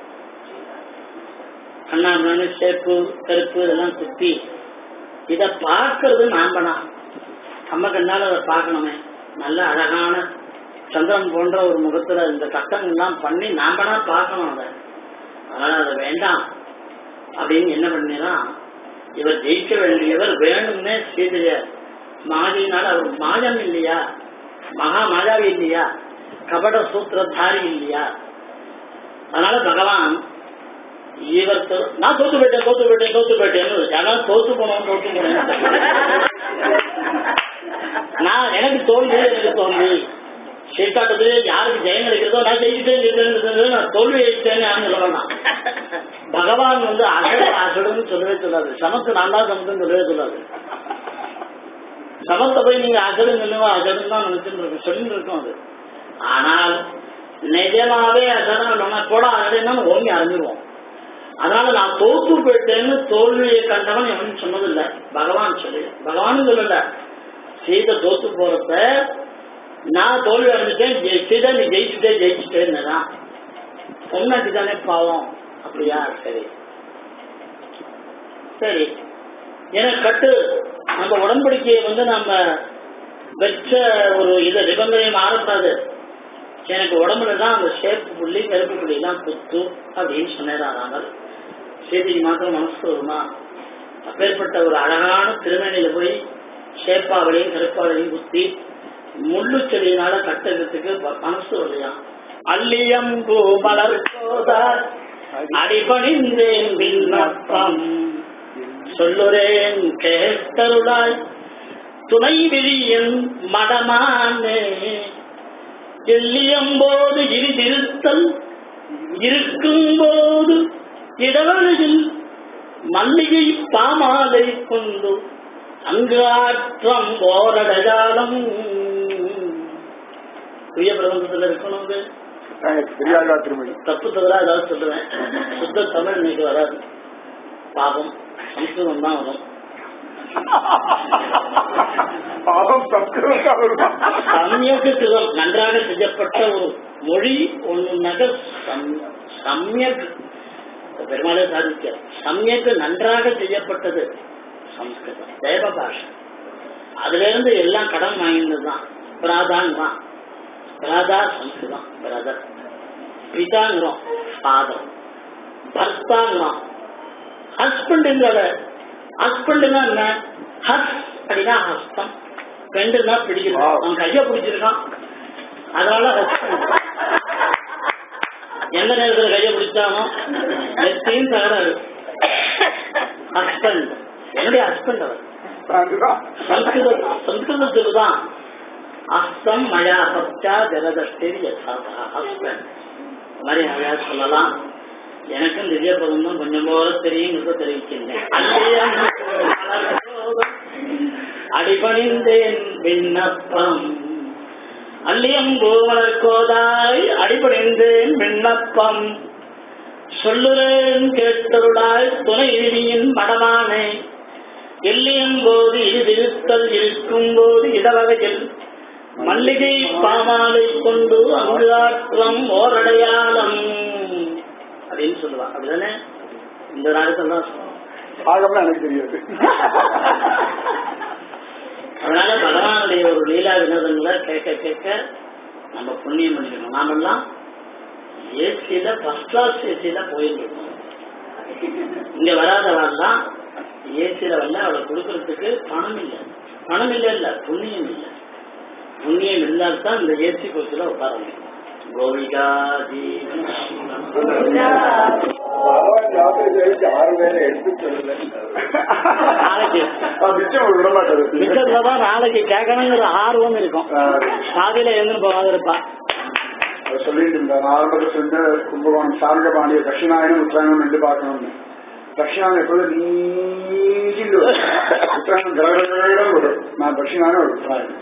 அண்ணாமணு சேப்பு கருப்பு இதெல்லாம் குத்தி இத பார்க்கறது நான் பண்ணா நம்ம கண்ணால அதை பார்க்கணுமே நல்ல அழகான சந்திரன் போன்ற ஒரு முகத்துல இந்த கட்டங்கள்லாம் பண்ணி நான் பண்ணா பார்க்கணும் அதை அதனால அது வேண்டாம் அப்படின்னு என்ன பண்ணினா இவர் ஜெயிக்க வேண்டியவர் வேணும்னே சீதைய மாதினால அவர் மாஜம் இல்லையா மகா மாதாவி இல்லையா கபட சூத்திரதாரி இல்லையா அதனால பகவான் இவர் தோ- நான் தோத்து போயிட்டேன் தோத்து போயிட்டேன் தோத்து போயிட்டேன்னு யாராவது தோத்து போனோம் தோத்து போனேன் நான் எனக்கு தோல்வி எனக்கு தோல்வி சீட்டாட்டத்திலே யாருக்கு ஜெயம் கிடைக்கிறதோ நான் ஜெயிச்சிட்டேன் ஜெயிச்சிட்டேன்னு நான் தோல்வி அடிச்சேன்னு யாரும் சொல்ல வேண்டாம் பகவான் வந்து அசடு அசடுன்னு சொல்லவே சொல்லாது சமத்து நான் தான் சமத்துன்னு சொல்லவே சொல்லாது சமத்தை போய் நீங்க அசடு நினைவா அசடுன்னு தான் நினைச்சுட்டு இருக்கு சொல்லிட்டு இருக்கோம் அது ஆனால் நிஜமாவே அசடா நம்ம கூட அசடுன்னா ஓங்கி அறிஞ்சிருவோம் அதனால நான் தோத்து போயிட்டேன்னு தோல்வியை கண்டவன் எவனும் சொன்னதில்லை பகவான் சொல்லி பகவானும் சொல்லல சீதை தோத்து போறப்ப நான் தோல்வி அடைஞ்சிட்டேன் ஜெய்- சீதை நீ ஜெயிச்சுட்டே ஜெயிச்சுட்டேன்னு பொண்ணாட்டி தானே பாவம் அப்படியா சரி சரி எனக்கு கட்டு அந்த உடன்படிக்கையை வந்து நம்ம வச்ச ஒரு இதை நிபந்தனையை மாறக்கூடாது எனக்கு உடம்புல தான் அந்த சேப்பு புள்ளி கருப்பு புள்ளி எல்லாம் குத்து அப்படின்னு சொன்னேன் ராமர் செய்திக்கு மாத்திரம் மனசு வருமா அப்பேற்பட்ட ஒரு அழகான திருமணியில போய் சேப்பாவளையும் கருப்பாவளையும் குத்தி முள்ளு செடியினால கட்டுறதுக்கு ப- மனசு வரலையா அல்லியம்பூ மலர் கோதார் அடிபணிந்தேன் விண்ணப்பம் சொல்லுறேன் கேட்டருளாய் துணை விழியன் மடமானே எல்லியம்போது இரிதிருத்தல் இருக்கும்போது இடவழியில் மல்லிகை பாமாலை கொண்டு அங்கு ஆற்றம் ஓரடகாலம் புரிய பிரபந்தத்துல இருக்கணும் அது. பெரியாழ்வா திருமணி தப்பு தவறா ஏதாவது சொல்லுவேன் சுத்த தமிழ் இன்னைக்கு வராது பாவம் சம்ஸ்கிருதம் தான் வரும் பாவம் சம்ஸ்கிருதம் வருமா? சமயகுலம் நன்றாக செய்யப்பட்ட ஒரு மொழி ஒன்றுனாக்க சமயக் பெருமாளே சாதிக்க சமயக்கு நன்றாக செய்யப்பட்டது சம்ஸ்கிருதம் தேவ பாஷை அதுல இருந்து எல்லாம் கடன் வாங்கினதுதான் பிராதான் தான் பிராதா சம்ஸ்கிருதம் பிரதர் பிதாங்கிறோம் ஃபாதர் பர்த்தாங்கிறோம் ஹஸ்பண்டுங்கிறத ஹஸ்பண்டுனா என்ன ஹஸ் அப்படின்னா ஹஸ்தம் பெண்டுனா பிடிக்கிறது Wow. அவன் கைய பிடிச்சிருக்கான் அதனால husband. எந்த நேரத்துல கைய பிடிச்சானோ நெத்தியும் தகராறு ஹஸ்பண்ட் என்னுடைய ஹஸ்பண்ட் அவர் அதுதான். சம்ஸ்கிருத சம்ஸ்கிருதத்தில் தான் அஸ்தம் மயா பச்சா ஜலதஷ்டேரி யதாதா ஹஸ்பண்ட் இந்த மாதிரி நிறையா சொல்லலாம் எனக்கும் திவ்ய பிரபந்தம் கொஞ்சம் போல தெரியும் தெரிவிக்கின்றேன் அல்லையா அடிபணிந்தேன் விண்ணப்பம் அல்லியம் கோவலர் கோதாய் அடிபணிந்தேன் விண்ணப்பம் சொல்லுறேன் கேட்டருளாய் துணை இனியின் மடமானே எல்லியும் போது இருதிருத்தல் இருக்கும் போது இடவகையில் மல்லிகை பாமாலை கொண்டு அங்கு ஆற்றம் ஓரடையாளம் அப்படின்னு சொல்லுவா அப்படிதானே இந்த நாடகத்தில் தான் சொல்லுவோம் ஆகம்னா எனக்கு தெரியாது அதனால பகவானுடைய ஒரு லீலா வினோதங்களை கேட்க கேட்க நம்ம புண்ணியம் பண்ணிக்கணும் நாமெல்லாம் ஏசியில ஃபர்ஸ்ட் கிளாஸ் ஏசியில போயிருக்கோம் இங்க வராதவெல்லாம் ஏசியில வரல அவளை கொடுக்கறதுக்கு பணம் இல்லை பணம் இல்லை இல்ல புண்ணியம் இல்லை புண்ணியம் இருந்தால்தான் இந்த ஏசி கோச்சில உட்கார முடியும் கோவிகா ஜீவன் பகவான் யாத்திரை செய்து ஆறு பேரை எடுத்து சொல்லல நாளைக்கு மிச்சம் விட மாட்டாரு மிச்சத்துலதான் நாளைக்கு கேட்கணுங்கிற ஆர்வம் இருக்கும் பாதியில எழுந்து போகாத இருப்பா அவர் சொல்லிட்டு இருந்தார் ஆரம்பத்தில் சொன்ன கும்பகோணம் சாரங்கபாண்டிய தட்சிணாயனம் உத்தராயணம் ரெண்டு பார்க்கணும்னு தட்சிணாயனம் எப்போதும் நீங்கிட்டு வரும். உத்தராயணம் கடகடம் வரும் நான் தட்சிணாயனம் ஒரு உத்தராயணம்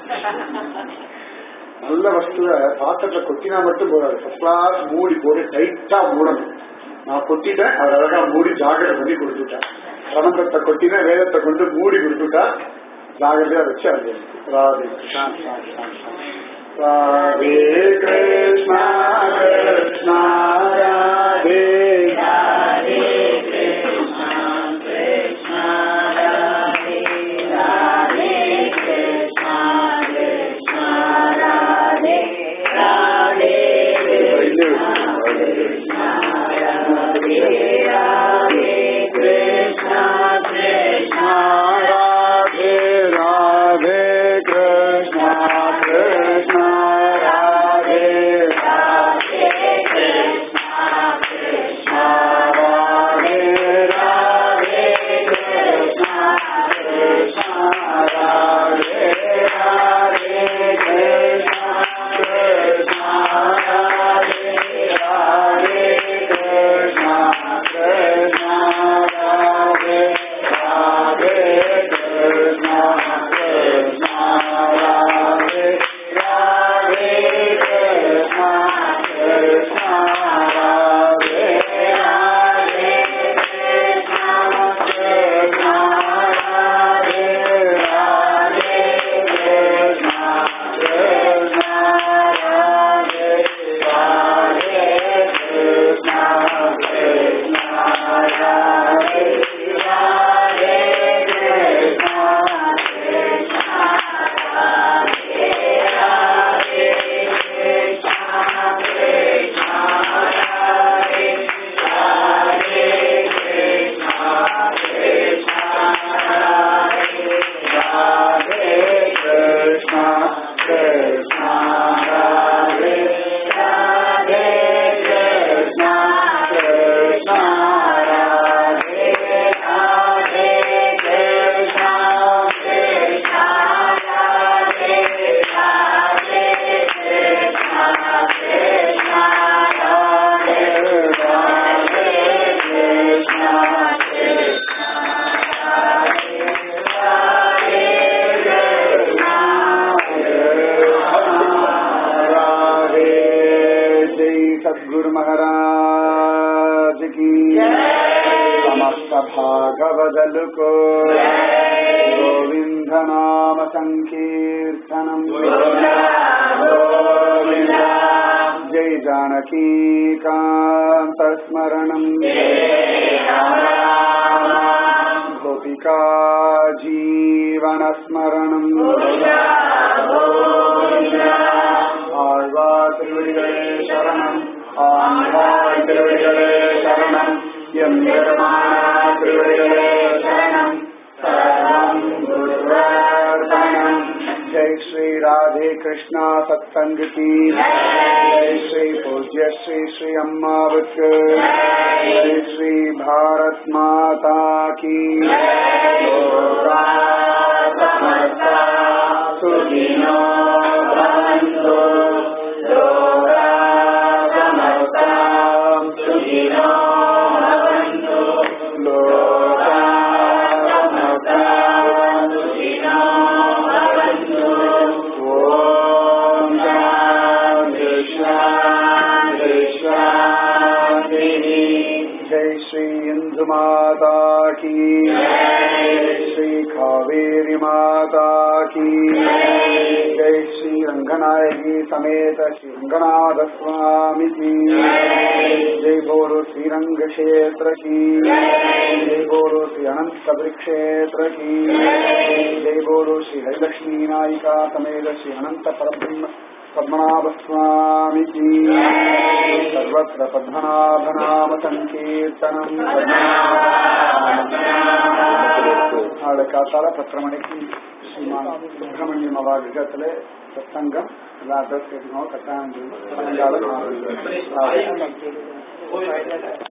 நல்ல வஸ்துவ பாத்திரத்துல கொத்தினா மட்டும் போறாரு ஃபர்ஸ்ட் கிளாஸ் மூடி போட்டு டைட்டா மூடணும் நான் கொத்திட்டேன் அவர் அழகா மூடி ஜாக்கிரதை பண்ணி கொடுத்துட்டேன் பிரபந்தத்தை கொட்டினா வேதத்தை கொண்டு மூடி கொடுத்துட்டா ஜாகிரதையா வச்சு அது ராதே கிருஷ்ணா கிருஷ்ணா கிருஷ்ணா ராதே கிருஷ்ணா கிருஷ்ணா ராதே ராதே ராதே கிருஷ்ணா கிருஷ்ணா ராதே बदलुको गोविन्द नाम सङ्कीर्तनम् जय जानकी कान्तस्मरणम् गोपिका जीवनस्मरणम् ஆழ்வார் திருவடிகளே சரணம் ஆழ்வார் திருவடிகளே சரணம் எம் பெருமானார் திருவடிகளே சரணம் சரணம் குருவர்தனம் ஜெய் ஸ்ரீ ராதே கிருஷ்ணா சத்சங்க கி ஜெய் ஸ்ரீ பூஜ்ய ஸ்ரீ ஸ்ரீ அம்மாவுக்கு ஜெய் ஸ்ரீ பாரத் மாதா கி லோகா சமஸ்தா சுகினோ பவந்து லோகா சமஸ்தா சுகினோ பவந்து லோகா சமஸ்தா சுகினோ பவந்து ஓம் சாந்தி சாந்தி சாந்தி जय श्री इंदु माता की जय श्री कावेरी माता की जय श्री रंगनायकी समेत श्री रंगनाथ स्वामी की जय बोलो श्री रंग क्षेत्र की जय बोलो श्री अनंत क्षेत्र की जय बोलो श्री हरिलक्ष्मी नायिका समेत श्री अनंत परब्रह्म पद्मनाभ स्वामी की सर्वत्र पद्मनाभनाम संकीर्तனம் நாளை காத்தால பத்தரை மணிக்கு ஸ்ரீமான் சுப்பிரமணியம் அவா கிரகத்துல சத்தங்கம் எல்லா அட்ரஸ் கேட்டுக்கணும் கட்டாயம் சாயங்காலம் நாலு